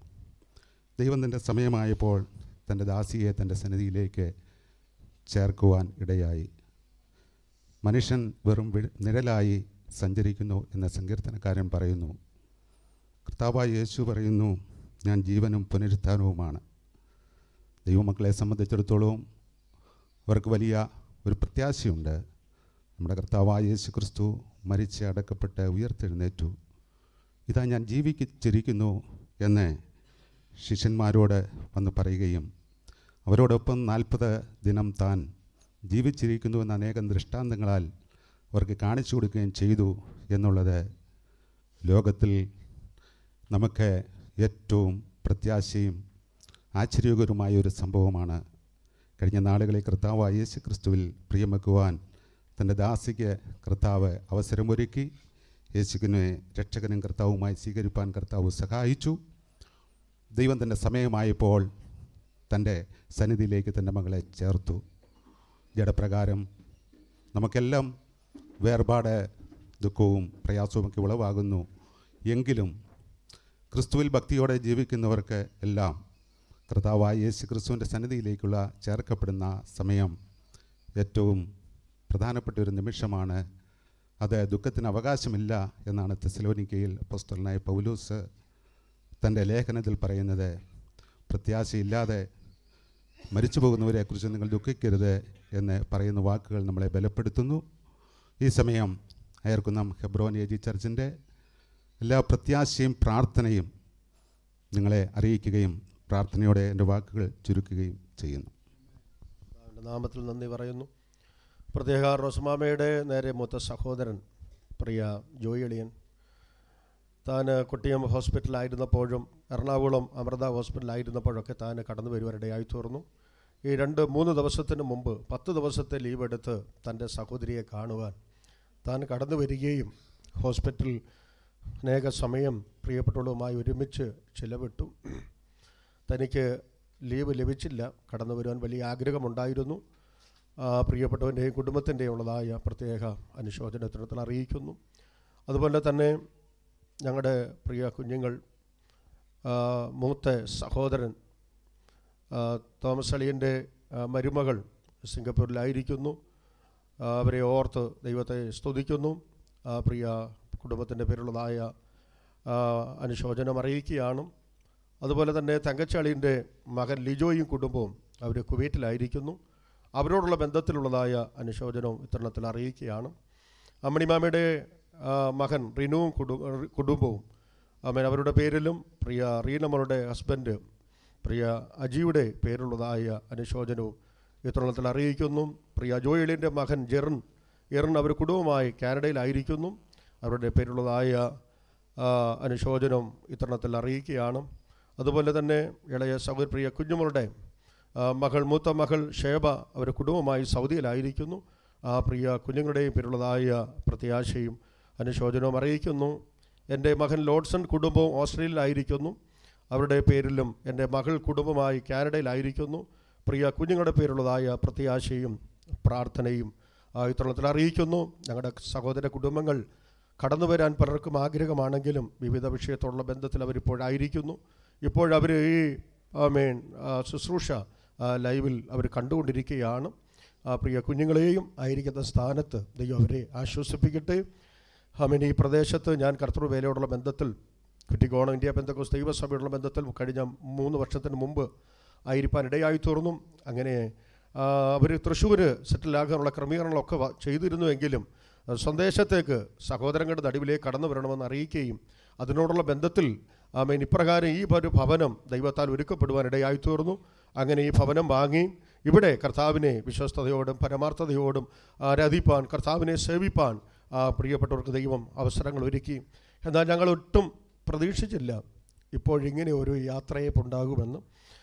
ദൈവം തൻ്റെ സമയമായപ്പോൾ തൻ്റെ ദാസിയെ തൻ്റെ സന്നിധിയിലേക്ക് ചേർക്കുവാൻ ഇടയായി മനുഷ്യൻ വെറും വി- നിഴലായി സഞ്ചരിക്കുന്നു എന്ന സങ്കീർത്തനക്കാരൻ പറയുന്നു കർത്താവായ യേശു പറയുന്നു ഞാൻ ജീവനും പുനരുത്ഥാനവുമാണ് ദൈവമക്കളെ സംബന്ധിച്ചിടത്തോളം അവർക്ക് വലിയ ഒരു പ്രത്യാശയുണ്ട് നമ്മുടെ കർത്താവായ യേശു ക്രിസ്തു മരിച്ച് അടക്കപ്പെട്ട് ഉയർത്തെഴുന്നേറ്റു ഇതാ ഞാൻ ജീവിച്ചിരിക്കുന്നു എന്ന് ശിഷ്യന്മാരോട് വന്ന് പറയുകയും അവരോടൊപ്പം നാൽപ്പത് ദിനം താൻ ജീവിച്ചിരിക്കുന്നു എന്ന അനേകം ദൃഷ്ടാന്തങ്ങളാൽ അവർക്ക് കാണിച്ചു കൊടുക്കുകയും ചെയ്തു എന്നുള്ളത് ലോകത്തിൽ നമുക്ക് ഏറ്റവും പ്രത്യാശയും ആശ്ചര്യകരമായ ഒരു സംഭവമാണ് കഴിഞ്ഞ നാളുകളിൽ കർത്താവായ യേശു ക്രിസ്തുവിൽ പ്രിയമക്കുവാൻ തൻ്റെ ദാസിക്ക് കർത്താവ് അവസരമൊരുക്കി യേശുവിനെ രക്ഷകനും കർത്താവുമായി സ്വീകരിപ്പാൻ കർത്താവ് സഹായിച്ചു ദൈവം തൻ്റെ സമയമായപ്പോൾ തൻ്റെ സന്നിധിയിലേക്ക് തൻ്റെ മകളെ ചേർത്തു ജഡപ്രകാരം നമുക്കെല്ലാം വേർപാട് ദുഃഖവും പ്രയാസവുമൊക്കെ ഉളവാകുന്നു എങ്കിലും ക്രിസ്തുവിൽ ഭക്തിയോടെ ജീവിക്കുന്നവർക്ക് എല്ലാം കർത്താവായ യേശു ക്രിസ്തുവിൻ്റെ സന്നിധിയിലേക്കുള്ള ചേർക്കപ്പെടുന്ന സമയം ഏറ്റവും പ്രധാനപ്പെട്ട ഒരു നിമിഷമാണ് അത് ദുഃഖത്തിന് അവകാശമില്ല എന്നാണ് തെസലോനിക്കയിൽ അപ്പോസ്തലനായ പൗലൂസ് തൻ്റെ ലേഖനത്തിൽ പറയുന്നത് പ്രത്യാശയില്ലാതെ മരിച്ചു പോകുന്നവരെക്കുറിച്ച് നിങ്ങൾ ദുഃഖിക്കരുത് എന്ന് പറയുന്ന വാക്കുകൾ നമ്മളെ ബലപ്പെടുത്തുന്നു ഈ സമയം അയർക്കുന്നം ഹെബ്രോൻ എ ജി ചർച്ചിൻ്റെ എല്ലാ പ്രത്യാശയും പ്രാർത്ഥനയും നിങ്ങളെ അറിയിക്കുകയും പ്രാർത്ഥനയോടെ എൻ്റെ വാക്കുകൾ ചുരുക്കുകയും ചെയ്യുന്നു കർത്താവിൻ്റെ നാമത്തിൽ നന്ദി പറയുന്നു പ്രത്യേക റോസ്മാമയുടെ നേരെ മൂത്ത സഹോദരൻ പ്രിയ ജോയിളിയൻ താൻ കുട്ടിയം ഹോസ്പിറ്റലായിരുന്നപ്പോഴും എറണാകുളം അമൃത ഹോസ്പിറ്റലായിരുന്നപ്പോഴൊക്കെ താൻ കടന്നു വരുവാനിടയായി തീർന്നു ഈ രണ്ട് മൂന്ന് ദിവസത്തിന് മുമ്പ് പത്ത് ദിവസത്തെ ലീവ് എടുത്ത് തൻ്റെ സഹോദരിയെ കാണുവാൻ താൻ കടന്നു വരികയും ഹോസ്പിറ്റൽ അനേക സമയം പ്രിയപ്പെട്ടവളുമായി ഒരുമിച്ച് ചിലവിട്ടു തനിക്ക് ലീവ് ലഭിച്ചില്ല കടന്നു വരുവാൻ വലിയ ആഗ്രഹമുണ്ടായിരുന്നു ആ, പ്രിയപ്പെട്ടവൻ്റെയും കുടുംബത്തിൻ്റെയും ഉള്ളതായ പ്രത്യേക അനുശോചനത്തിനത്തിൽ അറിയിക്കുന്നു അതുപോലെ തന്നെ ഞങ്ങളുടെ പ്രിയ കുഞ്ഞുങ്ങൾ ആ, മൂത്ത സഹോദരൻ ആ, തോമസ് അളിയൻ്റെ ആ, മരുമകൾ സിംഗപ്പൂരിലായിരിക്കുന്നു ആ, അവരെ ഓർത്ത് ദൈവത്തെ സ്തുതിക്കുന്നു ആ, പ്രിയ കുടുംബത്തിൻ്റെ പേരുള്ളതായ ആ, അനുശോചനം അറിയിക്കുകയാണ് അതുപോലെ തന്നെ തങ്കച്ചാളിൻ്റെ മകൻ ലിജോയും കുടുംബവും അവർ കുവൈറ്റിലായിരിക്കുന്നു അവരോടുള്ള ബന്ധത്തിലുള്ളതായ അനുശോചനവും ഇത്തരണത്തിൽ അറിയിക്കുകയാണ് അമ്മണിമാമയുടെ ആ, മകൻ റിനുവും കുടു കുടുംബവും അമ്മ അവരുടെ പേരിലും പ്രിയ റീനമ്മളുടെ ഹസ്ബൻഡ് പ്രിയ അജിയുടെ പേരുള്ളതായ അനുശോചനവും ഇത്തരണത്തിൽ അറിയിക്കുന്നു പ്രിയ ജോയിലിൻ്റെ മകൻ ജെറിൻ എറിൻ അവർ കുടുംബമായി കാനഡയിലായിരിക്കുന്നു അവരുടെ പേരുള്ളതായ ആ, അനുശോചനം ഇത്തരണത്തിൽ അറിയിക്കുകയാണ് അതുപോലെ തന്നെ ഇളയ സഹോദരി പ്രിയ കുഞ്ഞുമളുടെ ആ, മകൾ മൂത്ത മകൾ ഷേബ അവർ കുടുംബമായി സൗദിയിലായിരിക്കുന്നു ആ പ്രിയ കുഞ്ഞുങ്ങളുടെയും പേരുള്ളതായ പ്രത്യാശയും അനുശോചനവും അറിയിക്കുന്നു എൻ്റെ മകൻ ലോഡ്സൺ കുടുംബവും ഓസ്ട്രേലിയയിലായിരിക്കുന്നു അവരുടെ പേരിലും എൻ്റെ മകൾ കുടുംബമായി കാനഡയിലായിരിക്കുന്നു പ്രിയ കുഞ്ഞുങ്ങളുടെ പേരുള്ളതായ പ്രത്യാശയും പ്രാർത്ഥനയും ആ, ഇത്തരണത്തിൽ അറിയിക്കുന്നു ഞങ്ങളുടെ സഹോദര കുടുംബങ്ങൾ കടന്നു വരാൻ പലർക്കും ആഗ്രഹമാണെങ്കിലും വിവിധ വിഷയത്തോടുള്ള ബന്ധത്തിൽ അവരിപ്പോഴായിരിക്കുന്നു ഇപ്പോഴവർ ഈ ആമേൻ ആ, ശുശ്രൂഷ ആ, ലൈവിൽ അവർ കണ്ടുകൊണ്ടിരിക്കുകയാണ് ആ പ്രിയ കുഞ്ഞുങ്ങളെയും ആയിരിക്കുന്ന സ്ഥാനത്ത് ദൈവം അവരെ ആശ്വസിപ്പിക്കട്ടെ ആമേൻ ഈ പ്രദേശത്ത് ഞാൻ കർത്തൃ വേലയോടുള്ള ബന്ധത്തിൽ കുറ്റിക്കോണം ഇന്ത്യ ബന്ധക്കോസ് ദൈവസഭയോടുള്ള ബന്ധത്തിൽ കഴിഞ്ഞ മൂന്ന് വർഷത്തിന് മുമ്പ് ആയിരിക്കാൻ ഇടയായി തീർന്നു അങ്ങനെ അവർ തൃശ്ശൂർ സെറ്റിലാകാനുള്ള ക്രമീകരണങ്ങളൊക്കെ വ- ചെയ്തിരുന്നുവെങ്കിലും ആ, സന്ദേശത്തേക്ക് സഹോദരങ്ങളുടെ നടുവിലേക്ക് കടന്നു വരണമെന്ന് അറിയിക്കുകയും അതിനോടുള്ള ബന്ധത്തിൽ ആമേൻ ഇപ്രകാരം ഈ ഒരു ഭവനം ദൈവത്താൽ ഒരുക്കപ്പെടുവാൻ ഇടയായി തീർന്നു അങ്ങനെ ഈ ഭവനം വാങ്ങി ഇവിടെ കർത്താവിനെ വിശ്വസ്തയോടും പരമാർത്ഥതയോടും ആരാധിപ്പാൻ കർത്താവിനെ സേവിപ്പാൻ ആ പ്രിയപ്പെട്ടവർക്ക് ദൈവം അവസരങ്ങൾ ഒരുക്കി എന്നാൽ ഞങ്ങൾ ഒട്ടും പ്രതീക്ഷിച്ചില്ല ഇപ്പോഴിങ്ങനെ ഒരു യാത്രയപ്പുണ്ടാകുമെന്ന്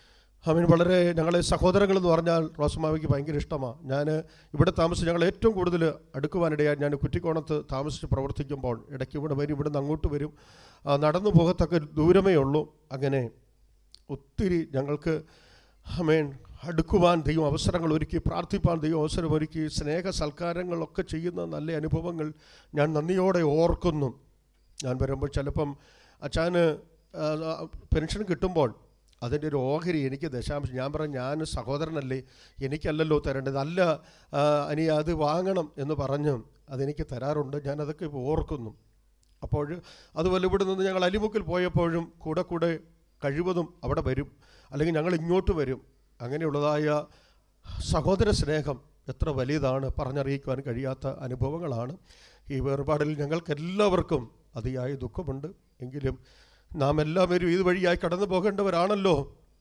അവൻ വളരെ ഞങ്ങളെ സഹോദരങ്ങളെന്ന് പറഞ്ഞാൽ റോസമാവിക്ക് ഭയങ്കര ഇഷ്ടമാണ് ഞാൻ ഇവിടെ താമസിച്ച് ഞങ്ങൾ ഏറ്റവും കൂടുതൽ അടുക്കുവാനിടയായി ഞാൻ കുറ്റിക്കോണത്ത് താമസിച്ച് പ്രവർത്തിക്കുമ്പോൾ ഇടയ്ക്ക് ഇവിടെ വരും ഇവിടെ നിന്ന് അങ്ങോട്ട് വരും ആ, നടന്നു പോകത്തക്ക ദൂരമേ ഉള്ളൂ അങ്ങനെ ഒത്തിരി ഞങ്ങൾക്ക് അമേൻ അടുക്കുവാൻ ദൈവം അവസരങ്ങൾ ഒരുക്കി പ്രാർത്ഥിപ്പാൻ ദൈവം അവസരമൊരുക്കി സ്നേഹ സൽക്കാരങ്ങളൊക്കെ ചെയ്യുന്ന നല്ല അനുഭവങ്ങൾ ഞാൻ നന്ദിയോടെ ഓർക്കുന്നു ഞാൻ വരുമ്പോൾ ചിലപ്പം അച്ഛന് പെൻഷൻ കിട്ടുമ്പോൾ അതിൻ്റെ ഒരു ഓഹരി എനിക്ക് ദശാംശം ഞാൻ പറഞ്ഞു ഞാൻ സഹോദരനല്ലേ എനിക്കല്ലല്ലോ തരേണ്ടത് അല്ല ആ, അനി അത് വാങ്ങണം എന്ന് പറഞ്ഞ് അതെനിക്ക് തരാറുണ്ട് ഞാൻ അതൊക്കെ ഇപ്പോൾ ഓർക്കുന്നു അപ്പോൾ അതുപോലെ ഇവിടെ നിന്ന് ഞങ്ങൾ അലിമുക്കിൽ പോയപ്പോഴും കൂടെ കൂടെ കഴിവതും അവിടെ വരും അല്ലെങ്കിൽ ഞങ്ങൾ ഇങ്ങോട്ട് വരും അങ്ങനെയുള്ളതായ സഹോദര സ്നേഹം എത്ര വലിയതാണ് പറഞ്ഞറിയിക്കുവാൻ കഴിയാത്ത അനുഭവങ്ങളാണ് ഈ വേർപാടിൽ ഞങ്ങൾക്കെല്ലാവർക്കും അതിയായ ദുഃഖമുണ്ട് എങ്കിലും നാം എല്ലാവരും ഇതുവഴിയായി കടന്നു പോകേണ്ടവരാണല്ലോ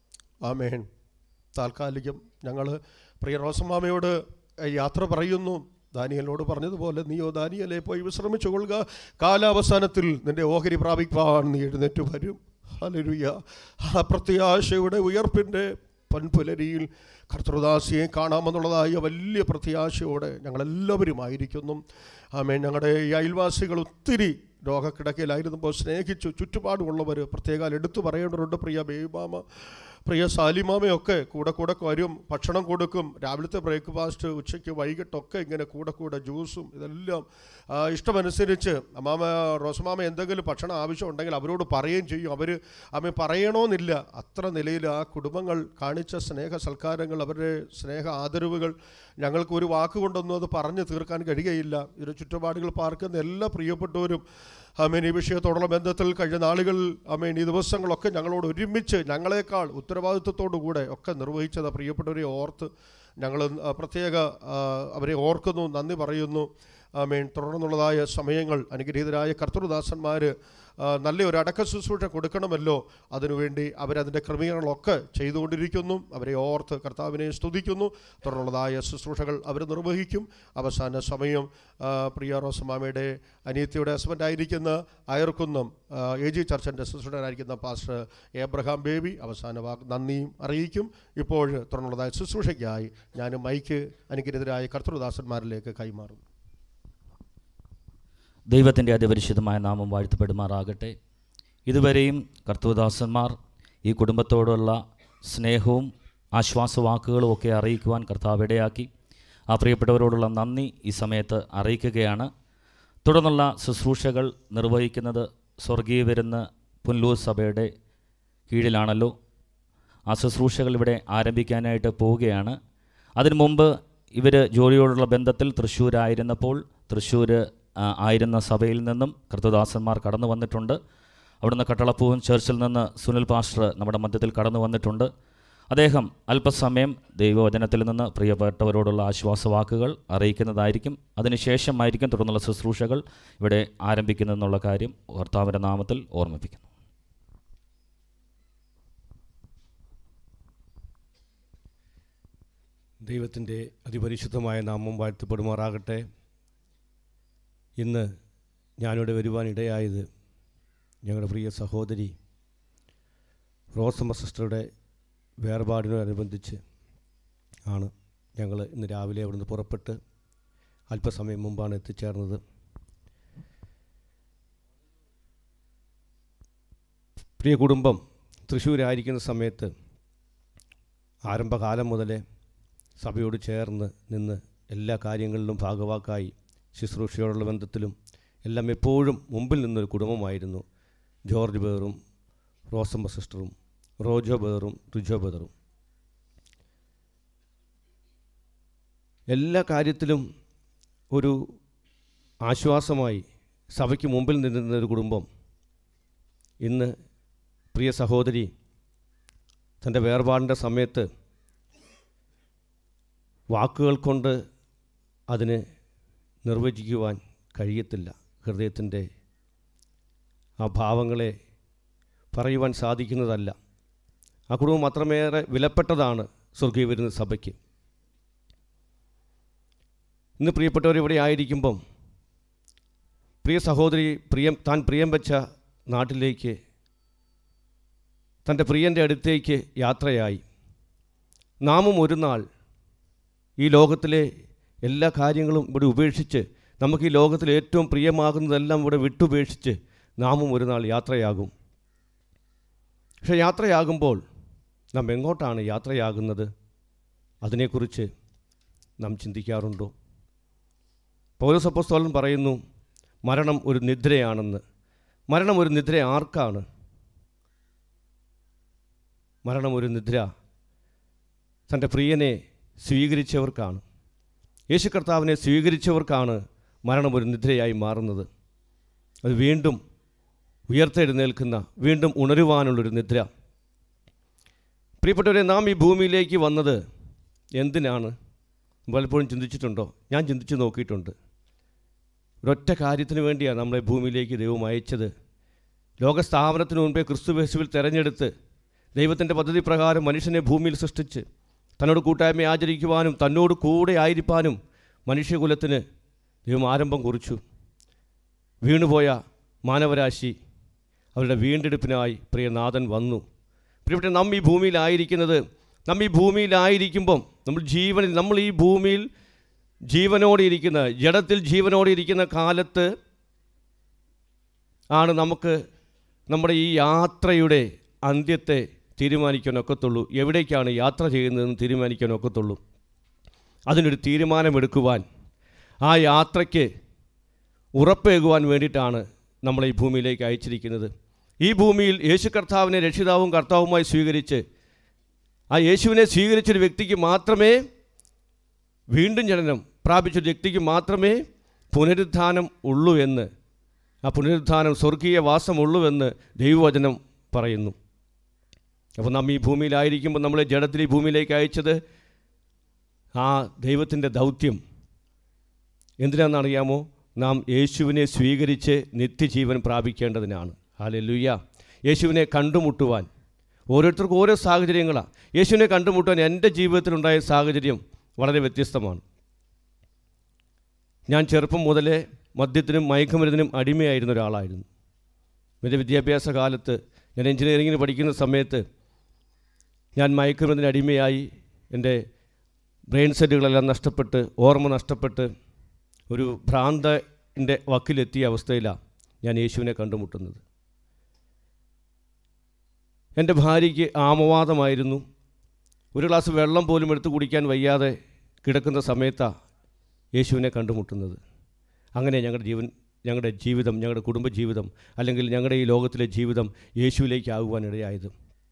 ആമേൻ താൽക്കാലികം ഞങ്ങൾ പ്രിയ റോസമാമയോട് യാത്ര പറയുന്നു ദാനിയലോട് പറഞ്ഞതുപോലെ നീയോ ദാനിയലെ പോയി വിശ്രമിച്ചു കൊള്ളുക കാലാവസാനത്തിൽ നിന്റെ ഓഹരി പ്രാപിക്കുവാൻ നീ എഴുന്നേറ്റ് വരും ഹലരുയ ആ പ്രത്യാശയുടെ ഉയർപ്പിൻ്റെ പൻപുലരിയിൽ കർത്തൃദാസിയെ കാണാമെന്നുള്ളതായ വലിയ പ്രത്യാശയോടെ ഞങ്ങളെല്ലാവരും ആയിരിക്കുന്നു ആമേ ഞങ്ങളുടെ ഈ അയൽവാസികൾ ഒത്തിരി രോഗക്കിടക്കയിലായിരുന്നപ്പോൾ സ്നേഹിച്ചു ചുറ്റുപാടുമുള്ളവർ പ്രത്യേകം എടുത്തു പറയേണ്ടവരുണ്ട് പ്രിയ ബേബാമ പ്രിയ സാലിമാമയൊക്കെ കൂടെ കൂടെ വരും ഭക്ഷണം കൊടുക്കും രാവിലത്തെ ബ്രേക്ക്ഫാസ്റ്റ് ഉച്ചയ്ക്ക് വൈകിട്ടൊക്കെ ഇങ്ങനെ കൂടെ കൂടെ ജ്യൂസും ഇതെല്ലാം ആ, ഇഷ്ടമനുസരിച്ച് അമ്മാമ റോസമാമ എന്തെങ്കിലും ഭക്ഷണം ആവശ്യമുണ്ടെങ്കിൽ അവരോട് പറയുകയും ചെയ്യും അവർ അമ്മ പറയണമെന്നില്ല അത്ര നിലയിൽ ആ കുടുംബങ്ങൾ കാണിച്ച സ്നേഹ സൽക്കാരങ്ങൾ അവരുടെ സ്നേഹ ആദരവുകൾ ഞങ്ങൾക്ക് ഒരു വാക്കുകൊണ്ടൊന്നും അത് പറഞ്ഞു തീർക്കാൻ കഴിയുകയില്ല ഇതിന് ചുറ്റുപാടുകൾ പാർക്കുന്ന എല്ലാ പ്രിയപ്പെട്ടവരും അമേൻ ഈ വിഷയത്തോടുള്ള ബന്ധത്തിൽ കഴിഞ്ഞ നാളുകൾ അമേൻ ഈ ദിവസങ്ങളൊക്കെ ഞങ്ങളോട് ഒരുമിച്ച് ഞങ്ങളെക്കാൾ ഉത്തരവാദിത്വത്തോടു കൂടെ ഒക്കെ നിർവഹിച്ചത് പ്രിയപ്പെട്ടവരെ ഓർത്ത് ഞങ്ങൾ ആ, പ്രത്യേക ആ, അവരെ ഓർക്കുന്നു നന്ദി പറയുന്നു ആമേൻ തുടർന്നുള്ളതായ സമയങ്ങൾ അനുഗ്രഹീതരായ കർത്തൃദാസന്മാർ നല്ലൊരു അടക്ക ശുശ്രൂഷ കൊടുക്കണമല്ലോ അതിനുവേണ്ടി അവരതിൻ്റെ ക്രമീകരണങ്ങളൊക്കെ ചെയ്തുകൊണ്ടിരിക്കുന്നു അവരെ ഓർത്ത് കർത്താവിനെ സ്തുതിക്കുന്നു തുടർന്നുള്ളതായ ശുശ്രൂഷകൾ അവർ നിർവഹിക്കും അവസാന സമയം ആ, പ്രിയ റോസമാമയുടെ അനിയത്തിയുടെ ഹസ്ബൻഡായിരിക്കുന്ന അയർക്കുന്നം ആ, എ ജി ചർച്ചിൻ്റെ ശുശ്രൂഷകനായിരിക്കുന്ന പാസ്റ്റർ ഏബ്രഹാം ബേബി അവസാന വാക്ക് നന്ദിയും അറിയിക്കും ഇപ്പോൾ തുടർന്നുള്ളതായ ശുശ്രൂഷയ്ക്കായി ഞാൻ മൈക്ക് അനുഗ്രഹീതരായ കർത്തൃദാസന്മാരിലേക്ക് കൈമാറുന്നു ദൈവത്തിൻ്റെ അതിപരിശുദ്ധമായ നാമം വാഴ്ത്തപ്പെടുമാറാകട്ടെ ഇതുവരെയും കർത്തൃദാസന്മാർ ഈ കുടുംബത്തോടുള്ള സ്നേഹവും ആശ്വാസവാക്കുകളും ഒക്കെ അറിയിക്കുവാൻ കർത്താവ് ഇടയാക്കി ആ പ്രിയപ്പെട്ടവരോടുള്ള നന്ദി ഈ സമയത്ത് അറിയിക്കുകയാണ് തുടർന്നുള്ള ശുശ്രൂഷകൾ നിർവഹിക്കുന്നത് സ്വർഗീയ വരുന്ന പുൻലൂർ സഭയുടെ കീഴിലാണല്ലോ ആ ശുശ്രൂഷകൾ ഇവിടെ ആരംഭിക്കാനായിട്ട് പോവുകയാണ് അതിനു മുമ്പ് ഇവർ ജോലിയോടുള്ള ബന്ധത്തിൽ തൃശ്ശൂരായിരുന്നപ്പോൾ തൃശ്ശൂർ ആ, ആയിരുന്ന സഭയിൽ നിന്നും കർത്തദാസന്മാർ കടന്നു വന്നിട്ടുണ്ട് അവിടുന്ന് കട്ടളപ്പൂവൻ ചർച്ചിൽ നിന്ന് സുനിൽ പാസ്റ്റർ നമ്മുടെ മധ്യത്തിൽ കടന്നു വന്നിട്ടുണ്ട് അദ്ദേഹം അല്പസമയം ദൈവവചനത്തിൽ നിന്ന് പ്രിയപ്പെട്ടവരോടുള്ള ആശ്വാസവാക്കുകൾ അറിയിക്കുന്നതായിരിക്കും അതിനുശേഷമായിരിക്കും തുടർന്നുള്ള ശുശ്രൂഷകൾ ഇവിടെ ആരംഭിക്കുന്നതെന്നുള്ള കാര്യം കർത്താവിൻ്റെ നാമത്തിൽ ഓർമ്മിപ്പിക്കുന്നു ദൈവത്തിൻ്റെ അതിപരിശുദ്ധമായ നാമം വാഴ്ത്തപ്പെടുമാറാകട്ടെ ഇന്ന് ഞാനിവിടെ വരുവാൻ ഇടയായത് ഞങ്ങളുടെ പ്രിയ സഹോദരി റോസമ്മ സിസ്റ്ററുടെ വേർപാടിനോടനുബന്ധിച്ച് ആണ് ഞങ്ങൾ ഇന്ന് രാവിലെ അവിടുന്ന് പുറപ്പെട്ട് അല്പസമയം മുമ്പാണ് എത്തിച്ചേർന്നത് പ്രിയ കുടുംബം തൃശ്ശൂരായിരിക്കുന്ന സമയത്ത് ആരംഭകാലം മുതലേ സഭയോട് ചേർന്ന് നിന്ന് എല്ലാ കാര്യങ്ങളിലും ഭാഗവാക്കായി ശുശ്രൂഷയോടുള്ള ബന്ധത്തിലും എല്ലാം എപ്പോഴും മുമ്പിൽ നിന്നൊരു കുടുംബമായിരുന്നു ജോർജ് ബേറും റോസമ്മ സിസ്റ്ററും റോജോ ബേറും റുജോ ബേറും എല്ലാ കാര്യത്തിലും ഒരു ആശ്വാസമായി സഭയ്ക്ക് മുമ്പിൽ നിന്നിരുന്ന ഒരു കുടുംബം ഇന്ന് പ്രിയ സഹോദരി തൻ്റെ വേർപാടിൻ്റെ സമയത്ത് വാക്കുകൾ കൊണ്ട് അതിന് നിർവചിക്കുവാൻ കഴിയത്തില്ല ഹൃദയത്തിൻ്റെ ആ ഭാവങ്ങളെ പറയുവാൻ സാധിക്കുന്നതല്ല ആ കുടുംബം അത്രമേറെ വിലപ്പെട്ടതാണ് സ്വർഗീയ വരുന്ന സഭയ്ക്ക് ഇന്ന് പ്രിയപ്പെട്ടവർ ഇവിടെ ആയിരിക്കുമ്പം പ്രിയ സഹോദരി പ്രിയം താൻ പ്രിയം വെച്ച നാട്ടിലേക്ക് തൻ്റെ പ്രിയൻ്റെ അടുത്തേക്ക് യാത്രയായി നാമും ഒരു നാൾ ഈ ലോകത്തിലെ എല്ലാ കാര്യങ്ങളും ഇവിടെ ഉപേക്ഷിച്ച് നമുക്ക് ഈ ലോകത്തിൽ ഏറ്റവും പ്രിയമാകുന്നതെല്ലാം ഇവിടെ വിട്ടുപേക്ഷിച്ച് നാമും ഒരു നാൾ യാത്രയാകും പക്ഷേ യാത്രയാകുമ്പോൾ നാം എങ്ങോട്ടാണ് യാത്രയാകുന്നത് അതിനെക്കുറിച്ച് നാം ചിന്തിക്കാറുണ്ടോ പൗരസപ്പോസ്തോലൻ പറയുന്നു മരണം ഒരു നിദ്രയാണെന്ന് മരണം ഒരു നിദ്ര ആർക്കാണ് മരണം ഒരു നിദ്ര തൻ്റെ പ്രിയനെ സ്വീകരിച്ചവർക്കാണ് യേശു കർത്താവിനെ സ്വീകരിച്ചവർക്കാണ് മരണം ഒരു നിദ്രയായി മാറുന്നത് അത് വീണ്ടും ഉയർത്തെഴുന്നേൽക്കുന്ന വീണ്ടും ഉണരുവാനുള്ളൊരു നിദ്ര പ്രിയപ്പെട്ടവരെ നാം ഈ ഭൂമിയിലേക്ക് വന്നത് എന്തിനാണ് പലപ്പോഴും ചിന്തിച്ചിട്ടുണ്ടോ ഞാൻ ചിന്തിച്ച് നോക്കിയിട്ടുണ്ട് ഒരൊറ്റ കാര്യത്തിന് വേണ്ടിയാണ് നമ്മളെ ഭൂമിയിലേക്ക് ദൈവം അയച്ചത് ലോകസ്ഥാപനത്തിന് മുൻപേ ക്രിസ്തുവേശുവിൽ തിരഞ്ഞെടുത്ത് ദൈവത്തിൻ്റെ പദ്ധതി പ്രകാരം മനുഷ്യനെ ഭൂമിയിൽ സൃഷ്ടിച്ച് തന്നോട് കൂട്ടായ്മ ആചരിക്കുവാനും തന്നോട് കൂടെ ആയിരിക്കാനും മനുഷ്യകുലത്തിന് ദൈവം ആരംഭം കുറിച്ചു വീണുപോയ മാനവരാശി അവരുടെ വീണ്ടെടുപ്പിനായി പ്രിയനാഥൻ വന്നു പ്രിയപ്പെട്ട നാം ഈ ഭൂമിയിലായിരിക്കുന്നത് നാം ഈ ഭൂമിയിലായിരിക്കുമ്പം നമ്മൾ ജീവനിൽ നമ്മൾ ഈ ഭൂമിയിൽ ജീവനോടെ ഇരിക്കുന്ന ജഡത്തിൽ ജീവനോടെ ഇരിക്കുന്ന കാലത്ത് ആണ് നമുക്ക് നമ്മുടെ ഈ യാത്രയുടെ അന്ത്യത്തെ തീരുമാനിക്കാൻ ഒക്കത്തുള്ളൂ എവിടേക്കാണ് യാത്ര ചെയ്യുന്നതെന്ന് തീരുമാനിക്കാൻ ഒക്കത്തുള്ളൂ അതിനൊരു തീരുമാനമെടുക്കുവാൻ ആ യാത്രയ്ക്ക് ഉറപ്പേകുവാൻ വേണ്ടിയിട്ടാണ് നമ്മളെ ഈ ഭൂമിയിലേക്ക് അയച്ചിരിക്കുന്നത് ഈ ഭൂമിയിൽ യേശു കർത്താവിനെ രക്ഷിതാവും കർത്താവുമായി സ്വീകരിച്ച് ആ യേശുവിനെ സ്വീകരിച്ചൊരു വ്യക്തിക്ക് മാത്രമേ വീണ്ടും ജനനം പ്രാപിച്ചൊരു വ്യക്തിക്ക് മാത്രമേ പുനരുത്ഥാനം ഉള്ളൂ എന്ന് ആ പുനരുത്ഥാനം സ്വർഗീയ വാസമുള്ളൂ എന്ന് ദൈവവചനം പറയുന്നു അപ്പോൾ നാം ഈ ഭൂമിയിലായിരിക്കുമ്പോൾ നമ്മളെ ജഡത്തിൽ ഈ ഭൂമിയിലേക്ക് അയച്ചത് ആ ദൈവത്തിൻ്റെ ദൗത്യം എന്തിനാണെന്നറിയാമോ നാം യേശുവിനെ സ്വീകരിച്ച് നിത്യജീവൻ പ്രാപിക്കേണ്ടതിനാണ് ഹാലലുയ്യ യേശുവിനെ കണ്ടുമുട്ടുവാൻ ഓരോരുത്തർക്കും ഓരോ സാഹചര്യങ്ങളാണ് യേശുവിനെ കണ്ടുമുട്ടാൻ എൻ്റെ ജീവിതത്തിലുണ്ടായ സാഹചര്യം വളരെ വ്യത്യസ്തമാണ് ഞാൻ ചെറുപ്പം മുതലേ മദ്യത്തിനും മയക്കുമരുന്നിനും അടിമയായിരുന്ന ഒരാളായിരുന്നു എൻ്റെ വിദ്യാഭ്യാസ കാലത്ത് ഞാൻ എഞ്ചിനീയറിങ്ങിന് പഠിക്കുന്ന സമയത്ത് ഞാൻ മയക്കുമരുന്നിന് അടിമയായി എൻ്റെ ബ്രെയിൻ സെല്ലുകളെല്ലാം നഷ്ടപ്പെട്ട് ഓർമ്മ നഷ്ടപ്പെട്ട് ഒരു ഭ്രാന്തൻ്റെ വക്കിലെത്തിയ അവസ്ഥയിലാണ് ഞാൻ യേശുവിനെ കണ്ടുമുട്ടുന്നത് എൻ്റെ ഭാര്യയ്ക്ക് ആമവാദമായിരുന്നു ഒരു ഗ്ലാസ് വെള്ളം പോലും എടുത്ത് കുടിക്കാൻ വയ്യാതെ കിടക്കുന്ന സമയത്താണ് യേശുവിനെ കണ്ടുമുട്ടുന്നത് അങ്ങനെ ഞങ്ങളുടെ ജീവൻ ഞങ്ങളുടെ ജീവിതം ഞങ്ങളുടെ കുടുംബജീവിതം അല്ലെങ്കിൽ ഞങ്ങളുടെ ഈ ലോകത്തിലെ ജീവിതം യേശുവിലേക്ക് ആകുവാനിടയായത്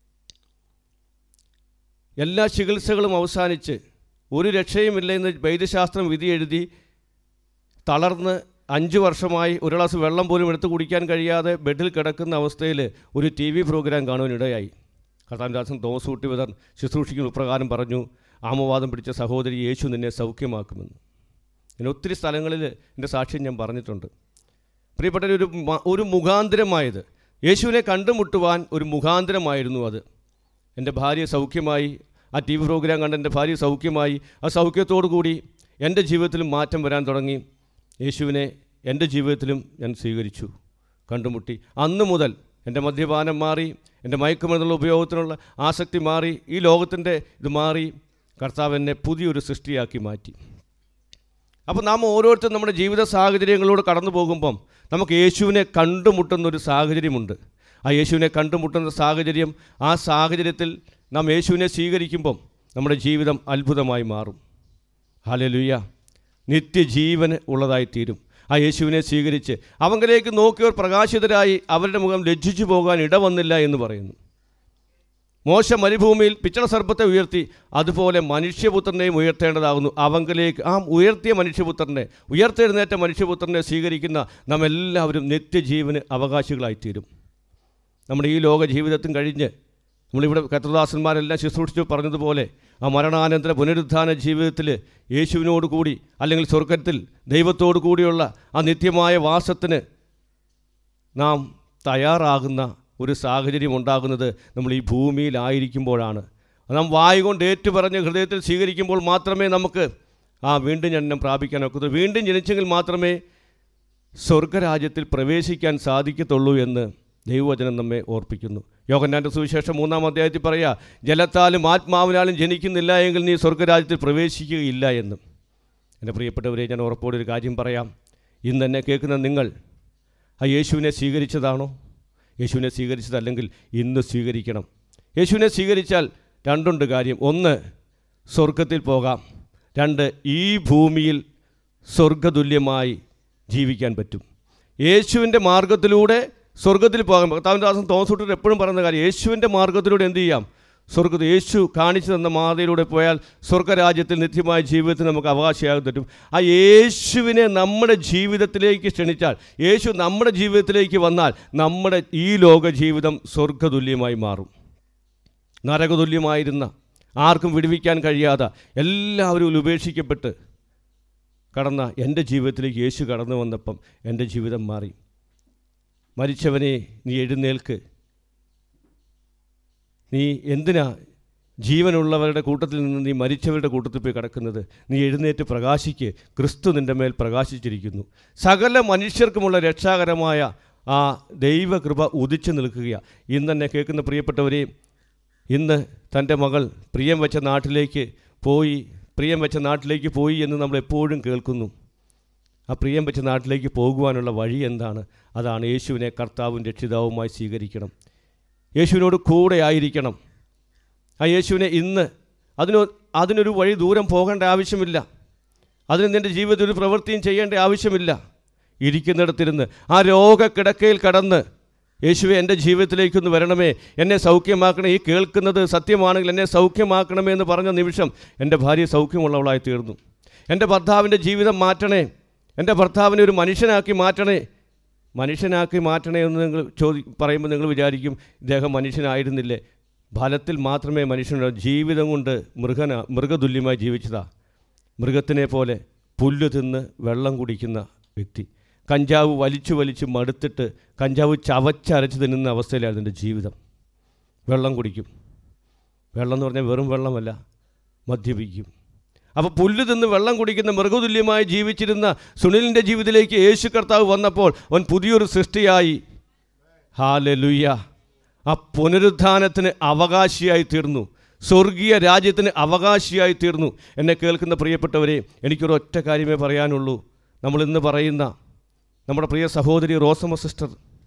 എല്ലാ ചികിത്സകളും അവസാനിച്ച് ഒരു രക്ഷയുമില്ല എന്ന് വൈദ്യശാസ്ത്രം വിധി എഴുതി തളർന്ന് അഞ്ച് വർഷമായി ഒരു ഗ്ലാസ് വെള്ളം പോലും എടുത്ത് കുടിക്കാൻ കഴിയാതെ ബെഡിൽ കിടക്കുന്ന അവസ്ഥയിൽ ഒരു ടി വി പ്രോഗ്രാം കാണുവാനിടയായി കർത്താൻദാസൻ തോമസ് ഊട്ടിവതർ ശുശ്രൂഷിക്കുന്ന പ്രകാരം പറഞ്ഞു ആമവാദം പിടിച്ച സഹോദരി യേശു നിന്നെ സൗഖ്യമാക്കുമെന്ന് ഞാൻ ഒത്തിരി സ്ഥലങ്ങളിൽ എൻ്റെ സാക്ഷ്യം ഞാൻ പറഞ്ഞിട്ടുണ്ട് പ്രിയപ്പെട്ട ഒരു മ- ഒരു മുഖാന്തരമായത് യേശുവിനെ കണ്ടുമുട്ടുവാൻ ഒരു മുഖാന്തരമായിരുന്നു അത് എൻ്റെ ഭാര്യ സൗഖ്യമായി ആ ടി വി പ്രോഗ്രാം കണ്ട് എൻ്റെ ഭാര്യ സൗഖ്യമായി ആ സൗഖ്യത്തോടു കൂടി എൻ്റെ ജീവിതത്തിലും മാറ്റം വരാൻ തുടങ്ങി യേശുവിനെ എൻ്റെ ജീവിതത്തിലും ഞാൻ സ്വീകരിച്ചു കണ്ടുമുട്ടി അന്ന് മുതൽ എൻ്റെ മദ്യപാനം മാറി എൻ്റെ മയക്കുമരുന്നുള്ള ഉപയോഗത്തിനുള്ള ആസക്തി മാറി ഈ ലോകത്തിൻ്റെ ഇത് മാറി കർത്താവ് എന്നെ പുതിയൊരു സൃഷ്ടിയാക്കി മാറ്റി അപ്പോൾ നാം ഓരോരുത്തരും നമ്മുടെ ജീവിത സാഹചര്യങ്ങളിലൂടെ കടന്നു പോകുമ്പം നമുക്ക് യേശുവിനെ കണ്ടുമുട്ടുന്ന ഒരു സാഹചര്യമുണ്ട് ആ യേശുവിനെ കണ്ടുമുട്ടുന്ന സാഹചര്യം ആ സാഹചര്യത്തിൽ നാം യേശുവിനെ സ്വീകരിക്കുമ്പം നമ്മുടെ ജീവിതം അത്ഭുതമായി മാറും ഹാലലുയ്യ നിത്യജീവന് ഉള്ളതായി തീരും ആ യേശുവിനെ സ്വീകരിച്ച് അവങ്കിലേക്ക് നോക്കിയവർ പ്രകാശിതരായി അവരുടെ മുഖം ലജ്ജിച്ചു പോകാൻ ഇടവന്നില്ല എന്ന് പറയുന്നു മോശ മരുഭൂമിയിൽ പിച്ചള സർപ്പത്തെ ഉയർത്തി അതുപോലെ മനുഷ്യപുത്രനെയും ഉയർത്തേണ്ടതാകുന്നു അവങ്കിലേക്ക് ആ ഉയർത്തിയ മനുഷ്യപുത്രനെ ഉയർത്തെഴുന്നേറ്റ മനുഷ്യപുത്രനെ സ്വീകരിക്കുന്ന നാം എല്ലാവരും നിത്യജീവന് അവകാശികളായിത്തീരും നമ്മുടെ ഈ ലോക ജീവിതത്തും കഴിഞ്ഞ് നമ്മളിവിടെ കത്രദാസന്മാരെല്ലാം ശുശ്രൂഷിച്ചു പറഞ്ഞതുപോലെ ആ മരണാനന്തര പുനരുദ്ധാന ജീവിതത്തിൽ യേശുവിനോട് കൂടി അല്ലെങ്കിൽ സ്വർഗത്തിൽ ദൈവത്തോടു കൂടിയുള്ള ആ നിത്യമായ വാസത്തിന് നാം തയ്യാറാകുന്ന ഒരു സാഹചര്യം ഉണ്ടാകുന്നത് നമ്മൾ ഈ ഭൂമിയിലായിരിക്കുമ്പോഴാണ് നാം വായു കൊണ്ട് ഏറ്റുപറഞ്ഞ് ഹൃദയത്തിൽ സ്വീകരിക്കുമ്പോൾ മാത്രമേ നമുക്ക് ആ വീണ്ടും ജനനം പ്രാപിക്കാൻ ഒക്കത്തുള്ളൂ വീണ്ടും ജനിച്ചെങ്കിൽ മാത്രമേ സ്വർഗരാജ്യത്തിൽ പ്രവേശിക്കാൻ സാധിക്കത്തുള്ളൂ എന്ന് ദൈവവചനം നമ്മെ ഓർപ്പിക്കുന്നു യോഗന്നാൻ്റെ സുവിശേഷം മൂന്നാം അധ്യായത്തിൽ പറയുക ജലത്താലും ആത്മാവിനാലും ജനിക്കുന്നില്ല എങ്കിൽ നീ സ്വർഗരാജ്യത്തിൽ പ്രവേശിക്കുകയില്ല എന്ന് എൻ്റെ പ്രിയപ്പെട്ടവരെ ഞാൻ ഉറപ്പോടെ ഒരു കാര്യം പറയാം ഇന്ന് എന്നെ കേൾക്കുന്ന നിങ്ങൾ ആ യേശുവിനെ സ്വീകരിച്ചതാണോ യേശുവിനെ സ്വീകരിച്ചതല്ലെങ്കിൽ ഇന്ന് സ്വീകരിക്കണം യേശുവിനെ സ്വീകരിച്ചാൽ രണ്ടുണ്ട് കാര്യം ഒന്ന് സ്വർഗത്തിൽ പോകാം രണ്ട് ഈ ഭൂമിയിൽ സ്വർഗതുല്യമായി ജീവിക്കാൻ പറ്റും യേശുവിൻ്റെ മാർഗത്തിലൂടെ സ്വർഗത്തിൽ പോകാം കർത്താവിൻ്റെ ദാസൻ തോമസ് കുട്ടർ എപ്പോഴും പറയുന്ന കാര്യം യേശുവിൻ്റെ മാർഗത്തിലൂടെ എന്ത് ചെയ്യാം സ്വർഗത്തിൽ യേശു കാണിച്ചു തന്ന മാതയിലൂടെ പോയാൽ സ്വർഗരാജ്യത്തിൽ നിത്യമായ ജീവിതത്തിന് നമുക്ക് അവകാശിയാകാൻ പറ്റും ആ യേശുവിനെ നമ്മുടെ ജീവിതത്തിലേക്ക് ക്ഷണിച്ചാൽ യേശു നമ്മുടെ ജീവിതത്തിലേക്ക് വന്നാൽ നമ്മുടെ ഈ ലോക ജീവിതം സ്വർഗതുല്യമായി മാറും നരകതുല്യമായിരുന്ന ആർക്കും വിടുവിക്കാൻ കഴിയാതെ എല്ലാവരും ഉപേക്ഷിക്കപ്പെട്ട് കടന്ന എൻ്റെ ജീവിതത്തിലേക്ക് യേശു കടന്നു വന്നപ്പം എൻ്റെ ജീവിതം മാറി മരിച്ചവനെ നീ എഴുന്നേൽക്ക് നീ എന്തിനാ ജീവനുള്ളവരുടെ കൂട്ടത്തിൽ നിന്ന് നീ മരിച്ചവരുടെ കൂട്ടത്തിൽ പോയി കിടക്കുന്നത് നീ എഴുന്നേറ്റ് പ്രകാശിക്ക് ക്രിസ്തു നിൻ്റെ മേൽ പ്രകാശിച്ചിരിക്കുന്നു സകല മനുഷ്യർക്കുമുള്ള രക്ഷാകരമായ ആ ദൈവകൃപ ഉദിച്ചു നിൽക്കുകയാണ് ഇന്ന് തന്നെ കേൾക്കുന്ന പ്രിയപ്പെട്ടവരെ ഇന്ന് തൻ്റെ മകൾ പ്രിയം വെച്ച നാട്ടിലേക്ക് പോയി പ്രിയം വെച്ച നാട്ടിലേക്ക് പോയി എന്ന് നമ്മൾ എപ്പോഴും കേൾക്കുന്നു ആ പ്രിയം വെച്ച നാട്ടിലേക്ക് പോകുവാനുള്ള വഴി എന്താണ് അതാണ് യേശുവിനെ കർത്താവും രക്ഷിതാവുമായി സ്വീകരിക്കണം യേശുവിനോട് കൂടെ ആയിരിക്കണം ആ യേശുവിനെ ഇന്ന് അതിന് അതിനൊരു വഴി ദൂരം പോകേണ്ട ആവശ്യമില്ല അതിന് നിൻ്റെ ജീവിതത്തിൽ ഒരു പ്രവൃത്തിയും ചെയ്യേണ്ട ആവശ്യമില്ല ഇരിക്കുന്നിടത്തിരുന്ന് ആ രോഗക്കിടക്കയിൽ കടന്ന് യേശുവെ എൻ്റെ ജീവിതത്തിലേക്കൊന്ന് വരണമേ എന്നെ സൗഖ്യമാക്കണേ ഈ കേൾക്കുന്നത് സത്യമാണെങ്കിൽ എന്നെ സൗഖ്യമാക്കണമേ എന്ന് പറഞ്ഞ നിമിഷം എൻ്റെ ഭാര്യ സൗഖ്യമുള്ളവളായി തീർന്നു എൻ്റെ ഭർത്താവിൻ്റെ ജീവിതം മാറ്റണേ എൻ്റെ ഭർത്താവിനെ ഒരു മനുഷ്യനാക്കി മാറ്റണേ മനുഷ്യനാക്കി മാറ്റണേ എന്ന് നിങ്ങൾ ചോദി പറയുമ്പോൾ നിങ്ങൾ വിചാരിക്കും ഇദ്ദേഹം മനുഷ്യനായിരുന്നില്ലേ ഫലത്തിൽ മാത്രമേ മനുഷ്യനുള്ളൂ ജീവിതം കൊണ്ട് മൃഗന മൃഗതുല്യമായി ജീവിച്ചതാ മൃഗത്തിനെ പോലെ പുല്ല് തിന്ന് വെള്ളം കുടിക്കുന്ന വ്യക്തി കഞ്ചാവ് വലിച്ചു വലിച്ച് മടുത്തിട്ട് കഞ്ചാവ് ചവച്ചരച്ച് തിന്നുന്ന അവസ്ഥയിലായിരുന്നു എൻ്റെ ജീവിതം വെള്ളം കുടിക്കും വെള്ളം എന്ന് പറഞ്ഞാൽ വെറും വെള്ളമല്ല മദ്യപിക്കും അപ്പോൾ പുല്ല് തിന്ന് വെള്ളം കുടിക്കുന്ന മൃഗതുല്യമായി ജീവിച്ചിരുന്ന സുനിലിൻ്റെ ജീവിതത്തിലേക്ക് യേശു കർത്താവ് വന്നപ്പോൾ അവൻ പുതിയൊരു സൃഷ്ടിയായി ഹാലലുയ്യ ആ പുനരുത്ഥാനത്തിന് അവകാശിയായി തീർന്നു സ്വർഗീയ രാജ്യത്തിന് അവകാശിയായി തീർന്നു എന്നെ കേൾക്കുന്ന പ്രിയപ്പെട്ടവരെ എനിക്കൊരു ഒറ്റ കാര്യമേ പറയാനുള്ളൂ നമ്മൾ ഇന്ന് പറയുന്ന നമ്മുടെ പ്രിയ സഹോദരി റോസമ്മ സിസ്റ്റർ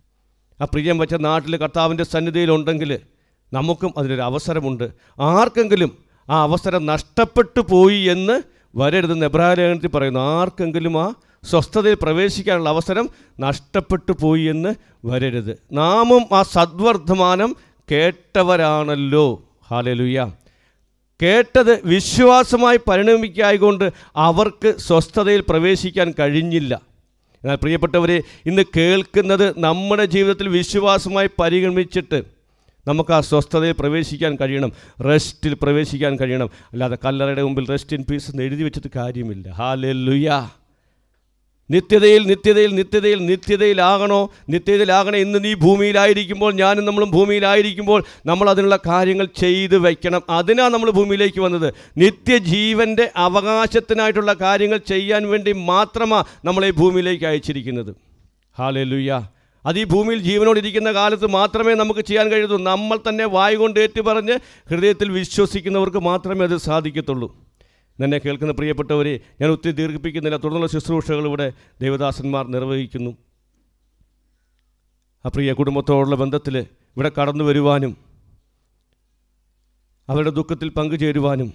ആ പ്രിയം വെച്ച നാട്ടിൽ കർത്താവിൻ്റെ സന്നിധിയിലുണ്ടെങ്കിൽ നമുക്കും അതിനൊരു അവസരമുണ്ട് ആർക്കെങ്കിലും ആ അവസരം നഷ്ടപ്പെട്ടു പോയി എന്ന് വരരുതെന്ന് എബ്രാഹിലേഖനത്തിൽ പറയുന്നു ആർക്കെങ്കിലും ആ സ്വസ്ഥതയിൽ പ്രവേശിക്കാനുള്ള അവസരം നഷ്ടപ്പെട്ടു പോയി എന്ന് വരരുത് നാമും ആ സദ്വർദ്ധമാനം കേട്ടവരാണല്ലോ ഹാലലുയ്യ കേട്ടത് വിശ്വാസമായി പരിണമിക്കായകൊണ്ട് അവർക്ക് സ്വസ്ഥതയിൽ പ്രവേശിക്കാൻ കഴിഞ്ഞില്ല എന്നാൽ പ്രിയപ്പെട്ടവരെ ഇന്ന് കേൾക്കുന്നത് നമ്മുടെ ജീവിതത്തിൽ വിശ്വാസമായി പരിഗണിച്ചിട്ട് നമുക്ക് ആ സ്വസ്ഥതയിൽ പ്രവേശിക്കാൻ കഴിയണം റെസ്റ്റിൽ പ്രവേശിക്കാൻ കഴിയണം അല്ലാതെ കല്ലറയുടെ മുമ്പിൽ റെസ്റ്റ് ഇൻ പീസ് എന്ന് എഴുതി വെച്ചിട്ട് കാര്യമില്ല ഹാലെല്ലുയ നിത്യതയിൽ നിത്യതയിൽ നിത്യതയിൽ നിത്യതയിലാകണോ നിത്യതയിലാകണേ ഇന്ന് നീ ഭൂമിയിലായിരിക്കുമ്പോൾ ഞാനും നമ്മളും ഭൂമിയിലായിരിക്കുമ്പോൾ നമ്മൾ അതിനുള്ള കാര്യങ്ങൾ ചെയ്ത് വയ്ക്കണം അതിനാണ് നമ്മൾ ഭൂമിയിലേക്ക് വന്നത് നിത്യജീവൻ്റെ അവകാശത്തിനായിട്ടുള്ള കാര്യങ്ങൾ ചെയ്യാൻ വേണ്ടി മാത്രമാണ് നമ്മളെ ഈ ഭൂമിയിലേക്ക് അയച്ചിരിക്കുന്നത് ഹാലെല്ലുയ്യ അത് ഈ ഭൂമിയിൽ ജീവനോടിരിക്കുന്ന കാലത്ത് മാത്രമേ നമുക്ക് ചെയ്യാൻ കഴിയൂ നമ്മൾ തന്നെ വായു കൊണ്ട് ഏറ്റുപറഞ്ഞ് ഹൃദയത്തിൽ വിശ്വസിക്കുന്നവർക്ക് മാത്രമേ അത് സാധിക്കത്തുള്ളൂ എന്നെ കേൾക്കുന്ന പ്രിയപ്പെട്ടവരെ ഞാൻ ഒത്തിരി ദീർഘിപ്പിക്കുന്നില്ല തുടർന്നുള്ള ശുശ്രൂഷകൾ ഇവിടെ ദേവദാസന്മാർ നിർവഹിക്കുന്നു ആ പ്രിയ കുടുംബത്തോടുള്ള ബന്ധത്തിൽ ഇവിടെ കടന്നു വരുവാനും അവരുടെ ദുഃഖത്തിൽ പങ്കുചേരുവാനും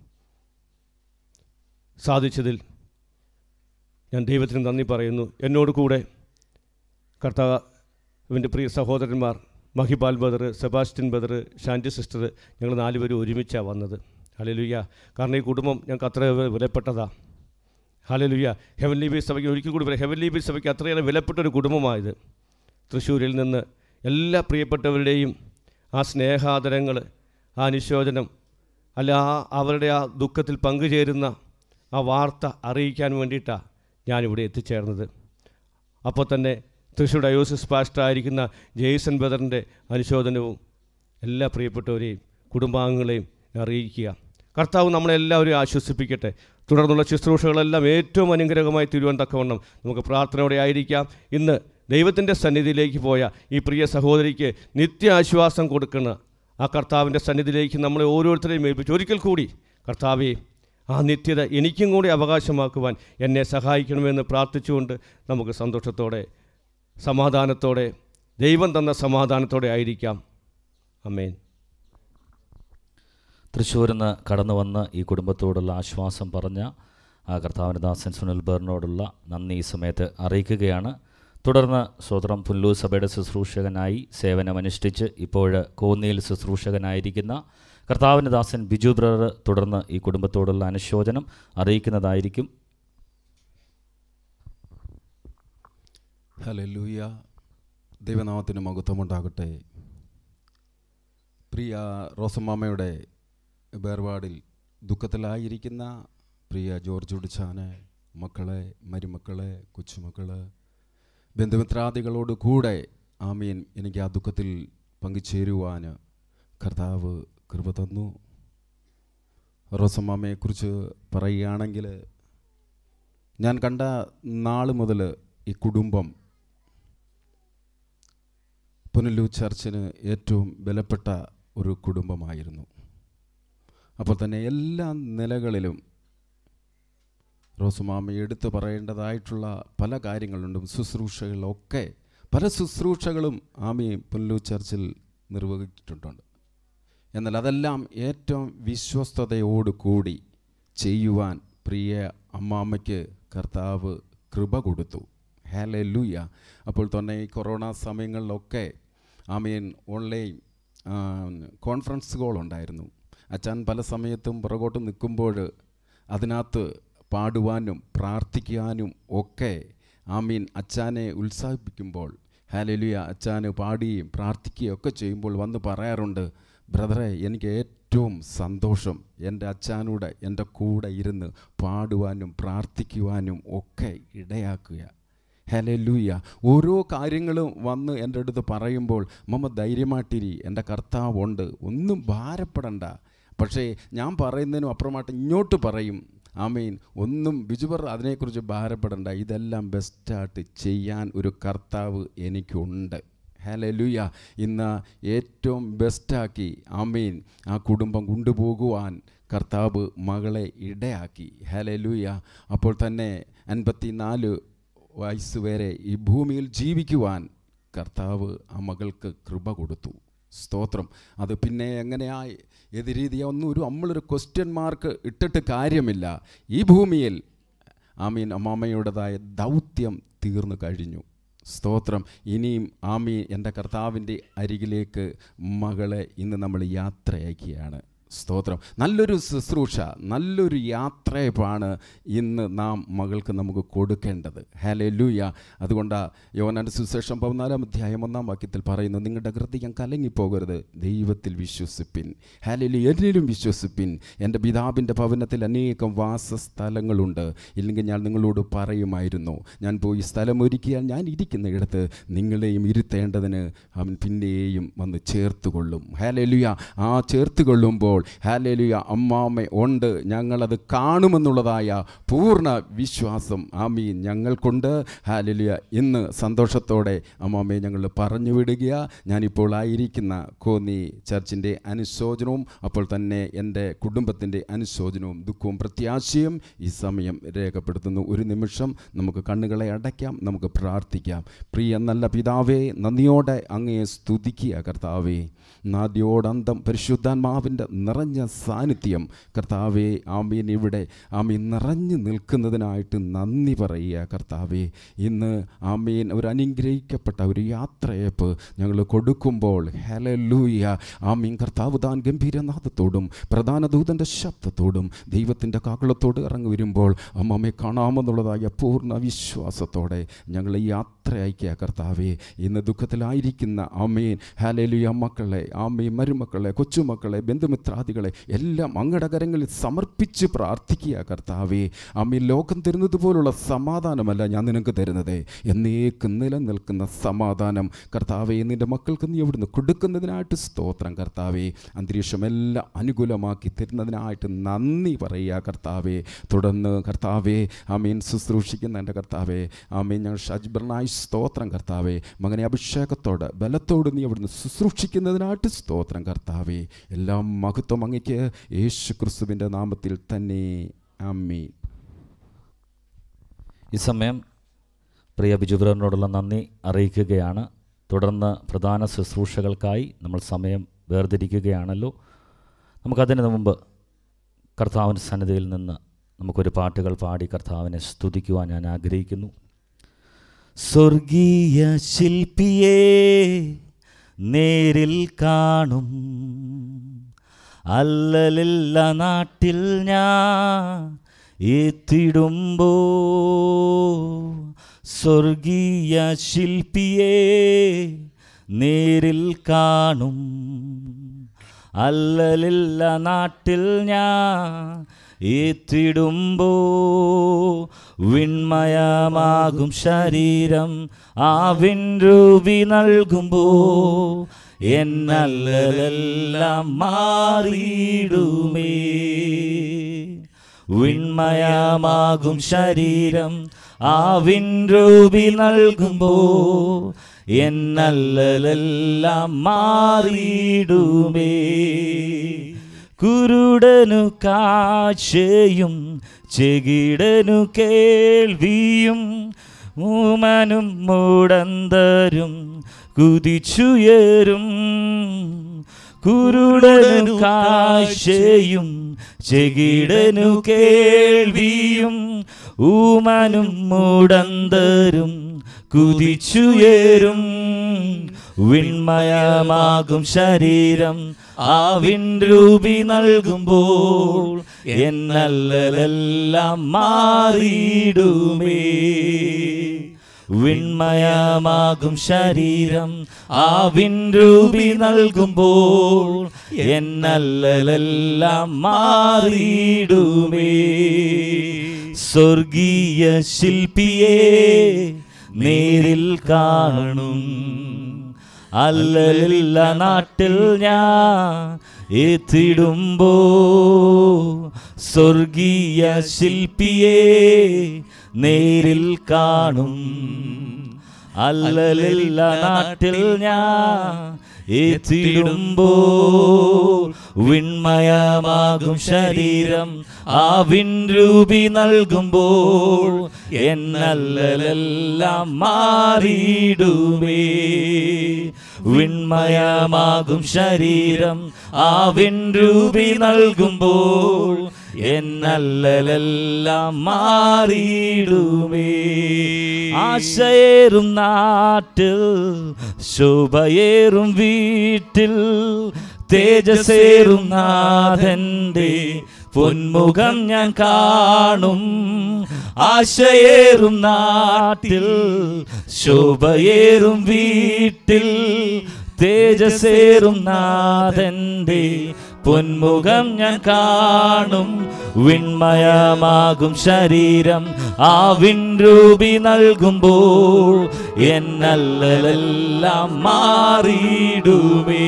സാധിച്ചതിൽ ഞാൻ ദൈവത്തിന് നന്ദി പറയുന്നു എന്നോട് കൂടെ കർത്താവിൻ്റെ പ്രിയ സഹോദരന്മാർ മഹിബാൽ brother Sebastian brother Shanti sister ഞങ്ങൾ നാലുപേരും ഒരുമിച്ചാണ് വന്നത് ഹലലുയ്യ കാരണം ഈ കുടുംബം ഞങ്ങൾക്ക് അത്ര വിലപ്പെട്ടതാണ് ഹലലുയ്യ ഹെവൻലി ബി സഭയ്ക്ക് ഒരിക്കൽ കൂടി പറയാം ഹെവൻലി ബി സഭയ്ക്ക് അത്രയേറെ വിലപ്പെട്ട ഒരു കുടുംബമായത് തൃശ്ശൂരിൽ നിന്ന് എല്ലാ പ്രിയപ്പെട്ടവരുടെയും ആ സ്നേഹാദരങ്ങൾ ആ അനുശോചനം അല്ല ആ അവരുടെ ആ ദുഃഖത്തിൽ പങ്കുചേരുന്ന ആ വാർത്ത അറിയിക്കാൻ വേണ്ടിയിട്ടാണ് ഞാനിവിടെ എത്തിച്ചേർന്നത് അപ്പോൾ തന്നെ തൃശ്ശൂർ ഡയോസിസ് പാസ്റ്റർ ആയിരിക്കുന്ന ജെയ്സൺ ബദറിൻ്റെ അനുശോചനവും എല്ലാ പ്രിയപ്പെട്ടവരെയും കുടുംബാംഗങ്ങളെയും അറിയിക്കുക കർത്താവ് നമ്മളെല്ലാവരെയും ആശ്വസിപ്പിക്കട്ടെ തുടർന്നുള്ള ശുശ്രൂഷകളെല്ലാം ഏറ്റവും അനുഗ്രഹമായി തീരുവാൻ തക്കവണ്ണം നമുക്ക് പ്രാർത്ഥനയോടെ ആയിരിക്കാം ഇന്ന് ദൈവത്തിൻ്റെ സന്നിധിയിലേക്ക് പോയ ഈ പ്രിയ സഹോദരിക്ക് നിത്യ ആശ്വാസം കൊടുക്കുന്ന ആ കർത്താവിൻ്റെ സന്നിധിയിലേക്ക് നമ്മളെ ഓരോരുത്തരെയും ഏൽപ്പിച്ചു ഒരിക്കൽ കൂടി കർത്താവെ ആ നിത്യത എനിക്കും കൂടി അവകാശമാക്കുവാൻ എന്നെ സഹായിക്കണമെന്ന് പ്രാർത്ഥിച്ചുകൊണ്ട് നമുക്ക് സന്തോഷത്തോടെ സമാധാനത്തോടെ ദൈവം തന്ന സമാധാനത്തോടെ ആയിരിക്കാം അമേൻ തൃശ്ശൂരിൽ നിന്ന് കടന്നു വന്ന് ഈ കുടുംബത്തോടുള്ള ആശ്വാസം പറഞ്ഞ ആ കർത്താവിൻ്റെ ദാസൻ സുനിൽ ബേറിനോടുള്ള നന്ദി ഈ സമയത്ത് അറിയിക്കുകയാണ് തുടർന്ന് സ്വതന്ത്രം പുല്ലൂർ സഭയുടെ ശുശ്രൂഷകനായി സേവനമനുഷ്ഠിച്ച് ഇപ്പോൾ കോന്നിയിൽ ശുശ്രൂഷകനായിരിക്കുന്ന കർത്താവിൻ്റെ ദാസൻ ബിജു ബ്രദർ തുടർന്ന് ഈ കുടുംബത്തോടുള്ള അനുശോചനം അറിയിക്കുന്നതായിരിക്കും ഹലലൂയ ദൈവനാമത്തിന് മഹത്വമുണ്ടാകട്ടെ പ്രിയ റോസമ്മാമയുടെ വേർപാടിൽ ദുഃഖത്തിലായിരിക്കുന്ന പ്രിയ ജോർജ് ഉടിച്ചാന് മക്കളെ മരുമക്കളെ കൊച്ചുമക്കള് ബന്ധുമിത്രാദികളോട് കൂടെ ആമീൻ എനിക്ക് ആ ദുഃഖത്തിൽ പങ്കുചേരുവാൻ കർത്താവ് കൃപ തന്നു റോസമ്മാമയെക്കുറിച്ച് പറയുകയാണെങ്കിൽ ഞാൻ കണ്ട നാൾ മുതൽ ഈ കുടുംബം പുനലൂർ ചർച്ചിന് ഏറ്റവും വിലപ്പെട്ട ഒരു കുടുംബമായിരുന്നു അപ്പോൾ തന്നെ എല്ലാ നിലകളിലും റോസുമാമ എടുത്തു പറയേണ്ടതായിട്ടുള്ള പല കാര്യങ്ങളുണ്ട് ശുശ്രൂഷകളൊക്കെ പല ശുശ്രൂഷകളും ആമി പുനലൂർ ചർച്ചിൽ നിർവഹിച്ചിട്ടുണ്ട് എന്നാൽ അതെല്ലാം ഏറ്റവും വിശ്വസ്തയോടുകൂടി ചെയ്യുവാൻ പ്രിയ അമ്മാമ്മയ്ക്ക് കർത്താവ് കൃപ കൊടുത്തു ഹാലെ ലൂയ അപ്പോൾ തന്നെ ഈ കൊറോണ സമയങ്ങളിലൊക്കെ ആമീൻ ഓൺലൈൻ കോൺഫറൻസുകളുണ്ടായിരുന്നു അച്ഛൻ പല സമയത്തും പുറകോട്ട് നിൽക്കുമ്പോൾ അതിനകത്ത് പാടുവാനും പ്രാർത്ഥിക്കാനും ഒക്കെ ആമീൻ അച്ഛനെ ഉത്സാഹിപ്പിക്കുമ്പോൾ ഹാലലുയ അച്ഛന് പാടുകയും പ്രാർത്ഥിക്കുകയും ഒക്കെ ചെയ്യുമ്പോൾ വന്ന് പറയാറുണ്ട് ബ്രദറെ എനിക്ക് ഏറ്റവും സന്തോഷം എൻ്റെ അച്ഛനൂടെ എൻ്റെ കൂടെ ഇരുന്ന് പാടുവാനും പ്രാർത്ഥിക്കുവാനും ഒക്കെ ഇടയാക്കുക ഹലലൂയ ഓരോ കാര്യങ്ങളും വന്ന് എൻ്റെ അടുത്ത് പറയുമ്പോൾ മമ്മ ധൈര്യമായിട്ടിരി എൻ്റെ കർത്താവുണ്ട് ഒന്നും ഭാരപ്പെടണ്ട പക്ഷേ ഞാൻ പറയുന്നതിനും അപ്പുറമായിട്ട് ഇങ്ങോട്ട് പറയും ആമീൻ ഒന്നും ബിജുബർ അതിനെക്കുറിച്ച് ഭാരപ്പെടണ്ട ഇതെല്ലാം ബെസ്റ്റായിട്ട് ചെയ്യാൻ ഒരു കർത്താവ് എനിക്കുണ്ട് ഹലലുയ ഇന്ന് ഏറ്റവും ബെസ്റ്റാക്കി ആമീൻ ആ കുടുംബം കൊണ്ടുപോകുവാൻ കർത്താവ് മകളെ ഇടയാക്കി ഹലലുയ അപ്പോൾ തന്നെ അൻപത്തി നാല് വയസ്സ് വരെ ഈ ഭൂമിയിൽ ജീവിക്കുവാൻ കർത്താവ് ആ മകൾക്ക് കൃപ കൊടുത്തു സ്തോത്രം അത് പിന്നെ എങ്ങനെയായി ഏത് രീതിയൊന്നും ഒരു നമ്മളൊരു ക്വസ്റ്റ്യൻ മാർക്ക് ഇട്ടിട്ട് കാര്യമില്ല ഈ ഭൂമിയിൽ ആമീൻ അമ്മാമ്മയുടേതായ ദൗത്യം തീർന്നു കഴിഞ്ഞു സ്തോത്രം ഇനിയും ആമി എൻ്റെ കർത്താവിൻ്റെ അരികിലേക്ക് മകളെ ഇന്ന് നമ്മൾ യാത്രയാക്കിയാണ് സ്തോത്രം നല്ലൊരു ശുശ്രൂഷ നല്ലൊരു യാത്രയപ്പാണ് ഇന്ന് നാം മകൾക്ക് നമുക്ക് കൊടുക്കേണ്ടത് ഹാലെ ലൂയ അതുകൊണ്ട് യോനാൻ്റെ സുശേഷം പതിനാലാം അധ്യായം ഒന്നാം വാക്യത്തിൽ പറയുന്നു നിങ്ങളുടെ ഹൃദയം കലങ്ങിപ്പോകരുത് ദൈവത്തിൽ വിശ്വസിപ്പിൻ ഹാലലു എന്നിലും വിശ്വസിപ്പിൻ എൻ്റെ പിതാവിൻ്റെ ഭവനത്തിൽ അനേകം വാസസ്ഥലങ്ങളുണ്ട് ഇല്ലെങ്കിൽ ഞാൻ നിങ്ങളോട് പറയുമായിരുന്നു ഞാൻ പോയി സ്ഥലം ഒരുക്കിയാൽ ഞാൻ ഇരിക്കുന്ന ഇടത്ത് നിങ്ങളെയും ഇരുത്തേണ്ടതിന് അവൻ പിന്നെയും വന്ന് ചേർത്തുകൊള്ളും ഹാലലുയ ആ ചേർത്തുകൊള്ളുമ്പോൾ ഹാലേലുയ അമ്മാമ്മ ഉണ്ട് ഞങ്ങളത് കാണുമെന്നുള്ളതായ പൂർണ്ണ വിശ്വാസം ആമീൻ ഞങ്ങൾക്കുണ്ട് ഹാലേലുയ ഇന്ന് സന്തോഷത്തോടെ അമ്മാമ്മയെ ഞങ്ങൾ പറഞ്ഞു വിടുക ഞാനിപ്പോൾ ആയിരിക്കുന്ന കോന്നി ചർച്ചിൻ്റെ അനുശോചനവും അപ്പോൾ തന്നെ എൻ്റെ കുടുംബത്തിൻ്റെ അനുശോചനവും ദുഃഖവും പ്രത്യാശയും ഈ സമയം രേഖപ്പെടുത്തുന്നു ഒരു നിമിഷം നമുക്ക് കണ്ണുകളെ അടയ്ക്കാം നമുക്ക് പ്രാർത്ഥിക്കാം പ്രിയ നല്ല പിതാവേ നന്ദിയോടെ അങ്ങയെ സ്തുതിക്കുക കർത്താവേ നാദ്യോടന്തം പരിശുദ്ധാത്മാവിൻ്റെ നിറഞ്ഞ സാന്നിധ്യം കർത്താവെ ആമീൻ ഇവിടെ ആമീൻ നിറഞ്ഞു നിൽക്കുന്നതിനായിട്ട് നന്ദി പറയുക കർത്താവെ ഇന്ന് ആമീൻ ഒരു അനുഗ്രഹിക്കപ്പെട്ട ഒരു യാത്രയപ്പ് ഞങ്ങൾ കൊടുക്കുമ്പോൾ ഹലലൂയ ആമീൻ കർത്താവ് താൻ ഗംഭീരനാഥത്തോടും പ്രധാന ദൂതൻ്റെ ശബ്ദത്തോടും ദൈവത്തിൻ്റെ കാകളത്തോട് ഇറങ്ങി വരുമ്പോൾ അമ്മമ്മയെ കാണാമെന്നുള്ളതായ പൂർണ്ണ വിശ്വാസത്തോടെ ഞങ്ങൾ യാത്ര അയക്കുക കർത്താവെ ഇന്ന് ദുഃഖത്തിലായിരിക്കുന്ന ആമീൻ ഹാലലുയ മക്കളെ ആമീൻ മരുമക്കളെ കൊച്ചുമക്കളെ ബന്ധുമിത്രാദികളെ എല്ലാം അങ്ങയുടെ കരങ്ങളിൽ സമർപ്പിച്ച് പ്രാർത്ഥിക്കുക കർത്താവേ അമ്മ ലോകം തരുന്നത് പോലുള്ള സമാധാനമല്ല ഞാൻ നിനക്ക് തരുന്നത് എന്നേക്ക് നിലനിൽക്കുന്ന സമാധാനം കർത്താവെ നിൻ്റെ മക്കൾക്ക് നീ അവിടുന്ന് കൊടുക്കുന്നതിനായിട്ട് സ്തോത്രം കർത്താവേ അന്തരീക്ഷമെല്ലാം അനുകൂലമാക്കി തരുന്നതിനായിട്ട് നന്ദി പറയുക കർത്താവേ തുടർന്ന് കർത്താവേ ആമീൻ ശുശ്രൂഷിക്കുന്ന എൻ്റെ കർത്താവേ ആമീൻ ഞങ്ങൾ ഷജ്ബറിനായി സ്തോത്രം കർത്താവേ മകനെ അഭിഷേകത്തോട് ബലത്തോട് നീ അവിടുന്ന് ശുശ്രൂഷിക്കുന്നതിനായിട്ട് സ്തോത്രം കർത്താവേ എല്ലാം മഹത്വം അങ്ങയ്ക്ക് യേശു ക്രിസ്തുവിൻ്റെ നാമത്തിൽ തന്നെ അമ്മീൻ ഈ സമയം പ്രിയ ബിജുബ്രനോടുള്ള നന്ദി അറിയിക്കുകയാണ് തുടർന്ന് പ്രധാന ശുശ്രൂഷകൾക്കായി നമ്മൾ സമയം വേർതിരിക്കുകയാണല്ലോ നമുക്കതിന് മുമ്പ് കർത്താവിൻ്റെ സന്നിധിയിൽ നിന്ന് നമുക്കൊരു പാട്ടുകൾ പാടി കർത്താവിനെ സ്തുതിക്കുവാൻ ഞാൻ ആഗ്രഹിക്കുന്നു സ്വർഗീയ ശില്പിയെ നേരിൽ കാണും അല്ലലില്ല നാട്ടിൽ ഞാൻ എത്തിടുമ്പോ സ്വർഗീയ ശില്പിയെ നേരിൽ കാണും അല്ലലില്ല നാട്ടിൽ ഞാൻ എത്തിടുമ്പോ വിൺമയമാകും ശരീരം ആവിൻ രൂപി നൽകുമ്പോ എന്നല്ലെല്ലാം മാറിയിടുമേ വിൺമയമാകും ശരീരം ആവിൻ രൂപി നൽകുമ്പോ എന്നല്ലെല്ലാം മാറിയിടുമേ കുരുടനു കാഴ്ചയും ചെകിടനു കേൾവിയും ഊമനും മൂടന്തരും കുതിച്ചുയരും കുരുടനു കാഴ്ചയും ചെകിടനു കേൾവിയും ഊമനും മൂടന്തരും കുതിച്ചുയരും വിൺമയമാകും ശരീരം ആവിൻ രൂപി നൽകുമ്പോൾ എന്നല്ലെല്ലാം മാറിയിടുമേ വിൺമയമാകും ശരീരം ആവിൻ രൂപി നൽകുമ്പോൾ എന്നല്ലെല്ലാം മാറിയിടുമേ സ്വർഗീയ ശില്പിയെ നേരിൽ കാണും അല്ലലില്ല നാട്ടിൽ ഞാൻ എത്തിടുമ്പോ സ്വർഗീയ ശില്പിയെ നേരിൽ കാണും അല്ലലില്ല നാട്ടിൽ ഞാൻ എത്തിടുമ്പോ വിൺമയമാകും ശരീരം ആവിൻ രൂപി നൽകുമ്പോൾ എന്നല്ലെല്ലാം മാറിയിടുമേ വിൺമയമാകും ശരീരം ആവിൻ രൂപി നൽകുമ്പോൾ എന്നല്ലെല്ലാം മാറിയിടുമേ ആശയേറും നാട്ടിൽ ശോഭയേറും വീട്ടിൽ തേജസേറും നാഥന്റെ പൊന്മുഖം ഞാൻ കാണും ആശയേറും നാട്ടിൽ ശോഭയേറും വീട്ടിൽ തേജസേറും നാഥന്റെ പൊന്മുഖം ഞാൻ കാണും വിൺമയമാകും ശരീരം ആ വിൻരൂപി നൽകുമ്പോൾ എന്നല്ലെല്ലാം മാറിയിടുമേ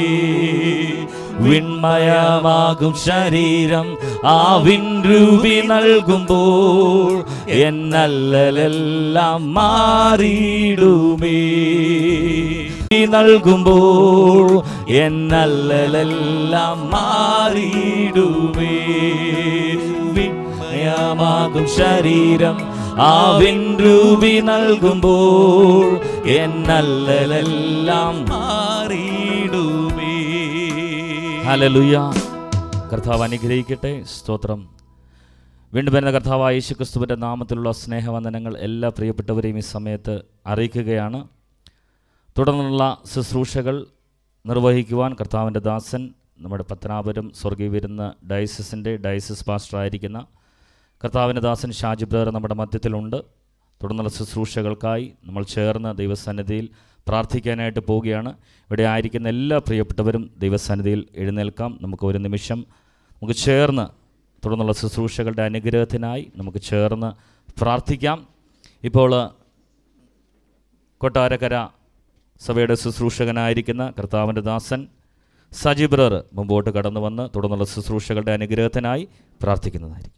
വിൺമയമാകും ശരീരം ആ വിൻരൂപി നൽകുമ്പോൾ എന്നല്ലെല്ലാം മാറിയിടുമേ നൽകുമ്പോൾ എന്നല്ലെല്ലാം മാറിയിടുമേ വിൺമയമാകും ശരീരം ആ വിൻരൂപി നൽകുമ്പോൾ എന്നല്ലെല്ലാം മാറിയിടുമേ ഹല്ലേലൂയ കർത്താവ് അനുഗ്രഹിക്കട്ടെ സ്തോത്രം വീണ്ടും വരുന്ന കർത്താവായ യേശു ക്രിസ്തുവിൻ്റെ നാമത്തിലുള്ള സ്നേഹവന്ദനങ്ങൾ എല്ലാ പ്രിയപ്പെട്ടവരെയും ഈ സമയത്ത് അറിയിക്കുകയാണ് തുടർന്നുള്ള ശുശ്രൂഷകൾ നിർവഹിക്കുവാൻ കർത്താവിൻ്റെ ദാസൻ നമ്മുടെ പത്തനാപുരം സ്വർഗീയ വിരുന്ന ഡയസിസിൻ്റെ ഡയസിസ് പാസ്റ്ററായിരിക്കുന്ന കർത്താവിൻ്റെ ദാസൻ ഷാജി ബ്രദർ നമ്മുടെ മധ്യത്തിലുണ്ട് തുടർന്നുള്ള ശുശ്രൂഷകൾക്കായി നമ്മൾ ചേർന്ന് ദൈവസന്നിധിയിൽ പ്രാർത്ഥിക്കാനായിട്ട് പോവുകയാണ് ഇവിടെ ആയിരിക്കുന്ന എല്ലാ പ്രിയപ്പെട്ടവരും ദൈവസന്നിധിയിൽ എഴുന്നേൽക്കാം നമുക്ക് ഒരു നിമിഷം നമുക്ക് ചേർന്ന് തുടർന്നുള്ള ശുശ്രൂഷകളുടെ അനുഗ്രഹത്തിനായി നമുക്ക് ചേർന്ന് പ്രാർത്ഥിക്കാം ഇപ്പോൾ കൊട്ടാരക്കര സഭയുടെ ശുശ്രൂഷകനായിരിക്കുന്ന കർത്താവിൻ്റെ ദാസൻ സജി ബ്രർ മുമ്പോട്ട് കടന്നു വന്ന് തുടർന്നുള്ള ശുശ്രൂഷകളുടെ അനുഗ്രഹത്തിനായി പ്രാർത്ഥിക്കുന്നതായിരിക്കും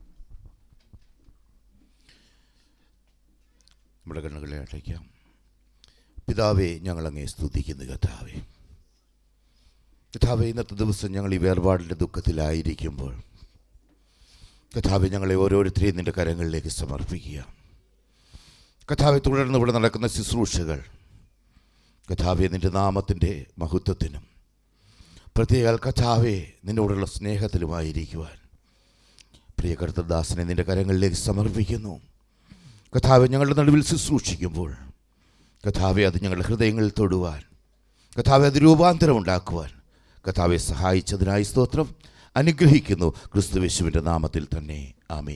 നമ്മുടെ കണ്ണുകളെ അടയ്ക്കാം പിതാവേ ഞങ്ങളങ്ങേ സ്തുതിക്കുന്നു കഥാവേ കഥാവേ ഇന്നത്തെ ദിവസം ഞങ്ങൾ ഈ വേർപാടിൻ്റെ ദുഃഖത്തിലായിരിക്കുമ്പോൾ കഥാവെ ഞങ്ങളെ ഓരോരുത്തരെയും നിൻ്റെ കരങ്ങളിലേക്ക് സമർപ്പിക്കുക കഥാവെ തുടർന്ന് ഇവിടെ നടക്കുന്ന ശുശ്രൂഷകൾ കഥാവെ നിൻ്റെ നാമത്തിൻ്റെ മഹത്വത്തിനും പ്രത്യേക കഥാവെ നിന്നോടുള്ള സ്നേഹത്തിലുമായിരിക്കുവാൻ പ്രിയ കർത്തദാസനെ നിന്റെ കരങ്ങളിലേക്ക് സമർപ്പിക്കുന്നു കഥാവെ ഞങ്ങളുടെ നടുവിൽ ശുശ്രൂഷിക്കുമ്പോൾ കഥാവെ അത് ഞങ്ങളുടെ ഹൃദയങ്ങളിൽ തൊടുവാൻ കഥാവെ അത് രൂപാന്തരം ഉണ്ടാക്കുവാൻ കഥാവെ സഹായിച്ചതിനായി സ്തോത്രം അനുഗ്രഹിക്കുന്നു ക്രിസ്തുവേശുവിൻ്റെ നാമത്തിൽ തന്നെ ആമീൻ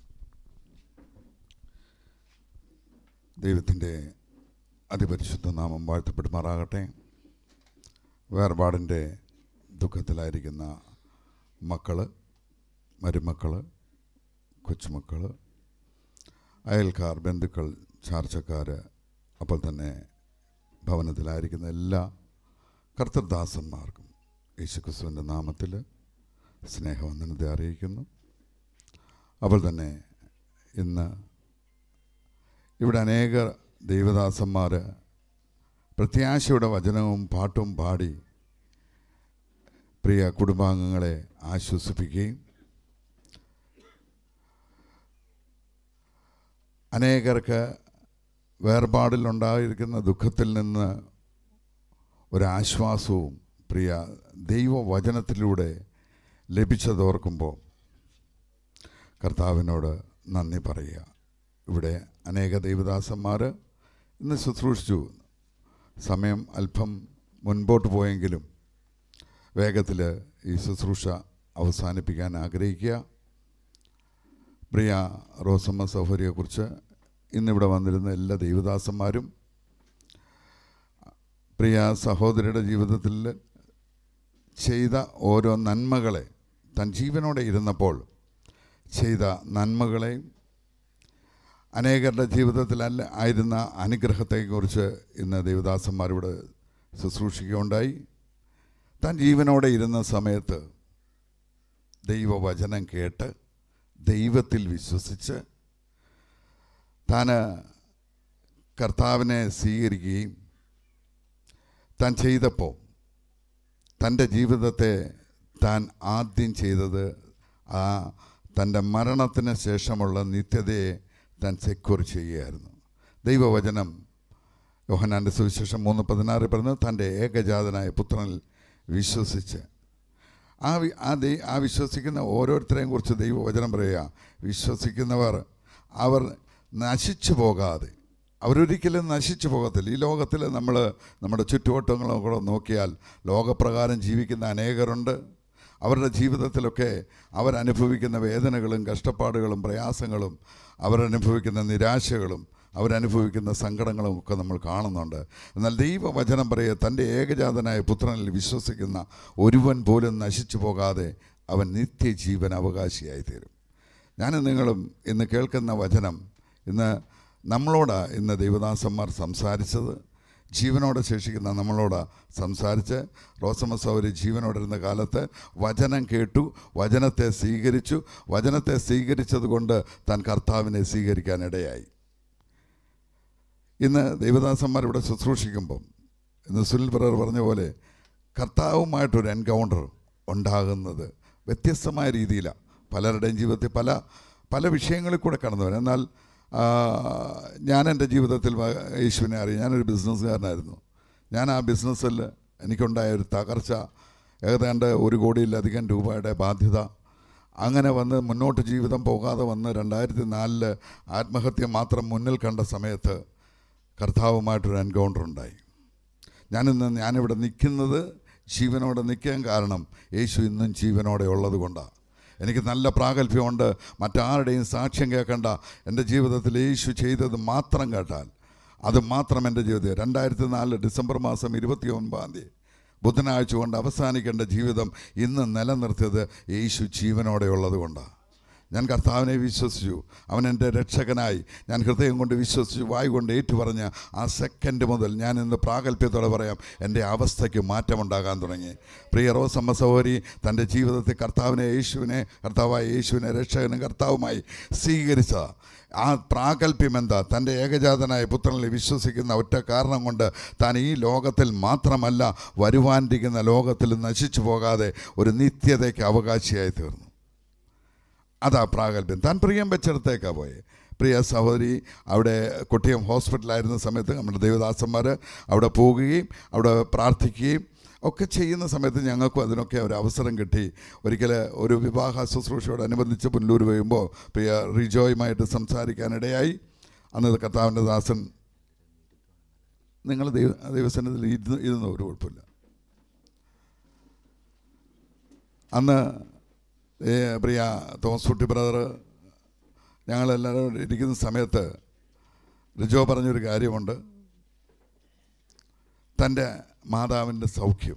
ദൈവത്തിൻ്റെ അതിപരിശുദ്ധ നാമം വാഴ്ത്തപ്പെടുമാറാകട്ടെ വേർപാടിൻ്റെ ദുഃഖത്തിലായിരിക്കുന്ന മക്കൾ മരുമക്കൾ കൊച്ചുമക്കൾ അയൽക്കാർ ബന്ധുക്കൾ ചാർച്ചക്കാർ അപ്പോൾ തന്നെ ഭവനത്തിലായിരിക്കുന്ന എല്ലാ കർത്തൃദാസന്മാർക്കും യേശുക്രിസ്തുവിൻ്റെ നാമത്തിൽ സ്നേഹവന്ദനത്തെ അറിയിക്കുന്നു അപ്പോൾ തന്നെ ഇന്ന് ഇവിടെ അനേക ദൈവദാസന്മാർ പ്രത്യാശയുടെ വചനവും പാട്ടും പാടി പ്രിയ കുടുംബാംഗങ്ങളെ ആശ്വസിപ്പിക്കുകയും അനേകർക്ക് വേർപാടിലുണ്ടായിരിക്കുന്ന ദുഃഖത്തിൽ നിന്ന് ഒരാശ്വാസവും പ്രിയ ദൈവവചനത്തിലൂടെ ലഭിച്ചതോർക്കുമ്പോൾ കർത്താവിനോട് നന്ദി പറയുക ഇവിടെ അനേക ദൈവദാസന്മാർ ഇന്ന് ശുശ്രൂഷിച്ചു സമയം അല്പം മുൻപോട്ട് പോയെങ്കിലും വേഗത്തിൽ ഈ ശുശ്രൂഷ അവസാനിപ്പിക്കാൻ ആഗ്രഹിക്കുക പ്രിയ റോസമ്മ സൗഹര്യയെക്കുറിച്ച് ഇന്നിവിടെ വന്നിരുന്ന എല്ലാ ദൈവദാസന്മാരും പ്രിയ സഹോദരിയുടെ ജീവിതത്തിൽ ചെയ്ത ഓരോ നന്മകളെ തൻ ജീവനോടെ ഇരുന്നപ്പോൾ ചെയ്ത നന്മകളെയും അനേകരുടെ ജീവിതത്തിൽ അല്ല ആയിരുന്ന അനുഗ്രഹത്തെക്കുറിച്ച് ഇന്ന് ദേവദാസന്മാരിവിടെ ശുശ്രൂഷിക്കുകയുണ്ടായി താൻ ജീവനോടെ ഇരുന്ന സമയത്ത് ദൈവവചനം കേട്ട് ദൈവത്തിൽ വിശ്വസിച്ച് താൻ കർത്താവിനെ സ്വീകരിക്കുകയും താൻ ചെയ്തപ്പോൾ തൻ്റെ ജീവിതത്തെ താൻ ആദ്യം ചെയ്തത് ആ തൻ്റെ മരണത്തിന് ശേഷമുള്ള നിത്യതയെ താൻ സെക്യൂർ ചെയ്യുകയായിരുന്നു ദൈവവചനം യോഹനാൻ്റെ സുവിശേഷം മൂന്ന് പതിനാറ് പറഞ്ഞ് തൻ്റെ ഏകജാതനായ പുത്രനിൽ വിശ്വസിച്ച് ആ വി ആ ദൈ ആ വിശ്വസിക്കുന്ന ഓരോരുത്തരെയും കുറിച്ച് ദൈവവചനം പറയുക വിശ്വസിക്കുന്നവർ അവർ നശിച്ചു പോകാതെ അവരൊരിക്കലും നശിച്ചു പോകത്തില്ല ഈ ലോകത്തിൽ നമ്മൾ നമ്മുടെ ചുറ്റുവട്ടങ്ങളും കൂടെ നോക്കിയാൽ ലോകപ്രകാരം ജീവിക്കുന്ന അനേകരുണ്ട് അവരുടെ ജീവിതത്തിലൊക്കെ അവരനുഭവിക്കുന്ന വേദനകളും കഷ്ടപ്പാടുകളും പ്രയാസങ്ങളും അവരനുഭവിക്കുന്ന നിരാശകളും അവരനുഭവിക്കുന്ന സങ്കടങ്ങളും ഒക്കെ നമ്മൾ കാണുന്നുണ്ട് എന്നാൽ ദൈവവചനം പറയുക തൻ്റെ ഏകജാതനായ പുത്രനിൽ വിശ്വസിക്കുന്ന ഒരുവൻ പോലും നശിച്ചു പോകാതെ അവൻ നിത്യജീവൻ അവകാശിയായി തീരും ഞാനും നിങ്ങളും ഇന്ന് കേൾക്കുന്ന വചനം ഇന്ന് നമ്മളോട് ഇന്ന് ദൈവദാസന്മാർ സംസാരിച്ചത് ജീവനോടെ ശേഷിക്കുന്ന നമ്മളോട് സംസാരിച്ച് റോസമ്മ സൗരി ജീവനോടിരുന്ന കാലത്ത് വചനം കേട്ടു വചനത്തെ സ്വീകരിച്ചു വചനത്തെ സ്വീകരിച്ചതുകൊണ്ട് താൻ കർത്താവിനെ സ്വീകരിക്കാനിടയായി ഇന്ന് ദൈവദാസന്മാർ ഇവിടെ ശുശ്രൂഷിക്കുമ്പം ഇന്ന് സുനിൽ ബ്രദർ പറഞ്ഞ പോലെ കർത്താവുമായിട്ടൊരു എൻകൗണ്ടർ ഉണ്ടാകുന്നത് വ്യത്യസ്തമായ രീതിയിലാണ് പലരുടെയും ജീവിതത്തിൽ പല പല വിഷയങ്ങളിൽ കൂടെ കടന്നു വരാം എന്നാൽ ആ, ഞാൻ എൻ്റെ ജീവിതത്തിൽ വ- യേശുവിനെ അറിയാം ഞാനൊരു ബിസിനസ്സുകാരനായിരുന്നു ഞാൻ ആ ബിസിനസ്സിൽ എനിക്കുണ്ടായ ഒരു തകർച്ച ഏതാണ്ട് ഒരു കോടിയിലധികം രൂപയുടെ ബാധ്യത അങ്ങനെ വന്ന് മുന്നോട്ട് ജീവിതം പോകാതെ വന്ന് രണ്ടായിരത്തി നാലില് ആത്മഹത്യ മാത്രം മുന്നിൽ കണ്ട സമയത്ത് കർത്താവുമായിട്ടൊരു എൻകൗണ്ടർ ഉണ്ടായി ഞാനിന്ന് ഞാനിവിടെ നിൽക്കുന്നത് ജീവനോടെ നിൽക്കാൻ കാരണം യേശു ഇന്നും ജീവനോടെ ഉള്ളത് കൊണ്ടാണ് എനിക്ക് നല്ല പ്രാഗൽഭ്യമുണ്ട് മറ്റാരുടെയും സാക്ഷ്യം കേൾക്കണ്ട എൻ്റെ ജീവിതത്തിൽ യേശു ചെയ്തത് മാത്രം കേട്ടാൽ അത് മാത്രം എൻ്റെ ജീവിതം രണ്ടായിരത്തി നാല് ഡിസംബർ മാസം ഇരുപത്തി ഒൻപതാം തീയതി ബുധനാഴ്ച കൊണ്ട് അവസാനിക്കേണ്ട ജീവിതം ഇന്ന് നിലനിർത്തിയത് യേശു ജീവനോടെ ഉള്ളത് കൊണ്ടാണ് ഞാൻ കർത്താവിനെ വിശ്വസിച്ചു അവൻ എൻ്റെ രക്ഷകനായി ഞാൻ ഹൃദയം കൊണ്ട് വിശ്വസിച്ചു വായു കൊണ്ട് ഏറ്റുപറഞ്ഞ ആ സെക്കൻഡ് മുതൽ ഞാൻ ഇന്ന് പ്രാഗൽഭ്യത്തോടെ പറയാം എൻ്റെ അവസ്ഥയ്ക്ക് മാറ്റമുണ്ടാകാൻ തുടങ്ങി പ്രിയ റോസമ്മ സഹോദരി തൻ്റെ ജീവിതത്തിൽ കർത്താവിനെ യേശുവിനെ കർത്താവായ യേശുവിനെ രക്ഷകനും കർത്താവുമായി സ്വീകരിച്ച ആ പ്രാഗൽഭ്യം എന്താ തൻ്റെ ഏകജാതനായ പുത്രനിൽ വിശ്വസിക്കുന്ന ഒറ്റ കാരണം കൊണ്ട് താൻ ഈ ലോകത്തിൽ മാത്രമല്ല വരുവാനിരിക്കുന്ന ലോകത്തിൽ നശിച്ചു പോകാതെ ഒരു നിത്യതയ്ക്ക് അവകാശിയായി തീർന്നു അതാ പ്രാഗൽഭ്യം താൻ പ്രിയം വെച്ചിടത്തേക്കാണ് പോയെ പ്രിയ സഹോദരി അവിടെ കൊട്ടിയം ഹോസ്പിറ്റലായിരുന്ന സമയത്ത് നമ്മുടെ ദേവദാസന്മാർ അവിടെ പോവുകയും അവിടെ പ്രാർത്ഥിക്കുകയും ഒക്കെ ചെയ്യുന്ന സമയത്ത് ഞങ്ങൾക്കും അതിനൊക്കെ ഒരു അവസരം കിട്ടി ഒരിക്കൽ ഒരു വിവാഹ ശുശ്രൂഷയോടനുബന്ധിച്ച് പുല്ലൂർ വരുമ്പോൾ പ്രിയ റിജോയുമായിട്ട് സംസാരിക്കാനിടയായി അന്ന് കർത്താവിൻ്റെ ദാസൻ നിങ്ങൾ ദൈവ ദൈവസന്നിധിയിൽ ഇരുന്ന് ഇരുന്ന ഒരു കുഴപ്പമില്ല അന്ന് ഏ, പ്രിയ തോമസ് കുട്ടി ബ്രദർ ഞങ്ങളെല്ലാവരും ഇരിക്കുന്ന സമയത്ത് റിജോ പറഞ്ഞൊരു കാര്യമുണ്ട് തൻ്റെ മാതാവിൻ്റെ സൗഖ്യം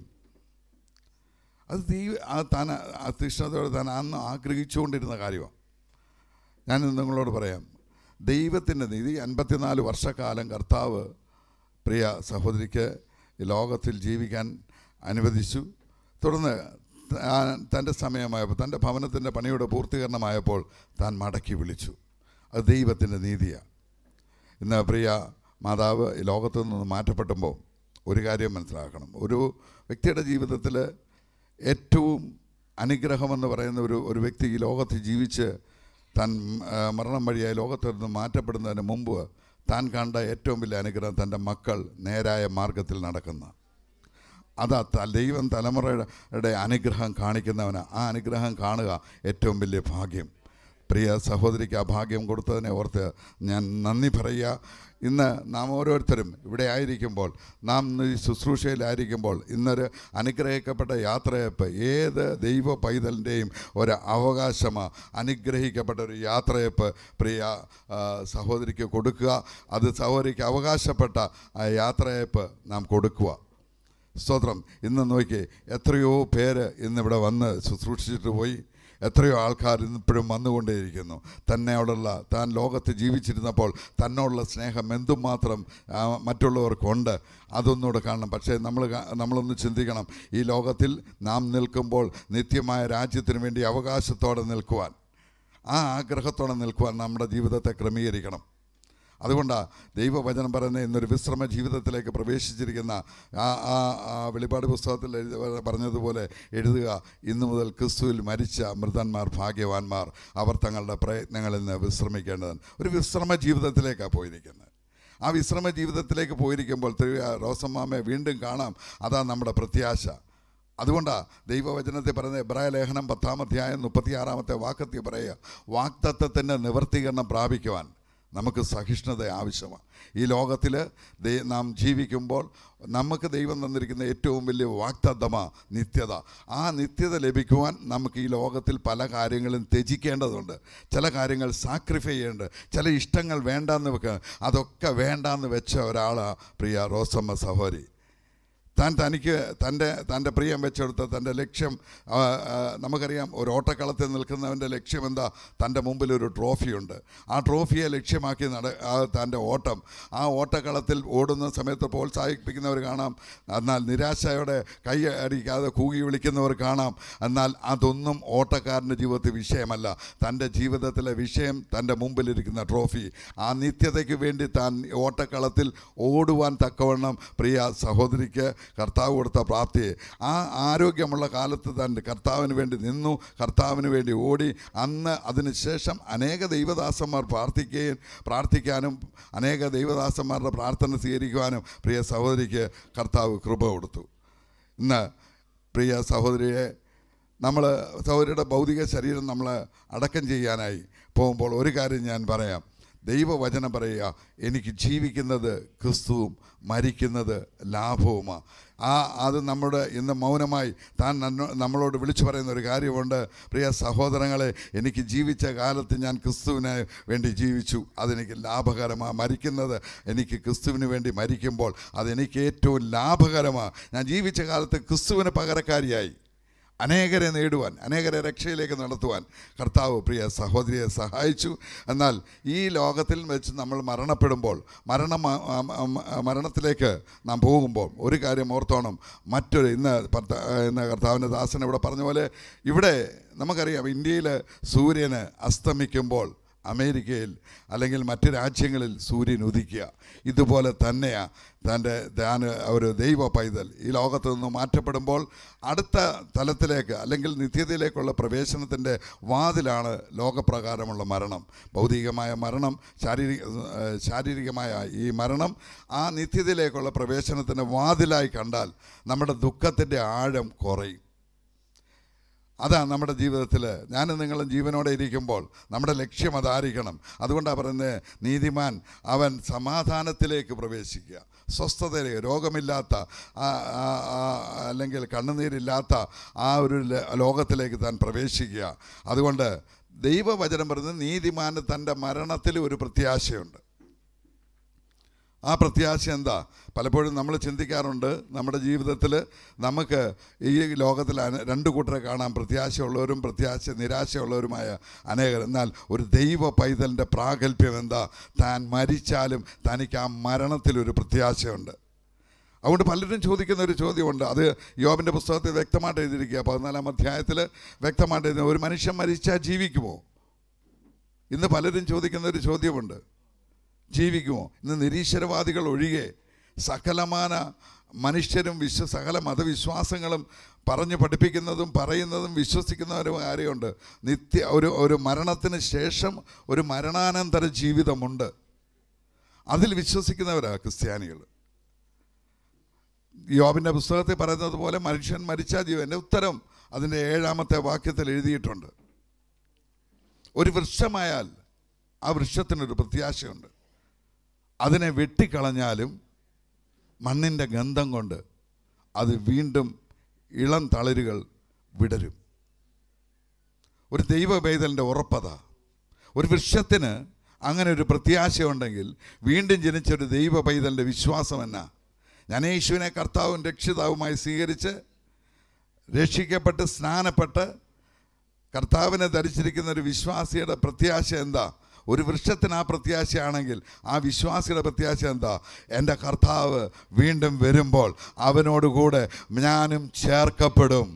അത് ദൈവ ആ താൻ ആ തീഷ്ണതയോടെ താൻ അന്ന് ആഗ്രഹിച്ചുകൊണ്ടിരുന്ന കാര്യമാണ് ഞാൻ നിങ്ങളോട് പറയാം ദൈവത്തിൻ്റെ നീതി അൻപത്തിനാല് വർഷക്കാലം കർത്താവ് പ്രിയ സഹോദരിക്ക് ഈ ലോകത്തിൽ ജീവിക്കാൻ അനുവദിച്ചു തുടർന്ന് താൻ തൻ്റെ സമയമായപ്പോൾ തൻ്റെ ഭവനത്തിൻ്റെ പണിയുടെ പൂർത്തീകരണമായപ്പോൾ താൻ മടക്കി വിളിച്ചു അത് ദൈവത്തിൻ്റെ നീതിയാണ് ഇന്ന് പ്രിയ മാതാവ് ഈ ലോകത്തു നിന്ന് മാറ്റപ്പെട്ടുമ്പോൾ ഒരു കാര്യം മനസ്സിലാക്കണം ഒരു വ്യക്തിയുടെ ജീവിതത്തിൽ ഏറ്റവും അനുഗ്രഹമെന്ന് പറയുന്ന ഒരു ഒരു വ്യക്തി ഈ ലോകത്ത് ജീവിച്ച് താൻ ആ, മരണം വഴിയായി ലോകത്തിൽ നിന്ന് മാറ്റപ്പെടുന്നതിന് മുമ്പ് താൻ കണ്ട ഏറ്റവും വലിയ അനുഗ്രഹം തൻ്റെ മക്കൾ നേരായ മാർഗത്തിൽ നടക്കുന്ന അതാ ത- ദൈവം തലമുറയുടെ അനുഗ്രഹം കാണിക്കുന്നവന് ആ അനുഗ്രഹം കാണുക ഏറ്റവും വലിയ ഭാഗ്യം പ്രിയ സഹോദരിക്ക് ആ ഭാഗ്യം കൊടുത്തതിനെ ഓർത്ത് ഞാൻ നന്ദി പറയുക ഇന്ന് നാം ഓരോരുത്തരും ഇവിടെ ആയിരിക്കുമ്പോൾ നാം ഇന്ന് ഈ ശുശ്രൂഷയിലായിരിക്കുമ്പോൾ ഇന്നൊരു അനുഗ്രഹിക്കപ്പെട്ട യാത്രയപ്പ് ഏത് ദൈവ പൈതലിൻ്റെയും ഒരു അവകാശമാണ് അനുഗ്രഹിക്കപ്പെട്ട ഒരു യാത്രയപ്പ് പ്രിയ ആ, സഹോദരിക്ക് കൊടുക്കുക അത് സഹോദരിക്ക് അവകാശപ്പെട്ട ആ യാത്രയപ്പ് നാം കൊടുക്കുക സ്തോത്രം ഇന്ന് നോക്കി എത്രയോ പേര് ഇന്നിവിടെ വന്ന് ശുശ്രൂഷിച്ചിട്ട് പോയി എത്രയോ ആൾക്കാർ ഇന്നിപ്പോഴും വന്നുകൊണ്ടേയിരിക്കുന്നു തന്നോടുള്ള താൻ ലോകത്ത് ജീവിച്ചിരുന്നപ്പോൾ തന്നോടുള്ള സ്നേഹം എന്തുമാത്രം ആ, മറ്റുള്ളവർക്കുണ്ട് അതൊന്നുകൂടെ കാണണം പക്ഷേ നമ്മൾ കാ- നമ്മളൊന്ന് ചിന്തിക്കണം ഈ ലോകത്തിൽ നാം നിൽക്കുമ്പോൾ നിത്യമായ രാജ്യത്തിന് വേണ്ടി അവകാശത്തോടെ നിൽക്കുവാൻ ആ ആഗ്രഹത്തോടെ നിൽക്കുവാൻ നമ്മുടെ ജീവിതത്തെ ക്രമീകരിക്കണം അതുകൊണ്ടാണ് ദൈവവചനം പറയുന്ന ഇന്നൊരു വിശ്രമ ജീവിതത്തിലേക്ക് പ്രവേശിച്ചിരിക്കുന്ന ആ ആ ആ വെളിപ്പാട് പുസ്തകത്തിൽ എഴുതി പറഞ്ഞതുപോലെ എഴുതുക ഇന്നു മുതൽ ക്രിസ്തുവിൽ മരിച്ച മൃതന്മാർ ഭാഗ്യവാന്മാർ അവർ തങ്ങളുടെ പ്രയത്നങ്ങളിൽ നിന്ന് വിശ്രമിക്കേണ്ടതാണ് ഒരു വിശ്രമ ജീവിതത്തിലേക്കാണ് പോയിരിക്കുന്നത് ആ വിശ്രമ ജീവിതത്തിലേക്ക് പോയിരിക്കുമ്പോൾ തിരുവ റോസമ്മാമയെ വീണ്ടും കാണാം അതാ നമ്മുടെ പ്രത്യാശ അതുകൊണ്ടാണ് ദൈവവചനത്തെ പറയുന്നത് എബ്രായ ലേഖനം പത്താം അധ്യായം മുപ്പത്തിയാറാമത്തെ വാക്കത്തിൽ പറയുക വാക്തത്വത്തിൻ്റെ നിവർത്തീകരണം പ്രാപിക്കുവാൻ നമുക്ക് സഹിഷ്ണുത ആവശ്യമാണ് ഈ ലോകത്തിൽ നാം ജീവിക്കുമ്പോൾ നമുക്ക് ദൈവം തന്നിരിക്കുന്ന ഏറ്റവും വലിയ വാക്തത്വമാണ് നിത്യത ആ നിത്യത ലഭിക്കുവാൻ നമുക്ക് ഈ ലോകത്തിൽ പല കാര്യങ്ങളും ത്യജിക്കേണ്ടതുണ്ട് ചില കാര്യങ്ങൾ സാക്രിഫൈ ചെയ്യേണ്ടത് ചില ഇഷ്ടങ്ങൾ വേണ്ടാന്ന് വെക്കുക അതൊക്കെ വേണ്ടാന്ന് വെച്ച ഒരാളാണ് പ്രിയ റോസമ്മ സഹോരി താൻ തനിക്ക് തൻ്റെ തൻ്റെ പ്രിയം വെച്ചെടുത്ത തൻ്റെ ലക്ഷ്യം ആ, ആ, നമുക്കറിയാം ഒരു ഓട്ടക്കളത്തിൽ നിൽക്കുന്നവൻ്റെ ലക്ഷ്യം എന്താ തൻ്റെ മുമ്പിൽ ഒരു ട്രോഫിയുണ്ട് ആ ട്രോഫിയെ ലക്ഷ്യമാക്കി നട ആ തൻ്റെ ഓട്ടം ആ ഓട്ടക്കളത്തിൽ ഓടുന്ന സമയത്ത് പ്രോത്സാഹിപ്പിക്കുന്നവർ കാണാം എന്നാൽ നിരാശയോടെ കൈ അടിക്കാതെ കൂകി വിളിക്കുന്നവർ കാണാം എന്നാൽ അതൊന്നും ഓട്ടക്കാരൻ്റെ ജീവിതത്തിൽ വിഷയമല്ല തൻ്റെ ജീവിതത്തിലെ വിഷയം തൻ്റെ മുമ്പിലിരിക്കുന്ന ട്രോഫി ആ നിത്യതയ്ക്ക് വേണ്ടി താൻ ഓട്ടക്കളത്തിൽ ഓടുവാൻ തക്കവണ്ണം പ്രിയ സഹോദരിക്ക് കർത്താവ് കൊടുത്ത പ്രാപ്തിയെ ആ ആരോഗ്യമുള്ള കാലത്ത് തന്നെ കർത്താവിന് വേണ്ടി നിന്നു കർത്താവിന് വേണ്ടി ഓടി അന്ന് അതിനുശേഷം അനേക ദൈവദാസന്മാർ പ്രാർത്ഥിക്കുകയും പ്രാർത്ഥിക്കാനും അനേക ദൈവദാസന്മാരുടെ പ്രാർത്ഥന സ്വീകരിക്കുവാനും പ്രിയ സഹോദരിക്ക് കർത്താവ് കൃപ കൊടുത്തു ഇന്ന് പ്രിയ സഹോദരിയെ നമ്മൾ സഹോദരിയുടെ ഭൗതിക ശരീരം നമ്മൾ അടക്കം ചെയ്യാനായി പോകുമ്പോൾ ഒരു കാര്യം ഞാൻ പറയാം ദൈവവചനം പറയുക എനിക്ക് ജീവിക്കുന്നത് ക്രിസ്തുവും മരിക്കുന്നത് ലാഭവുമാണ് ആ അത് നമ്മുടെ ഇന്ന് മൗനമായി താൻ നന്നോ- നമ്മളോട് വിളിച്ചു പറയുന്ന ഒരു കാര്യമുണ്ട് പ്രിയ സഹോദരങ്ങളെ എനിക്ക് ജീവിച്ച കാലത്ത് ഞാൻ ക്രിസ്തുവിന് വേണ്ടി ജീവിച്ചു അതെനിക്ക് ലാഭകരമാണ് മരിക്കുന്നത് എനിക്ക് ക്രിസ്തുവിന് വേണ്ടി മരിക്കുമ്പോൾ അതെനിക്ക് ഏറ്റവും ലാഭകരമാണ് ഞാൻ ജീവിച്ച കാലത്ത് ക്രിസ്തുവിന് പകരക്കാരിയായി അനേകരെ നേടുവാൻ അനേകരെ രക്ഷയിലേക്ക് നടത്തുവാൻ കർത്താവ് പ്രിയ സഹോദരിയെ സഹായിച്ചു എന്നാൽ ഈ ലോകത്തിൽ വെച്ച് നമ്മൾ മരണപ്പെടുമ്പോൾ മരണം മരണത്തിലേക്ക് നാം പോകുമ്പോൾ ഒരു കാര്യം ഓർത്തോണം മറ്റൊരു ഇന്ന് ഭർത്ത- ഇന്ന് കർത്താവിൻ്റെ ദാസൻ ഇവിടെ പറഞ്ഞ പോലെ ഇവിടെ നമുക്കറിയാം ഇന്ത്യയിൽ സൂര്യന് അസ്തമിക്കുമ്പോൾ അമേരിക്കയിൽ അല്ലെങ്കിൽ മറ്റ് രാജ്യങ്ങളിൽ സൂര്യൻ ഉദിക്കുക ഇതുപോലെ തന്നെയാണ് തൻ്റെ ധ്യാന ഒരു ദൈവ പൈതൽ ഈ ലോകത്ത് നിന്ന് മാറ്റപ്പെടുമ്പോൾ അടുത്ത തലത്തിലേക്ക് അല്ലെങ്കിൽ നിത്യതയിലേക്കുള്ള പ്രവേശനത്തിൻ്റെ വാതിലാണ് ലോകപ്രകാരമുള്ള മരണം ഭൗതികമായ മരണം ശാരീരിക ഏഹ് ശാരീരികമായ ഈ മരണം ആ നിത്യതയിലേക്കുള്ള പ്രവേശനത്തിൻ്റെ വാതിലായി കണ്ടാൽ നമ്മുടെ ദുഃഖത്തിൻ്റെ ആഴം കുറയും അതാണ് നമ്മുടെ ജീവിതത്തിൽ ഞാനും നിങ്ങളും ജീവനോടെ ഇരിക്കുമ്പോൾ നമ്മുടെ ലക്ഷ്യം അതായിരിക്കണം അതുകൊണ്ടാണ് പറയുന്നത് നീതിമാൻ അവൻ സമാധാനത്തിലേക്ക് പ്രവേശിക്കുക സ്വസ്ഥതയിലേക്ക് രോഗമില്ലാത്ത ആ, ആ, ആ, അല്ലെങ്കിൽ കണ്ണുനീരില്ലാത്ത ആ ഒരു ല- ലോകത്തിലേക്ക് താൻ പ്രവേശിക്കുക അതുകൊണ്ട് ദൈവവചനം പറയുന്നത് നീതിമാന് തൻ്റെ മരണത്തിൽ ഒരു പ്രത്യാശയുണ്ട് ആ പ്രത്യാശ എന്താ പലപ്പോഴും നമ്മൾ ചിന്തിക്കാറുണ്ട് നമ്മുടെ ജീവിതത്തിൽ നമുക്ക് ഈ ലോകത്തിൽ അന- രണ്ട് കൂട്ടരെ കാണാം പ്രത്യാശയുള്ളവരും പ്രത്യാശ നിരാശയുള്ളവരുമായ അനേകർ എന്നാൽ ഒരു ദൈവ പൈതലിൻ്റെ പ്രാഗൽഭ്യം എന്താ താൻ മരിച്ചാലും തനിക്ക് ആ മരണത്തിലൊരു പ്രത്യാശയുണ്ട് അതുകൊണ്ട് പലരും ചോദിക്കുന്ന ഒരു ചോദ്യമുണ്ട് അത് യോബിൻ്റെ പുസ്തകത്തിൽ വ്യക്തമായിട്ട് എഴുതിയിരിക്കുക പതിനാലാം അധ്യായത്തിൽ വ്യക്തമായിട്ട് എഴുതി ഒരു മനുഷ്യൻ മരിച്ചാൽ ജീവിക്കുമോ ഇന്ന് പലരും ചോദിക്കുന്ന ഒരു ചോദ്യമുണ്ട് ജീവിക്കുമോ ഇന്ന് നിരീശ്വരവാദികൾ ഒഴികെ സകലമാന മനുഷ്യരും വിശ്വ സകല മതവിശ്വാസങ്ങളും പറഞ്ഞു പഠിപ്പിക്കുന്നതും പറയുന്നതും വിശ്വസിക്കുന്നവരും കാര്യമുണ്ട് നിത്യ ഒരു ഒരു മരണത്തിന് ശേഷം ഒരു മരണാനന്തര ജീവിതമുണ്ട് അതിൽ വിശ്വസിക്കുന്നവരാണ് ക്രിസ്ത്യാനികൾ യോബിൻ്റെ പുസ്തകത്തിൽ പറയുന്നത് പോലെ മനുഷ്യൻ മരിച്ച ജീവൻ്റെ ഉത്തരം അതിൻ്റെ ഏഴാമത്തെ വാക്യത്തിൽ എഴുതിയിട്ടുണ്ട് ഒരു വൃക്ഷമായാൽ ആ വൃക്ഷത്തിനൊരു പ്രത്യാശയുണ്ട് അതിനെ വെട്ടിക്കളഞ്ഞാലും മണ്ണിൻ്റെ ഗന്ധം കൊണ്ട് അത് വീണ്ടും ഇളം തളിരുകൾ വിടരും ഒരു ദൈവവേദലിൻ്റെ ഉറപ്പത ഒരു വൃക്ഷത്തിന് അങ്ങനെ ഒരു പ്രത്യാശയുണ്ടെങ്കിൽ വീണ്ടും ജനിച്ച ഒരു ദൈവ പൈതലിൻ്റെ വിശ്വാസം എന്നാ ഞാൻ യേശുവിനെ കർത്താവും രക്ഷിതാവുമായി സ്വീകരിച്ച് രക്ഷിക്കപ്പെട്ട് സ്നാനപ്പെട്ട് കർത്താവിനെ ധരിച്ചിരിക്കുന്ന ഒരു വിശ്വാസിയുടെ പ്രത്യാശ എന്താ ഒരു വൃക്ഷത്തിന് ആ പ്രത്യാശയാണെങ്കിൽ ആ വിശ്വാസിയുടെ പ്രത്യാശ എന്താ എൻ്റെ കർത്താവ് വീണ്ടും വരുമ്പോൾ അവനോടുകൂടെ ഞാനും ചേർക്കപ്പെടും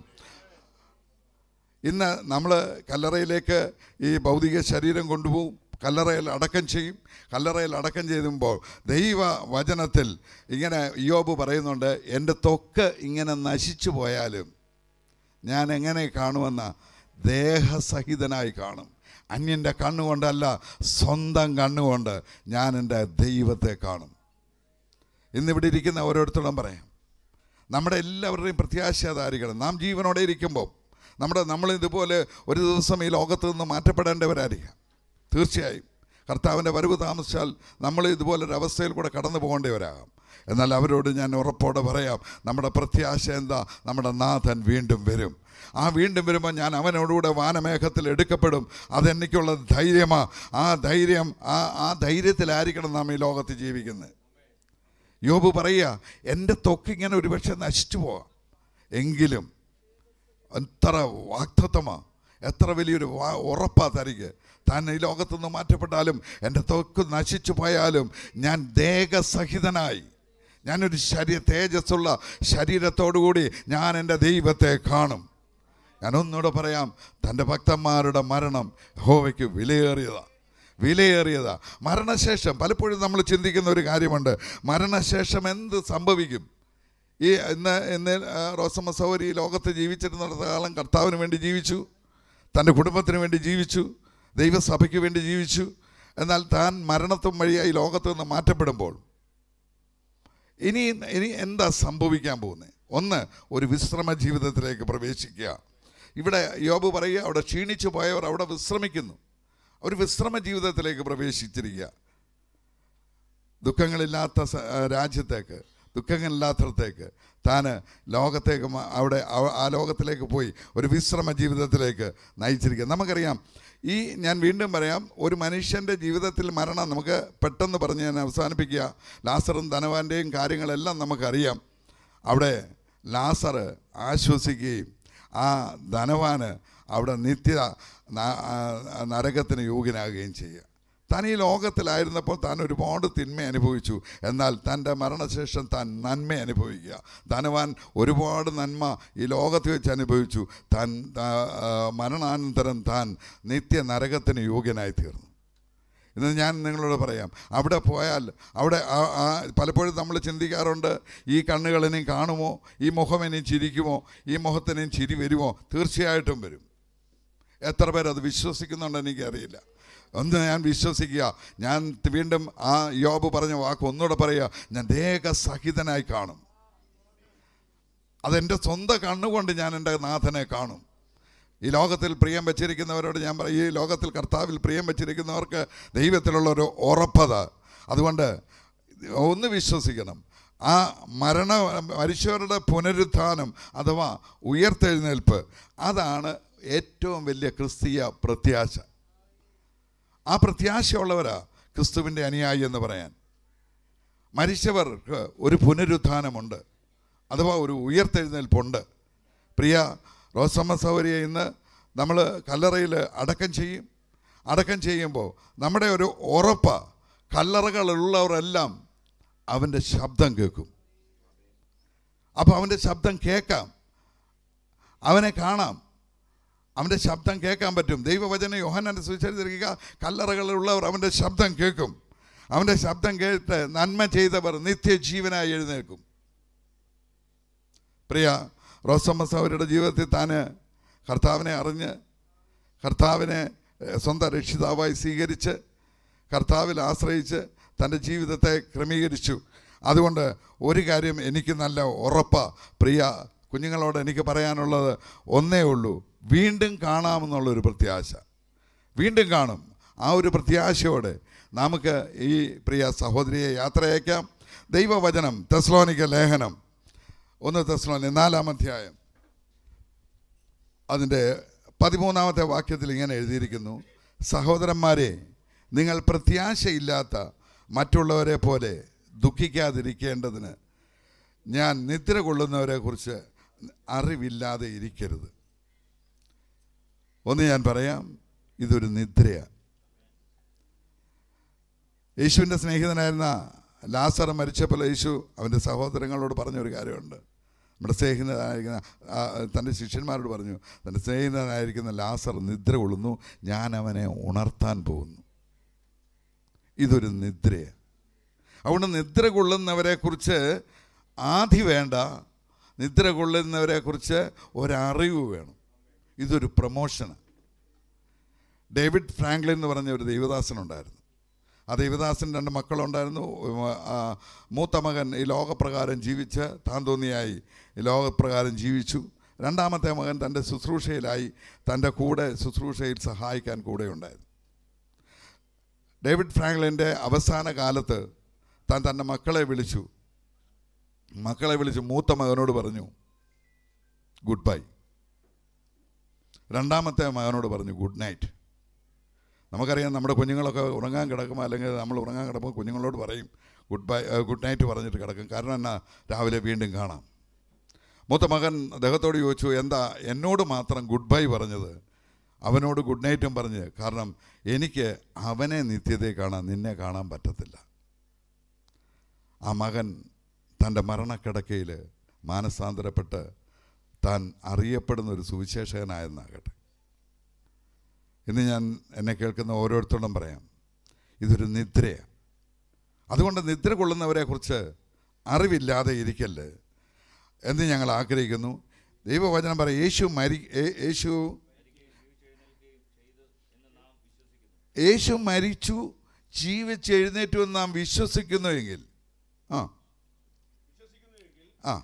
ഇന്ന് നമ്മൾ കല്ലറയിലേക്ക് ഈ ഭൗതിക ശരീരം കൊണ്ടുപോകും കല്ലറയിൽ അടക്കം ചെയ്യും കല്ലറയിൽ അടക്കം ചെയ്യുമ്പോൾ ദൈവ വചനത്തിൽ ഇങ്ങനെ യോബ് പറയുന്നുണ്ട് എൻ്റെ ത്വക്ക് ഇങ്ങനെ നശിച്ചു പോയാലും ഞാൻ എങ്ങനെ കാണുമെന്ന ദേഹസഹിതനായി കാണും അന്യൻ്റെ കണ്ണുകൊണ്ടല്ല സ്വന്തം കണ്ണുകൊണ്ട് ഞാൻ എൻ്റെ ദൈവത്തെ കാണും ഇന്നിവിടെ ഇരിക്കുന്ന ഓരോരുത്തരോടും പറയാം നമ്മുടെ എല്ലാവരുടെയും പ്രത്യാശ അതായിരിക്കണം നാം ജീവനോടെ ഇരിക്കുമ്പോൾ നമ്മുടെ നമ്മൾ ഇതുപോലെ ഒരു ദിവസം ഈ ലോകത്ത് നിന്ന് മാറ്റപ്പെടേണ്ടവരായിരിക്കാം തീർച്ചയായും കർത്താവിൻ്റെ വരവ് താമസിച്ചാൽ നമ്മൾ ഇതുപോലൊരു അവസ്ഥയിൽ കൂടെ കടന്നു പോകേണ്ടവരാകാം എന്നാൽ അവരോട് ഞാൻ ഉറപ്പോടെ പറയാം നമ്മുടെ പ്രത്യാശ എന്താ നമ്മുടെ നാഥൻ വീണ്ടും വരും ആ വീണ്ടും വരുമ്പോൾ ഞാൻ അവനോടുകൂടെ വാനമേഘത്തിൽ എടുക്കപ്പെടും അതെനിക്കുള്ള ധൈര്യമാ ആ ധൈര്യം ആ ആ ധൈര്യത്തിലായിരിക്കണം നാം ഈ ലോകത്ത് ജീവിക്കുന്നത് യോബ് പറയുക എൻ്റെ ത്വക്കിങ്ങനെ ഒരുപക്ഷെ നശിച്ചു പോകാം എങ്കിലും എത്ര വാക്തത്വമാ എത്ര വലിയൊരു വാ ഉറപ്പാ തരിക താൻ ഈ ലോകത്തുനിന്ന് മാറ്റപ്പെട്ടാലും എൻ്റെ ത്വക്ക് നശിച്ചു പോയാലും ഞാൻ ദേഹസഹിതനായി ഞാനൊരു ശരീര തേജസ്സുള്ള ശരീരത്തോടുകൂടി ഞാൻ എൻ്റെ ദൈവത്തെ കാണും ഞാൻ ഒന്നുകൂടെ പറയാം തൻ്റെ ഭക്തന്മാരുടെ മരണം ഹോവയ്ക്ക് വിലയേറിയതാണ് വിലയേറിയതാ മരണശേഷം പലപ്പോഴും നമ്മൾ ചിന്തിക്കുന്ന ഒരു കാര്യമുണ്ട് മരണശേഷം എന്ത് സംഭവിക്കും ഈ ഇന്ന് ഇന്ന് ആ, റോസമ്മ സൗരി ഈ ലോകത്ത് ജീവിച്ചിരുന്നിടത്ത കാലം കർത്താവിന് വേണ്ടി ജീവിച്ചു തൻ്റെ കുടുംബത്തിന് വേണ്ടി ജീവിച്ചു ദൈവസഭയ്ക്ക് വേണ്ടി ജീവിച്ചു എന്നാൽ താൻ മരണത്തും വഴിയായി ലോകത്ത് നിന്ന് മാറ്റപ്പെടുമ്പോൾ ഇനി ഇനി എന്താ സംഭവിക്കാൻ പോകുന്നത് ഒന്ന് ഒരു വിശ്രമ ജീവിതത്തിലേക്ക് പ്രവേശിക്കുക ഇവിടെ യോബ് പറയുക അവിടെ ക്ഷീണിച്ചു പോയവർ അവിടെ വിശ്രമിക്കുന്നു ഒരു വിശ്രമ ജീവിതത്തിലേക്ക് പ്രവേശിച്ചിരിക്കുക ദുഃഖങ്ങളില്ലാത്ത സ- ആ, രാജ്യത്തേക്ക് ദുഃഖങ്ങളില്ലാത്തടത്തേക്ക് താൻ ലോകത്തേക്ക് മ- അവിടെ അവ- ആ ലോകത്തിലേക്ക് പോയി ഒരു വിശ്രമ ജീവിതത്തിലേക്ക് നയിച്ചിരിക്കുക നമുക്കറിയാം ഈ ഞാൻ വീണ്ടും പറയാം ഒരു മനുഷ്യൻ്റെ ജീവിതത്തിൽ മരണം നമുക്ക് പെട്ടെന്ന് പറഞ്ഞ് ഞാൻ അവസാനിപ്പിക്കുക ലാസറും ധനവാൻ്റെയും കാര്യങ്ങളെല്ലാം നമുക്കറിയാം അവിടെ ലാസർ ആശ്വസിക്കുകയും ആ ധനവാന് അവിടെ നിത്യ ന- ആ, നരകത്തിന് യോഗ്യനാകുകയും ചെയ്യുക താൻ ഈ ലോകത്തിലായിരുന്നപ്പോൾ താൻ ഒരുപാട് തിന്മ അനുഭവിച്ചു എന്നാൽ തൻ്റെ മരണശേഷം താൻ നന്മ അനുഭവിക്കുക ധനവാൻ ഒരുപാട് നന്മ ഈ ലോകത്ത് വെച്ച് അനുഭവിച്ചു താൻ ആ, ആ, മരണാനന്തരം താൻ നിത്യ നരകത്തിന് യോഗ്യനായി തീർന്നു എന്ന് ഞാൻ നിങ്ങളോട് പറയാം അവിടെ പോയാൽ അവിടെ ആ- ആ പലപ്പോഴും നമ്മൾ ചിന്തിക്കാറുണ്ട് ഈ കണ്ണുകൾ ഇനിയും കാണുമോ ഈ മുഖം ഇനിയും ചിരിക്കുമോ ഈ മുഖത്തിനെയും ചിരി വരുമോ തീർച്ചയായിട്ടും വരും എത്ര പേരത് വിശ്വസിക്കുന്നുണ്ടെന്ന് എനിക്കറിയില്ല ഒന്ന് ഞാൻ വിശ്വസിക്കുക ഞാൻ വീണ്ടും ആ യോബ് പറഞ്ഞ വാക്ക് ഒന്നുകൂടെ പറയുക ഞാൻ ദേഹസഹിതനായി കാണും അതെൻ്റെ സ്വന്തം കണ്ണുകൊണ്ട് ഞാൻ എൻ്റെ നാഥനെ കാണും ഈ ലോകത്തിൽ പ്രിയം വെച്ചിരിക്കുന്നവരോട് ഞാൻ പറയും ഈ ലോകത്തിൽ കർത്താവിൽ പ്രിയം വെച്ചിരിക്കുന്നവർക്ക് ദൈവത്തിലുള്ള ഒരു ഉറപ്പത അതുകൊണ്ട് ഒന്ന് വിശ്വസിക്കണം ആ മരണ മരിച്ചവരുടെ പുനരുത്ഥാനം അഥവാ ഉയർത്തെഴുന്നേൽപ്പ് അതാണ് ഏറ്റവും വലിയ ക്രിസ്തീയ പ്രത്യാശ ആ പ്രത്യാശയുള്ളവരാ ക്രിസ്തുവിൻ്റെ അനുയായി എന്ന് പറയാൻ മരിച്ചവർക്ക് ഒരു പുനരുത്ഥാനമുണ്ട് അഥവാ ഒരു ഉയർത്തെഴുന്നേൽപ്പുണ്ട് പ്രിയ റോസമ്മ സൗകര്യ ഇന്ന് നമ്മൾ കല്ലറയിൽ അടക്കം ചെയ്യും അടക്കം ചെയ്യുമ്പോൾ നമ്മുടെ ഒരു ഉറപ്പ കല്ലറകളുള്ളവരെല്ലാം അവൻ്റെ ശബ്ദം കേൾക്കും അപ്പോൾ അവൻ്റെ ശബ്ദം കേൾക്കാം അവനെ കാണാം അവൻ്റെ ശബ്ദം കേൾക്കാൻ പറ്റും ദൈവവചന യോഹനൻ്റെ സുവിശേഷിക്കുക കല്ലറകളുള്ളവർ അവൻ്റെ ശബ്ദം കേൾക്കും അവൻ്റെ ശബ്ദം കേട്ട് നന്മ ചെയ്തവർ നിത്യജീവനായി എഴുന്നേൽക്കും പ്രിയ റോസമ്മസ് അവരുടെ ജീവിതത്തിൽ താൻ കർത്താവിനെ അറിഞ്ഞ് കർത്താവിനെ ഏഹ്, സ്വന്തം രക്ഷിതാവായി സ്വീകരിച്ച് കർത്താവിൽ ആശ്രയിച്ച് തൻ്റെ ജീവിതത്തെ ക്രമീകരിച്ചു അതുകൊണ്ട് ഒരു കാര്യം എനിക്ക് നല്ല ഉറപ്പാ പ്രിയ കുഞ്ഞുങ്ങളോട് എനിക്ക് പറയാനുള്ളത് ഒന്നേ ഉള്ളൂ വീണ്ടും കാണാമെന്നുള്ളൊരു പ്രത്യാശ വീണ്ടും കാണും ആ ഒരു പ്രത്യാശയോടെ നമുക്ക് ഈ പ്രിയ സഹോദരിയെ യാത്രയക്കാം ദൈവവചനം തെസ്ലോനിക്ക ലേഖനം ഒന്ന് തെസ്ലോനി നാലാം അധ്യായം അതിൻ്റെ പതിമൂന്നാമത്തെ വാക്യത്തിൽ ഇങ്ങനെ എഴുതിയിരിക്കുന്നു സഹോദരന്മാരെ നിങ്ങൾ പ്രത്യാശയില്ലാത്ത മറ്റുള്ളവരെ പോലെ ദുഃഖിക്കാതിരിക്കേണ്ടതിന് ഞാൻ നിദ്ര കൊള്ളുന്നവരെ കുറിച്ച് അറിവില്ലാതെ ഇരിക്കരുത് ഒന്ന് ഞാൻ പറയാം ഇതൊരു നിദ്രയാണ് യേശുവിൻ്റെ സ്നേഹിതനായിരുന്ന ലാസർ മരിച്ചപ്പോൾ യേശു അവൻ്റെ സഹോദരങ്ങളോട് പറഞ്ഞൊരു കാര്യമുണ്ട് നമ്മുടെ സ്നേഹിതനായിരിക്കുന്ന ആ, തൻ്റെ ശിഷ്യന്മാരോട് പറഞ്ഞു തൻ്റെ സ്നേഹിതനായിരിക്കുന്ന ലാസർ നിദ്ര കൊള്ളുന്നു ഞാൻ അവനെ ഉണർത്താൻ പോകുന്നു ഇതൊരു നിദ്രയാണ് അതുകൊണ്ട് നിദ്ര കൊള്ളുന്നവരെക്കുറിച്ച് ആധി വേണ്ട നിദ്ര കൊള്ളുന്നവരെക്കുറിച്ച് ഒരറിവ് വേണം ഇതൊരു പ്രൊമോഷനാണ് ഡേവിഡ് ഫ്രാങ്ക്ലിൻ എന്ന് പറഞ്ഞ ഒരു ദൈവദാസനുണ്ടായിരുന്നു ആ ദൈവദാസൻ രണ്ട് മക്കളുണ്ടായിരുന്നു ആ, മൂത്ത മകൻ ഈ ലോകപ്രകാരം ജീവിച്ച് താൻ തോന്നിയായി ഈ ലോകപ്രകാരം ജീവിച്ചു രണ്ടാമത്തെ മകൻ തൻ്റെ ശുശ്രൂഷയിലായി തൻ്റെ കൂടെ ശുശ്രൂഷയിൽ സഹായിക്കാൻ കൂടെ ഉണ്ടായിരുന്നു ഡേവിഡ് ഫ്രാങ്ക്ലിൻ്റെ അവസാന കാലത്ത് താൻ തൻ്റെ മക്കളെ വിളിച്ചു മക്കളെ വിളിച്ച് മൂത്ത മകനോട് പറഞ്ഞു ഗുഡ് ബൈ രണ്ടാമത്തെ മകനോട് പറഞ്ഞു ഗുഡ് നൈറ്റ് നമുക്കറിയാം നമ്മുടെ കുഞ്ഞുങ്ങളൊക്കെ ഉറങ്ങാൻ കിടക്കുമ്പോൾ അല്ലെങ്കിൽ നമ്മൾ ഉറങ്ങാൻ കിടക്കുമ്പോൾ കുഞ്ഞുങ്ങളോട് പറയും ഗുഡ് ബൈ ഗുഡ് നൈറ്റ് പറഞ്ഞിട്ട് കിടക്കും കാരണം എന്നാ രാവിലെ വീണ്ടും കാണാം മൂത്ത മകൻ അദ്ദേഹത്തോട് ചോദിച്ചു എന്താ എന്നോട് മാത്രം ഗുഡ് ബൈ പറഞ്ഞത് അവനോട് ഗുഡ് നൈറ്റും പറഞ്ഞ് കാരണം എനിക്ക് അവനെ നിത്യതയെ കാണാൻ നിന്നെ കാണാൻ പറ്റത്തില്ല ആ മകൻ തൻ്റെ മരണക്കിടക്കയിൽ മാനസാന്തരപ്പെട്ട് താൻ അറിയപ്പെടുന്ന ഒരു സുവിശേഷകനായെന്നാകട്ടെ ഇന്ന് ഞാൻ എന്നെ കേൾക്കുന്ന ഓരോരുത്തരോടും പറയാം ഇതൊരു നിദ്രയാണ് അതുകൊണ്ട് നിദ്ര കൊള്ളുന്നവരെക്കുറിച്ച് അറിവില്ലാതെ ഇരിക്കല്ല് എന്ന് ഞങ്ങൾ ആഗ്രഹിക്കുന്നു ദൈവവചനം പറയും യേശു മരി ഏ- യേശു യേശു മരിച്ചു ജീവിച്ചെഴുന്നേറ്റു എന്ന് നാം വിശ്വസിക്കുന്നുവെങ്കിൽ ആ ആ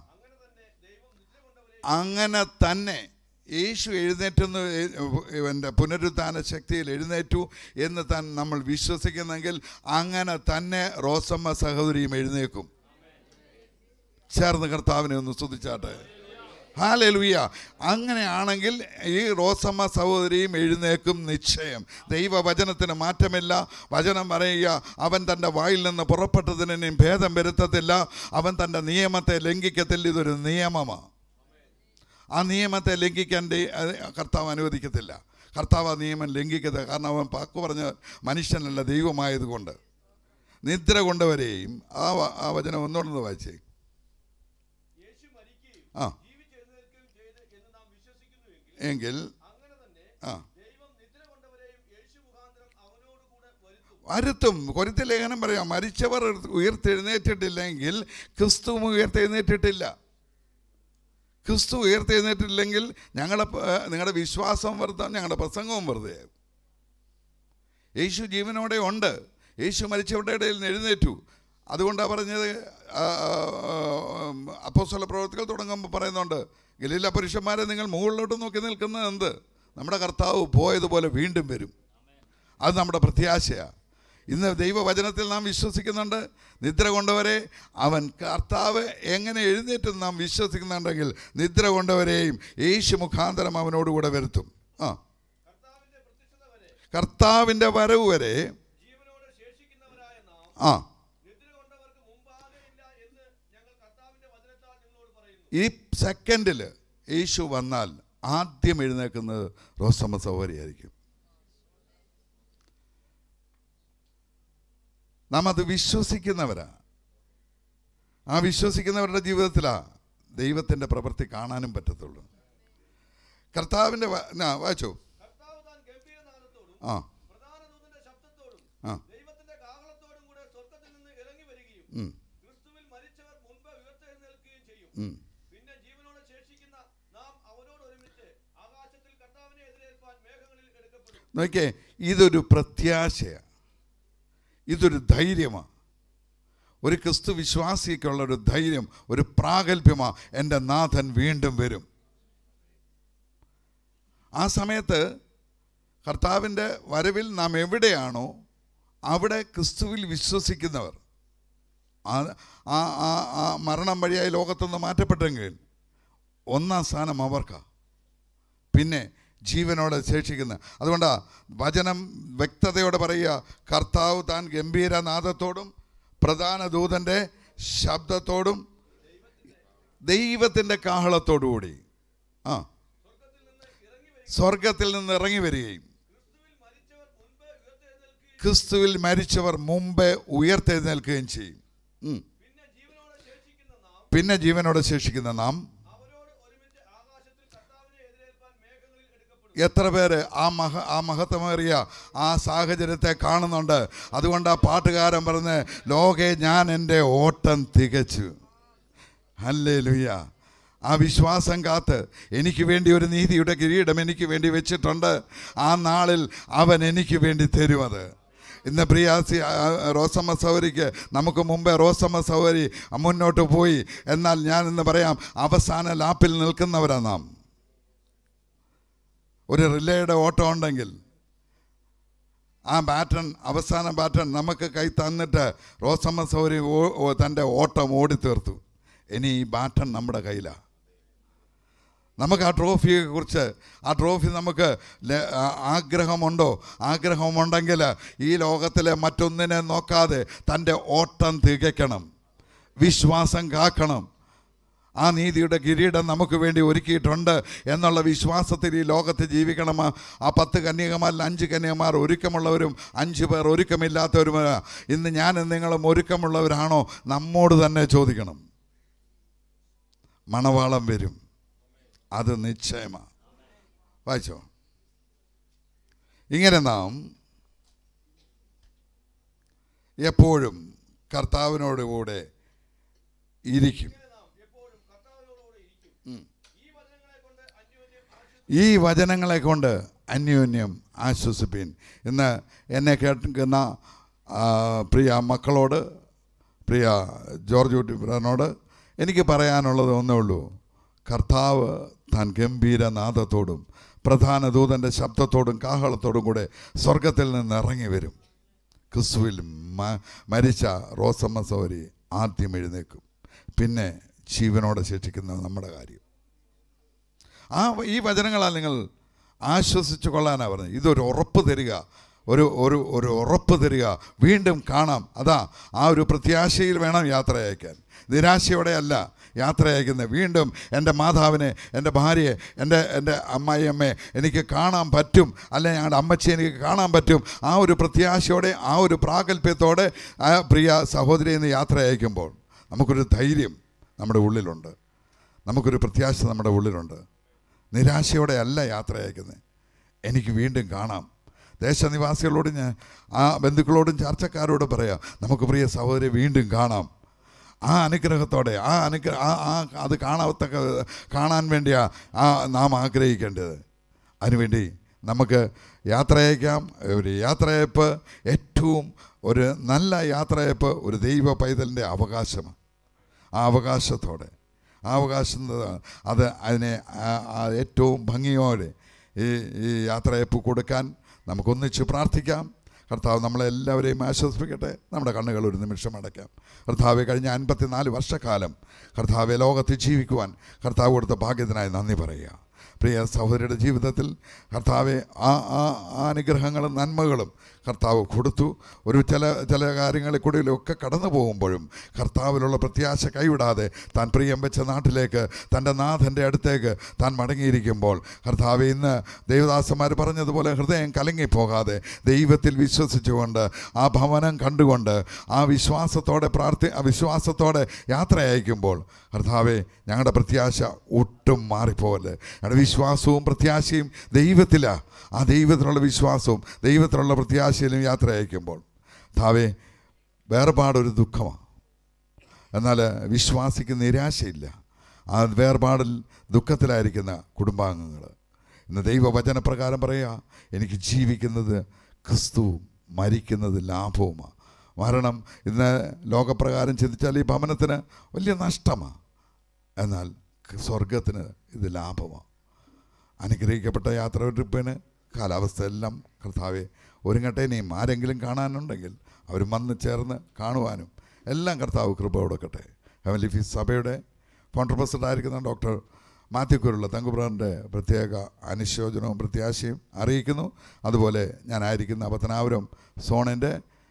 അങ്ങനെ തന്നെ യേശു എഴുന്നേറ്റെന്ന് എൻ്റെ പുനരുത്ഥാന ശക്തിയിൽ എഴുന്നേറ്റു എന്ന് താൻ നമ്മൾ വിശ്വസിക്കുന്നെങ്കിൽ അങ്ങനെ തന്നെ റോസമ്മ സഹോദരിയും എഴുന്നേക്കും ചേർന്ന് കർത്താവിനെ ഒന്ന് സ്തുതിച്ചാട്ടെ ഹാലലുയ അങ്ങനെയാണെങ്കിൽ ഈ റോസമ്മ സഹോദരിയും എഴുന്നേക്കും നിശ്ചയം ദൈവവചനത്തിന് മാറ്റമില്ല വചനം പറയുക അവൻ തൻ്റെ വായിൽ നിന്ന് പുറപ്പെട്ടതിന് ഇനി ഭേദം വരുത്തത്തില്ല അവൻ തൻ്റെ നിയമത്തെ ലംഘിക്കത്തില്ല ഇതൊരു നിയമമാണ് ആ നിയമത്തെ ലംഘിക്കാൻ ദൈ- അത് കർത്താവ് അനുവദിക്കത്തില്ല കർത്താവ് ആ നിയമം ലംഘിക്കത്തില്ല കാരണം അവൻ പാക്ക് പറഞ്ഞ മനുഷ്യനല്ല ദൈവമായതുകൊണ്ട് നിദ്ര കൊണ്ടവരെയും ആ വ- ആ വചനം ഒന്നുകൊണ്ടെന്ന് വായിച്ചേ ആ എങ്കിൽ ആ വരുത്തും കൊരുത്ത ലേഖനം പറയാം മരിച്ചവർ ഉയർത്തെഴുന്നേറ്റിട്ടില്ലെങ്കിൽ ക്രിസ്തു ഉയർത്തെഴുന്നേറ്റിട്ടില്ല ക്രിസ്തു ഉയർത്തെഴുന്നേറ്റില്ലെങ്കിൽ ഞങ്ങളുടെ പ- നിങ്ങളുടെ വിശ്വാസം വെറുതെ ഞങ്ങളുടെ പ്രസംഗവും വെറുതെ യേശു ജീവനോടെ ഉണ്ട് യേശു മരിച്ചവരുടെ ഇടയിൽ നിന്ന് എഴുന്നേറ്റു അതുകൊണ്ടാണ് പറഞ്ഞത് അപ്പോസ്തല പ്രവർത്തികൾ തുടങ്ങുമ്പോൾ പറയുന്നുണ്ട് ഗലീല പുരുഷന്മാരെ നിങ്ങൾ മുകളിലോട്ട് നോക്കി നിൽക്കുന്നത് എന്ത് നമ്മുടെ കർത്താവ് പോയതുപോലെ വീണ്ടും വരും അത് നമ്മുടെ പ്രത്യാശയാണ് ഇന്ന് ദൈവവചനത്തിൽ നാം വിശ്വസിക്കുന്നുണ്ട് നിദ്ര കൊണ്ടവരെ അവൻ കർത്താവ് എങ്ങനെ എഴുന്നേറ്റെന്ന് നാം വിശ്വസിക്കുന്നുണ്ടെങ്കിൽ നിദ്ര കൊണ്ടവരെയും യേശു മുഖാന്തരം അവനോടുകൂടെ വരുത്തും ആ കർത്താവിൻ്റെ വരവ് വരെ ആ ഈ സെക്കൻഡിൽ യേശു വന്നാൽ ആദ്യം എഴുന്നേൽക്കുന്നത് റോസമ്മ സൗകര്യമായിരിക്കും നാം അത് വിശ്വസിക്കുന്നവരാ ആ വിശ്വസിക്കുന്നവരുടെ ജീവിതത്തിലാണ് ദൈവത്തിൻ്റെ പ്രവൃത്തി കാണാനും പറ്റത്തുള്ളൂ കർത്താവിൻ്റെ വ- ആ, വായിച്ചോ ആ ആ ഉം. ഉം. നോക്കിയേ ഇതൊരു പ്രത്യാശയാണ് ഇതൊരു ധൈര്യമാണ് ഒരു ക്രിസ്തു വിശ്വാസിക്കുള്ള ഒരു ധൈര്യം ഒരു പ്രാഗൽഭ്യമാണ് എൻ്റെ നാഥൻ വീണ്ടും വരും ആ സമയത്ത് കർത്താവിൻ്റെ വരവിൽ നാം എവിടെയാണോ അവിടെ ക്രിസ്തുവിൽ വിശ്വസിക്കുന്നവർ ആ ആ ആ- ആ മരണം വഴിയായി ലോകത്തുനിന്ന് മാറ്റപ്പെട്ടെങ്കിൽ ഒന്നാം സ്ഥാനം അവർക്കാണ് പിന്നെ ജീവനോടെ ശേഷിക്കുന്ന അതുകൊണ്ടാണ് വചനം വ്യക്തതയോടെ പറയുക കർത്താവ് താൻ ഗംഭീരനാദത്തോടും പ്രധാന ദൂതൻ്റെ ശബ്ദത്തോടും ദൈവത്തിൻ്റെ കാഹളത്തോടുകൂടി ആ സ്വർഗത്തിൽ നിന്ന് ഇറങ്ങി വരികയും ക്രിസ്തുവിൽ മരിച്ചവർ മുമ്പേ ഉയർത്തെഴുന്നേൽക്കുകയും ചെയ്യും ഉം. പിന്നെ ജീവനോടെ ശേഷിക്കുന്ന നാം എത്ര പേര് ആ മഹ ആ മഹത്വമേറിയ ആ സാഹചര്യത്തെ കാണുന്നുണ്ട് അതുകൊണ്ട് ആ പാട്ടുകാരൻ പറഞ്ഞ് ലോകെ ഞാൻ എൻ്റെ ഓട്ടം തികച്ചു അല്ലേ ലുയ്യ ആ വിശ്വാസം കാത്ത് എനിക്ക് വേണ്ടി ഒരു നീതിയുടെ കിരീടം എനിക്ക് വേണ്ടി വെച്ചിട്ടുണ്ട് ആ നാളിൽ അവൻ എനിക്ക് വേണ്ടി തരുമത് ഇന്ന് പ്രിയാസി ആ, റോസമ്മ സൗരിക്ക് നമുക്ക് മുമ്പേ റോസമ്മ സൗരി മുന്നോട്ട് പോയി എന്നാൽ ഞാൻ ഇന്ന് പറയാം അവസാന ലാപ്പിൽ നിൽക്കുന്നവരാ നാം ഒരു റിലേയുടെ ഓട്ടം ഉണ്ടെങ്കിൽ ആ ബാറ്റൺ അവസാന ബാറ്റൺ നമുക്ക് കൈ തന്നിട്ട് റോസമ്മ സൗരി ഓ- ഓ- തൻ്റെ ഓട്ടം ഓടിത്തീർത്തു ഇനി ഈ ബാറ്റൺ നമ്മുടെ കയ്യിലാണ് നമുക്ക് ആ ട്രോഫിയെ കുറിച്ച് ആ ട്രോഫി നമുക്ക് ല- ആ- ആഗ്രഹമുണ്ടോ ആഗ്രഹമുണ്ടെങ്കിൽ ഈ ലോകത്തിലെ മറ്റൊന്നിനെ നോക്കാതെ തൻ്റെ ഓട്ടം തികയ്ക്കണം വിശ്വാസം കാക്കണം ആ നീതിയുടെ കിരീടം നമുക്ക് വേണ്ടി ഒരുക്കിയിട്ടുണ്ട് എന്നുള്ള വിശ്വാസത്തിൽ ഈ ലോകത്ത് ജീവിക്കണം ആ പത്ത് കന്യകമാരിൽ അഞ്ച് കന്യകമാർ ഒരുക്കമുള്ളവരും അഞ്ച് പേർ ഒരുക്കമില്ലാത്തവരുമാണ് ഇന്ന് ഞാനും നിങ്ങളും ഒരുക്കമുള്ളവരാണോ നമ്മോട് തന്നെ ചോദിക്കണം മണവാളം വരും അത് നിശ്ചയമാണ് വായിച്ചോ ഇങ്ങനെ നാം എപ്പോഴും കർത്താവിനോട് കൂടെ ഇരിക്കും ഉം. ഈ വചനങ്ങളെ കൊണ്ട് അന്യോന്യം ആശ്വസിപ്പീൻ ഇന്ന് എന്നെ കേൾക്കുന്ന ആ, പ്രിയ മക്കളോട് പ്രിയ ജോർജ് കുട്ടി ബ്രദറിനോട് എനിക്ക് പറയാനുള്ളത് ഒന്നേ ഉള്ളൂ കർത്താവ് താൻ ഗംഭീരനാദത്തോടും പ്രധാന ദൂതൻ്റെ ശബ്ദത്തോടും കാഹളത്തോടും കൂടെ സ്വർഗത്തിൽ നിന്ന് ഇറങ്ങി വരും ക്രിസ്തുവിൽ മ- മരിച്ച റോസമ്മ സൗരി ആദ്യം എഴുന്നേക്കും പിന്നെ ജീവനോടെ ശേഷിക്കുന്ന നമ്മുടെ കാര്യം ആ വ- ഈ വചനങ്ങളാൽ നിങ്ങൾ ആശ്വസിച്ചു കൊള്ളാനാണ് പറഞ്ഞത് ഇതൊരു ഉറപ്പ് തരിക ഒരു ഒരു ഒരു ഉറപ്പ് തരിക വീണ്ടും കാണാം അതാ ആ ഒരു പ്രത്യാശയിൽ വേണം യാത്ര അയക്കാൻ നിരാശയോടെ അല്ല യാത്ര അയക്കുന്നത് വീണ്ടും എൻ്റെ മാതാവിനെ എൻ്റെ ഭാര്യയെ എൻ്റെ എൻ്റെ അമ്മായിയമ്മയെ എനിക്ക് കാണാൻ പറ്റും അല്ലെ ഞങ്ങളുടെ അമ്മച്ചിയെ എനിക്ക് കാണാൻ പറ്റും ആ ഒരു പ്രത്യാശയോടെ ആ ഒരു പ്രാഗൽഭ്യത്തോടെ ആ പ്രിയ സഹോദരിയിൽ നിന്ന് യാത്ര അയക്കുമ്പോൾ നമുക്കൊരു ധൈര്യം നമ്മുടെ ഉള്ളിലുണ്ട് നമുക്കൊരു പ്രത്യാശ നമ്മുടെ ഉള്ളിലുണ്ട് നിരാശയോടെ അല്ല യാത്ര അയക്കുന്നത് എനിക്ക് വീണ്ടും കാണാം ദേശനിവാസികളോട് ഞാൻ ആ ബന്ധുക്കളോടും ചർച്ചക്കാരോടും പറയാം നമുക്ക് പ്രിയ സഹോദരി വീണ്ടും കാണാം ആ അനുഗ്രഹത്തോടെ ആ അനുഗ്രഹ ആ ആ അത് കാണത്തക്ക കാണാൻ വേണ്ടിയാ ആ നാം ആഗ്രഹിക്കേണ്ടത് അതിനുവേണ്ടി നമുക്ക് യാത്രയയക്കാം ഒരു യാത്രയയപ്പ് ഏറ്റവും ഒരു നല്ല യാത്രയയപ്പ് ഒരു ദൈവ പൈതലിൻ്റെ അവകാശമാണ് ആ അവകാശത്തോടെ ആ അവകാശം അത് അതിനെ ആ- ആ ഏറ്റവും ഭംഗിയോടെ ഈ ഈ യാത്രയപ്പ് കൊടുക്കാൻ നമുക്കൊന്നിച്ച് പ്രാർത്ഥിക്കാം കർത്താവ് നമ്മളെല്ലാവരെയും ആശ്വസിപ്പിക്കട്ടെ നമ്മുടെ കണ്ണുകൾ ഒരു നിമിഷം അടയ്ക്കാം കർത്താവ് കഴിഞ്ഞ അൻപത്തിനാല് വർഷക്കാലം കർത്താവ് ലോകത്ത് ജീവിക്കുവാൻ കർത്താവ് കൊടുത്ത ഭാഗ്യത്തിനായി നന്ദി പറയുക പ്രിയ സഹോദരിയുടെ ജീവിതത്തിൽ കർത്താവെ ആ ആ ആ അനുഗ്രഹങ്ങളും നന്മകളും കർത്താവ് കൊടുത്തു ഒരു ചില ചില കാര്യങ്ങളിൽ കൂടിയൊക്കെ കടന്നു പോകുമ്പോഴും കർത്താവിലുള്ള പ്രത്യാശ കൈവിടാതെ താൻ പ്രിയം വെച്ച നാട്ടിലേക്ക് തൻ്റെ നാഥൻ്റെ അടുത്തേക്ക് താൻ മടങ്ങിയിരിക്കുമ്പോൾ കർത്താവ് ഇന്ന് ദേവദാസന്മാർ പറഞ്ഞതുപോലെ ഹൃദയം കലങ്ങിപ്പോകാതെ ദൈവത്തിൽ വിശ്വസിച്ചുകൊണ്ട് ആ ഭവനം കണ്ടുകൊണ്ട് ആ വിശ്വാസത്തോടെ പ്രാർത്ഥി ആ വിശ്വാസത്തോടെ യാത്ര അയക്കുമ്പോൾ കർത്താവെ ഞങ്ങളുടെ പ്രത്യാശ ഒട്ടും മാറിപ്പോകല്ലേ ഞങ്ങളുടെ വിശ്വാസവും പ്രത്യാശയും ദൈവത്തിലാണ് ആ ദൈവത്തിലുള്ള വിശ്വാസവും ദൈവത്തിലുള്ള പ്രത്യാശയിലും യാത്ര അയക്കുമ്പോൾ താവേ വേർപാടൊരു ദുഃഖമാണ് എന്നാൽ വിശ്വാസിക്ക് നിരാശയില്ല ആ വേർപാടിൽ ദുഃഖത്തിലായിരിക്കുന്ന കുടുംബാംഗങ്ങൾ ഇന്ന് ദൈവവചനപ്രകാരം പറയുക എനിക്ക് ജീവിക്കുന്നത് ക്രിസ്തു മരിക്കുന്നത് ലാഭവുമാണ് മരണം ഇന്ന് ലോകപ്രകാരം ചിന്തിച്ചാൽ ഈ ഭവനത്തിന് വലിയ നഷ്ടമാണ് എന്നാൽ സ്വർഗത്തിന് ഇത് ലാഭമാണ് അനുഗ്രഹിക്കപ്പെട്ട യാത്രവിന് കാലാവസ്ഥ എല്ലാം കർത്താവെ ഒരുങ്ങട്ടെ ഇനിയും ആരെങ്കിലും കാണാനുണ്ടെങ്കിൽ അവർ വന്ന് ചേർന്ന് കാണുവാനും എല്ലാം കർത്താവ് കൃപ കൊടുക്കട്ടെ ഹെവൻലി ഫീസ് സഭയുടെ ഫൗണ്ടർ പ്രസിഡന്റ് ആയിരിക്കുന്ന ഡോക്ടർ മാത്യു കുരുള്ള തങ്കുബ്രാൻ്റെ പ്രത്യേക അനുശോചനവും പ്രത്യാശയും അറിയിക്കുന്നു അതുപോലെ ഞാനായിരിക്കുന്ന പത്തനാപുരം സോണിൻ്റെ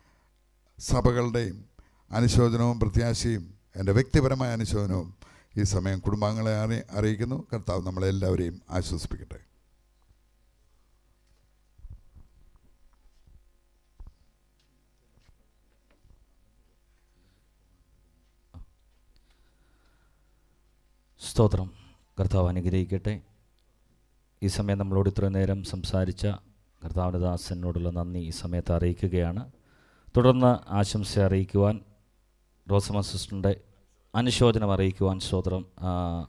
സഭകളുടെയും അനുശോചനവും പ്രത്യാശയും എൻ്റെ വ്യക്തിപരമായ അനുശോചനവും ഈ സമയം കുടുംബാംഗങ്ങളെ അറി അറിയിക്കുന്നു കർത്താവ് നമ്മളെല്ലാവരെയും ആശ്വസിപ്പിക്കട്ടെ സ്തോത്രം കർത്താവ് അനുഗ്രഹിക്കട്ടെ ഈ സമയം നമ്മളോട് ഇത്രയും നേരം സംസാരിച്ച കർത്താവിൻ്റെ ദാസനോടുള്ള നന്ദി ഈ സമയത്ത് അറിയിക്കുകയാണ് തുടർന്ന് ആശംസ അറിയിക്കുവാൻ റോസമ സിസ്റ്ററിൻ്റെ അനുശോചനം അറിയിക്കുവാൻ സ്തോത്രം ആ,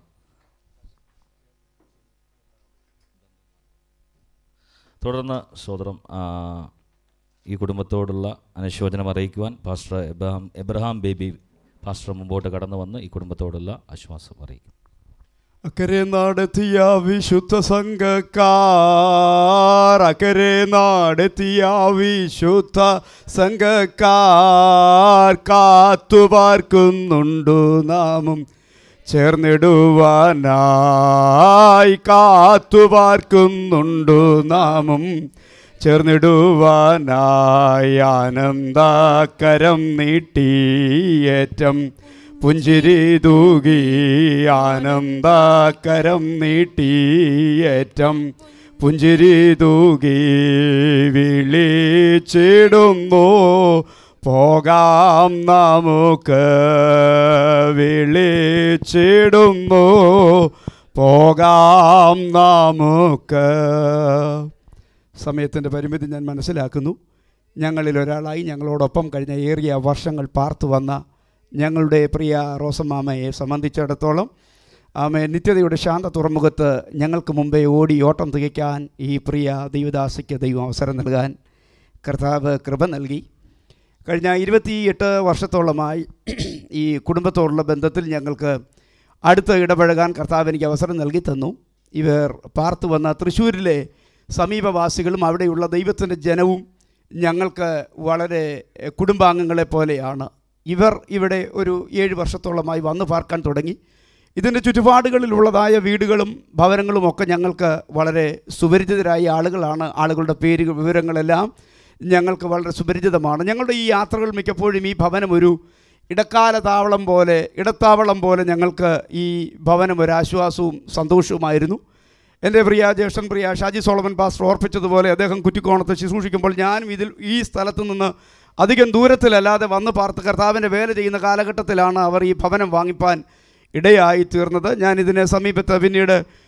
തുടർന്ന് സ്തോത്രം ആ, ഈ കുടുംബത്തോടുള്ള അനുശോചനം അറിയിക്കുവാൻ pastor Abraham Abraham Baby pastor മുമ്പോട്ട് കടന്നു വന്ന് ഈ കുടുംബത്തോടുള്ള ആശ്വാസം അറിയിക്കും അക്കരെ നടത്തിയ വിശുദ്ധ സംഘക്കാർ അക്കരെ നടത്തിയ വിശുദ്ധ സംഘക്കാർ കാത്തുപാർക്കുന്നുണ്ടു നാമും ചേർന്നിടുവാനായി കാത്തുപാർക്കുന്നുണ്ടു നാമും ചേർന്നിടുവാനായി ആനന്ദകരം നീട്ടിയേറ്റം പുഞ്ചിരി തൂകി ആനന്ദകരം നീട്ടിയേറ്റം പുഞ്ചിരി തൂകി വിളിച്ചിടുന്നു പോകാം നമുക്ക് വിളിച്ചിടുന്നു പോകാം നമുക്ക് സമയത്തിൻ്റെ പരിമിതി ഞാൻ മനസ്സിലാക്കുന്നു ഞങ്ങളിൽ ഒരാളായി ഞങ്ങളോടൊപ്പം കഴിഞ്ഞ ഏറിയ വർഷങ്ങൾ പാർത്തു വന്ന ഞങ്ങളുടെ പ്രിയ റോസമാമയെ സംബന്ധിച്ചിടത്തോളം ആമെ നിത്യതയുടെ ശാന്ത തുറമുഖത്ത് ഞങ്ങൾക്ക് മുമ്പേ ഓടി ഓട്ടം തികയ്ക്കാൻ ഈ പ്രിയ ദൈവദാസിക്ക് ദൈവം അവസരം നൽകാൻ കർത്താവ് കൃപ നൽകി കഴിഞ്ഞ ഇരുപത്തിയെട്ട് വർഷത്തോളമായി ഈ കുടുംബത്തോടുള്ള ബന്ധത്തിൽ ഞങ്ങൾക്ക് അടുത്ത് ഇടപഴകാൻ കർത്താവ് എനിക്ക് അവസരം നൽകി തന്നു ഇവർ പാർത്തു വന്ന തൃശ്ശൂരിലെ സമീപവാസികളും അവിടെയുള്ള ദൈവത്തിൻ്റെ ജനവും ഞങ്ങൾക്ക് വളരെ എഹ്, കുടുംബാംഗങ്ങളെ പോലെയാണ് ഇവർ ഇവിടെ ഒരു ഏഴ് വർഷത്തോളമായി വന്നു പാർക്കാൻ തുടങ്ങി ഇതിൻ്റെ ചുറ്റുപാടുകളിലുള്ളതായ വീടുകളും ഭവനങ്ങളും ഒക്കെ ഞങ്ങൾക്ക് വളരെ സുപരിചിതരായ ആളുകളാണ് ആളുകളുടെ പേര് വിവരങ്ങളെല്ലാം ഞങ്ങൾക്ക് വളരെ സുപരിചിതമാണ് ഞങ്ങളുടെ ഈ യാത്രകൾ മിക്കപ്പോഴും ഈ ഭവനം ഒരു ഇടക്കാല താവളം പോലെ ഇടത്താവളം പോലെ ഞങ്ങൾക്ക് ഈ ഭവനം ഒരു ആശ്വാസവും സന്തോഷവുമായിരുന്നു എൻ്റെ പ്രിയ ജ്യേഷ്ഠൻ പ്രിയ ഷാജി സോളമൻ പാസ്റ്റർ ഓർപ്പിച്ചതുപോലെ അദ്ദേഹം കുറ്റിക്കോണത്ത് ശുശ്രൂഷിക്കുമ്പോൾ ഞാനും ഇതിൽ ഈ സ്ഥലത്ത് നിന്ന് അധികം ദൂരത്തിലല്ലാതെ വന്ന് പാർത്ത് കർത്താവിൻ്റെ വേല ചെയ്യുന്ന കാലഘട്ടത്തിലാണ് അവർ ഈ ഭവനം വാങ്ങിപ്പാൻ ഇടയായി തീർന്നത് ഞാൻ ഇതിനെ സമീപത്ത് പിന്നീട്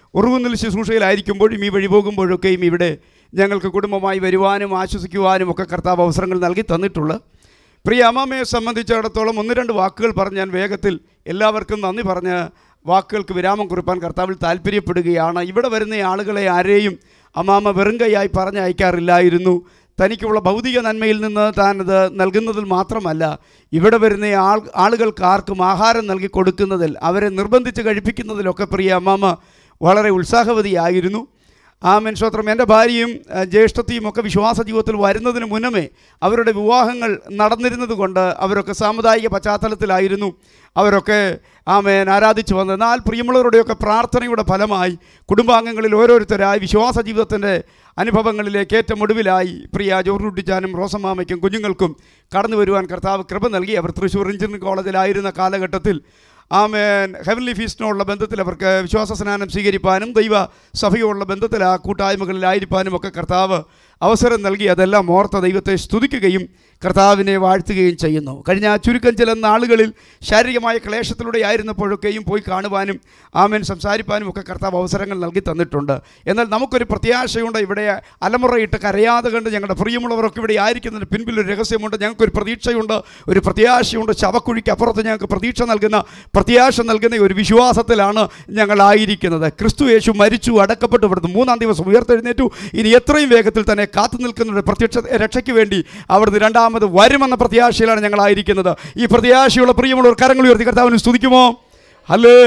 ഉറുകുന്നൽ ശുശ്രൂഷയിലായിരിക്കുമ്പോഴും ഈ വഴി പോകുമ്പോഴൊക്കെയും ഇവിടെ ഞങ്ങൾക്ക് കുടുംബമായി വരുവാനും ആശ്വസിക്കുവാനും ഒക്കെ കർത്താവ് അവസരങ്ങൾ നൽകി തന്നിട്ടുള്ളത് പ്രിയ അമ്മാമ്മയെ സംബന്ധിച്ചിടത്തോളം ഒന്ന് രണ്ട് വാക്കുകൾ പറഞ്ഞ് ഞാൻ വേഗത്തിൽ എല്ലാവർക്കും നന്ദി പറഞ്ഞ് വാക്കുകൾക്ക് വിരാമം കുറിപ്പാൻ കർത്താവിൽ താല്പര്യപ്പെടുകയാണ് ഇവിടെ വരുന്ന ആളുകളെ ആരെയും അമ്മാമ്മ വെറും കൈയായി പറഞ്ഞയക്കാറില്ലായിരുന്നു തനിക്കുള്ള ഭൗതിക നന്മയിൽ നിന്ന് താൻ അത് നൽകുന്നതിൽ മാത്രമല്ല ഇവിടെ വരുന്ന ആൾ ആളുകൾക്ക് ആർക്കും ആഹാരം നൽകി കൊടുക്കുന്നതിൽ അവരെ നിർബന്ധിച്ച് കഴിപ്പിക്കുന്നതിലൊക്കെ പ്രിയ അമ്മാമ്മ വളരെ ഉത്സാഹവതിയായിരുന്നു ആമൻ സ്തോത്രം എൻ്റെ ഭാര്യയും ആ, ജ്യേഷ്ഠത്തിയും ഒക്കെ വിശ്വാസ ജീവിതത്തിൽ വരുന്നതിന് മുന്നമേ അവരുടെ വിവാഹങ്ങൾ നടന്നിരുന്നത് കൊണ്ട് അവരൊക്കെ സാമുദായിക പശ്ചാത്തലത്തിലായിരുന്നു അവരൊക്കെ ആമേൻ ആരാധിച്ചു വന്നത് എന്നാൽ പ്രിയമുള്ളവരുടെയൊക്കെ പ്രാർത്ഥനയുടെ ഫലമായി കുടുംബാംഗങ്ങളിൽ ഓരോരുത്തരായി വിശ്വാസ ജീവിതത്തിൻ്റെ അനുഭവങ്ങളിലേക്ക് ഏറ്റവും ഒടുവിലായി പ്രിയ ജോർറുട്ടിച്ചാനും റോസമാമയ്ക്കും കുഞ്ഞുങ്ങൾക്കും കടന്നു വരുവാൻ കർത്താവ് കൃപ നൽകി അവർ തൃശ്ശൂർ എഞ്ചിനീയറിംഗ് കോളേജിലായിരുന്ന കാലഘട്ടത്തിൽ ആമേൻ ഹെവൻലി ഫീസ്റ്റിനോടുള്ള ബന്ധത്തിൽ അവർക്ക് വിശ്വാസ സ്നാനം സ്വീകരിപ്പാനും ദൈവ സഭയോടുള്ള ബന്ധത്തിൽ ആ കൂട്ടായ്മകളിലായിരിക്കാനും ഒക്കെ കർത്താവ് അവസരം നൽകി അതെല്ലാം ഓർത്ത ദൈവത്തെ സ്തുതിക്കുകയും കർത്താവിനെ വാഴ്ത്തുകയും ചെയ്യുന്നു കഴിഞ്ഞ ചുരുക്കം ചില നാളുകളിൽ ശാരീരികമായ ക്ലേശത്തിലൂടെ ആയിരുന്നപ്പോഴൊക്കെയും പോയി കാണുവാനും ആമേൻ സംസാരിപ്പാനും ഒക്കെ കർത്താവ് അവസരങ്ങൾ നൽകി തന്നിട്ടുണ്ട് എന്നാൽ നമുക്കൊരു പ്രത്യാശയുണ്ട് ഇവിടെ അലമുറയിട്ട് കരയാതെ കണ്ട് ഞങ്ങളുടെ പ്രിയമുള്ളവരൊക്കെ ഇവിടെ ആയിരിക്കുന്നതിന് പിൻപിൽ ഒരു രഹസ്യമുണ്ട് ഞങ്ങൾക്കൊരു പ്രതീക്ഷയുണ്ട് ഒരു പ്രത്യാശയുണ്ട് ശവക്കുഴിക്ക് അപ്പുറത്ത് ഞങ്ങൾക്ക് പ്രതീക്ഷ നൽകുന്ന പ്രത്യാശ നൽകുന്ന ഒരു വിശ്വാസത്തിലാണ് ഞങ്ങളായിരിക്കുന്നത് ക്രിസ്തു യേശു മരിച്ചു അടക്കപ്പെട്ടു ഇവിടുന്ന് മൂന്നാം ദിവസം ഉയർത്തെഴുന്നേറ്റു ഇനി എത്രയും വേഗത്തിൽ തന്നെ കാത്തു നിൽക്കുന്ന പ്രത്യക്ഷ രക്ഷയ്ക്ക് വേണ്ടി അവിടുന്ന് രണ്ടാമത് വരുമെന്ന പ്രത്യാശയിലാണ് ഞങ്ങളായിരിക്കുന്നത് ഈ പ്രത്യാശയുള്ള പ്രിയമുള്ളവർ കരങ്ങൾ ഉയർത്തി കർത്താവിന് സ്തുതിക്കുമോ ഹലേ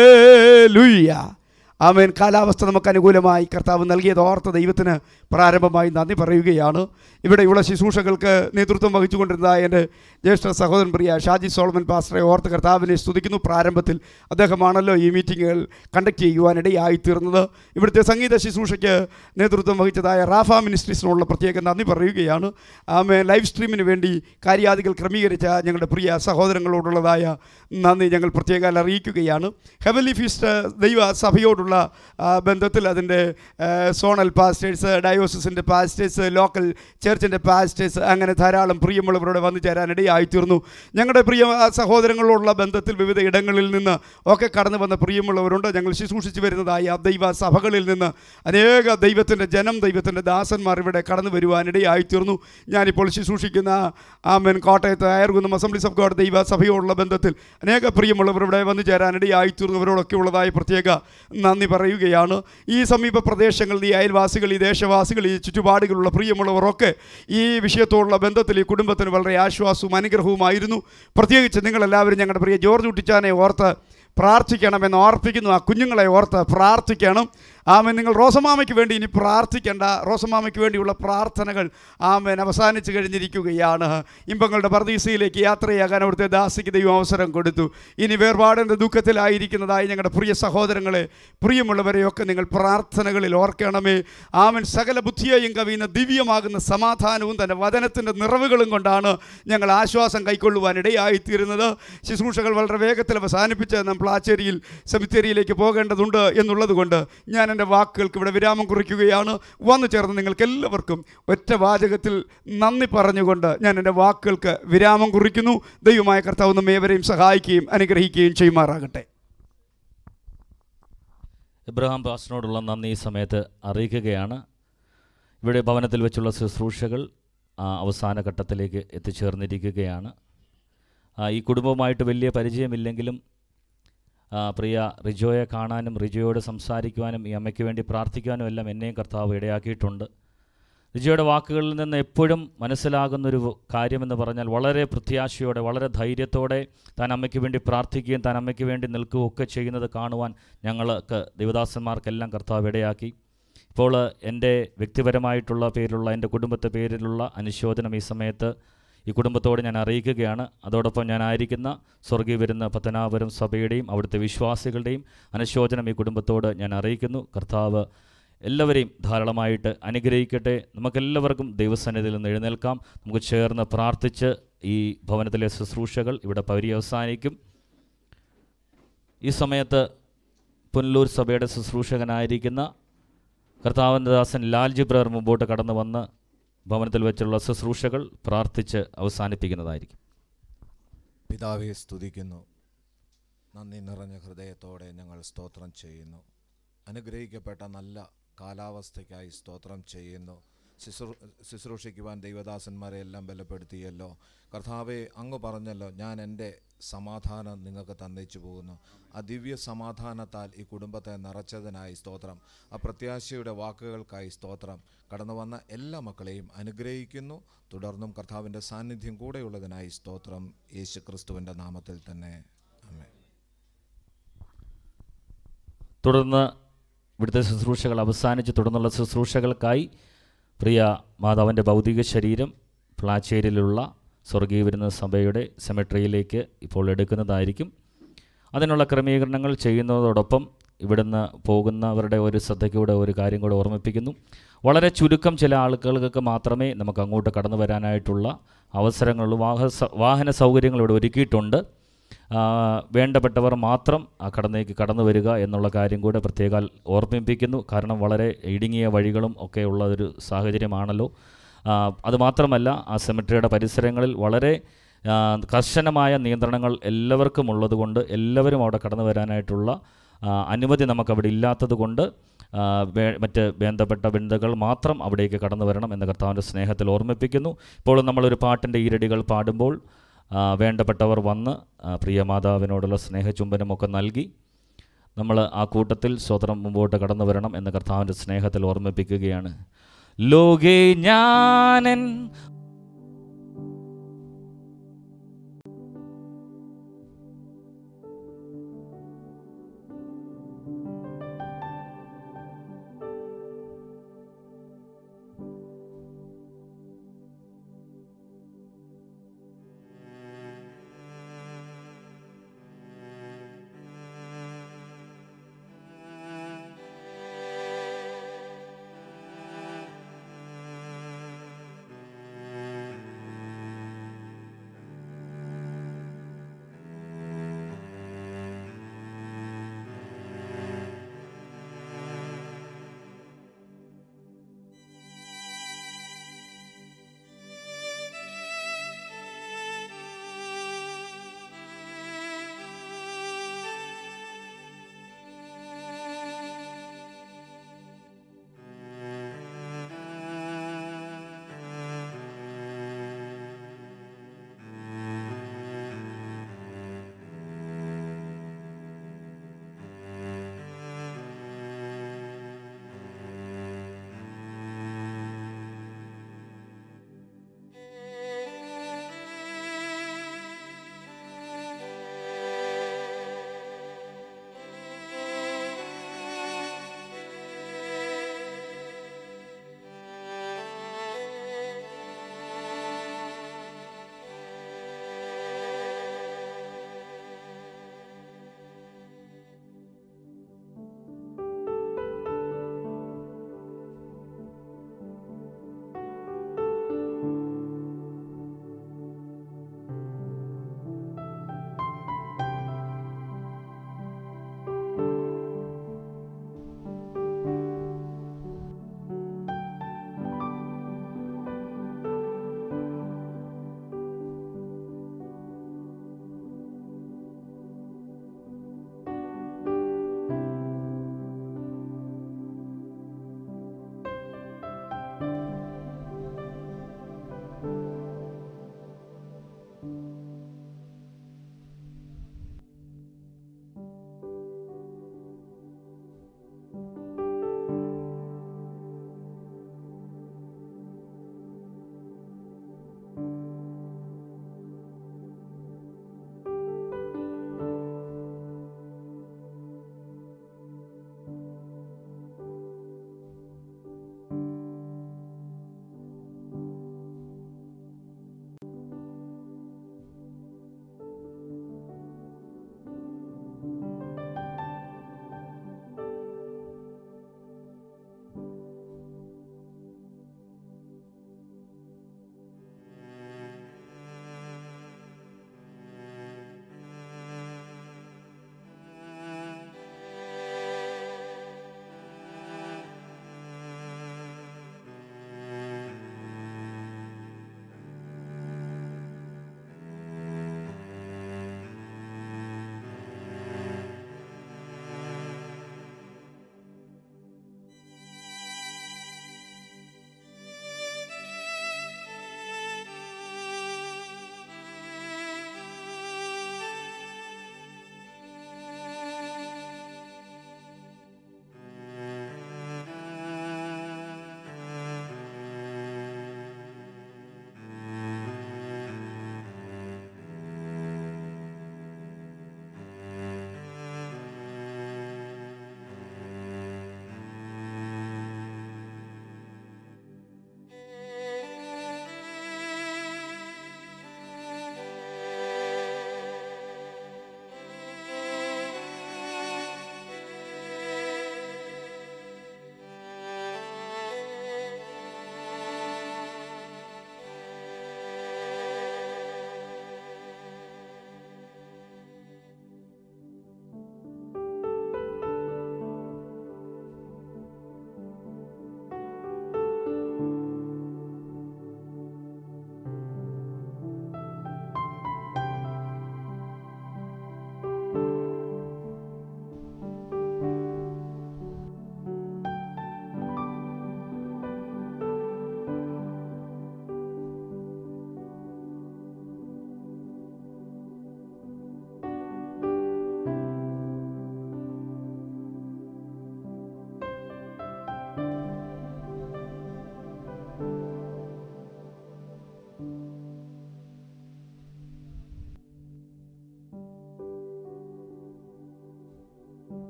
ലൂയ്യ ആമേൻ കാലാവസ്ഥ നമുക്ക് അനുകൂലമായി കർത്താവ് നൽകിയത് ഓർത്ത ദൈവത്തിന് പ്രാരംഭമായി നന്ദി പറയുകയാണ് ഇവിടെയുള്ള ശുശ്രൂഷകൾക്ക് നേതൃത്വം വഹിച്ചുകൊണ്ടിരുന്ന എൻ്റെ ജ്യേഷ്ഠ സഹോദരൻ പ്രിയ ഷാജി സോളമൻ പാസ്റ്ററെ ഓർത്ത് കർത്താവിനെ സ്തുതിക്കുന്നു പ്രാരംഭത്തിൽ അദ്ദേഹമാണല്ലോ ഈ മീറ്റിങ്ങുകൾ കണ്ടക്ട് ചെയ്യുവാനിടയായി തീർന്നത് ഇവിടുത്തെ സംഗീത ശുശ്രൂഷയ്ക്ക് നേതൃത്വം വഹിച്ചതായ റാഫ മിനിസ്ട്രീസിനുള്ള പ്രത്യേക നന്ദി പറയുകയാണ് ആമേ ലൈവ് സ്ട്രീമിന് വേണ്ടി കാര്യാദികൾ ക്രമീകരിച്ച ഞങ്ങളുടെ പ്രിയ സഹോദരങ്ങളോടുള്ളതായ നന്ദി ഞങ്ങൾ പ്രത്യേകം അറിയിക്കുകയാണ് ഹെവലി ഫീസ്റ്റ് ദൈവ സഭയോടുള്ള ആ, ബന്ധത്തിൽ അതിൻ്റെ ആ, സോണൽ പാസ്റ്റേഴ്സ് ഡയോസിസിൻ്റെ പാസ്റ്റേഴ്സ് ലോക്കൽ ചർച്ചിൻ്റെ പാസ്റ്റേഴ്സ് അങ്ങനെ ധാരാളം പ്രിയമുള്ളവരോട് വന്നു ചേരാനിടയായിത്തീർന്നു ഞങ്ങളുടെ പ്രിയ സഹോദരങ്ങളോടുള്ള ബന്ധത്തിൽ വിവിധ ഇടങ്ങളിൽ നിന്ന് ഒക്കെ കടന്നു വന്ന പ്രിയമുള്ളവരുണ്ട് ഞങ്ങൾ ശുശ്രൂഷിച്ചു വരുന്നതായ ദൈവ സഭകളിൽ നിന്ന് അനേക ദൈവത്തിൻ്റെ ജനം ദൈവത്തിൻ്റെ ദാസന്മാർ ഇവിടെ കടന്നു വരുവാനിടയായിത്തീർന്നു ഞാനിപ്പോൾ ശുശ്രൂഷിക്കുന്ന ആമൻ കോട്ടയത്ത് അയർകുന്നം അസംബ്ലീസ് ഓഫ് ഗോഡ് ദൈവ സഭയോടുള്ള ബന്ധത്തിൽ അനേക പ്രിയമുള്ളവർ ഇവിടെ വന്നു ചേരാനിടയായിത്തീർന്നവരോടൊക്കെ ഉള്ളതായ പ്രത്യേക നന്ദി പറയുകയാണ് ഈ സമീപ പ്രദേശങ്ങളിൽ ഈ അയൽവാസികൾ ഈ ദേശവാസികൾ ഈ ചുറ്റുപാടുകളുള്ള പ്രിയമുള്ളവരൊക്കെ ഈ വിഷയത്തോടുള്ള ബന്ധത്തിൽ ഈ കുടുംബത്തിന് വളരെ ആശ്വാസവും അനുഗ്രഹവുമായിരുന്നു പ്രത്യേകിച്ച് നിങ്ങളെല്ലാവരും ഞങ്ങളുടെ പ്രിയ ജോർജ് കുട്ടിച്ചാനെ ഓർത്ത് പ്രാർത്ഥിക്കണമെന്ന് ഓർപ്പിക്കുന്നു ആ കുഞ്ഞുങ്ങളെ ഓർത്ത് പ്രാർത്ഥിക്കണം ആമൻ നിങ്ങൾ റോസമാമയ്ക്ക് വേണ്ടി ഇനി പ്രാർത്ഥിക്കേണ്ട റോസമാമയ്ക്ക് വേണ്ടിയുള്ള പ്രാർത്ഥനകൾ ആമൻ അവസാനിച്ച് കഴിഞ്ഞിരിക്കുകയാണ് ഇമ്പങ്ങളുടെ പർദീസയിലേക്ക് യാത്രയാകാൻ അവിടുത്തെ ദാസിക്ക് ദൈവം അവസരം കൊടുത്തു ഇനി വേർപാടിൻ്റെ ദുഃഖത്തിലായിരിക്കുന്നതായി ഞങ്ങളുടെ പ്രിയ സഹോദരങ്ങളെ പ്രിയമുള്ളവരെയൊക്കെ നിങ്ങൾ പ്രാർത്ഥനകളിൽ ഓർക്കണമേ ആമൻ സകല ബുദ്ധിയെയും കവിയുന്ന ദിവ്യമാകുന്ന സമാധാനവും തൻ്റെ വചനത്തിൻ്റെ നിറവുകളും കൊണ്ടാണ് ഞങ്ങൾ ആശ്വാസം കൈക്കൊള്ളുവാനിടയായിത്തീരുന്നത് ശുശ്രൂഷകൾ വളരെ വേഗത്തിൽ അവസാനിപ്പിച്ച് നാം പ്ലാച്ചേരിയിൽ സെമിത്തേരിയിലേക്ക് പോകേണ്ടതുണ്ട് എന്നുള്ളത് കൊണ്ട് ഞാൻ എൻ്റെ വാക്കുകൾക്ക് ഇവിടെ വിരാമം കുറിക്കുകയാണ് വന്നു ചേർന്ന് നിങ്ങൾക്ക് എല്ലാവർക്കും ഒറ്റ വാചകത്തിൽ നന്ദി പറഞ്ഞുകൊണ്ട് ഞാൻ എൻ്റെ വാക്കുകൾക്ക് വിരാമം കുറിക്കുന്നു ദൈവമായ കർത്താവ് നമ്മെ ഏവരെയും സഹായിക്കുകയും അനുഗ്രഹിക്കുകയും ചെയ്യുമാറാകട്ടെ ഇബ്രഹാം പാസ്റ്ററിനോടുള്ള നന്ദി ഈ സമയത്ത് അറിയിക്കുകയാണ് ഇവിടെ ഭവനത്തിൽ വെച്ചുള്ള ശുശ്രൂഷകൾ ആ, അവസാന ഘട്ടത്തിലേക്ക് എത്തിച്ചേർന്നിരിക്കുകയാണ് ആ, ഈ കുടുംബവുമായിട്ട് വലിയ പരിചയമില്ലെങ്കിലും ആ, പ്രിയ റിജോയെ കാണാനും റിജോയോട് സംസാരിക്കുവാനും ഈ അമ്മയ്ക്ക് വേണ്ടി പ്രാർത്ഥിക്കുവാനും എല്ലാം എന്നെയും കർത്താവ് ഇടയാക്കിയിട്ടുണ്ട് റിജോയുടെ വാക്കുകളിൽ നിന്ന് എപ്പോഴും മനസ്സിലാകുന്നൊരു കാര്യമെന്ന് പറഞ്ഞാൽ വളരെ പ്രത്യാശയോടെ വളരെ ധൈര്യത്തോടെ താൻ അമ്മയ്ക്ക് വേണ്ടി പ്രാർത്ഥിക്കുകയും താൻ അമ്മയ്ക്ക് വേണ്ടി നിൽക്കുകയും ഒക്കെ ചെയ്യുന്നത് കാണുവാൻ ഞങ്ങൾക്ക് ദേവദാസന്മാർക്കെല്ലാം കർത്താവ് ഇടയാക്കി ഇപ്പോൾ എൻ്റെ വ്യക്തിപരമായിട്ടുള്ള പേരിലുള്ള എൻ്റെ കുടുംബത്തെ പേരിലുള്ള അനുശോചനം ഈ സമയത്ത് ഈ കുടുംബത്തോട് ഞാൻ അറിയിക്കുകയാണ് അതോടൊപ്പം ഞാൻ ആയിരിക്കുന്ന സ്വർഗീയ വരുന്ന പത്തനാപുരം സഭയുടെയും അവിടുത്തെ വിശ്വാസികളുടെയും അനുശോചനം ഈ കുടുംബത്തോട് ഞാൻ അറിയിക്കുന്നു കർത്താവ് എല്ലാവരെയും ധാരാളമായിട്ട് അനുഗ്രഹിക്കട്ടെ നമുക്കെല്ലാവർക്കും ദൈവസന്നിധിയിൽ നിന്ന് എഴുന്നേൽക്കാം നമുക്ക് ചേർന്ന് പ്രാർത്ഥിച്ച് ഈ ഭവനത്തിലെ ശുശ്രൂഷകൾ ഇവിടെ പര്യവസാനിക്കും ഈ സമയത്ത് പുനലൂർ സഭയുടെ ശുശ്രൂഷകനായിരിക്കുന്ന കർത്താവിൻ്റെ ദാസൻ ലാൽജി ബ്രർ മുമ്പോട്ട് കടന്നു വന്ന് ഭവനത്തിൽ വെച്ചുള്ള ശുശ്രൂഷകൾ പ്രാർത്ഥിച്ച് അവസാനിപ്പിക്കുന്നതായിരിക്കും പിതാവെ സ്തുതിക്കുന്നു നന്ദി നിറഞ്ഞ ഹൃദയത്തോടെ ഞങ്ങൾ സ്തോത്രം ചെയ്യുന്നു അനുഗ്രഹിക്കപ്പെട്ട നല്ല കാലാവസ്ഥയ്ക്കായി സ്തോത്രം ചെയ്യുന്നു ശുശ്രൂ ശുശ്രൂഷിക്കുവാൻ ദൈവദാസന്മാരെ എല്ലാം ബലപ്പെടുത്തിയല്ലോ കർത്താവെ അങ്ങ് പറഞ്ഞല്ലോ ഞാൻ എൻ്റെ സമാധാനം നിങ്ങൾക്ക് തന്നേച്ചു പോകുന്നു ആ ദിവ്യ സമാധാനത്താൽ ഈ കുടുംബത്തെ നിറച്ചതിനായി സ്തോത്രം ആ പ്രത്യാശയുടെ വാക്കുകൾക്കായി സ്തോത്രം കടന്നു വന്ന എല്ലാ മക്കളെയും അനുഗ്രഹിക്കുന്നു തുടർന്നും കർത്താവിൻ്റെ സാന്നിധ്യം കൂടെയുള്ളതിനായി സ്തോത്രം യേശു ക്രിസ്തുവിൻ്റെ നാമത്തിൽ തന്നെ അമ്മേ തുടർന്ന് ഇവിടുത്തെ ശുശ്രൂഷകൾ അവസാനിച്ച് തുടർന്നുള്ള ശുശ്രൂഷകൾക്കായി പ്രിയ മാതാവിൻ്റെ ഭൗതിക ശരീരം പ്ലാച്ചേരിയിലുള്ള സ്വർഗീയ വിരുന്ന സഭയുടെ സെമിട്രിയിലേക്ക് ഇപ്പോൾ എടുക്കുന്നതായിരിക്കും അതിനുള്ള ക്രമീകരണങ്ങൾ ചെയ്യുന്നതോടൊപ്പം ഇവിടുന്ന് പോകുന്നവരുടെ ഒരു ശ്രദ്ധയ്ക്കൂടെ ഒരു കാര്യം കൂടെ ഓർമ്മിപ്പിക്കുന്നു വളരെ ചുരുക്കം ചില ആളുകൾക്ക് മാത്രമേ നമുക്ക് അങ്ങോട്ട് കടന്നു വരാനായിട്ടുള്ള അവസരങ്ങളുള്ളൂ വാഹ സ- വാഹന സൗകര്യങ്ങൾ ഇവിടെ ഒരുക്കിയിട്ടുണ്ട് ആ, വേണ്ടപ്പെട്ടവർ മാത്രം ആ കടന്നേക്ക് കടന്നു വരിക എന്നുള്ള കാര്യം കൂടെ പ്രത്യേകം ഓർമ്മിപ്പിക്കുന്നു കാരണം വളരെ ഇടുങ്ങിയ വഴികളും ഒക്കെ ഉള്ള ഒരു സാഹചര്യമാണല്ലോ ആ, അതുമാത്രമല്ല ആ സെമിട്രിയുടെ പരിസരങ്ങളിൽ വളരെ ആ, കർശനമായ നിയന്ത്രണങ്ങൾ എല്ലാവർക്കും ഉള്ളതുകൊണ്ട് എല്ലാവരും അവിടെ കടന്നു വരാനായിട്ടുള്ള ആ, അനുമതി നമുക്കവിടെ ഇല്ലാത്തത് കൊണ്ട് ആ, വേ- മറ്റ് ബന്ധപ്പെട്ട ബന്ധുക്കൾ മാത്രം അവിടേക്ക് കടന്നു വരണം എന്ന കർത്താവിൻ്റെ സ്നേഹത്തിൽ ഓർമ്മിപ്പിക്കുന്നു ഇപ്പോൾ നമ്മളൊരു പാട്ടിൻ്റെ ഈരടികൾ പാടുമ്പോൾ ആ, വേണ്ടപ്പെട്ടവർ വന്ന് ആ, പ്രിയ മാതാവിനോടുള്ള സ്നേഹചുംബനമൊക്കെ നൽകി നമ്മൾ ആ കൂട്ടത്തിൽ സ്വതന്ത്രം മുമ്പോട്ട് കടന്നു വരണം എന്ന കർത്താവിൻ്റെ സ്നേഹത്തിൽ ഓർമ്മിപ്പിക്കുകയാണ് ലോകേ ഞാനൻ യേശുവേ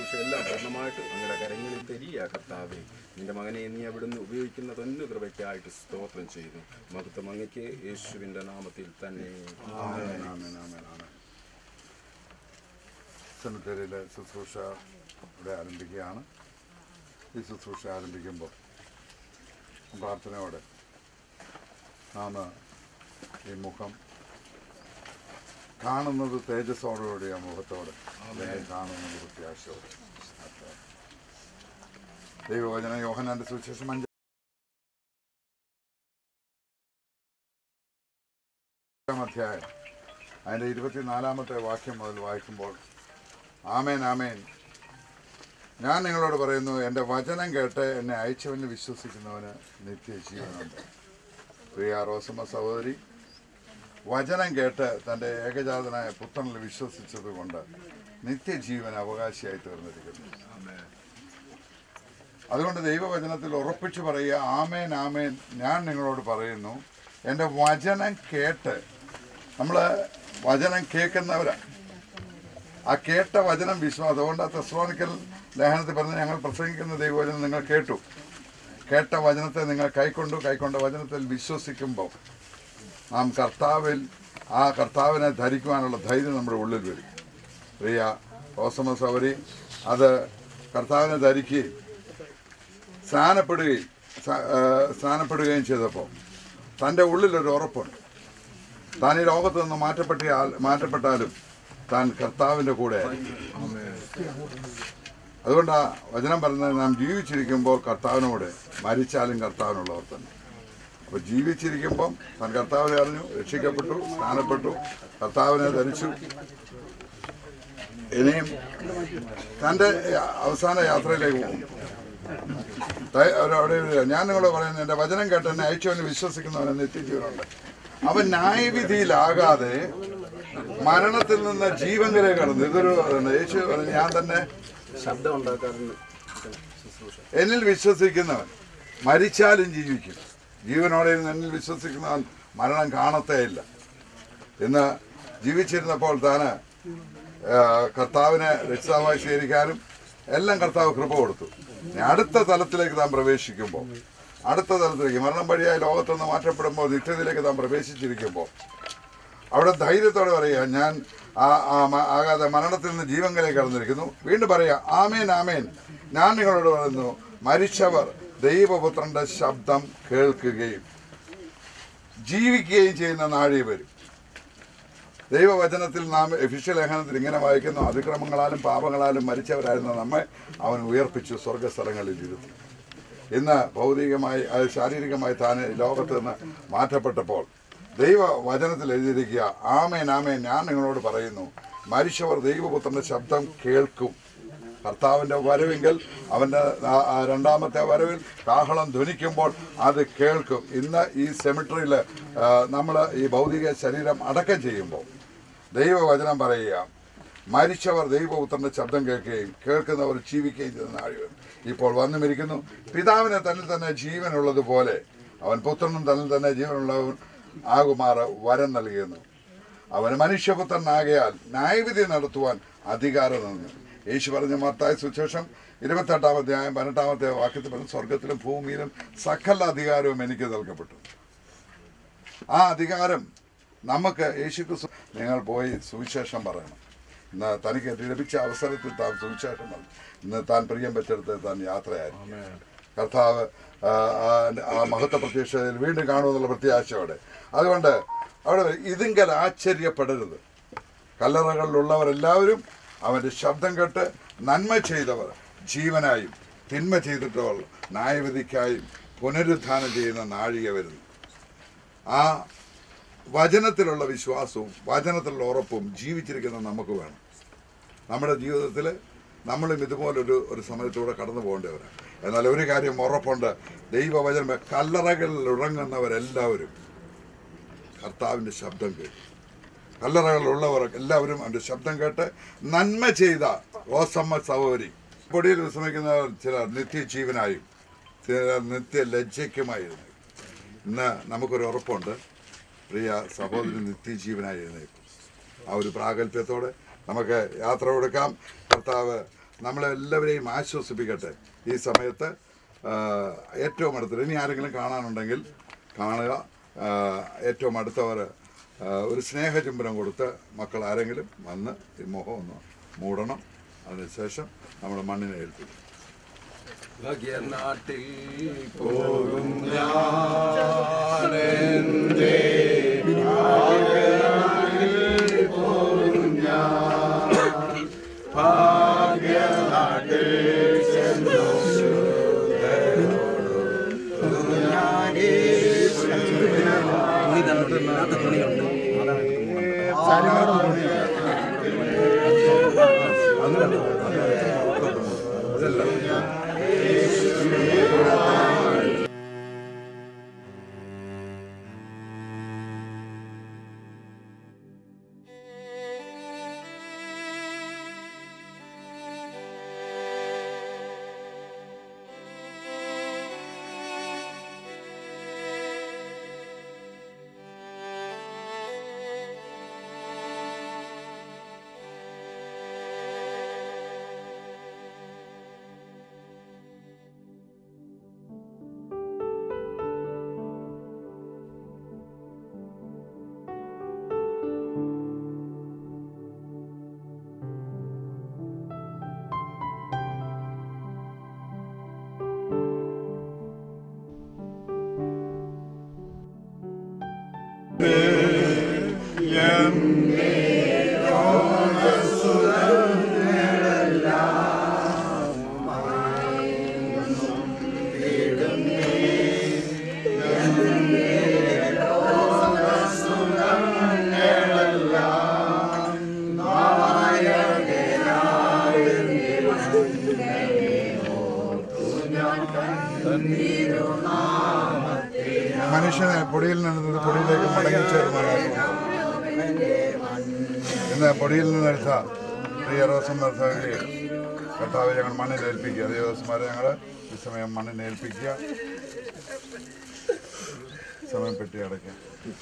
ശുശ്രൂഷ എല്ലാം പൂർണ്ണമായിട്ട് അങ്ങയുടെ കരങ്ങളിൽ തരിക കർത്താവേ നിന്റെ മകനെ നീ അവിടുന്ന് ഉപയോഗിക്കുന്ന തന്നെ കൃപയ്ക്കായിട്ട് സ്തോത്രം ചെയ്യുന്നു മഹത്വം അങ്ങയ്ക്ക് യേശുവിൻ്റെ നാമത്തിൽ തന്നെ ആമേൻ, ആമേൻ, ആമേൻ, ആമേൻ. സെമിത്തേരിയിലെ ശുശ്രൂഷ ഇവിടെ ആരംഭിക്കുകയാണ് ഈ ശുശ്രൂഷ ആരംഭിക്കുമ്പോൾ പ്രാർത്ഥനയോടെ നാം ഈ മുഖം കാണുന്നത് തേജസ്സോടുകൂടിയ മുഖത്തോടെ അല്ലെങ്കിൽ കാണുന്നത് പ്രത്യാശയോടെ ദൈവവചന യോഹനാന്റെ സുവിശേഷം അഞ്ച് അഞ്ചാം അധ്യായം അതിൻ്റെ ഇരുപത്തിനാലാമത്തെ വാക്യം മുതൽ വായിക്കുമ്പോൾ ആമേൻ ആമേൻ ഞാൻ നിങ്ങളോട് പറയുന്നു എൻ്റെ വചനം കേട്ട് എന്നെ അയച്ചവന് വിശ്വസിക്കുന്നവന് നിത്യജീവനുണ്ട് പ്രിയ റോസമ്മ സഹോദരി വചനം കേട്ട് തൻ്റെ ഏകജാതനായ പുത്രനിൽ വിശ്വസിച്ചത് കൊണ്ട് നിത്യജീവൻ അവകാശിയായി തീർന്നിരിക്കുന്നു അതുകൊണ്ട് ദൈവവചനത്തിൽ ഉറപ്പിച്ചു പറയുക ആമേൻ ആമേൻ ഞാൻ നിങ്ങളോട് പറയുന്നു എൻ്റെ വചനം കേട്ട് നമ്മൾ വചനം കേൾക്കുന്നവരാ ആ കേട്ട വചനം വിശ്വാസം അതുകൊണ്ട് ആ തെസ്ലോണിക്കൽ ലേഖനത്തിൽ പറഞ്ഞ് ഞങ്ങൾ പ്രസംഗിക്കുന്ന ദൈവവചനം നിങ്ങൾ കേട്ടു കേട്ട വചനത്തെ നിങ്ങൾ കൈക്കൊണ്ടു കൈക്കൊണ്ട വചനത്തിൽ വിശ്വസിക്കുമ്പോൾ നാം കർത്താവിൽ ആ കർത്താവിനെ ധരിക്കുവാനുള്ള ധൈര്യം നമ്മുടെ ഉള്ളിൽ വരും പ്രിയ ഓസമ സൗരി അത് കർത്താവിനെ ധരിക്കുകയും സ്നാനപ്പെടുകയും സ- ആ, സ്നാനപ്പെടുകയും ചെയ്തപ്പോൾ തൻ്റെ ഉള്ളിലൊരു ഉറപ്പുണ്ട് താൻ ഈ ലോകത്ത് നിന്ന് മാറ്റപ്പെട്ടാൽ മാറ്റപ്പെട്ടാലും താൻ കർത്താവിൻ്റെ കൂടെ അതുകൊണ്ട് ആ വചനം പറയുന്നത് നാം ജീവിച്ചിരിക്കുമ്പോൾ കർത്താവിനോട് മരിച്ചാലും കർത്താവിനുള്ളവർ തന്നെ അപ്പോൾ ജീവിച്ചിരിക്കുമ്പം താൻ കർത്താവിനെ അറിഞ്ഞു രക്ഷിക്കപ്പെട്ടു സ്നാനപ്പെട്ടു കർത്താവിനെ ധരിച്ചു ഇനിയും തൻ്റെ അവസാന യാത്രയിലേക്ക് പോകും ത- ഒരു- അവിടെ ഒരു- ഞാൻ നിങ്ങളോട് പറയുന്നത് എൻ്റെ വചനം കേട്ട് എന്നെ അയച്ചവന് വിശ്വസിക്കുന്നവനെ നിത്യജീവനുണ്ട് അവൻ ന്യായവിധിയിലാകാതെ മരണത്തിൽ നിന്ന് ജീവങ്കിലേക്ക് കടന്നു ഇതൊരു ഇതാണ്. യേശു പറഞ്ഞു, ഞാൻ തന്നെ ശബ്ദം ഉണ്ടാക്കാറുണ്ട് എന്നിൽ വിശ്വസിക്കുന്നവൻ മരിച്ചാലും ജീവിക്കും ജീവനോടെ ഇരുന്ന് എന്നിൽ വിശ്വസിക്കുന്നവൻ മരണം കാണത്തേയില്ല ഇന്ന് ജീവിച്ചിരുന്നപ്പോൾ താന് ആ, കർത്താവിനെ രക്ഷിതാവായി സ്വീകരിക്കാനും എല്ലാം കർത്താവ് കൃപ കൊടുത്തു ഇനി അടുത്ത തലത്തിലേക്ക് താൻ പ്രവേശിക്കുമ്പോൾ അടുത്ത തലത്തിലേക്ക് മരണം വഴിയായി ലോകത്തുനിന്ന് മാറ്റപ്പെടുമ്പോൾ നിത്യതയിലേക്ക് താൻ പ്രവേശിച്ചിരിക്കുമ്പോൾ അവിടെ ധൈര്യത്തോടെ പറയുക ഞാൻ ആ- ആ മ- ആകാതെ മരണത്തിൽ നിന്ന് ജീവങ്കലേക്ക് കടന്നിരിക്കുന്നു വീണ്ടും പറയുക ആമേൻ ആമേൻ ഞാൻ നിങ്ങളോട് പറയുന്നു മരിച്ചവർ ദൈവപുത്രന്റെ ശബ്ദം കേൾക്കുകയും ജീവിക്കുകയും ചെയ്യുന്ന നാഴി വരും ദൈവവചനത്തിൽ നാം എഫിഷ്യ ലേഖനത്തിൽ ഇങ്ങനെ വായിക്കുന്നു അതിക്രമങ്ങളാലും പാപങ്ങളാലും മരിച്ചവരായിരുന്ന നമ്മെ അവൻ ഉയർപ്പിച്ചു സ്വർഗസ്ഥലങ്ങളിൽ ഇരുത്തി ഇന്ന് ഭൗതികമായി അത് ശാരീരികമായി താൻ ഈ ലോകത്ത് നിന്ന് മാറ്റപ്പെട്ടപ്പോൾ ദൈവ വചനത്തിൽ എഴുതിയിരിക്കുക ആമേൻ ആമേൻ ഞാൻ നിങ്ങളോട് പറയുന്നു മരിച്ചവർ ദൈവപുത്രന്റെ ശബ്ദം കേൾക്കും കർത്താവിൻ്റെ വരവെങ്കിൽ അവൻ്റെ ആ- ആ രണ്ടാമത്തെ വരവിൽ കാഹളം ധ്വനിക്കുമ്പോൾ അത് കേൾക്കും ഇന്ന് ഈ സെമിട്രിയിൽ നമ്മൾ ഈ ഭൗതിക ശരീരം അടക്കം ചെയ്യുമ്പോൾ ദൈവവചനം പറയുക മരിച്ചവർ ദൈവപുത്രന്റെ ശബ്ദം കേൾക്കുകയും കേൾക്കുന്നവർ ജീവിക്കുകയും ചെയ്യുന്ന ആഴ്വൻ ഇപ്പോൾ വന്നു മരിക്കുന്നു പിതാവിനെ തന്നിൽ തന്നെ ജീവനുള്ളതുപോലെ അവൻ പുത്രനും തന്നിൽ തന്നെ ജീവനുള്ളവൻ ആകുമാറ് വരം നൽകിയെന്നു അവന് മനുഷ്യപുത്രനാകയാൽ ന്യായവിധി നടത്തുവാൻ അധികാരം നൽകി യേശു പറഞ്ഞ മത്തായ സുശേഷം ഇരുപത്തെട്ടാം അധ്യായം പതിനെട്ടാമത്തെ വാക്യത്തിൽ പറഞ്ഞ സ്വർഗത്തിലും ഭൂമിയിലും സകല അധികാരവും എനിക്ക് നൽകപ്പെട്ടു ആ അധികാരം നമുക്ക് യേശു ക്രിസ്തു നിങ്ങൾ പോയി സുവിശേഷം പറയണം ഇന്ന് തനിക്ക് ലഭിച്ച അവസരത്തിൽ താൻ സുവിശേഷം പറഞ്ഞു ഇന്ന് താൻ പ്രിയം വെച്ചെടുത്ത് താൻ യാത്രയായി കർത്താവ് ആ, ആ- ആ മഹത്വ പ്രത്യക്ഷതയിൽ വീണ്ടും കാണുമെന്നുള്ള പ്രത്യാശയോടെ അതുകൊണ്ട് അവിടെ ഇതിങ്കൽ ആശ്ചര്യപ്പെടരുത് കല്ലറകളിലുള്ളവരെല്ലാവരും അവൻ്റെ ശബ്ദം കേട്ട് നന്മ ചെയ്തവർ ജീവനായും തിന്മ ചെയ്തിട്ടവർ ന്യായവിധിക്കായും പുനരുത്ഥാനം ചെയ്യുന്ന നാഴിക വരുന്നു ആ വചനത്തിലുള്ള വിശ്വാസവും വചനത്തിലുള്ള ഉറപ്പും ജീവിച്ചിരിക്കുന്ന നമുക്ക് വേണം നമ്മുടെ ജീവിതത്തിൽ നമ്മളും ഇതുപോലൊരു ഒരു സമയത്തൂടെ കടന്നു പോകേണ്ടവരാണ് എന്നാൽ ഒരു കാര്യം ഉറപ്പുണ്ട് ദൈവവചനം കല്ലറകളിൽ ഉറങ്ങുന്നവരെല്ലാവരും കർത്താവിൻ്റെ ശബ്ദം കേട്ടു കല്ലറകളുള്ളവർ എല്ലാവരും അവൻ്റെ ശബ്ദം കേട്ട് നന്മ ചെയ്ത റോസമ്മ സഹോദരി പൊടിയിൽ വിശ്രമിക്കുന്നവർ ചിലർ നിത്യജീവനായും ചിലർ നിത്യ ലജ്ജയ്ക്കുമായിരുന്നു ഇന്ന് നമുക്കൊരു ഉറപ്പുണ്ട് പ്രിയ സഹോദരി നിത്യജീവനായി എഴുന്നേക്കും ആ ഒരു പ്രാഗൽഭ്യത്തോടെ നമുക്ക് യാത്ര കൊടുക്കാം കർത്താവ് നമ്മളെല്ലാവരെയും ആശ്വസിപ്പിക്കട്ടെ ഈ സമയത്ത് ആ, ഏറ്റവും അടുത്തത് ഇനി ആരെങ്കിലും കാണാനുണ്ടെങ്കിൽ കാണുക ആ, ഏറ്റവും അടുത്തവർ ആ, ഒരു സ്നേഹചുംബനം കൊടുത്ത് മക്കൾ ആരെങ്കിലും വന്ന് ഈ മുഖം ഒന്ന് മൂടണം അതിനുശേഷം നമ്മൾ മണ്ണിനെ ഏൽപ്പിക്കും ഭാഗ്യനാട്ടിൽ പോകും ഞാനെന്റെ ഭാഗ്യനാട്ടിൽ പോകും ഞാൻ ഭാഗ്യനാട്ടിൽ ചെന്നു മനുഷ്യനെ പൊടിയിൽ നിന്ന് പൊടിയിലേക്ക് മടങ്ങി ചേരുമാറാക്കുന്നു ഇന്ന് പൊടിയിൽ നിന്നെടുത്ത പ്രിയ റോസം സഹോദരി കർത്താവ് ഞങ്ങൾ മണ്ണിൽ ഏൽപ്പിക്കുക ദേവസ്മാരെ ഞങ്ങൾ ഈ സമയം മണ്ണിൽ ഏൽപ്പിക്കുക സമയം പെട്ടി അടയ്ക്കാം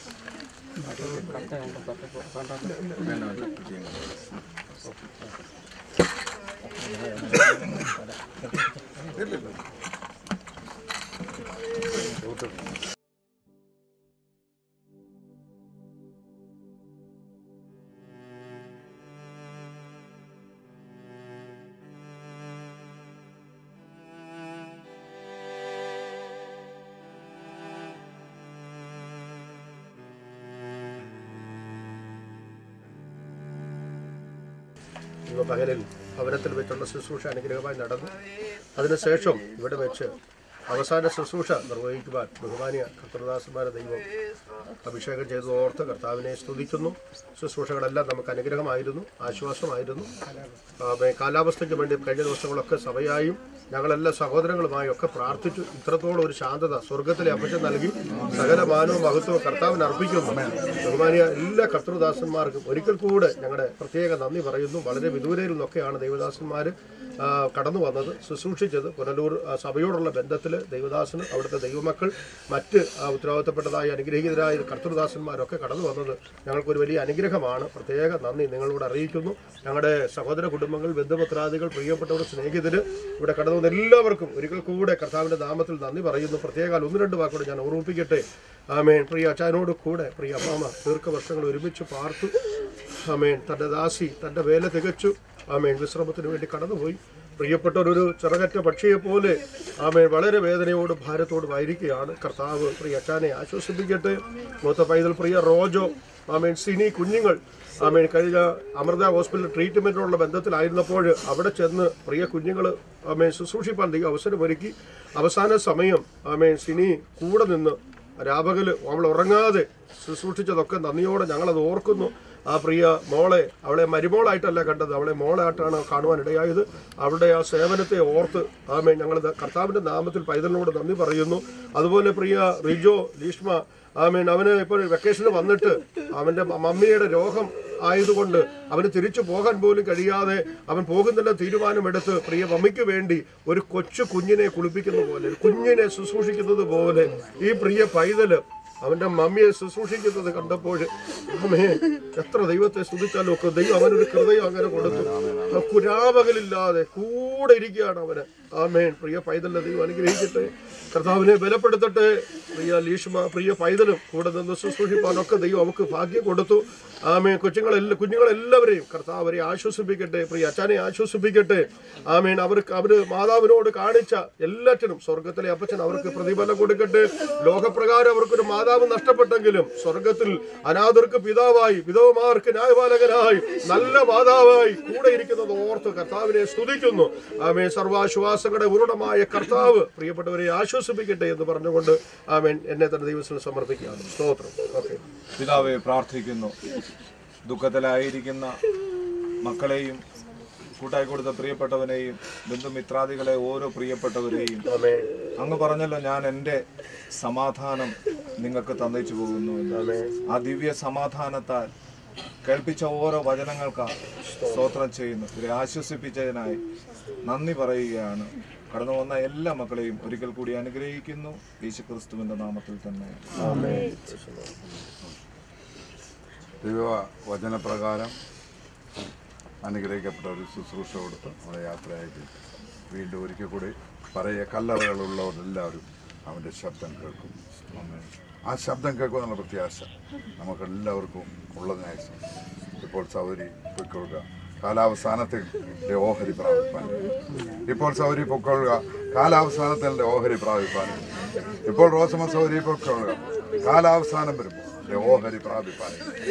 ഇവ പകലിൽ ഭവനത്തിൽ വെച്ചുള്ള ശുശ്രൂഷ അനുഗ്രഹമായി നടന്നു അതിനുശേഷം ഇവിടെ വെച്ച് അവസാന ശുശ്രൂഷ നിർവഹിക്കുവാൻ ബഹുമാനിയ കർത്തൃദാസന്മാരെ ദൈവം അഭിഷേകം ചെയ്തു ഓർത്ത് കർത്താവിനെ സ്തുതിക്കുന്നു ശുശ്രൂഷകളെല്ലാം നമുക്ക് അനുഗ്രഹമായിരുന്നു ആശ്വാസമായിരുന്നു ആമേ, കാലാവസ്ഥയ്ക്ക് വേണ്ടി കഴിഞ്ഞ ദിവസങ്ങളൊക്കെ സഭയായും ഞങ്ങളെല്ലാ സഹോദരങ്ങളുമായും ഒക്കെ പ്രാർത്ഥിച്ചു ഇത്രത്തോളം ഒരു ശാന്തത സ്വർഗത്തിലെ അപ്പച്ചൻ നൽകി സകല മാനവും മഹത്വവും കർത്താവിന് അർപ്പിക്കുന്നു ബഹുമാനിയ എല്ലാ കർത്തൃദാസന്മാർക്കും ഒരിക്കൽ കൂടെ ഞങ്ങളുടെ പ്രത്യേക നന്ദി പറയുന്നു വളരെ വിദൂരയിൽ നിന്നൊക്കെയാണ് ദൈവദാസന്മാർ കടന്നു വന്നത് ശുശ്രൂഷിച്ചത് പുനലൂർ ആ, സഭയോടുള്ള ബന്ധത്തിൽ ദൈവദാസന് അവിടുത്തെ ദൈവമക്കൾ മറ്റ് ആ, ഉത്തരവാദിത്തപ്പെട്ടതായി അനുഗ്രഹീതരായ കർത്തൃദാസന്മാരൊക്കെ കടന്നു വന്നത് ഞങ്ങൾക്കൊരു വലിയ അനുഗ്രഹമാണ് പ്രത്യേക നന്ദി നിങ്ങളോട് അറിയിക്കുന്നു ഞങ്ങളുടെ സഹോദര കുടുംബങ്ങൾ ബന്ധുമിത്രാദികൾ പ്രിയപ്പെട്ടവർ സ്നേഹിതര് ഇവിടെ കടന്നു വന്ന എല്ലാവർക്കും ഒരിക്കൽ കൂടെ കർത്താവിന്റെ നാമത്തിൽ നന്ദി പറയുന്നു പ്രത്യേക ഒന്ന് രണ്ട് വാക്കോട് ഞാൻ ഓർമ്മിപ്പിക്കട്ടെ ആമേൻ പ്രിയ അച്ചാനോട് കൂടെ പ്രിയ അമ്മാമ ദീർഘവർഷങ്ങൾ ഒരുമിച്ച് പാർത്തു ആമേൻ തൻ്റെ ദാസി തൻ്റെ വേല തികച്ചു ആമേൻ വിശ്രമത്തിന് വേണ്ടി കടന്നുപോയി പ്രിയപ്പെട്ടവരൊരു ചിറകറ്റ പക്ഷിയെ പോലെ ആമേൻ വളരെ വേദനയോടും ഭാരത്തോടും ആയിരിക്കുകയാണ് കർത്താവ് പ്രിയ അച്ചാനെ ആശ്വസിപ്പിക്കട്ടെ മൂത്ത പൈതൽ പ്രിയ റോജോ ആമേൻ സിനി കുഞ്ഞുങ്ങൾ ആമേൻ കഴിഞ്ഞ അമൃത ഹോസ്പിറ്റൽ ട്രീറ്റ്മെൻറ്റിനുള്ള ബന്ധത്തിലായിരുന്നപ്പോൾ അവിടെ ചെന്ന് പ്രിയ കുഞ്ഞുങ്ങൾ ആമേൻ ശുശ്രൂഷിപ്പാൻ ദൈവം അവസരമൊരുക്കി അവസാന സമയം ആമേൻ സിനി കൂടെ നിന്ന് രാപകല് അവൾ ഉറങ്ങാതെ ശുശ്രൂഷിച്ചതൊക്കെ നന്ദിയോടെ ഞങ്ങളത് ഓർക്കുന്നു ആ പ്രിയ മോളെ അവളെ മരുമോളായിട്ടല്ല കണ്ടത് അവളെ മോളായിട്ടാണ് കാണുവാൻ ഇടയായത് അവളുടെ ആ സേവനത്തെ ഓർത്ത് ആമേ ഞങ്ങൾ കർത്താവിൻ്റെ നാമത്തിൽ പൈതലിനോട് നന്ദി പറയുന്നു അതുപോലെ പ്രിയ റിജോ ലീഷ്മ ആമേൻ അവന് ഇപ്പോൾ വെക്കേഷന് വന്നിട്ട് അവൻ്റെ മമ്മിയുടെ രോഗം ആയതുകൊണ്ട് അവന് തിരിച്ചു പോകാൻ പോലും കഴിയാതെ അവൻ പോകുന്നില്ല തീരുമാനമെടുത്ത് പ്രിയ മമ്മിക്ക് വേണ്ടി ഒരു കൊച്ചു കുഞ്ഞിനെ കുളിപ്പിക്കുന്ന പോലെ ഒരു കുഞ്ഞിനെ ശുശ്രൂഷിക്കുന്നത് പോലെ ഈ പ്രിയ പൈതല് അവൻ്റെ മമ്മിയെ ശുശ്രൂഷിക്കുന്നത് കണ്ടപ്പോൾ അമ്മേ എത്ര ദൈവത്തെ സ്തുതിച്ചാലും ഒക്കെ ദൈവം അവനൊരു ഹൃദയം അങ്ങനെ കൊടുത്തു ആ കുരാപകലില്ലാതെ കൂടെ ഇരിക്കുകയാണ് അവന് ആമേൻ പ്രിയ പൈതലിനെ ദൈവം അനുഗ്രഹിക്കട്ടെ കർത്താവിനെ ബലപ്പെടുത്തട്ടെ പ്രിയ ലീഷ്മ പ്രിയ പൈതലും കൂടെ നിന്ന് ശുശ്രൂഷിപ്പാനൊക്കെ ദൈവം അവർക്ക് ഭാഗ്യം കൊടുത്തു ആമേൻ കൊച്ചുങ്ങളെല്ലാം കുഞ്ഞുങ്ങളെല്ലാവരെയും കർത്താവ് അവരെ ആശ്വസിപ്പിക്കട്ടെ പ്രിയ അച്ഛനെ ആശ്വസിപ്പിക്കട്ടെ ആമേൻ അവർക്ക് അവര് മാതാവിനോട് കാണിച്ച എല്ലാറ്റിനും സ്വർഗത്തിലെ അപ്പച്ചൻ അവർക്ക് പ്രതിഫലം കൊടുക്കട്ടെ ലോകപ്രകാരം അവർക്കൊരു മാതാവ് നഷ്ടപ്പെട്ടെങ്കിലും സ്വർഗത്തിൽ അനാഥർക്ക് പിതാവായി വിധവമാർക്ക് ന്യായപാലകനായി നല്ല മാതാവായി കൂടെ ഇരിക്കുന്നത് ഓർത്ത് കർത്താവിനെ സ്തുതിക്കുന്നു ആമേൻ സർവാശ്വാസങ്ങളുടെ ഉരുടമായ കർത്താവ് പ്രിയപ്പെട്ടവരെ ആശ്വസിപ്പിക്കട്ടെ എന്ന് പറഞ്ഞുകൊണ്ട് ആമേൻ എന്നെ തന്നെ ദൈവത്തിന് സമർപ്പിക്കുകയാണ് സ്തോത്രം ഓക്കെ പിതാവെ പ്രാർത്ഥിക്കുന്നു ദുഃഖത്തിലായിരിക്കുന്ന മക്കളെയും കൂട്ടായി കൊടുത്ത പ്രിയപ്പെട്ടവനെയും ബന്ധുമിത്രാദികളെ ഓരോ പ്രിയപ്പെട്ടവരെയും അങ്ങ് പറഞ്ഞല്ലോ ഞാൻ എൻ്റെ സമാധാനം നിങ്ങൾക്ക് തന്നയിച്ചു പോകുന്നു എന്ന്. ആ ദിവ്യ സമാധാനത്താൽ കേൾപ്പിച്ച ഓരോ വചനങ്ങൾക്ക് സ്തോത്രം ചെയ്യുന്നു ഇവരെ ആശ്വസിപ്പിച്ചതിനായി നന്ദി പറയുകയാണ് കടന്നു വന്ന എല്ലാ മക്കളെയും ഒരിക്കൽ കൂടി അനുഗ്രഹിക്കുന്നു യേശുക്രിസ്തുവിന്റെ നാമത്തിൽ തന്നെ ദൈവ വചനപ്രകാരം അനുഗ്രഹിക്കപ്പെട്ട ഒരു ശുശ്രൂഷ കൊടുത്ത് നമ്മുടെ യാത്രയായിട്ട് വീണ്ടും ഒരിക്കൽ കൂടി പറയ കല്ലറകളുള്ളവരെല്ലാവരും അവൻ്റെ ശബ്ദം കേൾക്കും ആ ശബ്ദം കേൾക്കുമെന്നുള്ള പ്രത്യാശ നമുക്കെല്ലാവർക്കും ഉള്ളതിനായി ഇപ്പോൾ സൗരി പൊയ്ക്കൊള്ളുക കാലാവസാനത്തിൻ്റെ ഓഹരി പ്രാപിപ്പാൻ ഇപ്പോൾ സൗരി പൊയ്ക്കൊള്ളുക കാലാവസാനത്തിൻ്റെ ഓഹരി പ്രാപിപ്പാൻ ഇപ്പോൾ റോസമ സൗരി പൊയ്ക്കൊള്ളുക കാലാവസാനം വരുമ്പോൾ എൻ്റെ ഓഹരി പ്രാപിപ്പാൻ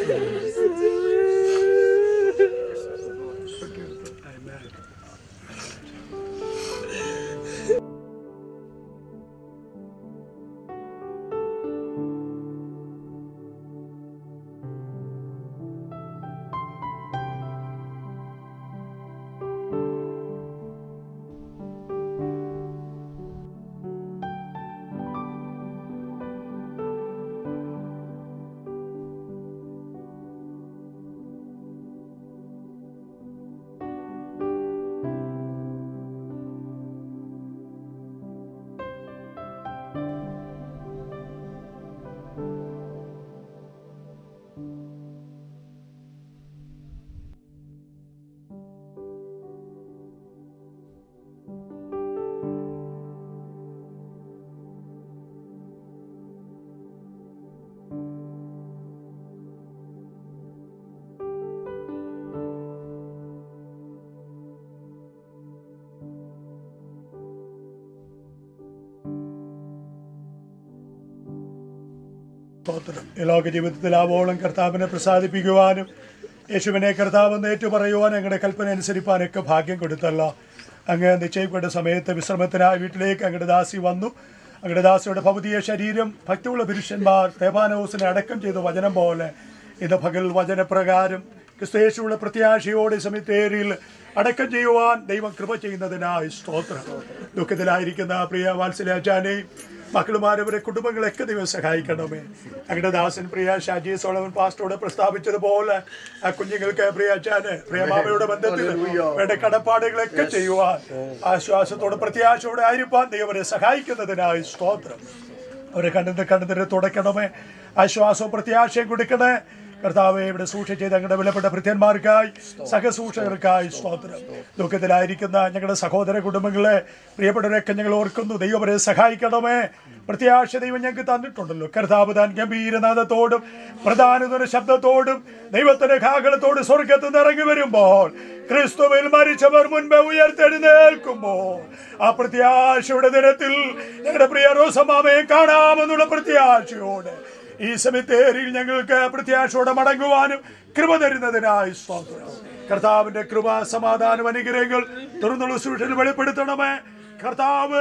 സ്തോത്രം ഈ ലോക ജീവിതത്തിൽ ആവോളം കർത്താവിനെ പ്രസാദിപ്പിക്കുവാനും യേശുവിനെ കർത്താവെന്ന് ഏറ്റുപറയുവാൻ ഞങ്ങളുടെ കൽപ്പന അനുസരിപ്പാനൊക്കെ ഭാഗ്യം കൊടുത്തല്ലോ അങ്ങ് നിശ്ചയിക്കേണ്ട സമയത്ത് വിശ്രമത്തിനായി വീട്ടിലേക്ക് അങ്ങയുടെ ദാസി വന്നു അങ്ങയുടെ ദാസിയുടെ ഭൗതിക ശരീരം ഭക്തിയുള്ള പുരുഷന്മാർ തേപാനോസിനെ അടക്കം ചെയ്ത വചനം പോലെ ഇത് പകൽ വചനപ്രകാരം ക്രിസ്തേശുള്ള പ്രത്യാശയോടെ സെമിത്തേരിയിൽ അടക്കം ചെയ്യുവാൻ ദൈവം കൃപ ചെയ്യുന്നതിനായി സ്തോത്രം ദുഃഖത്തിലായിരിക്കുന്ന പ്രിയ വാത്സല്യാചാനെയും മക്കളുമാരവരെ കുടുംബങ്ങളൊക്കെ ദൈവം സഹായിക്കണമേ അങ്ങയുടെ ദാസൻ പ്രിയ ഷാജി സോളമൻ പാസ്റ്റോട് പ്രസ്താവിച്ചതുപോലെ ആ കുഞ്ഞുങ്ങൾക്ക് പ്രിയ അച്ഛന് പ്രിയ മാമയുടെ ബന്ധത്തിൽ വേണ്ട കടപ്പാടുകളൊക്കെ ചെയ്യുവാൻ ആശ്വാസത്തോടെ പ്രത്യാശയോടെ ആയിരിക്കാൻ ദൈവരെ സഹായിക്കുന്നതിനായി സ്തോത്രം അവരെ കണ്ണിന്റെ കണ്ണുനീര് തുടയ്ക്കണമേ ആശ്വാസവും പ്രത്യാശയും കൊടുക്കണേ കർത്താവെ ഇവിടെ സൂക്ഷിച്ച് ഞങ്ങളുടെ വിലപ്പെട്ട ഭൃത്യന്മാർക്കായി സഹസൂക്ഷകർക്കായി സ്തോത്രം ദുഃഖത്തിലായിരിക്കുന്ന ഞങ്ങളുടെ സഹോദര കുടുംബങ്ങളെ പ്രിയപ്പെട്ടവരൊക്കെ ഞങ്ങൾ ഓർക്കുന്നു ദൈവവരെ സഹായിക്കണമേ പ്രത്യാശ ദൈവം ഞങ്ങൾക്ക് തന്നിട്ടുണ്ടല്ലോ കർത്താവ് താൻ ഗംഭീരനാഥത്തോടും പ്രധാനതര ശബ്ദത്തോടും ദൈവത്തിന്റെ കാകളത്തോട് സ്വർഗത്ത് നിന്ന് ഇറങ്ങി വരുമ്പോൾ ക്രിസ്തുവിൽ മരിച്ചവർ മുൻപ് ഉയർത്തെഴുന്നേൽക്കുമ്പോൾ ആ പ്രത്യാശയുടെ ദിനത്തിൽ ഞങ്ങളുടെ പ്രിയ റോസമാമയെ കാണാമെന്നുള്ള പ്രത്യാശയോടെ ഈ സെമിത്തേരിയിൽ ഞങ്ങൾക്ക് പ്രത്യാശയോടെ മടങ്ങുവാനും കൃപ തരുന്നതിനായി സ്തോത്രം കർത്താവിന്റെ കൃപ സമാധാനം അനുഗ്രഹങ്ങൾ തുറന്നുള്ള സൂക്ഷയിൽ വെളിപ്പെടുത്തണമേ കർത്താവ്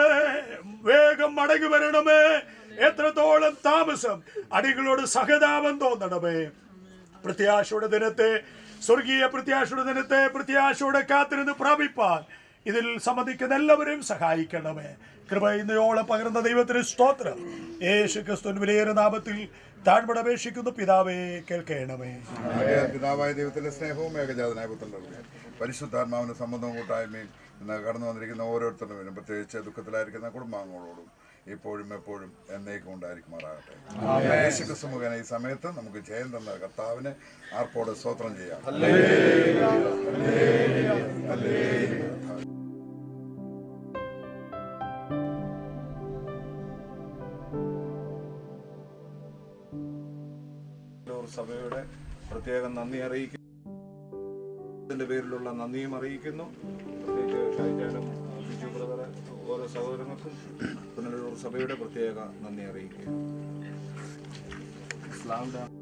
വേഗം മടങ്ങി വരണമേ എത്രത്തോളം താമസം അടികളോട് സഹതാപം തോന്നണമേ പ്രത്യാശയുടെ ദിനത്തെ സ്വർഗീയ പ്രത്യാശയുടെ ദിനത്തെ പ്രത്യാശയോടെ കാത്തിരുന്ന് പ്രാപിപ്പാൻ ഇതിൽ സംബന്ധിക്കുന്ന എല്ലാവരെയും സഹായിക്കണമേ കൃപ ഇന്നയോളം പകർന്ന ദൈവത്തിന് സ്തോത്രം യേശു ക്രിസ്തുവിൻ വിലയേറെ നാമത്തിൽ താഴ്മടപേക്ഷിക്കുന്നു പിതാവേ കേൾക്കണമേ ആകെ പിതാവായ ദൈവത്തിന്റെ സ്നേഹവും ഏകജാതനായ പുത്രന്റെ പരിശുദ്ധാത്മാവിന്റെ സംബന്ധവും കൂട്ടായ്മയും ഇന്ന് കടന്നു വന്നിരിക്കുന്ന ഓരോരുത്തരുടെ പേരും പ്രത്യേകിച്ച് ദുഃഖത്തിലായിരിക്കുന്ന കുടുംബാംഗങ്ങളോടും ഇപ്പോഴും എപ്പോഴും എന്നേക്കും ഉണ്ടായിരിക്കുമാറാകട്ടെ ആമേൻ. യേശു ക്രിസ്തു മുഖേന ഈ സമയത്ത് നമുക്ക് ജയം തന്ന കർത്താവിനെ ആർപ്പോടെ സ്തോത്രം ചെയ്യാം ഹല്ലേലൂയ, ഹല്ലേലൂയ, ഹല്ലേലൂയ. കണ്ണൂർ സഭയുടെ പ്രത്യേകം നന്ദി അറിയിക്കുന്നു ഇതിന്റെ പേരിലുള്ള നന്ദിയും അറിയിക്കുന്നു പ്രത്യേകിച്ച് ഷൈജാനും ബിജു ബ്രദറെ ഓരോ സഹോദരങ്ങൾക്കും പുനലൂർ സഭയുടെ പ്രത്യേക നന്ദി അറിയിക്കുന്നു ഇസ്ലാം